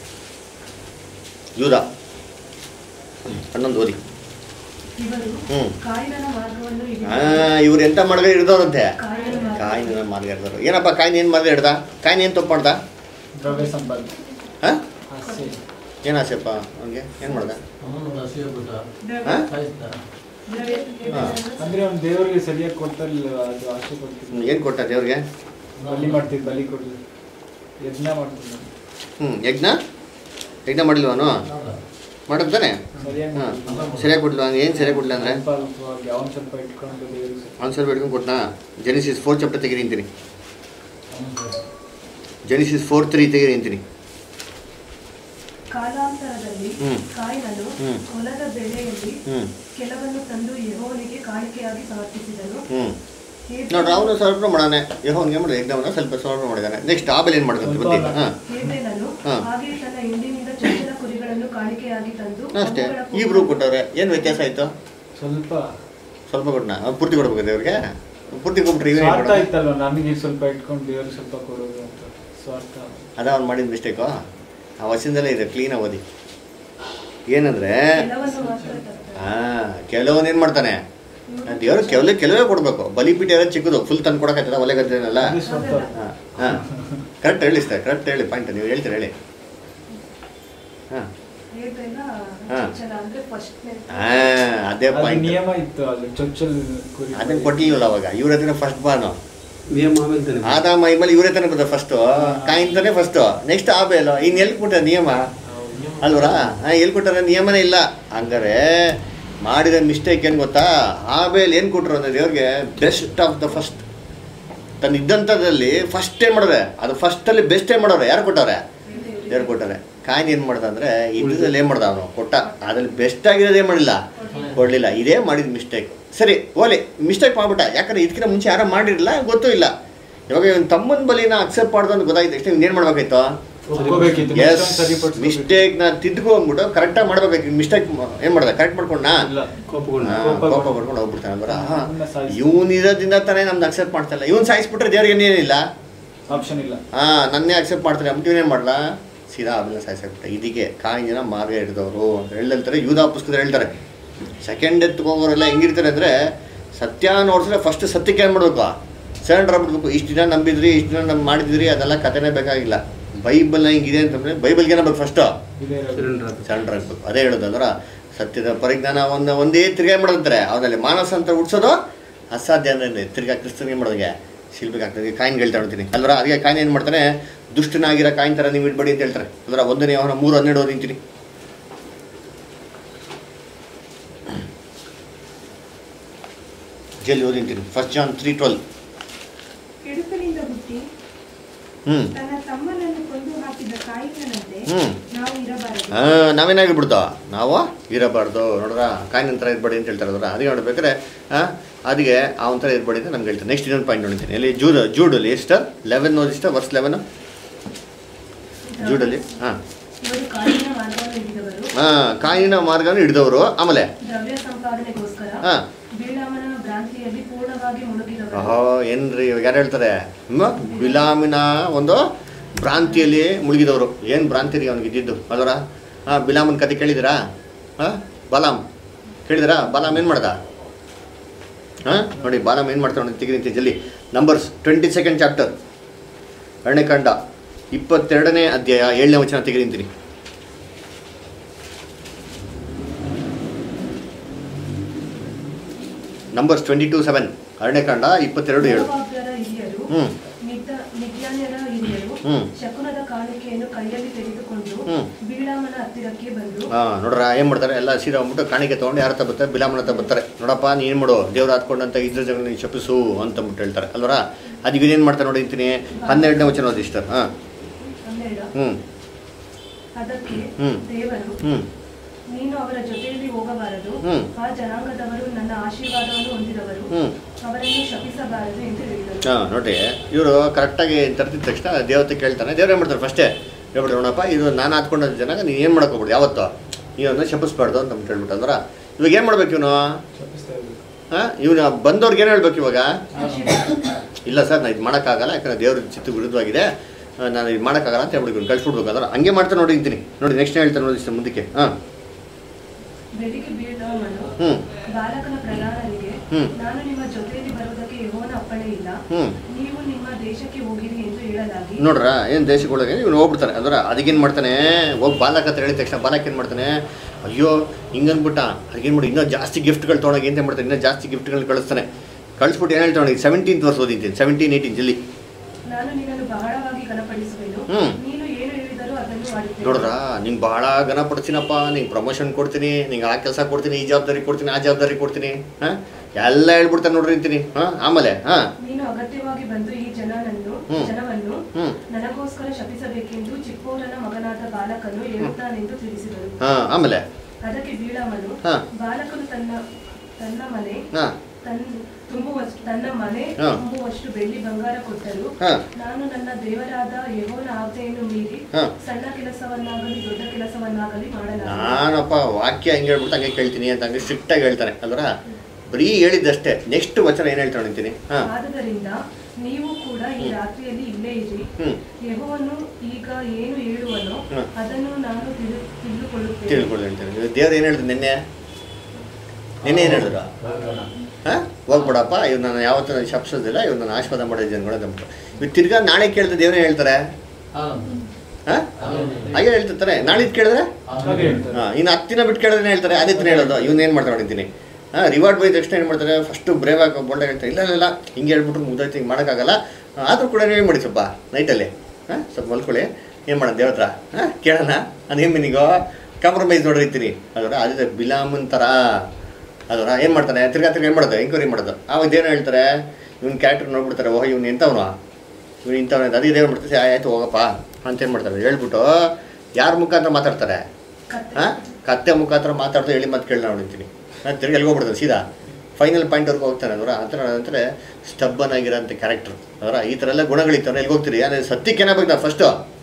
ಯೂದಾ ಹನ್ನೊಂದು ಓದಿ ಇವರು ಹ್ಮ್. ಕಾಯಿನನ ಮಾರ್ಗವನ್ನು ಆ, ಹಿಡಿದು ಇವ್ರು ಎಂತ ಮಾಡಿದ್ರೆ ಹಿಡ್ದವ್ರಂತೆ ಕಾಯಿನ ಮಾರ್ಗ ಕಾಯಿನ ಮಾರ್ಗ ಹಿಡ್ದವ್ರು ಏನಪ್ಪ ಕಾಯಿನ ಏನು ಮಾಡಿದ್ರೆ ಹಿಡ್ದ ಕಾಯಿನ ಏನು ತಪ್ಪು ಮಾಡ್ದ ದ್ರವ್ಯ ಸಂಬಂಧ ಹಾಂ ಆಸೆ ಏನು ಆಸೆಪ್ಪ ಅವ್ನಿಗೆ ಏನು ಮಾಡ್ದ ದ್ರವ್ಯ- ಹಾ? ದ್ರವ್ಯ- ಹಾ. ಅಂದ್ರೆ ಅವ್ನು ದೇವರಿಗೆ ಸರಿಯಾಗಿ ಕೊಡ್ತಾರಿಲ್ಲ ಅದು ಆಸೆ ಕೊಡ್ತಿದ್ದ ಏನು ಕೊಟ್ಟ ದೇವ್ರಿಗೆ ಬಲಿ ಮಾಡ್ತಿದ್ ಬಲಿ ಕೊಡ್ಲಿ ಯಜ್ಞ ಮಾಡ್ತಿದ್ದ ಹ್ಞೂ ಯಜ್ಞ ಯಜ್ಞ ಮಾಡಿಲ್ವ ಅವನು ಮಾಡಿದ್ದಾನೆ ಸರಿಯಾಗಿ ಹಾಂ ಮಾಡ್ತಿದ್ದ. ಸರಿಯಾಗಿ ಕೊಡ್ಲಿಲ್ಲ ಅವ್ನು ಏನು ಸರಿಯಾಗಿ ಕೊಡ್ಲಿಲ್ಲ ಅಂದರೆ ಅಲ್ಪ ಅಲ್ಪವಾಗಿ ಅವ್ನು ಸ್ವಲ್ಪ ಇಟ್ಕೊಂಡು ದೇವ್ರಿಗೆ ಅವ್ನು ಸ್ವಲ್ಪ ಹಿಡ್ಕೊಂಡು ಕೊಟ್ಟನಾ ಜೆನಿಸಿಸ್ ಫೋರ್ ಚಾಪ್ಟರ್ ತೆಗೀರಿ ಅಂತೀನಿ ಜೆನಿಸಿಸ್ ಫೋರ್ ತ್ರೀ ತೆಗೀರಿ ಅಂತೀನಿ ಕಾಲಾಂತರದಲ್ಲಿ ಹ್ಮ್. ಕಾಯಿನನು ಹ್ಮ್. ಹೊಲದ ಬೆಳೆಯಲ್ಲಿ ಹ್ಞೂ ಕೆಲವನ್ನು ತಂದು ಯೆಹೋವನಿಗೆ ಕಾಣಿಕೆಯಾಗಿ ಸಮರ್ಪಿಸಿದನು ಹ್ಞೂ ಹೇಬೆರನು- ನೋಡ್ರಿ ಅವನು ಸ್ವಲ್ಪ ಮಾಡಾನೆ ಯಹೋನ್ಗೆ ಮಾಡಿದ ಯಜ್ಞವನ್ನ ಸ್ವಲ್ಪ ಸ್ವಲ್ಪ ಮಾಡಿದಾನೆ ನೆಕ್ಸ್ಟ್ ಆಮೇಲೆ ಏನು ಮಾಡ್ದಂತೆ ಗೊತ್ತಿಲ್ಲ ಹಾಂ ಹೇಬೆರನು ಹಾ. ಹಾಗೆ ತನ್ನ ಹಿಂಡಿನಿಂದ ಚೊಚ್ಚಲ ಕುರಿಗಳನ್ನು ಕಾಣಿಕೆಯಾಗಿ ತಂದು ಅಷ್ಟೇ ಅವುಗಳ ಇಬ್ರು ಕೊಟ್ಟವ್ರೆ ಏನು ವ್ಯತ್ಯಾಸ ಆಯಿತು ಸ್ವಲ್ಪ ಸ್ವಲ್ಪ ಕೊಟ್ಟನ ಪೂರ್ತಿ ಕೊಡ್ಬೇಕು ದೇವ್ರಿಗೆ ಪೂರ್ತಿ ಕೊಟ್ಬಿಟ್ರೆ ಇವೇ ಸ್ವಾರ್ಥ ಇತ್ತಲ್ವ ನಮಗೆ ಸ್ವಲ್ಪ ಇಟ್ಕೊಂಡು ದೇವ್ರಿಗೆ ಸ್ವಲ್ಪ ಕೊಡೋದು ಅಂತ ಸ್ವಾರ್ಥ ಅದ ಅವ್ನು ಮಾಡಿದ ಮಿಸ್ಟೇಕು ಆ ವಚನದಲ್ಲೇ ಇದೆ ಕ್ಲೀನಾಗಿ ಓದಿ ಏನಂದ್ರೆ ಕೆಲವನ್ನು ಮಾತ್ರ ತರ್ತಾರೆ. ಹಾಂ ಕೆಲವನ್ ಏನು ಮಾಡ್ತಾನೆ ದೇವ್ರು ಕೆಲವೇ ಕೆಲವೇ ಕೊಡಬೇಕು ಬಲಿಪೀಠ ಎಲ್ಲ ಚಿಕ್ಕದು ಫುಲ್ ತಂದು ಕೊಡೋಕ್ಕಾಯ್ತದ ಒಲೆ ಗದ್ದೆನಲ್ಲ ಅದು ಸ್ವಂತ ಹಾಂ ಹಾಂ ಕರೆಕ್ಟ್ ಹೇಳಿ ಸರ್ ಕರೆಕ್ಟ್ ಹೇಳಿ ಪಾಯಿಂಟ್ ನೀವು ಹೇಳ್ತೀರಿ ಹೇಳಿ ಹಾಂ ಹೇಬೆರನ ಹಾ. ಚೊಚ್ಚಲ ಅಂದ್ರೆ ಫಸ್ಟ್ ಹಾಂ ಅದೇ ಅದು ಪಾಯಿಂಟ್ ನಿಯಮ ಇತ್ತು ಅಲ್ಲಿ ಚೊಚ್ಚಲ್ ಕುರಿ ಅದನ್ನ ಕೊಟ್ಟಿಲ್ವಲ್ಲ ಅವಾಗ ಇವ್ರ ಹತ್ರ ಫಸ್ಟ್ ಬಾನು ನಿಯಮ ಆಮೇಲೆ ತಾನೆ ಆದ ಮೈಮೇಲೆ ಇವ್ರ ಹತ್ರನೇ ಬಂದ ಫಸ್ಟು ಕಾಯಿಂತಾನೆ ಫಸ್ಟು ನೆಕ್ಸ್ಟ್ ಆಬೇಲು ಇನ್ನು ಎಲ್ಲಿ ಕೊಟ್ಟ ನಿಯಮ ಅಲ್ವರಾ ಹಾಂ ಎಲ್ಲಿ ಕೊಟ್ಟಾರೆ ನಿಯಮನೇ ಇಲ್ಲ ಹಂಗಾರೆ ಮಾಡಿದ ಮಿಸ್ಟೇಕ್ ಏನು ಗೊತ್ತಾ ಆಬೇಲ್ ಏನು ಕೊಟ್ರು ಅಂದ್ರೆ ದೇವ್ರಿಗೆ ಬೆಸ್ಟ್ ಆಫ್ ದ ಫಸ್ಟ್ ತನ್ನ ಇದ್ದಂಥದ್ರಲ್ಲಿ ಫಸ್ಟ್ ಏನು ಮಾಡೋರೆ ಅದು ಫಸ್ಟಲ್ಲಿ ಬೆಸ್ಟ್ ಏನು ಮಾಡೋರೆ ಯಾರು ಕೊಟ್ಟವ್ರೆ ದೇವ್ರು ಕೊಟ್ಟಾರೆ ಕಾಯಿನ್ ಏನು ಮಾಡ್ದ ಅಂದರೆ ಇದ್ರಲ್ಲಿ ಏನು ಮಾಡ್ದ ಅವನು ಕೊಟ್ಟ ಅದ್ರಲ್ಲಿ ಬೆಸ್ಟ್ ಆಗಿರೋದು ಏನು ಮಾಡಿಲ್ಲ ಕೊಡಲಿಲ್ಲ ಇದೇ ಮಾಡಿದ ಮಿಸ್ಟೇಕ್ ಸರಿ ಓಲಿ ಮಿಸ್ಟೇಕ್ ಮಾಡ್ಬಿಟ್ಟ ಯಾಕಂದ್ರೆ ಇದಕ್ಕಿಂತ ಮುಂಚೆ ಯಾರೋ ಮಾಡಿರಲಿಲ್ಲ ಗೊತ್ತೂ ಇಲ್ಲ ಇವಾಗ ಇವನ್ ತಮ್ಮನ ಬಲಿನ ಅಕ್ಸೆಪ್ಟ್ ಮಾಡ್ದು ಅಂತ ಗೊತ್ತಾಯ್ತು ಎಷ್ಟು ಇನ್ನೇನು ಮಾಡ್ಬೇಕಾಯ್ತು ಒಪ್ಕೋಬೇಕಿತ್ತು ಎಸ್ next ಒಂದ್ ಸರಿಪಡಿಸ್ಕೋಬೇಕು. ಮಿಸ್ಟೇಕ್ ನ ತಿದ್ಕೊಂಡ್ಬಿಟ್ಟು ಕರೆಕ್ಟಾಗಿ ಮಾಡ್ಬೇಕು ಮಿಸ್ಟೇಕ್ ಏನ್ ಮಾಡ್ದೆ ಕರೆಕ್ಟ್ ಮಾಡ್ಕೊಂಡ ಇಲ್ಲ ಕೋಪಗೊಂಡ ಕೋಪ ಕೋಪ ಮಾಡ್ಕೊಂಡು ಹೋಗ್ಬಿಡ್ತಾನೆ ಅಂದ್ರ ಅವ್ನ ಸಾಯ್ಸಿ. ಇವನ್ ಇರೋದ್ರಿಂದ ತಾನೇ ನಮ್ದು ಅಕ್ಸೆಪ್ಟ್ ಮಾಡ್ತಾ ಇಲ್ಲ ಇವನ್ ಸಾಯಿಸ್ಬಿಟ್ರೆ ದೇವ್ರಿಗೆ ಏನಿಲ್ಲ ಆಪ್ಷನ್ ಇಲ್ಲ ಹಾ ನನ್ನೇ ಅಕ್ಸೆಪ್ಟ್ ಮಾಡ್ತಾರೆ ಅಂಬಿಟ್ಟು ಇವನೇನ್ ಮಾಡ್ಲಾ ಸೀದಾ ಆಮೇಲೆ ಸಾಯಿಸಾಕ್ಬಿಟ್ಟ ಇದಕ್ಕೆ ಕಾಯಿ ಜನ ಮಾರ್ಗ ಹಿಡಿದವರು ಅಂತ ಹೇಳ್ತಾರೆ ಯೂದಾ ಪುಸ್ತಕದಲ್ಲಿ ಹೇಳ್ತಾರೆ ಸೆಕೆಂಡ್ ಎತ್ಕೊಂಡವರೆಲ್ಲ ಹೆಂಗಿರ್ತಾರೆ ಅಂದ್ರೆ ಸತ್ಯ ನೋಡಿದ್ರೆ ಫಸ್ಟ್ ಸತ್ಯಕ್ಕೆ ಏನ್ ಮಾಡ್ಬೇಕು ಸರೆಂಡರ್ ಆಗ್ಬಿಡ್ಬೇಕು ಇಷ್ಟು ದಿನ ನಂಬಿದ್ರಿ ಇಷ್ಟು ದಿನ ನಮ್ ಮಾಡಿದ್ರಿ ಅದೆಲ್ಲ ಕಥೆನೇ ಬೇಕಾಗಿಲ್ಲ ಬೈಬಲ್ ಹಿಂಗಿದೆ ಅಂತಂದ್ರೆ ಬೈಬಲ್ಗೆ ಏನಾಗಬೇಕು ಫಸ್ಟ್ ಇದೇ ಇರೋದು. ಸಿಲಿಂಡರ್ ಅದು. ಸರೆಂಡರ್ ಆಗ್ಬೇಕು ಅದೇ ಹೇಳೋದು ಅಂದ್ರೆ ಸತ್ಯದ ಪರಿಜ್ಞಾನ ಒಂದು ಒಂದೇ ತಿರ್ಗಾ ಮಾಡಿದ್ರೆ ಅವನಲ್ಲಿ ಮಾನಸ ಅಂತ ಹುಡ್ಸೋದು ಅಸಾಧ್ಯ ಅಂದ್ರೆ ತಿರ್ಗಾ ಕ್ರಿಸ್ತನಿಗೆ ಮಾಡೋದಿಗೆ ಶಿಲ್ಪಿಗೆ ಆಗ್ತದೆ ಕಾಯಿನ್ ಹೇಳ್ತಾ ನೋಡ್ತೀನಿ ಅಲ್ವರ ಅದಕ್ಕೆ ಕಾಯಿನ್ ಏನು ಮಾಡ್ತಾನೆ ದುಷ್ಟನಾಗಿರೋ ಕಾಯಿನ್ ಥರ ನೀವು ಇಡ್ಬೇಡಿ ಅಂತ ಹೇಳ್ತಾರೆ ಅಂದ್ರೆ ಒಂದನೇ ಅವನ ಮೂರು ಹನ್ನೆರಡು ಓದಿ ನಿಂತೀನಿ ಜಲ್ಲಿ ಓದಿ ನಿಂತೀನಿ ಫಸ್ಟ್ ಜಾನ್ ತ್ರೀ ಟ್ವೆಲ್ ಕೆಡುಕನಿಂದ ಹುಟ್ಟಿ ಹ್ಞೂ ತನ್ನ ತಮ್ಮನನ್ನು ಕೊಂದು ಹಾಕಿದ ಕಾಯಿನಂತೆ ಹ್ಞೂ ನಾವು ಇರಬಾರದು ಆ, ನಾವೇನಾಗಿಬಿಡ್ತೋ ನಾವು ಇರಬಾರ್ದು ನೋಡ್ರ ಕಾಯಿನ ಥರ ಇರಬೇಡಿ ಅಂತ ಹೇಳ್ತಾರೆ ಅದರ ಅದಕ್ಕೆ ನೋಡ್ಬೇಕಾದ್ರೆ ಅದಕ್ಕೆ ಅವನ ಥರ ಇರಬೇಡಿ ಅಂತ ನಮ್ಗೆ ಹೇಳ್ತಾರೆ ನೆಕ್ಸ್ಟ್ ಇನ್ನೊಂದು ಪಾಯಿಂಟ್ ನೋಡ್ತೀನಿ ಎಲ್ಲಿ ಜೂಡ್ ಜೂಡಲ್ಲಿ ಎಷ್ಟು ಲೆವೆನ್ ಓದಿ ಇಷ್ಟ ವರ್ಸ್ ಲೆವೆನ್ ಜೂಡಲ್ಲಿ ಹಾಂ ಇವರು ಕಾಡಿನ ಮಾರ್ಗವನ್ನು ಹಿಡಿದವರು ಹಾಂ ಕಾಯಿನ ಮಾರ್ಗನ ಹಿಡಿದವರು ಆಮೇಲೆ ದ್ರವ್ಯ ಸಂಪಾದನೆಗೋಸ್ಕರ ಹಾಂ ಬೀಳಾಮನ ಭ್ರಾಂತಿಯಲ್ಲಿ ಪೂರ್ಣವಾಗಿ ಮುಳುಗಿದವರು ಓಹೋ ಏನ್ರಿ ಇವಾಗ ಯಾರು ಹೇಳ್ತಾರೆ ಹ್ಮ್? ಬಿಲಾಮಿನ ಒಂದು ಭ್ರಾಂತಿಯಲ್ಲಿ ಮುಳುಗಿದವರು ಏನು ಭ್ರಾಂತಿ ರೀ ಅವ್ನಿಗೆ ಇದ್ದಿದ್ದು ಅದರ ಹಾಂ ಬಿಲಾಮನ ಕತೆ ಕೇಳಿದಿರಾ ಹಾಂ ಬಲಾಮ್ ಕೇಳಿದಿರಾ ಬಲಾಮ್ ಏನು ಮಾಡ್ದ ಹಾಂ ನೋಡಿ ಬಾಲಾಮ್ ಏನು ಮಾಡ್ತಾನೆ ನೋಡಿ ತೆಗಿರಿ ಜಲ್ಲಿ ನಂಬರ್ಸ್ ಟ್ವೆಂಟಿ ಸೆಕೆಂಡ್ ಚಾಪ್ಟರ್ ಎರಡನೇ ಕಂಡ ಇಪ್ಪತ್ತೆರಡನೇ ಅಧ್ಯಾಯ ಏಳನೇ ವಚನ ತೆಗೆದಿಂತೀನಿ ನಂಬರ್ಸ್ ಟ್ವೆಂಟಿ ಟು ಸೆವೆನ್ ಎರಡನೇ ಕಂಡ ಇಪ್ಪತ್ತೆರಡು ಏಳು ಮೋವಾಬ್ಯರ ಹಿರಿಯರು ಹ್ಞೂ ಮಿದ್ದ ಮಿದ್ಯಾನ್ಯರ ಹಿರಿಯರು ಹ್ಮ್. ಶಕುನದ ಕಾಣಿಕೆಯನ್ನು ಕೈಯಲ್ಲಿ ತೆಗೆದುಕೊಂಡು ಹ್ಮ್. ಬೀಳಾಮನ ಹತ್ತಿರಕ್ಕೆ ಬಂದು ಹಾಂ ನೋಡ್ರ ಏನು ಮಾಡ್ತಾರೆ ಎಲ್ಲ ಸೀರೆ ಹೋಗ್ಬಿಟ್ಟು ಕಾಣಿಕೆ ತೊಗೊಂಡು ಯಾರ ಹತ್ರ ಬರ್ತಾರೆ ಬಿಲಾಮನ ಹತ್ರ ಬರ್ತಾರೆ ನೋಡಪ್ಪ ನೀನು ಮಾಡು ದೇವ್ರು ಹಾತ್ಕೊಂಡಂತ ಇದ್ರ ಜನ ನೀನು ಶಪಿಸು ಅಂತಂದ್ಬಿಟ್ಟು ಹೇಳ್ತಾರೆ ಅಲ್ವರ ಅದಕ್ಕೆ ಏನು ಮಾಡ್ತಾರೆ ನೋಡಿ ಅಂತೀನಿ ಹನ್ನೆರಡನೇ ವಚನ ಓದಿ ಇಷ್ಟ ಹಾಂ ಹನ್ನೆರಡು ಹ್ಞೂ ಅದಕ್ಕೆ ಹ್ಮ್. ದೇವರು ಹ್ಞೂ ನೀನು ಅವರ ಜೊತೆಯಲ್ಲಿ ಹೋಗಬಾರದು ಹ್ಮ್. ಆ ಜನಾಂಗದವರು ನನ್ನ ಆಶೀರ್ವಾದವನ್ನು ಹೊಂದಿದವರು ಹ್ಞೂ ಅವರನ್ನು ಶಪಿಸಬಾರದು ಎಂದು ಹೇಳಿದರು ಹಾಂ ನೋಡ್ರಿ ಇವರು ಕರೆಕ್ಟಾಗಿ ತರ್ತಿದ ತಕ್ಷಣ ದೇವತೆ ಕೇಳ್ತಾನೆ ದೇವ್ರು ಏನು ಮಾಡ್ತಾರೆ ಫಸ್ಟೇ ಹೇಳ್ಬಿಟ್ಟು ನೋಡಪ್ಪ ಇದು ನಾನು ಹಾತ್ಕೊಂಡ ಜನ ನೀನು ಏನು ಮಾಡ್ಕೊಬಿಡಿ ಯಾವತ್ತೋ ನೀವನ್ನ ಶಪಿಸ್ಬಾರ್ದು ಅಂತ ಅಂದ್ಬಿಟ್ಟು ಹೇಳ್ಬಿಟ್ಟು ಅಂದ್ರ ಇವಾಗ ಏನು ಮಾಡ್ಬೇಕು ಇವನು ಶಪಿಸ್ತಾ ಇರ್ಬೇಕು. ಹಾಂ ಇವನು ಬಂದವ್ರಿಗೆ ಏನು ಹೇಳ್ಬೇಕು ಇವಾಗ ಆಶೀರ್ವಾದ ಇಲ್ಲ ಸರ್ ನಾನು ಇದು ಮಾಡೋಕ್ಕಾಗಲ್ಲ ಯಾಕಂದ್ರೆ ದೇವ್ರ ಚಿತ್ತ ವಿರುದ್ಧವಾಗಿದೆ ಆ, ನಾನು ಇದು ಮಾಡೋಕ್ಕಾಗಲ್ಲ ಅಂತ ಹೇಳ್ಬಿಟ್ಟು ಕಳ್ಸ್ಬಿಡ್ಬೇಕು ಅಂದ್ರೆ ಹಂಗೆ ಮಾಡ್ತಾ ನೋಡಿ ಅಂತೀನಿ ನೋಡಿ ನೆಕ್ಸ್ಟ್ ಹೇಳ್ತಾರೆ ನೋಡಿ ಇಷ್ಟು ಮುಂದಕ್ಕೆ ಹಾಂ ಬೆಳಿಗ್ಗೆ ಬೀಳಾಮನು ಹ್ಞೂ ಬಾಲಕನ ಪ್ರಧಾನರಿಗೆ ಹ್ಮ್. ನಾನು ನಿಮ್ಮ ಜೊತೆಯಲ್ಲಿ ಬರುವುದಕ್ಕೆ ಯೆಹೋವನ ಅಪ್ಪಣೆ ಇಲ್ಲ ಹ್ಞೂ ನೀವು ನಿಮ್ಮ ದೇಶಕ್ಕೆ ಹೋಗಿರಿ ಎಂದು ಹೇಳಲಾಗಿ ನೋಡ್ರ ಏನು ದೇಶಗಳಿಗೆ ಇವನು ಹೋಗ್ಬಿಡ್ತಾನೆ ಅಂದ್ರೆ ಅದಕ್ಕೇನು ಮಾಡ್ತಾನೆ ಹೋಗಿ ಬಾಲಕ ಅಂತ ಹೇಳಿದ ತಕ್ಷಣ ಬಾಲಕ ಏನು ಮಾಡ್ತಾನೆ ಅಯ್ಯೋ ಹಿಂಗನ್ಬಿಟ್ಟ ಅದಕ್ಕೇನು ಮಾಡಿ ಇನ್ನೂ ಜಾಸ್ತಿ ಗಿಫ್ಟ್ಗಳು ತೊಗೊಂಡಾಗ ಏನು ಮಾಡ್ತಾನೆ ಇನ್ನೂ ಜಾಸ್ತಿ ಗಿಫ್ಟ್ಗಳನ್ನ ಕಳಿಸ್ತಾನೆ ಕಳಿಸ್ಬಿಟ್ಟು ಏನು ಹೇಳ್ತಾನೆ ಸೆವೆಂಟೀನ್ತ್ ವರ್ಷ ಓದಿದ್ದೀನಿ ಸೆವೆಂಟೀನ್ ಏಯ್ಟೀನ್ ಜಲ್ಲಿ ನಾನು ನಿನ್ನನ್ನು ಬಹಳವಾಗಿ ಘನಪಡಿಸುವೆನು ಹ್ಮ್. ನೀನು ಏನು ಹೇಳಿದರೂ ಅದನ್ನು ಮಾಡುತ್ತೇನೆ ನೋಡ್ರ ನಿಂಗೆ ಭಾಳ ಗನ ಪಡ್ತೀನಪ್ಪ ನಿಂಗೆ ಪ್ರಮೋಷನ್ ಕೊಡ್ತೀನಿ ನಿಂಗೆ ಆ ಕೆಲಸ ಕೊಡ್ತೀನಿ ಈ ಜವಾಬ್ದಾರಿ ಕೊಡ್ತೀನಿ ಆ ಜವಾಬ್ದಾರಿ ಕೊಡ್ತೀನಿ ಹಾಂ ಎಲ್ಲ ಹೇಳ್ಬಿಡ್ತಾನೆ ನೋಡ್ರಿ ಅಂತೀನಿ ಹಾಂ ಆಮೇಲೆ ಹಾಂ ನೀನು ಅಗತ್ಯವಾಗಿ ಬಂದು ಈ ಜನನನ್ನು ಹ್ಮ್. ಜನವನ್ನು ಹ್ಞೂ ನನಗೋಸ್ಕರ ಶಪಿಸಬೇಕೆಂದು ಚಿಕ್ಕೋರನ ಮಗನಾದ ಬಾಲಕನು ಹೇಳುತ್ತಾನೆಂದು ತಿಳಿಸಿದರು ಹಾಂ ಆಮೇಲೆ ಅದಕ್ಕೆ ಬೀಳಾಮನು ಹಾ. ಬಾಲಕನು ತನ್ನ ತನ್ನ ಮನೆ ಹಾಂ ತನ್ ತುಂಬುವಷ್ಟು ತನ್ನ ಮನೆ ಹಾ. ತುಂಬುವಷ್ಟು ಬೆಳ್ಳಿ ಬಂಗಾರ ಕೊಟ್ಟರು ಹಾಂ ನಾನು ನನ್ನ ದೇವರಾದ ಯೆಹೋವನ ಆಜ್ಞೆಯನ್ನು ಮೀರಿ ಹಾ. ಸಣ್ಣ ಕೆಲಸವನ್ನಾಗಲಿ ದೊಡ್ಡ ಕೆಲಸವನ್ನಾಗಲಿ ಮಾಡಲಾರೆ ನಾನಪ್ಪ ವಾಕ್ಯ ಹೆಂಗೆ ಹೇಳ್ಬಿಟ್ಟು ಹಂಗೆ ಕೇಳ್ತೀನಿ ಅಂತ ಹಂಗೆ ಸ್ಟ್ರಿಕ್ಟಾಗಿ ಹೇಳ್ತಾನೆ ಅಲ್ವರ ಬರೀ ಹೇಳಿದ್ದಷ್ಟೇ ನೆಕ್ಸ್ಟ್ ವಚನ ಏನು ಹೇಳ್ತಾನೆ ಅಂತೀನಿ ಹಾಂ ಆದುದರಿಂದ ನೀವು ಕೂಡ ಈ ರಾತ್ರಿಯಲ್ಲಿ ಇಲ್ಲೇ ಇರಿ ಹ್ಞೂ ಯೆಹೋವನು ಈಗ ಏನು ಹೇಳುವನೋ ಹಾ. ಅದನ್ನು ನಾನು ತಿಳಿ- ತಿಳಿದುಕೊಳ್ಳುತ್ತೇನೆ ತಿಳ್ಕೊಳ್ಳಿ ಹೇಳ್ತಾನೆ ದೇವ್ರು ಏನು ಹೇಳಿದ್ರು ನಿನ್ನೆ ನಿನ್ನೆ ಏನು ಹೇಳಿದ್ರು ಹಾಂ ಹೋಗ್ಬಿಡಪ್ಪ ಇವ್ ನಾನು ಯಾವತ್ತೂ ನಾನು ಶಪ್ಸೋದಿಲ್ಲ ಇವ್ ನಾನು ಆಶೀರ್ವಾದ ಮಾಡಿದ ಜನಗಳು ಅಂತ ಇವ್ ತಿರ್ಗಾ ನಾಳೆ ಕೇಳಿದ್ರೆ ದೇವ್ರು ಹೇಳ್ತಾರೆ ಹಾಂ ಹಾಗೆ ಹೇಳ್ತಿರ್ತಾರೆ ನಾಳಿದ್ದು ಕೇಳಿದ್ರೆ ಹಾಗೆ ಹೇಳ್ತಾರೆ ಹಾಂ ಇನ್ನು ಹತ್ತು ದಿನ ಬಿಟ್ಟು ಕೇಳಿದ್ರೆ ಹೇಳ್ತಾರೆ ಅದೇ ದಿನ ಹೇಳೋದು ಇವನು ಏನು ಮಾಡ್ತಾ ಹೊಡಿತೀನಿ ಹಾಂ ರಿವಾರ್ಡ್ ಬೈ ತಕ್ಷಣ ಏನು ಮಾಡ್ತಾರೆ ಫಸ್ಟು ಬ್ರೇವ್ ಆಗಿ ಬೋಲ್ಡ್ ಹೇಳ್ತಾರೆ ಇಲ್ಲ ಇಲ್ಲ, ಇಲ್ಲ ಹಿಂಗೆ ಹೇಳ್ಬಿಟ್ರು ಮುಗ್ದೈತೆ ಹಿಂಗೆ ಮಾಡೋಕ್ಕಾಗಲ್ಲ ಆದರೂ ಕೂಡ ಏನು ಮಾಡಿ ಸ್ವಲ್ಪ ನೈಟಲ್ಲಿ ಹಾಂ ಸ್ವಲ್ಪ ಮಲ್ಕೊಳ್ಳಿ ಏನು ಮಾಡೋದು ದೇವ್ರ ಹತ್ರ ಹಾಂ ಕೇಳೋಣ ಅದೇನು ಮೀನಿಗೋ ಕಾಂಪ್ರಮೈಸ್ ನೋಡಿರ್ತೀನಿ ಅದರ ಅದೇ ಬಿಲಾಮನ್ ಥರ ಅದರ ಏನು ಮಾಡ್ತಾನೆ ತಿರ್ಗಾ ತಿರ್ಗಾ ಏನು ಮಾಡೋದು ಎಂಕ್ವೈರಿ ಮಾಡೋದು ಆವಾಗ ಏನು ಹೇಳ್ತಾರೆ ಇವ್ನ ಕ್ಯಾರೆಕ್ಟರ್ ನೋಡ್ಬಿಡ್ತಾರೆ ಓಹ್ ಇವ್ನು ಎಂಥವನು ಇವ್ನು ಇಂಥವನು ಅಂತ ಅದಕ್ಕೆ ದೇವ್ರು ಮಾಡ್ತಾರೆ ಆಯ್ತು ಹೋಗಪ್ಪ ಅಂತ ಏನು ಮಾಡ್ತಾರೆ ಹೇಳ್ಬಿಟ್ಟು ಯಾರ ಮುಖಾಂತರ ಮಾತಾಡ್ತಾರೆ ಕತ್ತೆ ಹಾಂ ಕತ್ತೆ ಮುಖಾಂತರ ಮಾತಾಡ್ತಾ ಹೇಳಿ ಮತ್ತೆ ಕೇಳಿ ನೋಡಿರ್ತೀನಿ ನಾನು ತಿರ್ಗಿ ಎಲ್ಲಿ ಹೋಗ್ಬಿಡ್ತಾನೆ ಸೀದಾ ಫೈನಲ್ ಪಾಯಿಂಟ್ವರೆಗೂ ಹೋಗ್ತಾನೆ ಅದರ ಆ ಥರ ಅಂದರೆ ಸ್ಟಬ್ಬನ್ ಆಗಿರೋಂಥ ಕ್ಯಾರೆಕ್ಟರ್ ಅದರ ಈ ಥರ ಎಲ್ಲ ಗುಣಗಳಿರ್ತಾನೆ ಎಲ್ಲಿ ಹೋಗ್ತೀರಿ ಅಂದರೆ ಸತ್ಯಕ್ಕೆ ಏನಾಗಬೇಕು ಫಸ್ಟು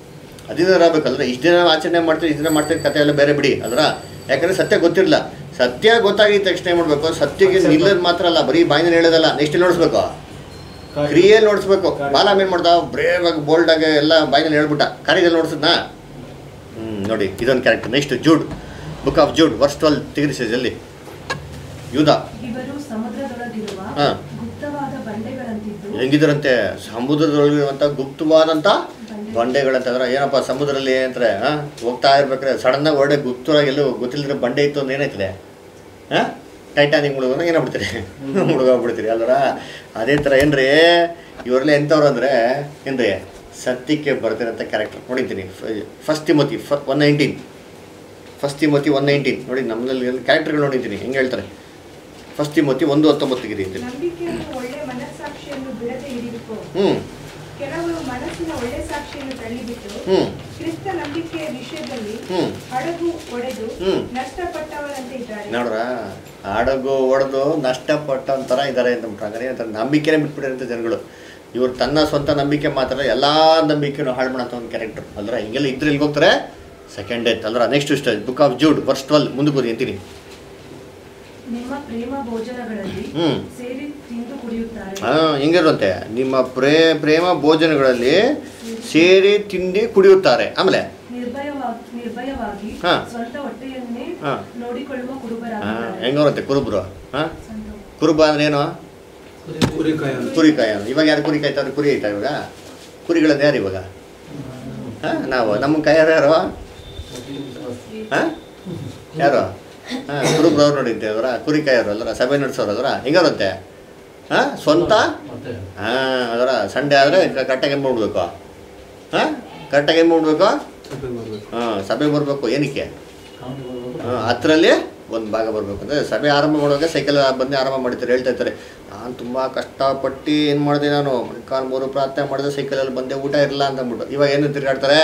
ಹದಿನೈದು ಆಗ್ಬೇಕಂದ್ರೆ ಇಷ್ಟು ದಿನ ಆಚರಣೆ ಮಾಡ್ತೀವಿ ಇಷ್ಟು ದಿನ ಮಾಡ್ತೀವಿ ಕತೆ ಎಲ್ಲ ಬೇರೆ ಬಿಡಿ ಅಲ್ರ ಯಾಕಂದ್ರೆ ಸತ್ಯ ಗೊತ್ತಿರಲಿಲ್ಲ ಸತ್ಯ ಗೊತ್ತಾಗಿದ ತಕ್ಷಣ ಏನು ಮಾಡಬೇಕು ಸತ್ಯಕ್ಕೆ ನಿಲ್ಲೋದು ಮಾತ್ರ ಅಲ್ಲ ಬರೀ ಬಾಯಿನಲ್ಲಿ ಹೇಳೋದಲ್ಲ ನೆಕ್ಸ್ಟ್ ನೋಡಿಸ್ಬೇಕು ಕ್ರಿಯೆಯಲ್ಲಿ ನೋಡಿಸ್ಬೇಕು ಬಾಲಾಮ್ ಏನು ಮಾಡ್ದ ಬ್ರೇವ್ ಆಗಿ ಬೋಲ್ಡ್ ಆಗಿ ಎಲ್ಲ ಬಾಯಿನಲ್ಲಿ ಹೇಳ್ಬಿಟ್ಟ ಕಾರ್ಯದಲ್ಲಿ ನೋಡಿಸಿದ್ನಾ ಹ್ಞೂ ನೋಡಿ ಇದೊಂದು character next Jude book of Jude verse twelve ತಿಗಿರಿಸಿದಲ್ಲಿ ಯೂದ ಇವರು ಸಮುದ್ರದೊಳಗಿರುವ ಹಾ. ಗುಪ್ತವಾದ ಬಂಡೆಗಳಂತಿದ್ದು ಹೆಂಗಿದ್ರಂತೆ ಸಮುದ್ರದೊಳಗಿರುವಂಥ ಗುಪ್ತವಾದಂಥ ಬಂಡೆ- ಬಂಡೆಗಳಂತಂದ್ರೆ ಏನಪ್ಪ ಸಮುದ್ರದಲ್ಲಿ ಏನಂತಾರೆ ಹಾಂ ಹೋಗ್ತಾ ಇರ್ಬೇಕಾದ್ರೆ ಸಡನ್ನಾಗಿ ಒಳ್ಳೆ ಗುಪ್ತವಾಗಿ ಎಲ್ಲೂ ಗೊತ್ತಿಲ್ಲದ್ರೆ ಬಂಡೆ ಇತ್ತು ಅಂದ್ರೆ ಏನಾಯ್ತದೆ ಹಾಂ ಟೈಟಾನಿಕ್ ಮುಳುಗೋದ್ರೆ ಏನಾಗ್ಬಿಡ್ತೀರಿ ಮುಳುಗೋಗ್ಬಿಡ್ತೀರಿ ಅಲ್ವರ ಅದೇ ಥರ ಏನ್ರಿ ಇವರೆಲ್ಲ ಎಂಥವ್ರು ಅಂದರೆ ಏನ್ರಿ ಸತ್ಯಕ್ಕೆ ಬರ್ತಿರೋಂಥ ಕ್ಯಾರೆಕ್ಟರ್ ನೋಡಿದ್ದೀನಿ ಫಸ್ಟ್ ತಿಮೋತಿ ಫ one nineteen first Timothy one nineteen ನೋಡಿ ನಮ್ಮಲ್ಲಿ ಕ್ಯಾರೆಕ್ಟರ್ಗಳು ನೋಡಿದ್ದೀನಿ ಹೆಂಗೆ ಹೇಳ್ತಾರೆ ಫಸ್ಟ್ ತಿಮೋತಿ ಒಂದು ಹತ್ತೊಂಬತ್ತಿಗೆ ಇದ್ದೀನಿ ನಂಬಿಕೆಯನ್ನು ಒಳ್ಳೆ ಮನಸ್ಸಾಕ್ಷಿಯನ್ನು ಬಿಡದೆ ಹಿಡಿದುಕೋ ಹ್ಞೂ ಕೆಲವರು ಮನಸ್ಸಿನ ಒಳ್ಳೆ ಸಾಕ್ಷಿಯನ್ನು ತಳ್ಳಿಬಿಟ್ಟು ಹ್ಞೂ ಕ್ರಿಸ್ತ ನಂಬಿಕೆಯ ವಿಷಯದಲ್ಲಿ ಹ್ಞೂ ಹಡಗು ಒಡೆದು ಹ್ಮ್. ನಷ್ಟಪಟ್ಟವರಂತೆ ಇದ್ದಾರೆ ನೋಡ್ರ ಹಡಗು ಹೊಡೆದು ನಷ್ಟಪಟ್ಟಂತರ ಇದ್ದಾರೆ ಅಂತ ಹಾಗಾದ್ರೆ ಏನಂತಾರೆ ನಂಬಿಕೆನೇ ಬಿಟ್ಬಿಟ್ಟಿರಂತ ಜನಗಳು ಇವ್ರು ತನ್ನ ಸ್ವಂತ ನಂಬಿಕೆ ಮಾತ್ರ ಎಲ್ಲ ನಂಬಿಕೆನೂ ಹಾಳು ಮಾಡೋಂಥ ಒಂದು ಕ್ಯಾರೆಕ್ಟರ್ ಅಲ್ರ ಹಿಂಗೆಲ್ಲ ಇದ್ರೆ ಇಲ್ಲಿಗೆ ಹೋಗ್ತಾರೆ ಸೆಕೆಂಡ್ ಡೇತ್ ಅಲ್ರ ನೆಕ್ಸ್ಟ್ ಇಷ್ಟ book of Jude verse twelve ಮುಂದಕ್ಕೆ ಓದಿ ಅಂತೀನಿ ನಿಮ್ಮ ಪ್ರೇಮ ಭೋಜನಗಳಲ್ಲಿ ಹ್ಮ್. ಸೇರಿ ತಿಂದು ಕುಡಿಯುತ್ತಾರೆ ಹಾಂ ಹೆಂಗಿರುವಂತೆ ನಿಮ್ಮ ಪ್ರೇ ಪ್ರೇಮ ಭೋಜನಗಳಲ್ಲಿ ಸೇರಿ ತಿಂಡಿ ಕುಡಿಯುತ್ತಾರೆ ಆಮೇಲೆ ನಿರ್ಭಯವಾಗಿ ನಿರ್ಭಯವಾಗಿ ಹಾ. ಸ್ವಂತ ಹೊಟ್ಟೆಯನ್ನೇ ಹಾ. ನೋಡಿಕೊಳ್ಳುವ ಹಾಂ ಕುರುಬರಾಗಿದ್ದಾರೆ ಹೆಂಗವ್ರಂತೆ ಕುರುಬ್ರು ಹಾಂ ಸ್ವಂತ ಕುರುಬ ಅಂದ್ರೆ ಏನು ಕುರಿಕಾಯ ಕುರಿ ಕಾಯ ಇವಾಗ ಯಾರು ಕುರಿ ಕಾಯ್ತಾರೆ ಕುರಿ ಐತಾ ಇವಾಗ ಕುರಿಗಳದ್ದು ಯಾರು ಇವಾಗ ಹಾಂ ನಾವು ನಮ್ಮ ಕಾಯರು ಯಾರು ಹಾಂ ಯಾರು ಹಾಂ ಕುರುಬ್ರವ್ರು ನೋಡಿದ್ದೆ ಅದರ ಕುರಿ ಕಾಯರು ಅಲ್ಲರ ಸಭೆ ನಡೆಸೋರು ಅದರ ಹೆಂಗಾರಂತೆ ಹಾಂ ಸ್ವಂತ ಹಾಂ ಅದರ ಸಂಡೆ ಆದರೆ ಕರೆಕ್ಟಾಗಿ ಏನು ಮಾಡ್ಬೇಕು ಹಾಂ ಕರೆಕ್ಟಾಗಿ ಏನು ಮಾಡ್ಬೇಕು ಸಭೆ ಬರ್ಬೇಕು ಹಾಂ ಸಭೆ ಬರಬೇಕು ಏನಕ್ಕೆ ಹಾಂ ಹತ್ತರಲ್ಲಿ ಒಂದು ಭಾಗ ಬರಬೇಕು ಅಂದರೆ ಸಭೆ ಆರಂಭ ಮಾಡುವಾಗ ಸೈಕಲ್ ಬಂದು ಆರಂಭ ಮಾಡ್ತಾರೆ ಹೇಳ್ತಾ ಇರ್ತಾರೆ ನಾನು ತುಂಬ ಕಷ್ಟಪಟ್ಟು ಏನು ಮಾಡಿದೆ ನಾನು ಕಾಲು ಮೂರು ಪ್ರಾರ್ಥನೆ ಮಾಡಿದೆ ಸೈಕಲಲ್ಲಿ ಬಂದೆ ಊಟ ಇರಲ್ಲ ಅಂತ ಅಂದ್ಬಿಟ್ಟು ಇವಾಗ ಏನು ತಿರುಗಾಡ್ತಾರೆ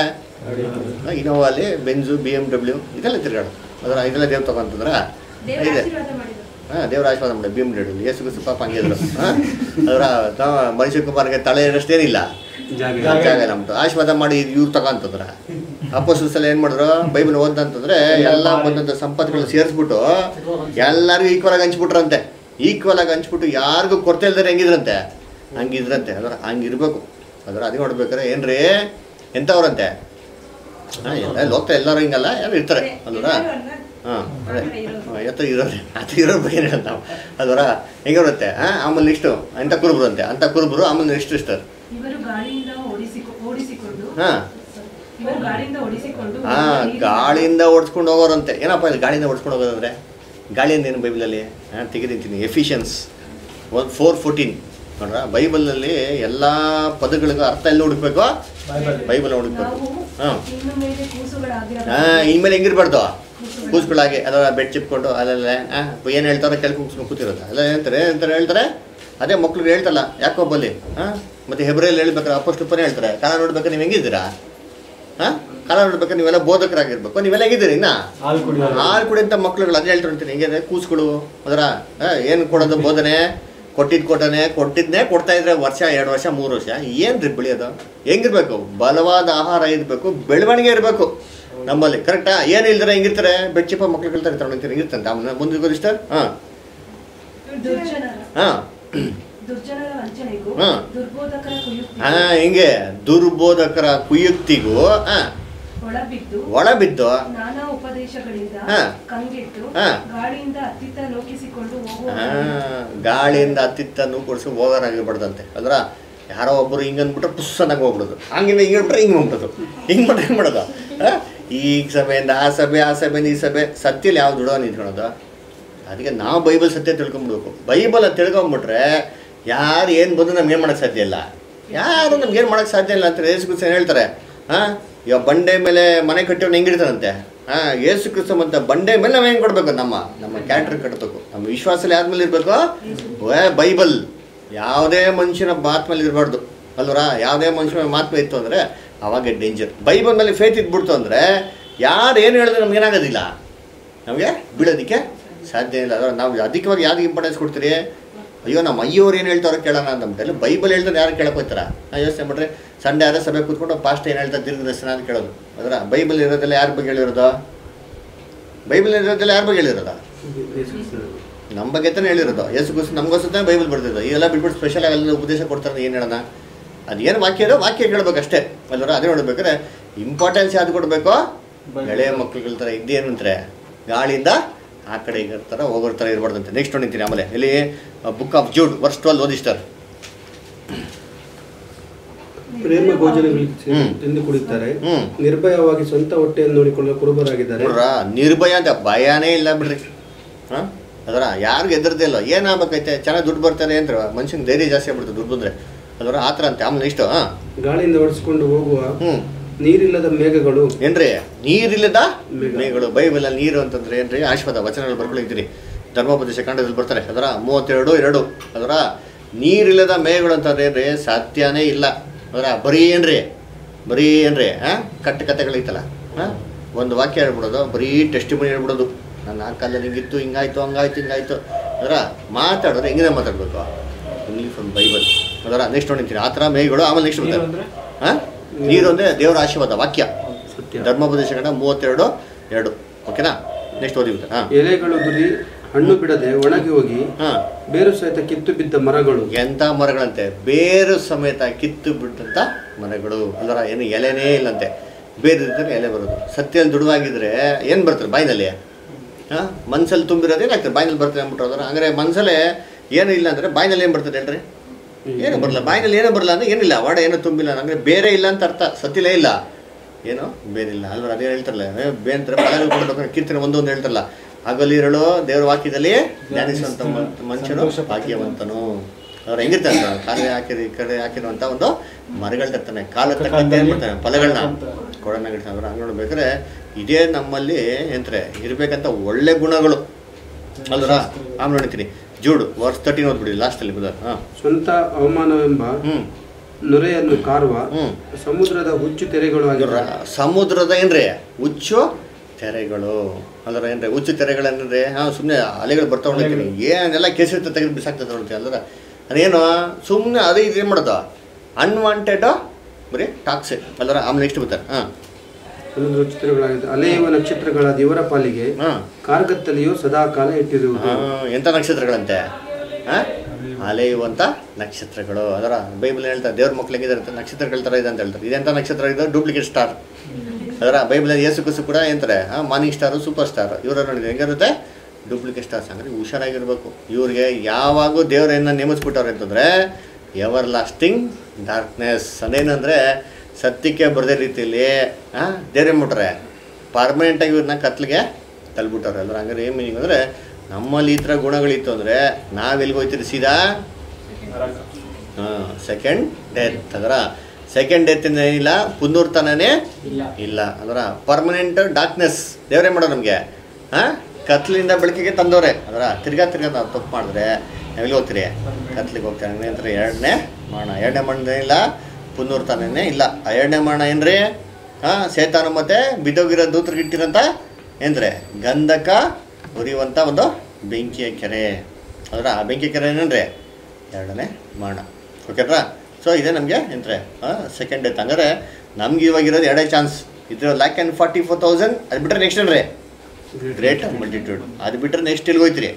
ಇನೋವಾಲಿ ಬೆಂಜು ಬಿ ಎಮ್ ಡಬ್ಲ್ಯೂ ಇದೆಲ್ಲ ತಿರುಗಾಡು ಅದರ ಇದೆಲ್ಲ ದೇವ್ರು ತಗೊಂತಂದ್ರೆ ದೇವರ ಇದೆ ಆಶೀರ್ವಾದ ಮಾಡಿದ್ರು ಹಾಂ ದೇವ್ರ ಆಶೀರ್ವಾದ ಮಾಡಿ ಬಿ ಎಮ್ ಡಬ್ಲ್ಯೂ ಯೇಸು ಕ್ರಿಸ್ತು ಪಾಪ ಹಂಗಿದ್ರು ಹಾಂ ಅದರ ಮನುಷ್ಯ ಕುಮಾರ್ಗೆ ತಲೆ ಇರೋಷ್ಟೇನಿಲ್ಲ ಜಾಗ ಜಾಗ ಜಾಗ ನಮ್ದು ಆಶೀರ್ವಾದ ಮಾಡಿ ಇವ್ರು ತಗೊಂತಂದ್ರ ಅಪೋಸಸ್ ಎಲ್ಲ ಏನ್ ಮಾಡಿದ್ರು ಬೈಬಲ್ ಓದಂತಂದ್ರೆ ಎಲ್ಲ ಬಂದಂತ ಸಂಪತ್ಗಳನ್ನ ಸೇರಿಸ್ಬಿಟ್ಟು ಎಲ್ಲರಿಗೂ ಈಕ್ವಲ್ ಆಗಿ ಹಂಚ್ಬಿಟ್ರಂತೆ ಈಕ್ವಲ್ ಆಗಿ ಹಂಚ್ಬಿಟ್ಟು ಯಾರಿಗೂ ಕೊರತೆ ಇಲ್ದರೆ ಹೆಂಗಿದ್ರಂತೆ ಹಂಗಿದ್ರಂತೆ ಅದರ ಹಂಗಿರ್ಬೇಕು ಅದರ ಅದೇ ನೋಡ್ಬೇಕಾರೆ ಏನ್ರಿ ಎಂಥವ್ರಂತೆ ಹಾಂ ಎಲ್ಲ ಇಲ್ಲಿ ಹೋಗ್ತಾ ಎಲ್ಲರೂ ಹಿಂಗಲ್ಲ ಯಾರು ಇರ್ತಾರೆ ಅಲ್ವರ ಎಲ್ಲರೂ ಅಲ್ಲ, ಹಾಂ ಅದೇ ಮಾತ್ರ ಇರೋದು. ಹಾಂ, ಎತ್ತ ಇರೋದು ಅದು ಇರೋದ್ರ ಬಗ್ಗೆ ಹೇಳೋದು ನಾವು ಅದರ ಹೆಂಗಿರುತ್ತೆ ಹಾಂ ಆಮೇಲೆ ನೆಕ್ಸ್ಟು ಅಂಥ ಕುರುಬರು ಅಂತೆ ಅಂಥ ಕುರುಬರು ಆಮೇಲೆ ನೆಕ್ಸ್ಟ್ ಇಷ್ಟ ಇವರು ಗಾಳಿಯಿಂದ ಓಡಿಸಿಕೊ ಓಡಿಸಿಕೊಂಡು ಹಾಂ ಇವರು ಗಾಳಿಯಿಂದ ಓಡಿಸಿಕೊಂಡು ಹಾ ನೀರಿನ- ಗಾಳಿಯಿಂದ ಓಡಿಸ್ಕೊಂಡು ಹೋಗೋರಂತೆ ಏನಪ್ಪ ಇಲ್ಲಿ ಗಾಳಿಯಿಂದ ಓಡಿಸ್ಕೊಂಡು ಹೋಗೋದಂದ್ರೆ ಗಾಳಿಯಿಂದ ಏನು ಬೈಬಲಲ್ಲಿ ಹಾಂ ತೆಗೆದಿಂತೀನಿ ಎಫಿಷಿಯನ್ಸ್ ಒನ್ ಫೋರ್ ಫೋರ್ಟೀನ್ ನೋಡ್ರ ಬೈಬಲಲ್ಲಿ ಎಲ್ಲ ಪದಗಳಿಗೂ ಅರ್ಥ ಎಲ್ಲ ಹುಡುಕ್ಬೇಕು ಬೈಬಲ್ ಬೈಬಲ್ ಹುಡುಕ್ಬೇಕು ನಾವು ಹಾಂ ಇನ್ನು ಮೇಲೆ ಕೂಸುಗಳಾಗಿರಬಾರದು. ಹಾಂ ಇನ್ಮೇಲೆ ಹೆಂಗಿರ್ಬಾರ್ದು ಕೂಸುಗಳು. ಕೂಸ್ಗಳಾಗಿ ಅದರ ಬೆಡ್ ಚಿಪ್ಕೊಂಡು ಅಲ್ಲೆಲ್ಲ ಹಾಂ ಏನು ಹೇಳ್ತಾರೆ ಕೆಳಗೆ ಕೂಸ್ಕೊಂಡು ಕೂತಿರೋದು ಅಲ್ಲ ಹೇಳ್ತಾರೆ ಅಂತಾರೆ ಹೇಳ್ತಾರೆ ಅದೇ ಮಕ್ಳಿಗೆ ಹೇಳ್ತಲ್ಲ ಯಾಕೊಬ್ಬಲ್ಲಿ ಹಾಂ ಮತ್ತು ಹೆಬ್ರಲ್ಲಿ ಹೇಳ್ಬೇಕಾರೆ ಅಪ್ಪಷ್ಟುಪ್ಪನೇ ಹೇಳ್ತಾರೆ ಕಾಲ ನೋಡ್ಬೇಕಾದ್ರೆ ನೀವು ಹೆಂಗಿದ್ದೀರಾ ಹಾಂ ಕಾಲ ನೋಡ್ಬೇಕಾದ್ರೆ ನೀವೆಲ್ಲ ಬೋಧಕರಾಗಿರ್ಬೇಕು ನೀವೆಲ್ಲ ಹೇಗಿದ್ದೀರಿ ಇನ್ನ ಹಾಲು ಕುಡಿಯೋದು ಹಾಲು ಕುಡಿಯಂತ ಮಕ್ಳುಗಳು ಅದೇ ಹೇಳ್ತಾರೆ ಅಂತೀನಿ ಹೆಂಗಿದೆ ಕೂಸ್ಗಳು ಅದರ ಏನು ಕೊಡೋದು ಬೋಧನೆ ಕೊಟ್ಟಿದ್ದು ಕೊಟ್ಟನೆ ಕೊಟ್ಟಿದ್ನೇ ಕೊಡ್ತಾ ಇದ್ರೆ ವರ್ಷ ಎರಡು ವರ್ಷ ಮೂರು ವರ್ಷ ಏನು ರೀ ಬೆಳೆಯೋದು ಹೆಂಗಿರ್ಬೇಕು ಬಲವಾದ ಆಹಾರ ಇರಬೇಕು ಬೆಳವಣಿಗೆ ಇರಬೇಕು ನಮ್ಮಲ್ಲಿ ಕರೆಕ್ಟಾ ಏನು ಇಲ್ದ್ರೆ ಹೆಂಗಿರ್ತಾರೆ ಬೆಡ್ಚಿಪ್ಪ ಮಕ್ಳು ಕೇಳ್ತಾರೆ ತಗೊಂಡಿರ್ತಾರೆ ಹಿಂಗಿರ್ತಂತೆ ಆಮೇಲೆ ಮುಂದೆ ಗೊತ್ತಿಸ್ತಾರೆ ಹಾಂ ದುರ್ಜನರ ಹಾಂ ದುರ್ಜನರ ವಂಚನೆಗೂ ಹಾ. ದುರ್ಬೋಧಕರ ಕುಯುಕ್ತಿ ಹಾಂ ಹಿಂಗೆ ದುರ್ಬೋಧಕರ ಕುಯುಕ್ತಿಗೂ ಹಾಂ ಒಳಬಿದ್ದು ಒಳ ಬಿದ್ದು ನಾನಾ ಉಪದೇಶಗಳಿಂದ ಹಾ. ಕಂಗೆಟ್ಟು ಹಾ. ಗಾಳಿಯಿಂದ ಅತ್ತಿತ್ತ ಲೋಕಿಸಿಕೊಂಡು ಹೋಗುವ ಆ, ಗಾಳಿಯಿಂದ ಅತ್ತಿತ್ತ ಕೊಡಿಸಿ ಹೋಗೋರಾಗಿರ್ಬಾರ್ದಂತೆ ಅದ್ರ ಯಾರೋ ಒಬ್ಬರು ಹಿಂಗೆ ಅಂದ್ಬಿಟ್ರೆ ಪುಸ್ ಅನ್ನಂಗೆ ಹೋಗ್ಬಿಡೋದು ಹಂಗಿಂದ ಹಿಂಗೆ ಬಿಟ್ರೆ ಹಿಂಗೆ ಹೋಗ್ಬಿಡೋದು ಹಿಂಗೆ ಮಾಡ್ರೆ ಹಿಂಗೆ ಮಾಡೋದು ಆ? ಈ ಸಭೆಯಿಂದ ಆ ಸಭೆ ಆ ಸಭೆಯಿಂದ ಈ ಸಭೆ ಸತ್ಯಲ್ಲಿ ಯಾವ ದುಡೋ ನಿಂತ್ಕೊಳ್ಳೋದು ಅದಕ್ಕೆ ನಾವು ಬೈಬಲ್ ಸತ್ಯ ತಿಳ್ಕೊಂಬಿಡ್ಬೇಕು ಬೈಬಲ್ ತಿಳ್ಕೊಂಬಿಟ್ರೆ ಯಾರು ಏನು ಬಂದು ನಮ್ಗೆ ಏನು ಮಾಡೋಕ್ಕೆ ಸಾಧ್ಯ ಇಲ್ಲ ಯಾರು ನಮ್ಗೆ ಏನು ಮಾಡೋಕ್ಕೆ ಸಾಧ್ಯ ಇಲ್ಲ ಅಂತ ಯೇಸು ಕ್ರಿಸ್ತನ್ ಹೇಳ್ತಾರೆ ಹಾಂ ಇವಾಗ ಬಂಡೆ ಮೇಲೆ ಮನೆ ಕಟ್ಟಿವ್ನು ಹೆಂಗಿರ್ತಾನಂತೆ ಹಾಂ ಯೇಸು ಕ್ರಿಸ್ತ ಅಂತ ಬಂಡೆ ಮೇಲೆ ನಾವು ಹೆಂಗೆ ಕೊಡಬೇಕು ನಮ್ಮ ನಮ್ಮ ಕ್ಯಾರೆಕ್ಟರ್ ಕಟ್ಟಬೇಕು ನಮ್ಮ ವಿಶ್ವಾಸದಲ್ಲಿ ಯಾವ್ದ್ಮೇಲೆ ಇರಬೇಕು ವೇ ಬೈಬಲ್ ಯಾವುದೇ ಮನುಷ್ಯನ ಮಾತು ಮೇಲೆ ಇರಬಾರ್ದು ಅಲ್ವರ ಯಾವುದೇ ಮನುಷ್ಯನ ಮಾತು ಇತ್ತು ಅಂದರೆ ಅವಾಗ ಡೇಂಜರ್ ಬೈಬಲ್ ಮೇಲೆ ಫೇತ್ ಇದ್ಬಿಡ್ತು ಅಂದರೆ ಯಾರು ಏನು ಹೇಳಿದ್ರೆ ನಮ್ಗೆ ಏನಾಗೋದಿಲ್ಲ ನಮಗೆ ಬೀಳೋದಕ್ಕೆ ಸಾಧ್ಯ ಇಲ್ಲ ಅದರ ನಾವು ಅಧಿಕವಾಗಿ ಯಾವ್ದು ಇಂಪಾರ್ಟೆನ್ಸ್ ಕೊಡ್ತೀರಿ ಅಯ್ಯೋ ನಮ್ಮ ಅಯ್ಯೋರು ಏನು ಹೇಳ್ತಾರೋ ಕೇಳೋಣ ಅಂತಂಬಿಟ್ಟು ಬೈಬಲ್ ಹೇಳ್ತಾರೆ ಯಾರು ಕೇಳಕ್ಕೆ ಹೋಗ್ತಾರ ಯೋಚನೆ ಮಾಡ್ರೆ ಸಂಡೇ ಆದ್ರೆ ಸಭೆ ಕೂತ್ಕೊಂಡು ಪಾಸ್ಟ್ ಏನು ಹೇಳ್ತಾರೆ ದೀರ್ಘದರ್ಶನ ಅಂತ ಕೇಳೋದು ಅದರ ಬೈಬಲ್ ಇರೋದೆಲ್ಲ ಯಾರ ಬಗ್ಗೆ ಹೇಳಿರೋದು ಬೈಬಲ್ ಇರೋದೆಲ್ಲ ಯಾರ ಬಗ್ಗೆ ಹೇಳಿರೋದು ನಮ್ಮ ಬಗ್ಗೆ ತಾನೇ ಹೇಳಿರೋದು ಯೇಸು ಕ್ರಿಸ್ತು ನಮಗೋಸ್ಕರ ತಾನೇ ಬೈಬಲ್ ಬರ್ತಿರೋದು ಇದೆಲ್ಲ ಬಿಟ್ಬಿಟ್ಟು ಸ್ಪೆಷಲ್ ಆಗಿ ಉಪದೇಶ ಕೊಡ್ತಾರೆ ಏನು ಹೇಳೋಣ ಅದೇನು ವಾಕ್ಯ ಇದೋ ವಾಕ್ಯ ಕೇಳ್ಬೇಕಷ್ಟೇ ಅಲ್ವರ ಅದೇ ನೋಡ್ಬೇಕಾದ್ರೆ ಇಂಪಾರ್ಟೆನ್ಸ್ ಯಾವ್ದು ಕೊಡಬೇಕು Bible. ಎಳೆಯ ಮಕ್ಳುಗಳ ಥರ ಇದ್ದೇನು ಅಂತಾರೆ ಗಾಳಿಯಿಂದ ಆ ಕಡೆ ಈ ಥರ ಹೋಗೋರ್ ಥರ ಇರಬಾರ್ದಂತೆ ನೆಕ್ಸ್ಟ್ ನೋಡಿರ್ತೀನಿ ಆಮೇಲೆ ಇಲ್ಲಿ book of Jude verse twelve ಓದಿಸ್ತಾರೆ ಪ್ರೇಮ ಭೋಜನಗಳಿಗೆ ಸೇರಿ ಹ್ಮ್. ತಿಂದು ಕುಡಿತಾರೆ ಹ್ಮ್. ನಿರ್ಭಯವಾಗಿ ಸ್ವಂತ ಹೊಟ್ಟೆಯನ್ನು ನೋಡಿಕೊಳ್ಳಲು ಕುರುಬರಾಗಿದ್ದಾರೆ ನೋಡ್ರ ನಿರ್ಭಯ ಅಂತ ಭಯನೇ ಇಲ್ಲ ಬಿಡ್ರಿ ಹಾಂ ಅದರ ಯಾರಿಗೂ ಎದುರದೇ ಇಲ್ಲ ಏನಾಗಬೇಕೈತೆ ಚೆನ್ನಾಗಿ ದುಡ್ಡು ಬರ್ತಾರೆ ಅಂದ್ರೆ ಮನುಷ್ಯನಿಗೆ ಧೈರ್ಯ ಜಾಸ್ತಿ ಆಗ್ಬಿಡ್ತದೆ ದುಡ್ಡು ಬಂದರೆ ಅದರ ಆ ಥರ ಅಂತೆ ಆಮೇಲೆ ಇಷ್ಟು ಹಾಂ ಗಾಳಿಯಿಂದ ಹೊಡೆಸಿಕೊಂಡು ಹೋಗುವ ಹ್ಞೂ ನೀರಿಲ್ಲದ ಮೇಘಗಳು ಏನ್ರಿ ನೀರಿಲ್ಲದ ಮೇಘ. ಮೇಘಗಳು ಬೈಬಲಲ್ಲಿ ನೀರು ಅಂತಂದ್ರೆ ಏನ್ರಿ ಆಶ್ವಾದ ವಚನಗಳು ಬರ್ಕೊಳಿದ್ದೀರಿ ಧರ್ಮೋಪದೇಶ ಕಾಂಡದಲ್ಲಿ ಬರ್ತಾರೆ ಅದರ ಮೂವತ್ತೆರಡು ಎರಡು ಅದರ ನೀರಿಲ್ಲದ ಮೇಘಗಳು ಅಂತಂದ್ರೆ ಏನ್ರಿ ಸಾಧ್ಯನೇ ಇಲ್ಲ ಅದರ ಬರೀ ಏನ್ರಿ ಬರೀ ಏನ್ರಿ ಹಾಂ ಕಟ್ಟು ಕತೆಗಳೈತಲ್ಲ ಹಾಂ ಒಂದು ವಾಕ್ಯ ಹೇಳ್ಬಿಡೋದು ಬರೀ ಟೆಸ್ಟ್ ಮನಿ ಹೇಳ್ಬಿಡೋದು ನನ್ನ ಆ ಕಾಲದಲ್ಲಿ ಹಿಂಗಿತ್ತು ಹಿಂಗಾಯ್ತು ಹಂಗಾಯ್ತು ಹಿಂಗಾಯ್ತು ಅದರ ಮಾತಾಡೋದು ಹೆಂಗಿದೆ ಮಾತಾಡಬೇಕು ಓನ್ಲಿ ಫ್ರಮ್ ಬೈಬಲ್ ಅದರ ನೆಕ್ಸ್ಟ್ ನೋಡಿರ್ತೀನಿ ಆ ಥರ ಮೇಘಗಳು ಆಮೇಲೆ ನೆಕ್ಸ್ಟ್ ನೀರು ಬರ್ತಾರೆ ಅಂದ್ರೆ ಹಾಂ ನೀರು ಅಂದರೆ ದೇವರ ಆಶೀರ್ವಾದ ವಾಕ್ಯ ಸತ್ಯ ಧರ್ಮೋಪದೇಶ ಕಂಡ ಮೂವತ್ತೆರಡು ಎರಡು ಓಕೆನಾ ನೆಕ್ಸ್ಟ್ ಓದಿ ಹಾಂ ಎಲೆಗಳು ಉದುರಿ ಹಣ್ಣು ಬಿಡದೆ ಒಣಗಿ ಹೋಗಿ ಹಾಂ ಬೇರು ಸಹಿತ ಕಿತ್ತು ಬಿದ್ದ ಮರಗಳು ಎಂಥ ಮರಗಳಂತೆ ಬೇರು ಸಮೇತ ಕಿತ್ತು ಬಿಟ್ಟಂಥ ಮರಗಳು ಅದರ ಏನು ಎಲೆನೇ ಇಲ್ಲಂತೆ ಬೇರೆ ಇದ್ದರೆ ಎಲೆ ಬರೋದು ಸತ್ಯಲ್ಲಿ ದುಡುವಾಗಿದ್ರೆ ಏನು ಬರ್ತಾರೆ ಬಾಯಿನಲ್ಲಿ ಹಾಂ ಮನ್ಸಲ್ಲಿ ತುಂಬಿರೋದು ಏನಾಗ್ತದೆ ಬಾಯಿನಲ್ಲಿ ಬರ್ತದೆ ಅಂದ್ಬಿಟ್ಟು ಅದರ ಹಂಗಾರೆ ಮನ್ಸಲ್ಲೇ ಏನು ಇಲ್ಲ ಅಂದರೆ ಬಾಯಿನಲ್ಲಿ ಏನು ಬರ್ತದೆ ಹೇಳ್ರಿ ಏನು ಬರಲ್ಲ ಬಾಯಿನಲ್ಲಿ ಏನೂ ಬರಲ್ಲ ಅಂದ್ರೆ ಏನಿಲ್ಲ ವಾಡ ಏನೂ ತುಂಬಿಲ್ಲ ಅಂದರೆ ಬೇರೆ ಇಲ್ಲ ಅಂತ ಅರ್ಥ ಸತ್ತಿಲೇ ಇಲ್ಲ ಏನು ಬೇರೆ ಇಲ್ಲ ಅಲ್ವ ಅದೇ ಹೇಳ್ತಾರಲ್ಲ ಏ, ಬೇಂದ್ರೆ ಬಾಯಲ್ಲಿ ಕೊಡಬೇಕು ಕೀರ್ತನೆ ಒಂದು ಒಂದು ಹೇಳ್ತಾರಲ್ಲ ಹಗಲಿರಳು ದೇವರ ವಾಕ್ಯದಲ್ಲಿ ಧ್ಯಾನಿಸುವಂತ ಮ- ಮನುಷ್ಯನು ಭಾಗ್ಯವಂತನು ಅವ್ರು ಹೆಂಗಿರ್ತಾರೆ ಅಂದ್ರೆ ಕಾಲ ಹಾಕಿರಿ ಈ ಕಡೆ ಹಾಕಿರುವಂತ ಒಂದು ಮರಗಳ ತರ್ತಾನೆ ಕಾಲ ತಕ್ಕಂತೆ ಏನ್ ಮಾಡ್ತಾನೆ ಫಲಗಳನ್ನ ಕೊಡೋಣ ಅವ್ರು ಹಂಗೆ ನೋಡ್ಬೇಕಾದ್ರೆ ಇದೇ ನಮ್ಮಲ್ಲಿ ಎಂದ್ರೆ ಇರ್ಬೇಕಂತ ಒಳ್ಳೆ ಗುಣಗಳು ಅಲ್ವರ ಆಮೇಲೆ ನೋಡ್ತೀನಿ ಜೂಡು ವರ್ಷ ತರ್ಟೀನ್ ಓದ್ಬಿಡಿ ಲಾಸ್ಟಲ್ಲಿ ಬುಧರ್ ಹಾಂ ಸ್ವಂತ ಅವಮಾನವೆಂಬ ಹ್ಞೂ ನೊರೆಯನ್ನು ಕಾರುವ ಹ್ಮ್. ಸಮುದ್ರದ ಹುಚ್ಚು ತೆರೆಗಳು ಆಗಿವೆ ರ- ಸಮುದ್ರದ ಏನ್ರಿ ಹುಚ್ಚು ತೆರೆಗಳು ಅಲ್ಲರ ಏನ್ರಿ ಹುಚ್ಚು ತೆರೆಗಳೇನ್ರಿ ಹಾಂ ಸುಮ್ಮನೆ ಅಲೆಗಳು ಬರ್ತಾ ಹೊಂಟಿರ್ತೀನಿ ಏನೆಲ್ಲ ಕೆಸಿರ್ತ ತೆಗೆದು ಬಿಸಾಕ್ತದೆ ನೋಡ್ತೀವಿ ಅಲ್ಲರ ಅದೇನು ಸುಮ್ಮನೆ ಅದೇ ಇದು ಏನು ಮಾಡೋದು ಅನ್ವಾಂಟೆಡ್ ಬರೀ ಟಾಕ್ಸಿಕ್ ಅಲ್ಲರ ಆಮೇಲೆ ನೆಕ್ಸ್ಟ್ ಬರ್ತಾರೆ ಹಾಂ ಸಮುದ್ರ ಹುಚ್ಚು ತೆರೆಗಳಾಗಿದೆ ಅಲೆಯುವ ನಕ್ಷತ್ರಗಳಾದ ಇವರ ಪಾಲಿಗೆ ಹಾಂ ಕಾರ್ಗತ್ತಲೆಯು ಸದಾ ಕಾಲ ಇಟ್ಟಿರುವುದು ಎಂಥ ನಕ್ಷತ್ರಗಳಂತೆ ಹಾಂ ಅಲೆಯುವಂಥ ನಕ್ಷತ್ರಗಳು ಅದರ ಬೈಬಲ್ ಹೇಳ್ತಾರೆ ದೇವ್ರ ಮಕ್ಳು ಹೆಂಗಿದ್ದಾರೆ ಅಂತ ನಕ್ಷತ್ರಗಳ ಥರ ಇದೆ ಅಂತ ಹೇಳ್ತಾರೆ ಇದೆಂಥ ನಕ್ಷತ್ರ ಇದು ಡೂಪ್ಲಿಕೇಟ್ ಸ್ಟಾರ್ ಅದರ ಬೈಬಲಲ್ಲಿ ಯೇಸು ಕುಸು ಕೂಡ ಏನಂತಾರೆ ಹಾಂ ಮಾರ್ನಿಂಗ್ ಸ್ಟಾರು ಸೂಪರ್ ಸ್ಟಾರ್ ಇವರ ನೋಡಿದ್ರೆ ಹೆಂಗಿರುತ್ತೆ ಡೂಪ್ಲಿಕೇಟ್ ಸ್ಟಾರ್ಸ್ ಅಂದರೆ ಹುಷಾರಾಗಿರ್ಬೇಕು ಇವ್ರಿಗೆ ಯಾವಾಗೂ ದೇವರನ್ನ ನೇಮಿಸ್ಬಿಟ್ಟವ್ರೆ ಅಂತಂದರೆ ಎವರ್ ಲಾಸ್ಟಿಂಗ್ ಡಾರ್ಕ್ನೆಸ್ ಅದೇನಂದರೆ ಸತ್ಯಕ್ಕೆ ಬರದೇ ರೀತಿಯಲ್ಲಿ ಹಾಂ ದೇವ್ರು ಏನ್ಬಿಟ್ರೆ ಪರ್ಮನೆಂಟಾಗಿ ಇವ್ರನ್ನ ಕತ್ಲಿಗೆ ತಳ್ಬಿಟ್ಟವ್ರೆ ಅಂದ್ರೆ ಹಂಗಾರೆ ಏನು ಮೀನಿಂಗ್ ಅಂದರೆ ನಮ್ಮಲ್ಲಿ ಈ ಥರ ಗುಣಗಳಿತ್ತು ಅಂದರೆ ನಾವೆಲ್ಲಿಗೆ ಹೋಗ್ತೀರಿ ಸೀದಾ ಹಾಂ ಸೆಕೆಂಡ್ ಡೆತ್ ಅದರ ಸೆಕೆಂಡ್ ಡೆತ್ ಏನಿಲ್ಲ ಪುನರ್ತನೇ ಇಲ್ಲ ಇಲ್ಲ ಅದರ ಪರ್ಮನೆಂಟ್ ಡಾರ್ಕ್ನೆಸ್ ದೇವರೇ ಮಾಡೋ ನಮಗೆ ಹಾಂ ಕತ್ಲಿಂದ ಬೆಳಕಿಗೆ ತಂದವ್ರೆ ಅದರ ತಿರ್ಗಾ ತಿರ್ಗಾ ನಾವು ತಪ್ಪು ಮಾಡಿದ್ರೆ ಎಲ್ಲಿ ಹೋಗ್ತೀರಿ ಕತ್ಲಿಗೆ ಹೋಗ್ತಾರೆ ಅಂದ್ರೆ ಎರಡನೇ ಮಾಡ ಎರಡನೇ ಮಣ್ಣೇನಿಲ್ಲ ಪುನರ್ತನೇ ಇಲ್ಲ ಆ ಎರಡನೇ ಮಾಡ ಏನ್ರಿ ಹಾಂ ಸೇತಾನು ಮತ್ತೆ ಬಿದ್ದೋಗಿರೋ ದೂತರಿಗೆ ಇಟ್ಟಿರಂತ ಏನ್ರಿ ಗಂಧಕ ಉರಿಯುವಂಥ ಒಂದು ಬೆಂಕಿಯ ಕೆರೆ ಅದರ ಆ ಬೆಂಕಿ ಕೆರೆ ಏನಂದ್ರೆ ಎರಡನೇ ಮಾಡ ಓಕೆಟ್ರಾ ಸೊ ಇದೇ ನಮಗೆ ಎಂದ್ರೆ ಸೆಕೆಂಡ್ ಡೆತ್ ಹಂಗಾರೆ ನಮ್ಗೆ ಇವಾಗ ಇರೋದು ಎರಡೇ ಚಾನ್ಸ್ ಇದ್ರ lakh and forty four thousand ಅದು ಬಿಟ್ಟರೆ ನೆಕ್ಸ್ಟ್ ಏನ್ರಿ ಗ್ರೇಟ್ ಮಲ್ಟಿಟ್ಯೂಡ್ ಅದು ಬಿಟ್ಟರೆ ನೆಕ್ಸ್ಟ್ ಎಲ್ಲಿ ಹೋಯ್ತೀರಿ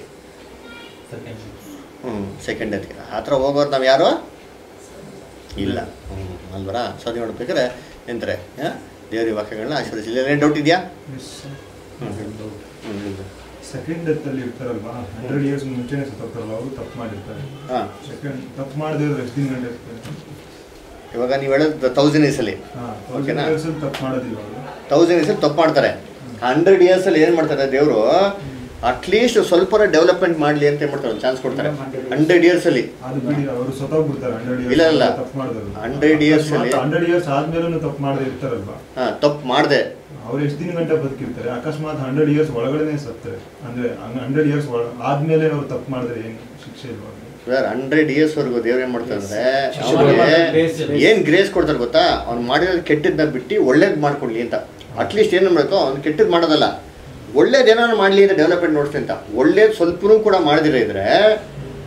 ಹ್ಞೂ ಸೆಕೆಂಡ್ ಡೆತ್ಗೆ ಆ ಥರ ಹೋಗೋರು ನಾವು ಯಾರು ಇಲ್ಲ ಹ್ಞೂ ಅಲ್ವರ ಸೊ ಅದು ನೋಡ್ಬೇಕಾದ್ರೆ ಎಂದ್ರೆ ದೇವ್ರ ವಾಕ್ಯಗಳನ್ನ ಆಶೀರ್ವದಿಸಿ ಏನು ಡೌಟ್ ಇದೆಯಾ ಹ್ಞೂ ಹ್ಞೂ ಸೆಕೆಂಡ್ ಡೆತ್ ಅಲ್ಲಿ ಇರ್ತಾರಲ್ವಾ ಹಂಡ್ರೆಡ್ ಇಯರ್ಸ್ ಮುಂಚೆನೆ ಸತ್ತೋಗ್ತಾರಲ್ಲ ಅವರು ತಪ್ಪು ಮಾಡಿರ್ತಾರೆ ಹಾಂ ಸೆಕೆಂಡ್ ತಪ್ಪು ಮಾಡದೇ ಇದ್ರೆ ಎಷ್ಟು ದಿನ ಗಂಟೆ ಇರ್ತಾರೆ ಇವಾಗ ನೀವು ಹೇಳೋದು ತೌಸಂಡ್ ಇಯರ್ಸಲ್ಲಿ ಹಾಂ ಓಕೆನಾ? ಇಯರ್ಸ್ ಅಲ್ಲಿ ತಪ್ಪು ಮಾಡೋದಿಲ್ಲ ಅವರು ತೌಸಂಡ್ ಇಯರ್ಸಲ್ಲಿ ತಪ್ಪು ಮಾಡ್ತಾರೆ ಹಂಡ್ರೆಡ್ ಇಯರ್ಸಲ್ಲಿ ಏನು ಮಾಡ್ತಾರೆ ದೇವರು ಅಟ್ಲೀಸ್ಟ್ ಸ್ವಲ್ಪ ಡೆವಲಪ್ಮೆಂಟ್ ಮಾಡಲಿ ಅಂತ ಏನು ಮಾಡ್ತಾರೆ ಚಾನ್ಸ್ ಕೊಡ್ತಾರೆ ಹಂಡ್ರೆಡ್ ಇಯರ್ಸಲ್ಲಿ ಅದು ಬಿಡಿ ಅವರು ಸತ್ತೋಗ್ಬಿಡ್ತಾರೆ ಹಂಡ್ರೆಡ್ ಇಲ್ಲ, ಇಲ್ಲ. ಇಯರ್ಸ್ ತಪ್ಪು ಮಾಡಿದ್ರು 100 years ಅಲ್ಲಿ- ಹಂಡ್ರೆಡ್ ಇಯರ್ಸ್ ಆದ್ಮೇಲೂ ತಪ್ಪು ಮಾಡದೇ ಇರ್ತಾರಲ್ವಾ ಹಾಂ ತಪ್ಪು ಮಾಡಿದೆ ಅವ್ರು ಎಷ್ಟು ದಿನ ಗಂಟೆ ಬದುಕಿರ್ತಾರೆ ಅಕಸ್ಮಾತ್ ಹಂಡ್ರೆಡ್ ಇಯರ್ಸ್ ಒಳಗಡೆನೆ ಸತ್ತಾರೆ ಅಂದ್ರೆ ಹಂಡ್ರೆಡ್ ಇಯರ್ಸ್ ಒಳ ಆದ್ಮೇಲೆ ಅವ್ರು ತಪ್ಪು ಮಾಡಿದ್ರೆ ಏನು ಶಿಕ್ಷೆ ಇಲ್ವಾ ಅವ್ರಿಗೆ? ಸರ್ ಹಂಡ್ರೆಡ್ ಇಯರ್ಸ್ವರೆಗೂ ದೇವ್ರು ಏನು ಮಾಡ್ತಾರೆ ಅಂದರೆ ಶಿಕ್ಷೆ ಅವನಿಗೆ ಮಾಡ್ತಾರೆ. ಏನು ಗ್ರೇಸ್ ಕೊಡ್ತಾರೆ ಗೊತ್ತಾ ಅವ್ನು ಮಾಡಿರೋದು ಕೆಟ್ಟದ್ದನ್ನ ಬಿಟ್ಟು ಒಳ್ಳೇದು ಮಾಡ್ಕೊಡ್ಲಿ ಅಂತ ಅಟ್ಲೀಸ್ಟ್ ಏನು ಮಾಡಬೇಕು ಅವ್ನು ಕೆಟ್ಟದ್ದು ಮಾಡೋದಲ್ಲ ಒಳ್ಳೇದು ಏನಾದ್ರು ಮಾಡಲಿ ಅಂತ ಡೆವಲಪ್ಮೆಂಟ್ ನೋಡ್ತೀನಿ ಅಂತ ಒಳ್ಳೇದು ಸ್ವಲ್ಪನೂ ಕೂಡ ಮಾಡದಿರ ಇದ್ರೆ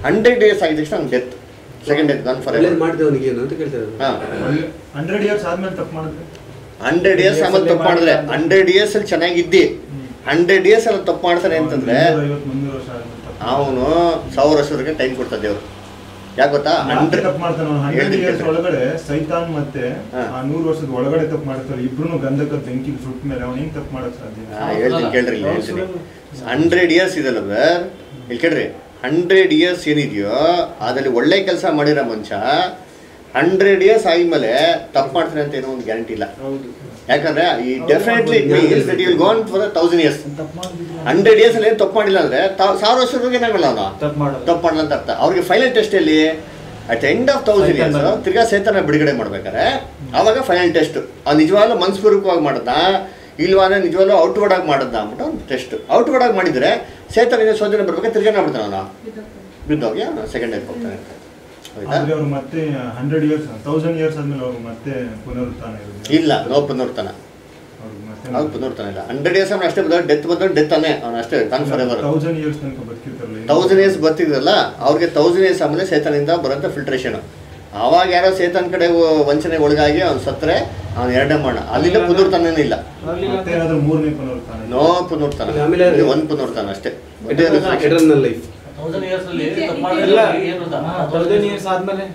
ಹಂಡ್ರೆಡ್ ಡೇಸ್ ಆಗಿದ ತಕ್ಷಣ ಅವ್ನು death second death gone for ಒಳ್ಳೇದು ಮಾಡಿದವನಿಗೆ ಏನು ಅಂತ ಕೇಳ್ತಾ ಇರೋದು ಹಾಂ ಹಂಡ್ರೆಡ್ ಇಯರ್ಸ್ ಆದ್ಮೇಲೆ ತಪ್ಪು ಮಾಡಿದ್ರೆ ಹಂಡ್ರೆಡ್ ಇಯರ್ಸ್ ಆಮೇಲೆ ತಪ್ಪು ಮಾಡಿದ್ರೆ ಹಂಡ್ರೆಡ್ ಇಯರ್ಸ್ ಅಲ್ಲಿ ಚೆನ್ನಾಗಿದ್ದಿ ಹಂಡ್ರೆಡ್ ಇಯರ್ಸ್ ಅಲ್ಲಿ ತಪ್ಪು ಮಾಡ್ತಾನೆ ಅಂತಂದ್ರೆ ಐವತ್ತು ಮುನ್ನೂರು ವರ್ಷ ಆದ್ಮೇಲೆ ತಪ್ಪು ಅವನು ಸಾವಿರ ವರ್ಷದವರೆಗೆ ಟೈಮ್ ಕೊಡ್ತಾ ದೇವ್ರು ಯಾಕೆ ಗೊತ್ತಾ ಯಾಕೆ ಹಂಡ್ರೆಡ್ ತಪ್ಪು ಮಾಡ್ತಾನೆ ಹಂಡ್ರೆಡ್ ಹೇಳ್ತೀನಿ ಇಯರ್ಸ್ ಕೇಳ್ರಿ. ಒಳಗಡೆ ಸೈತಾನ್ ಮತ್ತೆ ಹಾ. ಆ ನೂರು ವರ್ಷದ ಒಳಗಡೆ ತಪ್ಪು ಮಾಡ್ತಾರೆ ಇಬ್ರು ಗಂಧಕ ಬೆಂಕಿ ಸುಟ್ಟ ಮೇಲೆ ಅವ್ನು ಹೆಂಗ್ ತಪ್ಪು ಮಾಡಕ್ ಸಾಧ್ಯ ಹಾ, ಹೇಳ್ತೀನಿ ಕೇಳ್ರಿ ಇಲ್ಲಿ ಹೇಳ್ತೀನಿ ಹಂಡ್ರೆಡ್ ಇಯರ್ಸ್ ಇದೆಲ್ಲ ಸರ್ ಇಲ್ಲಿ ಕೇಳ್ರಿ ಹಂಡ್ರೆಡ್ ಇಯರ್ಸ್ ಏನಿದೆಯೋ ಅದ್ರಲ್ಲಿ ಒಳ್ಳೆ ಕೆಲಸ ಮಾಡಿರೋ ಮನುಷ್ಯ ಹಂಡ್ರೆಡ್ ಇಯರ್ಸ್ ಆದ್ಮೇಲೆ ತಪ್ಪು ಮಾಡ್ತಾನೆ ಅಂತ ಏನೋ ಒಂದು ಗ್ಯಾರಂಟಿ ಇಲ್ಲ ಹೌದು ಯಾಕಂದ್ರೆ ಈ definitely means that will gone for thousand years ತಪ್ಪು ಮಾಡಿದ್ರೆ ಹಂಡ್ರೆಡ್ ಇಯರ್ಸ್ ಅಲ್ಲಿ ಏನು ತಪ್ಪು ಮಾಡಿಲ್ಲ ಅಂದ್ರೆ ತಾವ್- ಸಾವಿರ ವರ್ಷದವರೆಗೆ ಏನಾಗಲ್ಲ ಅವನು ತಪ್ಪು ಮಾಡೋದು ತಪ್ಪು ಮಾಡಲ್ಲ ಅಂತ ಅರ್ಥ ಅವ್ರಿಗೆ ಫೈನಲ್ ಟೆಸ್ಟ್ ಎಲ್ಲಿ ಅಟ್ ಎಂಡ್ ಆಫ್ ತೌಸಂಡ್ ಸೈತಾನ್ ಇಯರ್ಸ್ ಬಂದ. ತಿರ್ಗಾ ಸೇತನ ಬಿಡುಗಡೆ ಮಾಡ್ಬೇಕಾರೆ ಅವಾಗ ಫೈನಲ್ ಟೆಸ್ಟ್ ಅವ್ನು ನಿಜವಾಗ್ಲೂ ಮನಸ್ಪೂರ್ವಕವಾಗಿ ಮಾಡದ ಇಲ್ವಾ ಅಂದ್ರೆ ನಿಜವಾಗ್ಲೂ ಔಟ್ವರ್ಡ್ ಆಗಿ ಮಾಡದ ಅಂದ್ಬಿಟ್ಟು ಒಂದು ಟೆಸ್ಟ್ ಔಟ್ವರ್ಡ್ ಆಗಿ ಮಾಡಿದ್ರೆ ಸೇತನಿಂದ ಶೋಧನೆ ಬರ್ಬೇಕಾದ್ರೆ ತಿರ್ಗಾ ಮಾಡ್ಬಿಡ್ತಾನೆ ಅವನು ಬಿದ್ದೋಗಿ ಅವನು ಸೆಕೆಂಡ್ ಡೇಗೆ ಹೋಗ್ತಾನೆ ಅಂತ ಆಯ್ತಾ ಆದ್ರೆ ಅವ್ರು ಮತ್ತೆ ಹಂಡ್ರೆಡ್ ಇಯರ್ಸ್ ತೌಸಂಡ್ ಇಯರ್ಸ್ ಆದ್ಮೇಲೆ ಅವ್ರು ಮತ್ತೆ ಪುನರುತ್ಥಾನ ಇರೋದು ಇಲ್ಲ ನೋ ಪುನರ್ತನ ಅವ್ರಿಗೆ ಅವ್ನು ಮತ್ತೆ ಪುನರ್ತನ ಇಲ್ಲ ಹಂಡ್ರೆಡ್ ಇಯರ್ಸ್ ಅವನು ಅಷ್ಟೇ ಬಂದ ಡೆತ್ ಬಂದ ಡೆತ್ ತಾನೆ ಅವನು ಅಷ್ಟೇ gone for ever thousand years ತನಕ ಬದುಕಿರ್ತಾರಲ್ಲ ತೌಸಂಡ್ ಇಯರ್ಸ್ ಬರ್ತಿದ್ರಲ್ಲ ಅವ್ರಿಗೆ ತೌಸಂಡ್ ಇಯರ್ಸ್ ಆಮೇಲೆ ಸೇತನಿಂದ ಬರೋಂಥ ಫಿಲ್ಟ್ರೇಷನ್ ಆವಾಗ ಯಾರೋ ಸೇತನ್ ಕಡೆ ಒ- ವಂಚನೆಗೆ ಒಳಗಾಗಿ ಅವ್ನು ಸತ್ರೆ ಅವ್ನು ಎರಡನೇ ಮಾಡ ಅಲ್ಲಿಂದ ಪುನರ್ತನೇ ಇಲ್ಲ ಆಗ್ಲಿಲ್ಲ ಮತ್ತೆ ಏನಾದ್ರು ಮೂರನೇ ಪುನರುತ್ಥಾನ ಇದೆ. ನೋ ಪುನರ್ತನ ಆಮೇಲೆ- ಇದು ಒಂದು ಪುನರ್ತನ ಅಷ್ಟೇ ಒಂದೇ resurrection. Eternal life thousand years ಅಲ್ಲಿ ನಿತ್ಯ- ತಪ್ಪು ನಿತ್ಯ ಮಾಡಿದ್ರೆ ಇಲ್ಲ ಏನು ಗೊತ್ತಾ? ತೌಸಂಡ್ ಇಯರ್ಸ್ ಆದ್ಮೇಲೆ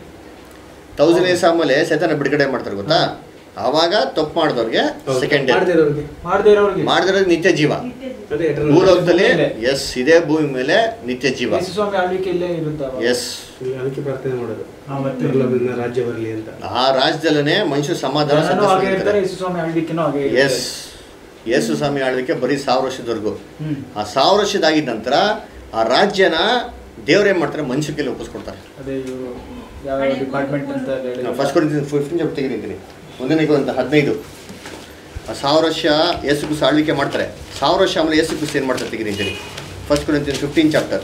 ತೌಸಂಡ್ ಇಯರ್ಸ್ ಆಮೇಲೆ ಸೇತನ ಬಿಡುಗಡೆ ಮಾಡ್ತಾರೆ ಗೊತ್ತಾ ಆವಾಗ ತಪ್ಪು ಮಾಡಿದವ್ರಿಗೆ ಸೆಕೆಂಡ್ ಡೇ ಮಾಡದೇ ಇರೋರಿಗೆ ಮಾಡದೇ ಇರೋರಿಗೆ ಮಾಡಿದ್ರಿಗೆ ನಿತ್ಯ ಜೀವ ಅದೇ ಎಟರ್ನಲ್ ಭೂಲೋಕದಲ್ಲಿ ಮೇಲೆ. ಎಸ್ ಇದೇ ಭೂಮಿ ಮೇಲೆ ನಿತ್ಯ ಜೀವ ಯೇಸು ಸ್ವಾಮಿ ಆಳ್ವಿಕೆ ಇಲ್ಲೇ ಇರುತ್ತೆ ಅವಾಗ. ಎಸ್ ಅದಕ್ಕೆ ಪ್ರಾರ್ಥನೆ ಮಾಡೋದು ಆ, ಮತ್ತೆ ಪರಲೋಕದಿಂದ ರಾಜ್ಯ ಬರಲಿ ಅಂತ ಆ ರಾಜ್ಯದಲ್ಲೇ ಮನುಷ್ಯ ಸಮಾಧಾನ ಜನನೂ ಸಂತೋಷ ಹಾಗೆ ಇರ್ತಾರೆ. ಇರ್ತಾರೆ ಯೇಸು ಸ್ವಾಮಿ ಆಳ್ವಿಕೆನೂ ಹಾಗೆ ಇರುತ್ತೆ. ಎಸ್ ಯೇಸು ಸ್ವಾಮಿ ಆಳ್ವಿಕೆ ಬರೀ ಸಾವಿರ ವರ್ಷದವರೆಗೂ ಹ್ಮ್ ಆ ಸಾವಿರ ವರ್ಷದಾಗಿದ್ದ ನಂತರ ಆ ರಾಜ್ಯನ ದೇವ್ರೇನ್ ಮಾಡ್ತಾರೆ ಮನುಷ್ಯ ಕೈಲಿ ಒಪ್ಪಿಸ್ಕೊಡ್ತಾರೆ ಅದೇ ಇವರು ಯಾವ ಡಿಪಾರ್ಟ್ಮೆಂಟ್ ಅಂತ ಹೇಳಿ ಫಸ್ಟ್ ಕೊಡ್ತೀನಿ ಫಿಫ್ಟೀನ್ ಚಾಪ್ಟರ್ ತೆಗೆದಿದ್ದೀನಿ ಒಂದನೇ ಅಂತ ಹದಿನೈದು ಆ ಸಾವಿರ ವರ್ಷ ಯೇಸು ಕ್ರಿಸ್ತ ಆಳ್ವಿಕೆ ಮಾಡ್ತಾರೆ ಸಾವಿರ ವರ್ಷ ಆಮೇಲೆ ಯೇಸು ಕ್ರಿಸ್ತ ಏನು ಮಾಡ್ತಾರೆ ತೆಗೆದಿದ್ದೀನಿ ಫಸ್ಟ್ ಕೊಡ್ತೀನಿ ಫಿಫ್ಟೀನ್ ಚಾಪ್ಟರ್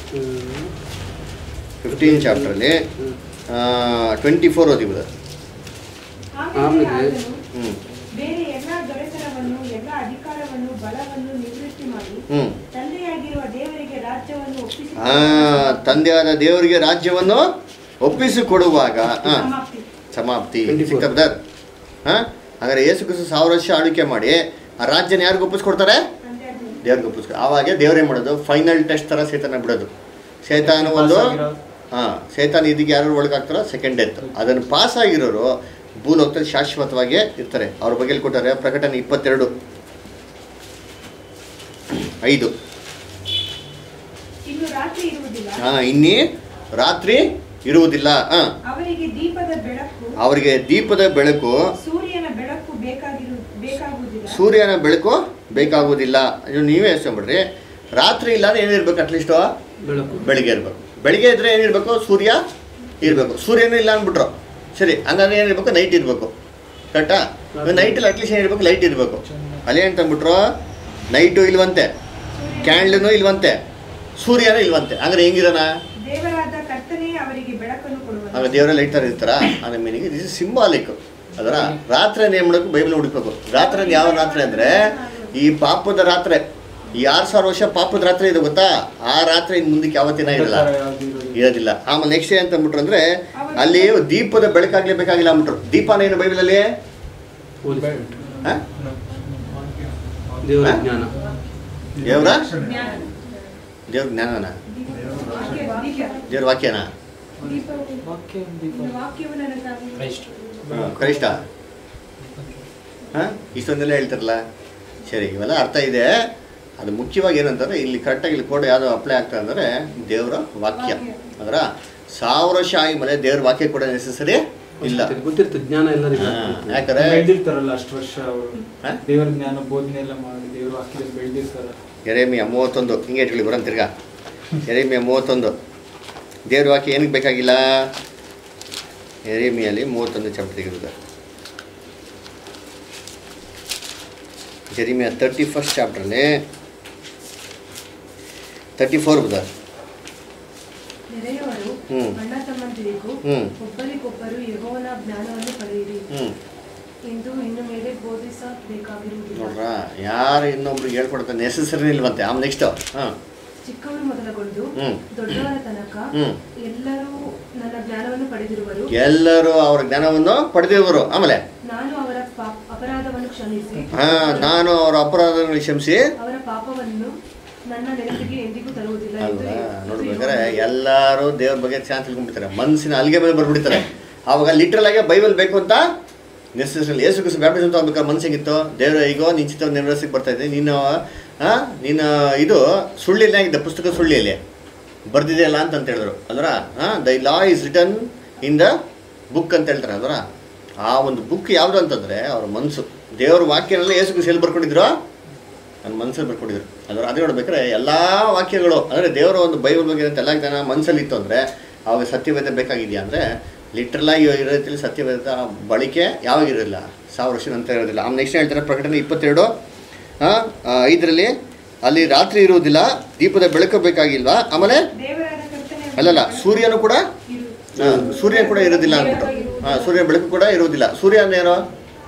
ಫಿಫ್ಟೀನ್ ಚಾಪ್ಟ್ರಲ್ಲಿ ಟ್ವೆಂಟಿ ಫೋರ್ ಓದಿಬೋದು ಆಮೇಲೆ ಆಮೇಲೆ- ಆತನು ಹ್ಞೂ ಬೇರೆ ಎಲ್ಲಾ ದೊರೆತನವನ್ನು ಎಲ್ಲಾ ಅಧಿಕಾರವನ್ನು ಬಲವನ್ನು ನಿವೃತ್ತಿ ಮಾಡಿ ಹ್ಞೂ ತಂದೆಯಾಗಿರುವ ದೇವರಿಗೆ ರಾಜ್ಯವನ್ನು ಒಪ್ಪಿಸಿ ಆ, ತಂದೆಯಾದ ದೇವರಿಗೆ ರಾಜ್ಯವನ್ನು ಒಪ್ಪಿಸಿಕೊಡುವಾಗ ಆ, ಸಮಾಪ್ತಿ ಸಮಾಪ್ತಿ 24. ಸಿಕ್ತಾ ಬ್ರದರ್ ಹಾಂ ಹಾಗಾದ್ರೆ ಯೇಸು ಕ್ರಿಸ್ತ ಸಾವಿರ ವರ್ಷ ಆಳ್ವಿಕೆ ಮಾಡಿ ಆ ರಾಜ್ಯನ ಯಾರಿಗೆ ಒಪ್ಪಿಸ್ಕೊಡ್ತಾರೆ ತಂದೆಯಾಗಿರುವ ದೇವ್ರಿಗೆ ಒಪ್ಪಿಸ್ಕೊ ಆವಾಗ ದೇವ್ರೇನು ಮಾಡೋದು ಫೈನಲ್ ಟೆಸ್ಟ್ ಥರ ಸೇತನ ಬಿಡೋದು ಸೇತಾನ ಒಂದು ಪಾಸ್ ಆಗಿರೋ- ಹಾಂ ಸೇತಾನ ಇದಕ್ಕೆ ಯಾರು ಒಳಗಾಗ್ತಾರೋ ಸೆಕೆಂಡ್ ಡೆತ್ ಅದನ್ನು ಪಾಸ್ ಆಗಿರೋರು ಭೂಲೋಕದಲ್ಲಿ ಶಾಶ್ವತವಾಗಿ ಇರ್ತಾರೆ ಅವ್ರ ಬಗ್ಗೆ ಕೊಟ್ಟಾರೆ ಪ್ರಕಟಣೆ ಇಪ್ಪತ್ತೆರಡು ಐದು ಇನ್ನು ರಾತ್ರಿ ಇರುವುದಿಲ್ಲ ಹಾಂ ಇನ್ನಿ ರಾತ್ರಿ ಇರುವುದಿಲ್ಲ ಹಾಂ ಅವರಿಗೆ ದೀಪದ ಬೆಳಕು ಅವರಿಗೆ ದೀಪದ ಬೆಳಕು ಸೂರ್ಯನ ಬೆಳಕು ಬೇಕಾಗಿರು ಬೇಕಾಗುವುದಿಲ್ಲ ಸೂರ್ಯನ ಬೆಳಕು ಬೇಕಾಗುವುದಿಲ್ಲ ಇದು ನೀವೇ ಯೋಚನೆ ಮಾಡ್ರಿ ರಾತ್ರಿ ಇಲ್ಲ ಅಂದ್ರೆ ಏನಿರ್ಬೇಕು ಅಟ್ಲೀಸ್ಟು ಬೆಳಕು ಬೆಳಿಗ್ಗೆ ಇರಬೇಕು ಬೆಳಿಗ್ಗೆ ಇದ್ರೆ ಏನಿರಬೇಕು ಸೂರ್ಯ ಇರಬೇಕು ಸೂರ್ಯನೂ ಇಲ್ಲ ಅಂದ್ಬಿಟ್ರು ಸರಿ ಹಂಗಂದ್ರೆ ಏನಿರ್ಬೇಕು ನೈಟ್ ಇರಬೇಕು ಕರೆಕ್ಟಾ ನೈಟಲ್ಲಿ ಅಟ್ಲೀಸ್ಟ್ ಏನಿರ್ಬೇಕು ಲೈಟ್ ಇರಬೇಕು ಅಲ್ಲೇ ಅಂತ ಅಂದ್ಬಿಟ್ರು ನೈಟು ಇಲ್ವಂತೆ ಕ್ಯಾಂಡ್ಲೂ ಇಲ್ವಂತೆ ಸೂರ್ಯನೂ ಇಲ್ವಂತೆ ಹಂಗಾರೆ ಹೆಂಗಿರೋಣ ದೇವರಾದ ಕರ್ತನೇ ಅವರಿಗೆ ಬೆಳಕನ್ನು ಆಗ ಕೊಡುವರು ದೇವರ ಲೈಟ್ ಥರ ಇರ್ತಾರ ಅದ್ರ ಮೀನಿಂಗ್ ದಿಸ್ ಇಸ್ ಸಿಂಬಾಲಿಕ್ ಅದರ ರಾತ್ರಿ ಏನು ಮಾಡಬೇಕು ಬೈಬಲ್ ಹುಡುಕ್ಬೇಕು ರಾತ್ರಿ ಯಾವ ರಾತ್ರಿ ಅಂದರೆ ಈ ಪಾಪದ ರಾತ್ರಿ ಈ ಆರು ಸಾವಿರ ವರ್ಷ ಪಾಪದ ರಾತ್ರಿ ಇದೆ ಗೊತ್ತಾ ಆ ರಾತ್ರಿ ಇನ್ನು ಮುಂದಕ್ಕೆ ಯಾವತ್ತಿನ ಇರಲ್ಲ ಯಾವ್ದು ಇರೋದಿಲ್ಲ. ಇರೋದಿಲ್ಲ ಆಮೇಲೆ ನೆಕ್ಸ್ಟ್ ಅಂತ ಅಂದ್ಬಿಟ್ರು ಅಂದ್ರೆ ಅಲ್ಲಿ ದೀಪದ ಬೆಳಕಾಗ್ಲೇ ಬೇಕಾಗಿಲ್ಲ ಅಂದ್ಬಿಟ್ರು ದೀಪನ ಏನು ಬೈಬಲಲ್ಲಿ ಹೋಲಿ ಹಾ? ದೇವರ ಹಾ? ಜ್ಞಾನ ದೇವ್ರ ಜ್ಞಾನ. ದೇವ್ರ ಜ್ಞಾನನ ವಾಕ್ಯ- ವಾಕ್ಯ- ದೇವ್ರ ವಾಕ್ಯನ ದೀಪವು ವಾಕ್ಯ ದೀಪ. ಇನ್ನು ವಾಕ್ಯವು ನನಗಾಗಿ ಹ್ಮ್, ಕನಿಷ್ಠ ಹಾಂ ಇಷ್ಟೊಂದೆಲ್ಲ ಹೇಳ್ತಾರಲ್ಲ ಸರಿ ಇವೆಲ್ಲ ಅರ್ಥ ಇದೆ ಅದು ಮುಖ್ಯವಾಗಿ ಏನಂತಾರೆ ಇಲ್ಲಿ ಕರೆಕ್ಟಾಗಿ ಇಲ್ಲಿ ಕೋಡ್ ಯಾವುದು ಅಪ್ಲೈ ಆಗ್ತದೆ ಅಂದರೆ ದೇವರ ವಾಕ್ಯ ವಾಕ್ಯ. ಅದರ ಸಾವಿರ ವರ್ಷ ಆದ್ಮೇಲೆ ದೇವ್ರ ವಾಕ್ಯ ಕೂಡ ನೆಸೆಸರಿ ಇಲ್ಲ ಗೊತ್ತಿರ್ತದೆ ಜ್ಞಾನ ಎಲ್ಲರಿಗೂ ಹಾ, ಯಾಕಂದ್ರೆ ಬೆಳ್ದಿರ್ತಾರಲ್ಲ ಅಷ್ಟು ವರ್ಷ ಅವರು ಹಾ? ದೇವರ ಜ್ಞಾನ ಬೋಧನೆ ಎಲ್ಲ ಮಾಡಿ ದೇವ್ರ ವಾಕ್ಯದಲ್ಲಿ ಬೆಳ್ದಿರ್ತಾರ ಎರೆಮಿಯ ಮೂವತ್ತೊಂದು ಹಿಂಗೆ ಇಟ್ಕೊಳ್ಳಿ ಬರೋಣ ತಿರ್ಗಾ ಎರೆಮಿಯ ಮೂವತ್ತೊಂದು ದೇವ್ರ ವಾಕ್ಯ ಏನಕ್ಕೆ ಬೇಕಾಗಿಲ್ಲ ಎರೆಮಿಯಲ್ಲಿ ಮೂವತ್ತೊಂದು ಚಾಪ್ಟರ್ ತೆಗೆದಿದೆ ಜೆರಿಮಿಯ ತರ್ಟಿ ಫಸ್ಟ್ ಚಾಪ್ಟ್ರಲ್ಲಿ ತರ್ಟಿ ಫೋರ್ ಬದ ನೆರೆಯವರು ಹ್ಮ್. ಅಣ್ಣ ತಮ್ಮಂದಿರಿಗೂ ಹ್ಮ್. ಒಬ್ಬರಿಗೊಬ್ಬರು ಯೆಹೋವನ ಜ್ಞಾನವನ್ನು ಪಡೆಯಿರಿ ಹ್ಞೂ ಎಂದು ಇನ್ನು ಮೇಲೆ ಬೋಧಿಸಬೇಕಾಗಿರುವುದಿಲ್ಲ ನೋಡ್ರಾ ಯಾರು ಇನ್ನೊಬ್ರಿಗೆ ಹೇಳ್ಕೊಡ್ತಾರೆ ನೆಸೆಸರಿ ಇಲ್ವಂತೆ ಆಮೇಲೆ ನೆಕ್ಸ್ಟು ಹಾಂ ಚಿಕ್ಕವರು ಮೊದಲುಗೊಂಡು ಹ್ಮ್. ದೊಡ್ಡವರ ತನಕ ಹ್ಮ್. ಎಲ್ಲರೂ ನನ್ನ ಜ್ಞಾನವನ್ನು ಪಡೆದಿರುವರು ಎಲ್ಲರೂ ಅವರ ಜ್ಞಾನವನ್ನು ಪಡೆದಿರುವರು ಆಮೇಲೆ ನಾನು ಅವರ ಪಾಪ- ಅಪರಾಧವನ್ನು ಕ್ಷಮಿಸಿ ಹಾ ನಾನು ಅವರ ಅಪರಾಧಗಳನ್ನು ಕ್ಷಮಿಸಿ ಅವರ ಪಾಪವನ್ನು ನನ್ನ ನೆನಪಿಗೆ ಎಂದಿಗೂ ತರುವುದಿಲ್ಲ ಎಂದು ಅಲ್ವಾ ಇದು ನೋಡ್ಬೇಕಾದ್ರೆ ಯೆಹೋವನ ಎಲ್ಲರೂ ದೇವ್ರ ಬಗ್ಗೆ ಚೆನ್ನಾಗಿ ತಿಳ್ಕೊಂಡ್ಬಿಡ್ತಾರೆ ಮನಸ್ಸಿನ ಅಲ್ಲಿಗೆ ಮೇಲೆ ಬರ್ಬಿಡ್ತಾರೆ ಆವಾಗ ಲಿಟ್ರಲ್ ಆಗಿ ಬೈಬಲ್ ಬೇಕು ಅಂತ ನೆಸೆಸರಿ ಏಸು ಕ್ರಿಸ್ತು ಬ್ಯಾಪ್ಟಿಸಮ್ ತಗೋಬೇಕಾದ್ರೆ ಮನಸ್ಸಿಗಿತ್ತು ದೇವ್ರ ಈಗೋ ನಿನ್ ಚಿತ್ತ ನೆರವೇರಿಸಕ್ಕೆ ಬರ್ತಾ ಇದ್ದೆ ನೀನು ಆ, ನೀನು ಇದು ಸುಳ್ಳಿಲ್ಲ ಆಗಿದೆ ಪುಸ್ತಕ ಸುಳ್ಳಿಯಲ್ಲಿ ಬರ್ದಿದೆಯಲ್ಲ ಅಂತ ಅಂತ ಹೇಳಿದ್ರು ಅಲ್ವರ the law is return in the book ಅಂತ ಹೇಳ್ತಾರೆ ಅಲ್ವರ ಆ ಒಂದು ಬುಕ್ ಯಾವುದು ಅಂತಂದ್ರೆ ಅವ್ರ ಮನಸ್ಸು ದೇವ್ರ ವಾಕ್ಯನೆಲ್ಲ ಏಸು ಕ್ರಿಸ್ತು ಎಲ್ಲಿ ಬರ್ಕೊಂಡಿದ್ರು ನನ್ನ ಮನಸ್ಸಲ್ಲಿ ಬರ್ಕೊಂಡಿದ್ರು ಅದರ ಅದೇ ನೋಡ್ಬೇಕಾದ್ರೆ ಎಲ್ಲ ವಾಕ್ಯಗಳು ಅಂದರೆ ದೇವರ ಒಂದು ಬೈಬಲ್ ಬಗ್ಗೆ ಇರೋಂಥ ಎಲ್ಲ ಜನ ಮನಸ್ಸಲ್ಲಿ ಇತ್ತು ಅಂದರೆ ಅವಾಗ ಸತ್ಯವೇದ ಬೇಕಾಗಿದೆಯಾ ಅಂದರೆ ಲಿಟ್ರಲಾಗಿ ಇರೋ ರೀತಿಯಲ್ಲಿ ಸತ್ಯವೇದ ಬಳಕೆ ಯಾವಾಗ ಇರೋದಿಲ್ಲ ಸಾವಿರ ವರ್ಷ ನಂತರ ಇರೋದಿಲ್ಲ ಆಮೇಲೆ ನೆಕ್ಸ್ಟ್ ಹೇಳ್ತಾರೆ ಪ್ರಕಟಣೆ ಇಪ್ಪತ್ತೆರಡು ಐದರಲ್ಲಿ ಅಲ್ಲಿ ರಾತ್ರಿ ಇರುವುದಿಲ್ಲ ದೀಪದ ಬೆಳಕು ಬೇಕಾಗಿಲ್ವಾ ಆಮೇಲೆ ದೇವರಾದ ಕರ್ತನೆ ಅಲ್ಲಲ್ಲ ಸೂರ್ಯನು ಕೂಡ ಇರು. ಆ, ಸೂರ್ಯ ಕೂಡ ಇರೋದಿಲ್ಲ ಅಂದ್ಬಿಟ್ಟು ಹಾಂ ಸೂರ್ಯ ಬೆಳಕು ಕೂಡ ಇರುವುದಿಲ್ಲ ಸೂರ್ಯ ಅಂದ್ರೆ ಯಾರು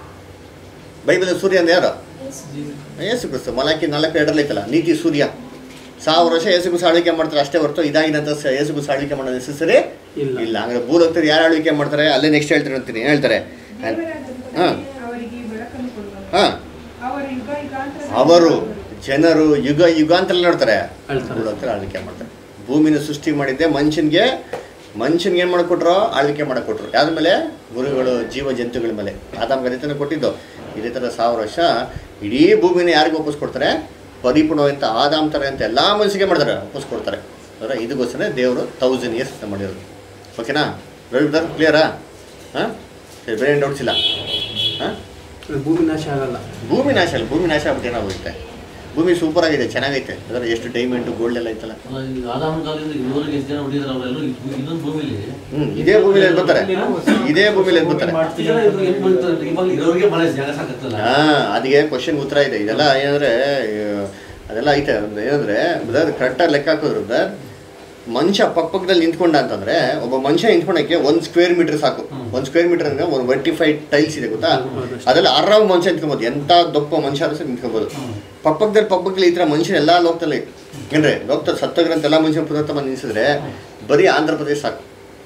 ಬೈಬಲ್ ಸೂರ್ಯ ಅಂದ್ರೆ ಯಾರು ಯೇಸು ಕ್ರಿಸ್ತು ಮಲಾಕಿ ನಾಲ್ಕು ಎರಡರಲ್ಲಿ ಐತಲ್ಲ ನೀತಿ ಸೂರ್ಯ ಸಾವಿರ ವರ್ಷ ಯೇಸು ಕ್ರಿಸ್ತು ಆಳ್ವಿಕೆ ಮಾಡ್ತಾರೆ ಅಷ್ಟೇ ಹೊರತು ಇದಾಗಿನಂತ ಸ- ಯೇಸು ಕ್ರಿಸ್ತು ಆಳ್ವಿಕೆ ಮಾಡೋದು ನೆಸಸರಿ ಇಲ್ಲ. ಇಲ್ಲ ಹಂಗಾರೆ ಭೂಲೋಕದಲ್ಲಿ ಯಾರು ಆಳ್ವಿಕೆ ಮಾಡ್ತಾರೆ ಅಲ್ಲೇ ನೆಕ್ಸ್ಟ್ ಹೇಳ್ತಾರೆ ಅಂತೀನಿ ಏನ್ ಹೇಳ್ತಾರೆ ದೇವರಾದ ಹಾ. ಕರ್ತನೆ ಅವರಿಗೆ ಬೆಳಕನ್ನು ಕೊಡುವನು ಹಾಂ ಅವರು ಯುಗ ಯುಗಾಂತರದಲ್ಲಿ ಅವರು ಜನರು ಯುಗ ಯುಗಾಂತರಲ್ಲಿ ನೋಡ್ತಾರೆ ಹೇಳ್ತಾರೆ. ಭೂಲೋಕದಲ್ಲಿ ಆಳ್ವಿಕೆ ಮಾಡ್ತಾರೆ ಭೂಮಿನ ಸೃಷ್ಟಿ ಮಾಡಿದ್ದೆ ಮನುಷ್ಯನಿಗೆ ಮನುಷ್ಯನ್ಗೆ ಏನು ಮಾಡಿಕೊಟ್ರು ಆಳ್ವಿಕೆ ಮಾಡಿಕೊಟ್ರು ಯಾವ್ದ್ರ ಮೇಲೆ ಗುರುಗಳು ಜೀವ ಜಂತುಗಳ ಮೇಲೆ ಆದಾಮ್ ಗದಿತನ ಕೊಟ್ಟಿದ್ದು ಇದೇ ಥರ ಸಾವಿರ ವರ್ಷ ಇಡೀ ಭೂಮಿನ ಯಾರಿಗೆ ಒಪ್ಪಿಸ್ಕೊಡ್ತಾರೆ ಪರಿಪೂರ್ಣವಂತ ಆದಾಮ್ ಥರ ಅಂತ ಎಲ್ಲ ಮನುಷ್ಯಗೆ ಮಾಡ್ತಾರೆ ಒಪ್ಪಿಸ್ಕೊಡ್ತಾರೆ ಅಂದ್ರೆ ಇದಕ್ಕೋಸ್ಕರ ದೇವರು ತೌಸಂಡ್ ಇಯರ್ಸ್ ಅಂತ ಮಾಡಿರೋದು ಓಕೆನಾ ರವಿದಾರ್ ಕ್ಲಿಯರಾ ಹಾಂ ಸರಿ ಬೇರೆ ಡೌಟ್ಸ್ ಇಲ್ಲ ಹಾಂ ಭೂಮಿ ನಾಶ ಆಗಲ್ಲ ಭೂಮಿ ನಾಶ ಅಲ್ಲ ಭೂಮಿ ನಾಶ ಆಗ್ಬಿಟ್ಟು ಏನಾಗುತ್ತೆ ಭೂಮಿ ಸೂಪರ್ ಆಗಿದೆ ಚೆನ್ನಾಗೈತೆ ಅದರ ಎಷ್ಟು ಡೈಮಂಡು ಗೋಲ್ಡ್ ಎಲ್ಲ ಐತಲ್ಲ ಆದಾಮನ ಕಾಲದಿಂದ ಇದುವರೆಗೆ ಎಷ್ಟು ಜನ ಹೊಡಿದಾರೆ ಅವರೆಲ್ಲರೂ ಇನ್ನೊಂದು ಭೂಮಿಲಿ ಹ್ಮ್ ಇದೇ ಭೂಮಿಲಿ ಎದ್ದು ಬರ್ತಾರೆ ಇದೇ ಭೂಮಿಲಿ ಎದ್ದು ಬರ್ತಾರೆ ಎಷ್ಟು ಜನ ಇದ್ರು ಏನ್ ಮಾಡ್ತಾರೆ ಇವಾಗ ಇರೋರಿಗೆ ಮಳೆ ಜಾಗ ಸಾಕತ್ತಲ್ಲ ಹಾ ಅದಕ್ಕೆ ಕ್ವಶನ್ ಉತ್ತರ ಇದೆ ಇದೆಲ್ಲ ಏನಂದ್ರೆ ಆ, ಅದೆಲ್ಲ ಐತೆ ಒಂದು ಏನಂದ್ರೆ ಬ್ರದರ್ ಕರೆಕ್ಟಾಗಿ ಲೆಕ್ಕ ಹಾಕಿದ್ರು ಬ್ರದರ್ ಮನುಷ್ಯ ಪಕ್ಕಪಕ್ಕದಲ್ಲಿ ನಿಂತ್ಕೊಂಡ ಅಂತಂದ್ರೆ ಒಬ್ಬ ಮನುಷ್ಯ ನಿಂತ್ಕೊಳಕ್ಕೆ ಒಂದ್ ಸ್ಕ್ವೇರ್ ಮೀಟರ್ ಸಾಕು ಒಂದ್ ಸ್ಕ್ವೇರ್ ಮೀಟರ್ ಅಂದ್ರೆ ಒಂದು ವರ್ಟಿಫೈಡ್ ಟೈಲ್ಸ್ ಇದೆ ಗೊತ್ತಾ ಅದೆಲ್ಲ ಆರಾಮ್ ಮನುಷ್ಯ ನಿಂತ್ಕೊಬೋದು ಎಂತ ದೊಪ್ಪ ಮನುಷ್ಯ ಆದ್ರೂ ಸಹ ನಿಂತ್ಕೊಬೋದು ಪಕ್ಕಪಕ್ಕದಲ್ಲಿ ಪಕ್ಕಪಕ್ಕದಲ್ಲಿ ಈ ತರ ಮನುಷ್ಯನ ಎಲ್ಲಾ ಲೋಕದಲ್ಲಿ ಏನ್ರಿ ಲೋಕದಲ್ಲಿ ಸತ್ತೋಗಿರಂತ ಎಲ್ಲ ಮನುಷ್ಯನ ಪುನರ್ತಮ ನಿಲ್ಸಿದ್ರೆ ಬರೀ ಆಂಧ್ರ ಪ್ರದೇಶ ಸಾಕು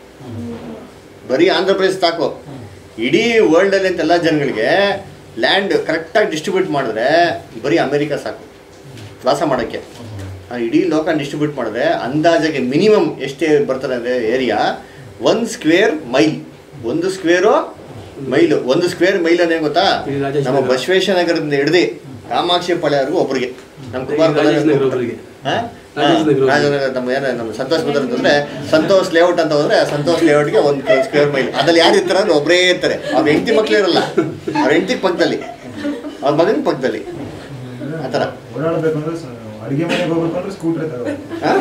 ಬರೀ ಆಂಧ್ರ ಪ್ರದೇಶ ಸಾಕು ಇಡೀ ವರ್ಲ್ಡಲ್ಲಿ ಅಂತ ಎಲ್ಲ ಜನಗಳಿಗೆ ಲ್ಯಾಂಡ್ ಕರೆಕ್ಟಾಗಿ ಡಿಸ್ಟ್ರಿಬ್ಯೂಟ್ ಮಾಡಿದ್ರೆ ಬರೀ ಅಮೇರಿಕಾ ಸಾಕು ವಾಸ ಮಾಡೋಕ್ಕೆ ಆ ಇಡೀ ಲೋಕ ಡಿಸ್ಟ್ರಿಬ್ಯೂಟ್ ಮಾಡಿದ್ರೆ ಅಂದಾಜಾಗೆ ಮಿನಿಮಮ್ ಎಷ್ಟೇ ಬರ್ತಾರೆ ಅಂದರೆ ಏರಿಯಾ ಒಂದು ಸ್ಕ್ವೇರ್ ಮೈಲ್ ಒಂದು ಸ್ಕ್ವೇರು ಮೈಲು ಒಂದು ಸ್ಕ್ವೇರ್ ಮೈಲ್ ಅಂದ್ರೆ ಏನ್ ಗೊತ್ತಾ ಇಡೀ ರಾಜೇಶ್ ನಮ್ಮ ನಗರ. ಬಸವೇಶ್ವರ ನಗರದಿಂದ ಹಿಡ್ದು ಕಾಮಾಕ್ಷಿ ಪಾಳ್ಯವರೆಗೂ ಒಬ್ಬರಿಗೆ ನಮ್ಮ ಕುಮಾರ್ ಇಡೀ ರಾಜೇಶ್ ನಗರ ಒಬ್ರಿಗೆ. ಹಾ? ರಾಜೇಶ್ ನಗರ ಒಬ್ರಿಗೆ. ರಾಜನಗರ ನಮ್ಮ ಏನ ನಮ್ಮ ಸಂತೋಷ್ ಬಂದ್ರೆ ಅಂತಂದ್ರೆ ಸಂತೋಷ್ ಲೇಔಟ್ ಅಂತ ಹೋದ್ರೆ ಸಂತೋಷ್ ಲೇಔಟ್ಗೆ ಒಂದು ಸ್ಕ್ವೇರ್ ಮೈಲ್ ಅದ್ರಲ್ಲಿ ಯಾರು ಇರ್ತಾರೆ ಅಂದ್ರೆ ಒಬ್ಬರೇ ಇರ್ತಾರೆ ಅವ್ರ ಹೆಂಡತಿ ಮಕ್ಳು ಇರಲ್ಲ ಅವ್ರ ಹೆಂಡತಿ ಪಕ್ಕದಲ್ಲಿ ಅವ್ರ ಮಗನ ಪಕ್ಕದಲ್ಲಿ ಆ ಥರ ಓಡಾಡ್ಬೇಕು ಅಂದ್ರೆ ಸ- ಅಡಿಗೆ ಮನೆಗೆ ಹೋಗ್ಬೇಕು ಅಂದ್ರೆ ಸ್ಕೂಟ್ರೇ ತಗೋಬೇಕು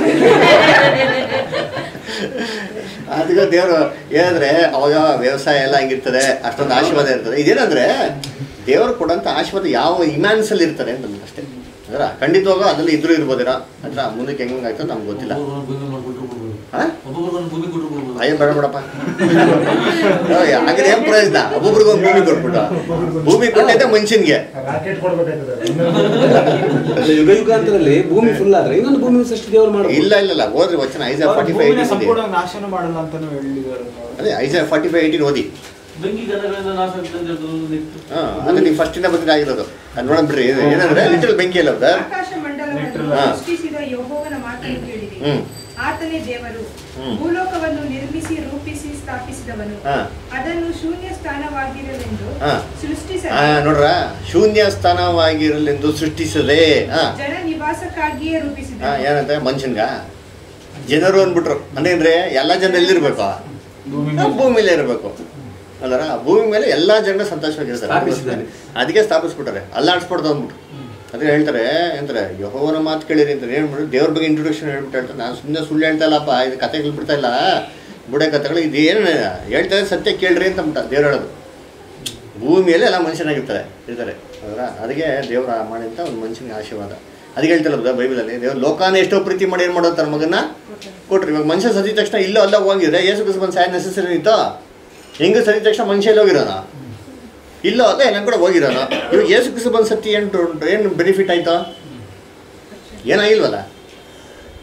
ಅದಕ್ಕೆ ದೇವರು ಏನಂದ್ರೆ ಅವಾಗ ವ್ಯವಸಾಯ ಎಲ್ಲ ಹಂಗಿರ್ತದೆ ಅಷ್ಟೊಂದು ಆಶೀರ್ವಾದ ಇರ್ತದೆ ಇದೇನಂದ್ರೆ ದೇವರು ಕೊಡಂತ ಆಶೀರ್ವಾದ ಯಾವ ಇಮ್ಯಾನ್ಸ್ ಅಲ್ಲಿ ಇರ್ತಾರೆ ಅಂತ ನಮ್ಗೆ ಅಷ್ಟೇ ಅದರ ಖಂಡಿತವಾಗ ಅದ್ರಲ್ಲಿ ಇದ್ರು ಇರ್ಬೋದೇನೋ ಅದ್ರ ಮುಂದಕ್ಕೆ ಹೆಂಗಾಯ್ತು ನಮ್ಗೆ ಗೊತ್ತಿಲ್ಲ ಒಬ್ಬೊಬ್ರು ಭೂಮಿ ಮಾಡ್ಕೊಟ್ರು ಕೊಡ್ಬೋದು ಹಾ? ಒಬ್ಬೊಬ್ರಿಗೆ ಒಂದು ಭೂಮಿ ಕೊಟ್ಟರು ಕೊಡ್ಬೋದು ಅಯ್ಯೋ ಬೇಡ ಬೇಡಪ್ಪ ಹಾಗಾದ್ರೆ ಏನ್ ಪ್ರಯೋಜನ ಒಬ್ಬೊಬ್ರಿಗೆ ಒಂದು ಭೂಮಿ ಕೊಟ್ಬಿಟ್ಟು ಭೂಮಿ ಕೊಟ್ಟಿದ್ದೆ ಮನುಷ್ಯನ್ಗೆ ರಾಕೆಟ್ ಕೊಡ್ಬೇಕಾಯ್ತದೆ ಅಲ್ಲ, ಯುಗ ಯುಗಾಂತರಲ್ಲಿ ಭೂಮಿ ಫುಲ್ ಆದ್ರೆ ಇನ್ನೊಂದು ಭೂಮಿ ಸೃಷ್ಟಿ ದೇವರು ಮಾಡ್ಬೋದು ಇಲ್ಲ ಇಲ್ಲ ಇಲ್ಲ ಹೋದ್ರೆ ವಚನ ಐಸ ಅವ್ರು ಫಾರ್ಟಿ ಫೈವ್ ಭೂಮಿನ ಸಂಪೂರ್ಣ ನಾಶನ ಮಾಡಲ್ಲ ಅಂತಾನು ಹೇಳಿದ್ದಾರೆ ಅದೇ ಐಸ ಫಾರ್ಟಿ ಫೈವ್ ಏಯ್ಟೀನ್ ಓದಿ ಬೆಂಕಿ ಗಣಗಳಿಂದ ನಾಶ ಆಗ್ತದೆ ನಿಂತು ಹಾ ಅದು ನೀವು ಫಸ್ಟಿಂದ ಬಂದಿದ್ದಾಗಿರೋದು ಅದು ನೋಡೋಣ ಬಿಡ್ರಿ ಇದು ಏನಂದ್ರೆ ಲಿಟಲ್ ಬೆಂಕಿ ಅಲ್ಲ ಸರ್ ಆಕಾಶ ಮಂಡಲವನ್ನು ಹಾ. ಸೃಷ್ಟಿಸಿದ ಯೆಹೋವನ ಮಾತನ್ನು ಕೇಳಿರಿ ಹ್ಮ್. ಆತನೇ ದೇವರು ಹ್ಮ್. ಭೂಲೋಕವನ್ನು ನಿರ್ಮಿಸಿ ರೂಪಿಸಿ ಸ್ಥಾಪಿಸಿದವನು ಹಾ. ಅದನ್ನು ಶೂನ್ಯ ಸ್ಥಾನವಾಗಿರಲೆಂದು ಹಾ. ಸೃಷ್ಟಿಸ ಹಾ ನೋಡ್ರ ಶೂನ್ಯ ಸ್ಥಾನವಾಗಿರಲೆಂದು ಸೃಷ್ಟಿಸದೆ ಹಾ ಜನ ನಿವಾಸಕ್ಕಾಗಿಯೇ ರೂಪಿಸಿದ ಹಾ ಏನಂತ ಮನುಷ್ಯನ್ಗ ಜನರು ಅಂದ್ಬಿಟ್ರು ಅಂದ್ರೆ ಎಲ್ಲ ಜನ ಎಲ್ಲಿರ್ಬೇಕು ಭೂಮಿ ಆ, ಭೂಮಿಲೇ ಇರಬೇಕು ಅಲ್ಲರ ಭೂಮಿ ಮೇಲೆ ಎಲ್ಲ ಜನರು ಸಂತೋಷವಾಗಿರ್ತಾರೆ ಸ್ಥಾಪಿಸಿದ್ದಾನೆ. ಅದಕ್ಕೆ ಸ್ಥಾಪಿಸ್ಬಿಟ್ಟಾರೆ ಅಲ್ಲಾಡ್ಸ್ಬಿಡ್ದು ಅಂದ್ಬಿಟ್ಟು ಅದಕ್ಕೆ ಹೇಳ್ತಾರೆ ಎಂತಾರೆ ಯಹೋವನ ಮಾತು ಕೇಳಿರಿ ಅಂತ ಹೇಳ್ಬಿಟ್ಟು ದೇವ್ರ ಬಗ್ಗೆ ಇಂಟ್ರೊಡಕ್ಷನ್ ಹೇಳ್ಬಿಟ್ಟು ಹೇಳ್ತಾರೆ ನಾನು ಸುಮ್ಮನೆ ಸುಳ್ಳು ಹೇಳ್ತಾ ಇಲ್ಲಪ್ಪ ಇದು ಕತೆಗಳು ಬಿಡ್ತಾ ಇಲ್ಲ ಬುಡೆ ಕತೆಗಳು ಇದು ಏನು ಹೇಳ್ತಾರೆ ಸತ್ಯ ಕೇಳ್ರಿ ಅಂತ ಅಂದ್ಬಿಟ್ಟ ದೇವ್ರು ಹೇಳೋದು ಭೂಮಿಯಲ್ಲಿ ಎಲ್ಲ ಮನುಷ್ಯನಾಗಿರ್ತಾರೆ ಇರ್ತಾರೆ ಅದರ ಅದಕ್ಕೆ ದೇವರ ಮಾಡಿದಂಥ ಒಂದು ಮನುಷ್ಯನಿಗೆ ಆಶೀರ್ವಾದ ಅದಕ್ಕೆ ಹೇಳ್ತಾರಲ್ಲ ಬೈಬಲಲ್ಲಿ ದೇವ್ರು ಲೋಕಾನ ಎಷ್ಟೋ ಪ್ರೀತಿ ಮಾಡಿ ಏನು ಮಾಡೋದು ತನ್ನ ಮಗನ ಕೊಟ್ರಿ ಇವಾಗ ಮನುಷ್ಯ ಸದಿದ ತಕ್ಷಣ ಇಲ್ಲೋ ಅಲ್ಲ ಹೋಗಿದ್ರೆ ಏಸು ಕ್ರಿಸ್ತು ಬಂದು ಸಾಯ ನೆಸೆಸರಿ ಇತ್ತೋ ಹೆಂಗೆ ಸದಿದ ತಕ್ಷಣ ಮನುಷ್ಯ ಎಲ್ಲಿ ಹೋಗಿರೋಣ ಇಲ್ಲೋ ಅಲ್ಲ ಎಲ್ಲ ಕೂಡ ಹೋಗಿರೋಣ ಇವಾಗ ಏಸು ಕ್ರಿಸ್ತು ಬಂದು ಸತ್ತಿ ಏನು ಏನು ಬೆನಿಫಿಟ್ ಆಯ್ತಾ ಏನಾಗಿಲ್ವಲ್ಲ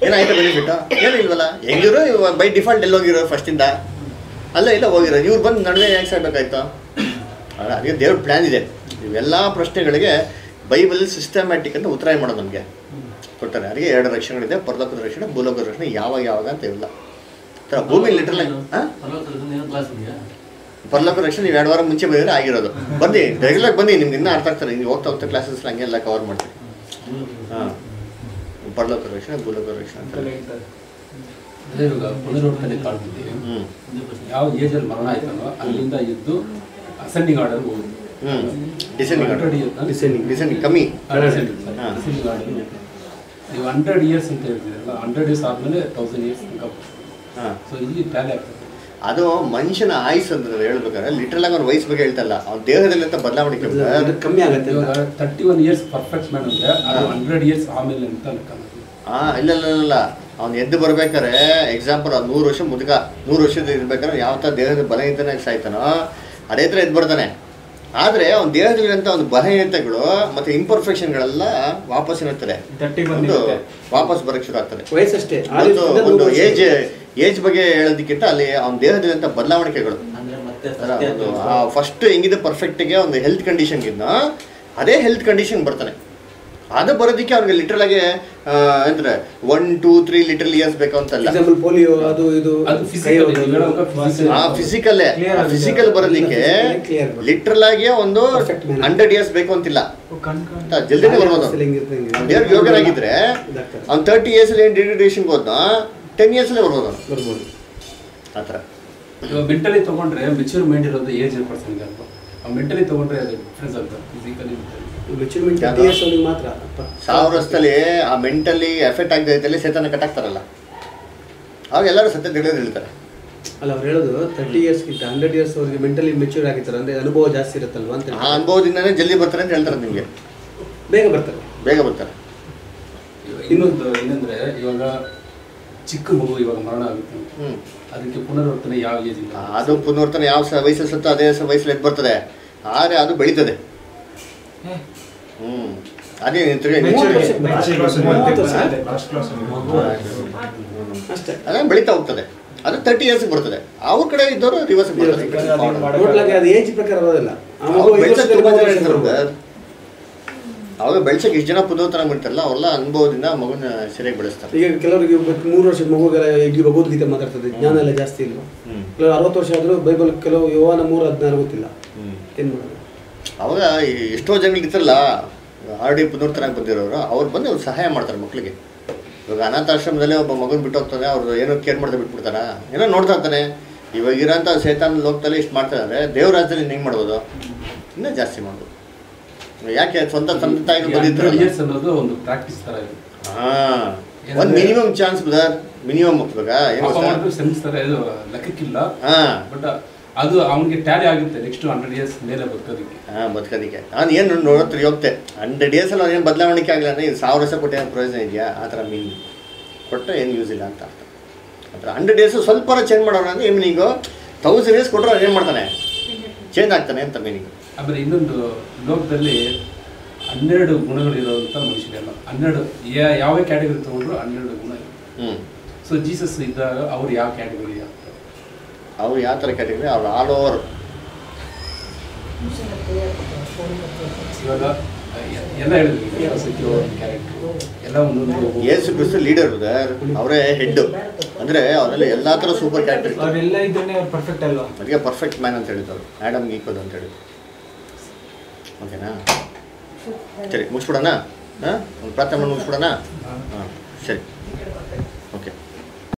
ಏನಾಯ್ತು ಬೆನಿಫಿಟ್ ಏನೂ ಇಲ್ವಲ್ಲ ಹೆಂಗಿರೋ ಬೈ ಡಿಫಾಲ್ಟ್ ಎಲ್ಲಿ ಹೋಗಿರೋ ಫಸ್ಟಿಂದ ಅಲ್ಲೇ ಇಲ್ಲ ಹೋಗಿರೋ ಇವ್ರು ಬಂದು ನಡುವೆ ಯಾಕೆ ಸಾಯ್ಬೇಕಾಯ್ತು ಅಲ್ಲ ಅದಕ್ಕೆ ದೇವ್ರ ಪ್ಲ್ಯಾನ್ ಇದೆ ಇವೆಲ್ಲ ಪ್ರಶ್ನೆಗಳಿಗೆ ಬೈಬಲ್ ಸಿಸ್ಟಮ್ಯಾಟಿಕ್ ಅಂತ ಉತ್ತರ ಮಾಡೋದು ನಮಗೆ ಕೊಡ್ತಾರೆ ಅದಕ್ಕೆ ಎರಡು ರಕ್ಷಣೆಗಳಿದೆ ಪರಲೋಕದ ರಕ್ಷಣೆ ಭೂಲೋಕದ ರಕ್ಷಣೆ ಯಾವಾಗ ಯಾವಾಗ ಅಂತ ಇಲ್ಲ ಥರ ಭೂಮಿ ಲಿಟ್ರಲ್ ಹಾಂ ಕ್ಲಾಸ್ ಇದೆಯಾ ಪರ್ಲೋಕ ರಕ್ಷಣೆ ನೀವು ಎರಡು ವಾರ ಮುಂಚೆ ಬಂದಿದ್ರೆ ಆಗಿರೋದು ಬನ್ನಿ ರೆಗ್ಯುಲರ್ ಬನ್ನಿ ನಿಮ್ಗೆ ಇನ್ನೂ ಅರ್ಥ ಆಗ್ತಾರೆ ನೀವು ಹೋಗ್ತಾ ಹೋಗ್ತಾ ಕ್ಲಾಸಸ್ ಹಂಗೆಲ್ಲ ಕವರ್ ಮಾಡ್ತೀವಿ ಹಾಂ ಪರ್ಲೋಕ ರಕ್ಷಣೆ ಭೂಲೋಕ ರಕ್ಷಣೆ ಅಂತ ಹೇಳ್ತಾರೆ ಅದೇ ಇವಾಗ ಪುನರ್ವರ್ತನೆ ಕಾಣ್ತಿದ್ದೀವಿ ಹ್ಞೂ ಯಾವ ಏಜಲ್ಲಿ ಮರಣ ಆಯ್ತಲ್ವ ಅಲ್ಲಿಂದ ಎದ್ದು ಅಸೆಂಡಿಂಗ್ ಆರ್ಡರ್ ಹೋಗುದು ಹ್ಞೂ ಡಿಸೆಂಡಿಂಗ್ Descending. ಡಿಸೆಂಡಿಂಗ್ ಕಮ್ಮಿ ಅಸೆಂಡಿಂಗ್ ಹಾ. ಆರ್ಡರ್ ನೀವು ಹಂಡ್ರೆಡ್ ಇಯರ್ಸ್ ಅಂತ ಹೇಳ್ತಿದ್ರಲ್ಲ ಹಂಡ್ರೆಡ್ ಇಯರ್ಸ್ ಆದ್ಮೇಲೆ ತೌಸಂಡ್ ಇಯರ್ಸ್ ತನಕ ಹಾಂ ಸೊ ಇಲ್ಲಿ ಟ್ಯಾಲಿ ಆಗ್ತದೆ ಅದು ಮನುಷ್ಯನ ಆಯುಸ್ ಅಂತ ಹೇಳ್ಬೇಕಾದ್ರೆ ಲಿಟ್ರಲ್ ಆಗಿ ಅವ್ನ ವಯಸ್ಸು ಬಗ್ಗೆ ಹೇಳ್ತಲ್ಲ ಅವ್ನ ದೇಹದಲ್ಲಿ ಅಂತ ಬದಲಾವಣೆ ಅದು ಕಮ್ಮಿ ಆಗುತ್ತೆ ಇವಾಗ thirty one years perfect man ಅಂದ್ರೆ ಅದು ಹಂಡ್ರೆಡ್ ಇಯರ್ಸ್ ಆಮೇಲೆ ಅಂತ ಅನ್ಕೊಂಡು ಹಾಂ ಇಲ್ಲ ಇಲ್ಲ ಇಲ್ಲ ಅವ್ನು ಎದ್ದು ಬರ್ಬೇಕಾದ್ರೆ ಎಕ್ಸಾಂಪಲ್ ಅವ್ನು ನೂರು ವರ್ಷ ಮುದುಕ ನೂರು ವರ್ಷದ ಇರ್ಬೇಕಾದ್ರೆ ಯಾವ ಥರ ದೇಹದ ಬಲಹೀನತೆ ಸಾಯ್ತಾನೋ ಅದೇ ಥರ ಎದ್ದು ಬರ್ತಾನೆ ಆದರೆ ಅವ್ನ ದೇಹದಲ್ಲಿರೋಂಥ ಒಂದು ಬಲಹೀನತೆಗಳು ಮತ್ತು ಇಂಪರ್ಫೆಕ್ಷನ್ಗಳೆಲ್ಲ ವಾಪಸ್ ಏನಾಗ್ತದೆ ತಟ್ಟಿ ಒಂದು ಬಂದಿರುತ್ತೆ ವಾಪಸ್ ಬರಕ್ಕೆ ಶುರು ಆಗ್ತದೆ ವಯಸ್ಸಷ್ಟೇ ಒಂದು ಒಂದು ಏಜ್ ಏಜ್ ಬಗ್ಗೆ ಹೇಳೋದಕ್ಕಿಂತ ಅಲ್ಲಿ ಅವ್ನ ದೇಹದಲ್ಲಿರುವಂಥ ಬದಲಾವಣೆಗಳು ಅಂದ್ರೆ ಮತ್ತೆ ಫಸ್ಟ್ ಹೆಂಗಿದೆ ಪರ್ಫೆಕ್ಟ್ಗೆ ಒಂದು ಹೆಲ್ತ್ ಕಂಡೀಷನ್ಗಿನ್ನ ಅದೇ ಹೆಲ್ತ್ ಕಂಡೀಷನ್ ಬರ್ತಾನೆ ಅದು ಬರೋದಕ್ಕೆ ಅವ್ನಿಗೆ ಲಿಟ್ರಲ್ ಆಗಿ ಅಂದ್ರೆ one two three little years ಬೇಕು ಅಂತಲ್ಲ ಎಕ್ಸಾಂಪಲ್ ಪೋಲಿಯೋ ಅದು ಇದು ಅದು ಕೈ ಫಿಸಿಕಲ್ ಹೋಗೋದು. ಆ ಫಿಸಿಕಲ್ Clear ಆಗಿದೆ. ಫಿಸಿಕಲ್ ಬರೋದಕ್ಕೆ Clear ಬರುತ್ತೆ. ಲಿಟ್ರಲ್ ಆಗಿ ಒಂದು Perfect man. ಹಂಡ್ರೆಡ್ ಇಯರ್ಸ್ ಬೇಕು ಅಂತಿಲ್ಲ ಓ, ಕಣ್ ಕಣ್ ಅಂತ ಜಲ್ದಿನೇ ಬರ್ಬೋದು ಅಸಲು ಹೆಂಗಿರುತ್ತೆ ಹಂಗೆ. ಅವ್ನು ದೇವ್ರ ಯೋಗನಾಗಿದ್ರೆ ಇದಾಗ್ತದೆ. ಅವ್ನು ತರ್ಟಿ ಇಯರ್ಸ್ ಏನು ಡಿಗ್ರೇಡೇಷನ್ಗೆ ಹೋದ್ನ ಟೆನ್ ಇಯರ್ಸಲ್ಲೇ ಬರ್ಬೋದು ಅವ್ನು ಬರ್ಬೋದು ಆ ಥರ ಇವಾಗ ಮೆಂಟಲಿ ತಗೊಂಡ್ರೆ ಮೆಚೂರ್ ಮೈಂಡ್ ಇರೋದು ಏಜ್ ಪರ್ಸನ್ಗೆ ಅಲ್ವಾ ಆ ಮೆಂಟಲಿ ತಗೊಂಡ್ರೆ ಅದು ಡಿಫ್ರೆನ್ಸ್ ಅಂತ ಫಿಸಿಕಲಿ ಮೆಚೂರ್ಮೆಂಟ್ ಯಾವ್ದು? ಇಯರ್ಸ್ ಅವ್ನಿಗೆ ಮಾತ್ರ ಸಾವಿರ ವರ್ಷದಲ್ಲಿ ಆ ಮೆಂಟಲಿ ಎಫೆಕ್ಟ್ ಆಗದೆ ಇದ್ದಲ್ಲಿ ಸೇತನ ಕಟ್ಟಾಕ್ತಾರಲ್ಲ ಅವಾಗ ಎಲ್ಲರೂ ಸತ್ಯ ತಿಳಿಯೋದು ಹೇಳ್ತಾರೆ ಅಲ್ಲ ಅವ್ರು ಹೇಳೋದು ತರ್ಟಿ ಇಯರ್ಸ್ ಗಿಂತ ಹಂಡ್ರೆಡ್ ಇಯರ್ಸ್ ಅವ್ರಿಗೆ ಮೆಂಟಲಿ ಮೆಚೂರ್ ಆಗಿರ್ತಾರೆ ಅಂದ್ರೆ ಅನುಭವ ಜಾಸ್ತಿ ಇರುತ್ತಲ್ವಾ ಅಂತ ಆ ಹೇಳ್ತಾರೆ. ಅನುಭವದಿಂದನೇ ಜಲ್ದಿ ಬರ್ತಾರೆ ಅಂತ ಹೇಳ್ತಾರೆ ನಿಮಗೆ ಬೇಗ ಬರ್ತಾರೆ ಬೇಗ ಬರ್ತಾರೆ ಇನ್ನೊಂದು ಏನಂದ್ರೆ ಇವಾಗ ಚಿಕ್ಕ ಮಗು ಇವಾಗ ಮರಣ ಆಗುತ್ತೆ ಹ್ಞೂ ಅದಕ್ಕೆ ಪುನರ್ವರ್ತನೆ ಯಾವ ಏಜ್ ಇಲ್ಲ ಅದು ಪುನರ್ತನೆ ಯಾವ ಸ ವಯಸ್ಸಲ್ಲಿ ಸತ್ತು ಅದೇ ಸ ವಯಸ್ಸಲ್ಲಿ ಎದ್ದು ಬರ್ತದೆ ಆದರೆ ಅದು ಬೆಳೀತದೆ ಏ, ಹ್ಞೂ ಅದೇ ನೀನು ತಿರ್ಗಿ ಮೂವತ್ತು ವರ್ಷ next- ಲಾಸ್ಟ್ ಕ್ಲಾಸ್ ಮೂವತ್ತು ವರ್ಷ. ಲಾಸ್ಟ್ ಕ್ಲಾಸ್ ಅಷ್ಟೇ ಅದೇ ಬೆಳೀತಾ ಹೋಗ್ತದೆ ಅದು ತರ್ಟಿ ಇಯರ್ಸ್ ಬರ್ತದೆ ಅವ್ರ ಕಡೆ ಇದ್ದವರು ರಿವರ್ಸ್ ಬರ್ತಾರೆ ಈ ಕಡೆ ಅದೇನ್ forward. ಮಾಡಕ್ ನೋಡ್ಲಾಗೆ ಅದು ಏಜ್ ಪ್ರಕಾರ ಬರೋದಿಲ್ಲ ಆ ಮಗು ಅವ್ರು ಐದು ಬೆಳ್ಸಕ್ಕೆ ವರ್ಷದಲ್ಲಿ ತುಂಬಾ ಜನ ಮೂವತ್ತು ವರ್ಷ ಇರ್ತಾರೆ ಬರ್ಬೋದು. ಸರ್. ಅವಾಗ ಬೆಳ್ಸಕ್ಕೆ ಇಷ್ಟು ಜನ ಪುನರ್ತನ ಮಾಡ್ತಾರಲ್ಲ ಅವರೆಲ್ಲ ಅನುಭವದಿಂದ ಮಗುನ ಸರಿಯಾಗಿ ಬೆಳೆಸ್ತಾರೆ ಈಗ ಕೆಲವರಿಗೆ ಒಬ್ಬ ಮೂರು ವರ್ಷದ ಮಗುಗೆಲ್ಲ ಈಗ ಭಗವದ್ಗೀತೆ ಮಾತಾಡ್ತದೆ ಜ್ಞಾನ ಎಲ್ಲ ಜಾಸ್ತಿ ಇಲ್ವಾ ಹ್ಮ್. ಕೆಲವರು ಅರವತ್ತು ವರ್ಷ ಆದರೂ ಬೈಬಲ್ ಕೆಲವು ಯೋವಾನ ಮೂರು ಹದಿನಾರು ಗೊತ್ತಿಲ್ಲ ಹ್ಮ್. ಏನು ಮಾಡೋದು ಅವಾಗ ಈ ಎಷ್ಟೋ ಜನಗಳು ಇರ್ತಾರಲ್ಲ ಆಲ್ರೆಡಿ ಪುನರ್ತನಾಗಿ ಬಂದಿರೋರು ಅವ್ರು ಬಂದು ಅವ್ರು ಸಹಾಯ ಮಾಡ್ತಾರೆ ಮಕ್ಕಳಿಗೆ ಇವಾಗ ಅನಾಥಾಶ್ರಮದಲ್ಲೇ ಒಬ್ಬ ಮಗನ ಬಿಟ್ಟು ಹೋಗ್ತಾನೆ ಅವ್ರು ಏನೋ ಕೇರ್ ಮಾಡದೆ ಬಿಟ್ಬಿಡ್ತಾರ ಏನೋ ನೋಡ್ತಾ ಇರ್ತಾನೆ ಇವಾಗ ಇರೋಂಥ ಸೇತಾನ ಲೋಕದಲ್ಲಿ ಇಷ್ಟು ಮಾಡ್ತಾರೆ ದೇವ್ರ ರಾಜ್ಯದಲ್ಲಿ ಹೆಂಗೆ ಮಾಡ್ಬೋದು ಇನ್ನೂ ಜಾಸ್ತಿ ಮಾಡ್ಬೋದು ಯಾಕೆ ಸ್ವಂತ ತಂದೆ ತಾಯಿನೂ ಬಂದಿದ್ರಲ್ಲ ಇಯರ್ಸ್ ಅನ್ನೋದು ಒಂದು ಪ್ರಾಕ್ಟೀಸ್ ತರ ಇದೆ ಹಾಂ ಒಂದು ಮಿನಿಮಮ್ ಚಾನ್ಸ್ ಬ್ರದರ್ ಮಿನಿಮಮ್ ಇವಾಗ ಏನು ಪಾಪ ಗೊತ್ತಾ ಮಾಡಿದ್ರು ಸೆನ್ಸ್ ತರ ಇದು ಲೆಕ್ಕಕ್ಕಿಲ್ಲ ಹಾಂ ಬಟ್ ಅದು ಅವನಿಗೆ ಟ್ಯಾಲಿ ಆಗುತ್ತೆ ನೆಕ್ಸ್ಟ್ ಹಂಡ್ರೆಡ್ ಇಯರ್ಸ್ ಮೇಲೆ ಬದುಕೋದಕ್ಕೆ ಹಾಂ ಬದುಕೋದಕ್ಕೆ ನಾನು ಏನು ನೋಡ್ತೀರಿ ಹೋಗ್ತೆ ಹಂಡ್ರೆಡ್ ಇಯರ್ಸಲ್ಲಿ ಏನು ಬದಲಾವಣೆ ಆಗಿಲ್ಲ ಅಂದರೆ ಇದು ಸಾವಿರ ವರ್ಷ ಕೊಟ್ಟು ಏನು ಪ್ರಯೋಜನ ಇದೆಯಾ ಆ ಥರ ಮೀನ್ ಕೊಟ್ಟರೆ ಏನು ಯೂಸ್ ಇಲ್ಲ ಅಂತ ಅರ್ಥ ಆ ಥರ ಹಂಡ್ರೆಡ್ ಇಯರ್ಸ್ ಸ್ವಲ್ಪ ಚೇಂಜ್ ಮಾಡೋಣ ಅಂದರೆ ಏನು ಮೀನಿಂಗು ತೌಸಂಡ್ ಇಯರ್ಸ್ ಕೊಟ್ಟರೆ ಏನು ಮಾಡ್ತಾನೆ ಚೇಂಜ್ ಆಗ್ತಾನೆ ಅಂತ ಮೀನಿಂಗ್ ಆಮೇಲೆ ಇನ್ನೊಂದು ಲೋಕದಲ್ಲಿ ಹನ್ನೆರಡು ಗುಣಗಳಿರೋಂಥ ಮನುಷ್ಯರೆಲ್ಲ ಹನ್ನೆರಡು ಯಾ- ಯಾವ ಕ್ಯಾಟಗರಿ ತಗೊಂಡ್ರು ಹನ್ನೆರಡು ಗುಣ ಇದೆ ಹ್ಞೂ ಸೊ ಜೀಸಸ್ ಇದ್ದಾಗ ಅವ್ರು ಯಾವ ಕ್ಯಾಟಗರಿ ಆಗ್ತಾರೆ ಅವ್ರು ಯಾವ ಥರ ಕ್ಯಾಟಗರಿ ಅವ್ರು ಆಲ್ ಓವರ್ ಇವಾಗ ಎ- ಎಲ್ಲ ಹೇಳಿದ್ವಿ ಕ್ಯಾರೆಕ್ಟರ್ ಎಲ್ಲ ಒಂದೊಂದು ಯೇಸು ಕ್ರಿಸ್ತು ಲೀಡರ್ ಬ್ರದರ್ ಅವರೇ ಹೆಡ್ಡು ಅಂದರೆ ಅವರಲ್ಲಿ ಎಲ್ಲ ಥರ ಸೂಪರ್ ಕ್ಯಾರೆಕ್ಟರ್ ಇರ್ತಾರೆ ಅವ್ರೆಲ್ಲ ಇದ್ರೆ ಅವ್ರು ಪರ್ಫೆಕ್ಟ್ ಅಲ್ವಾ ಅದಕ್ಕೆ ಪರ್ಫೆಕ್ಟ್ ಮ್ಯಾನ್ ಅಂತ ಹೇಳಿದ್ರು ಆ್ಯಡಮ್ ಈಕ್ವಲ್ ಅಂತ ಹೇಳಿ ಓಕೆನಾ ಸರಿ ಮುಗಿಸ್ಬಿಡೋಣ ಹಾಂ ಒಂದು ಪ್ರಾರ್ಥನೆ ಮಾಡಿ ಮುಗಿಸ್ಬಿಡೋಣ ಹಾಂ ಸರಿ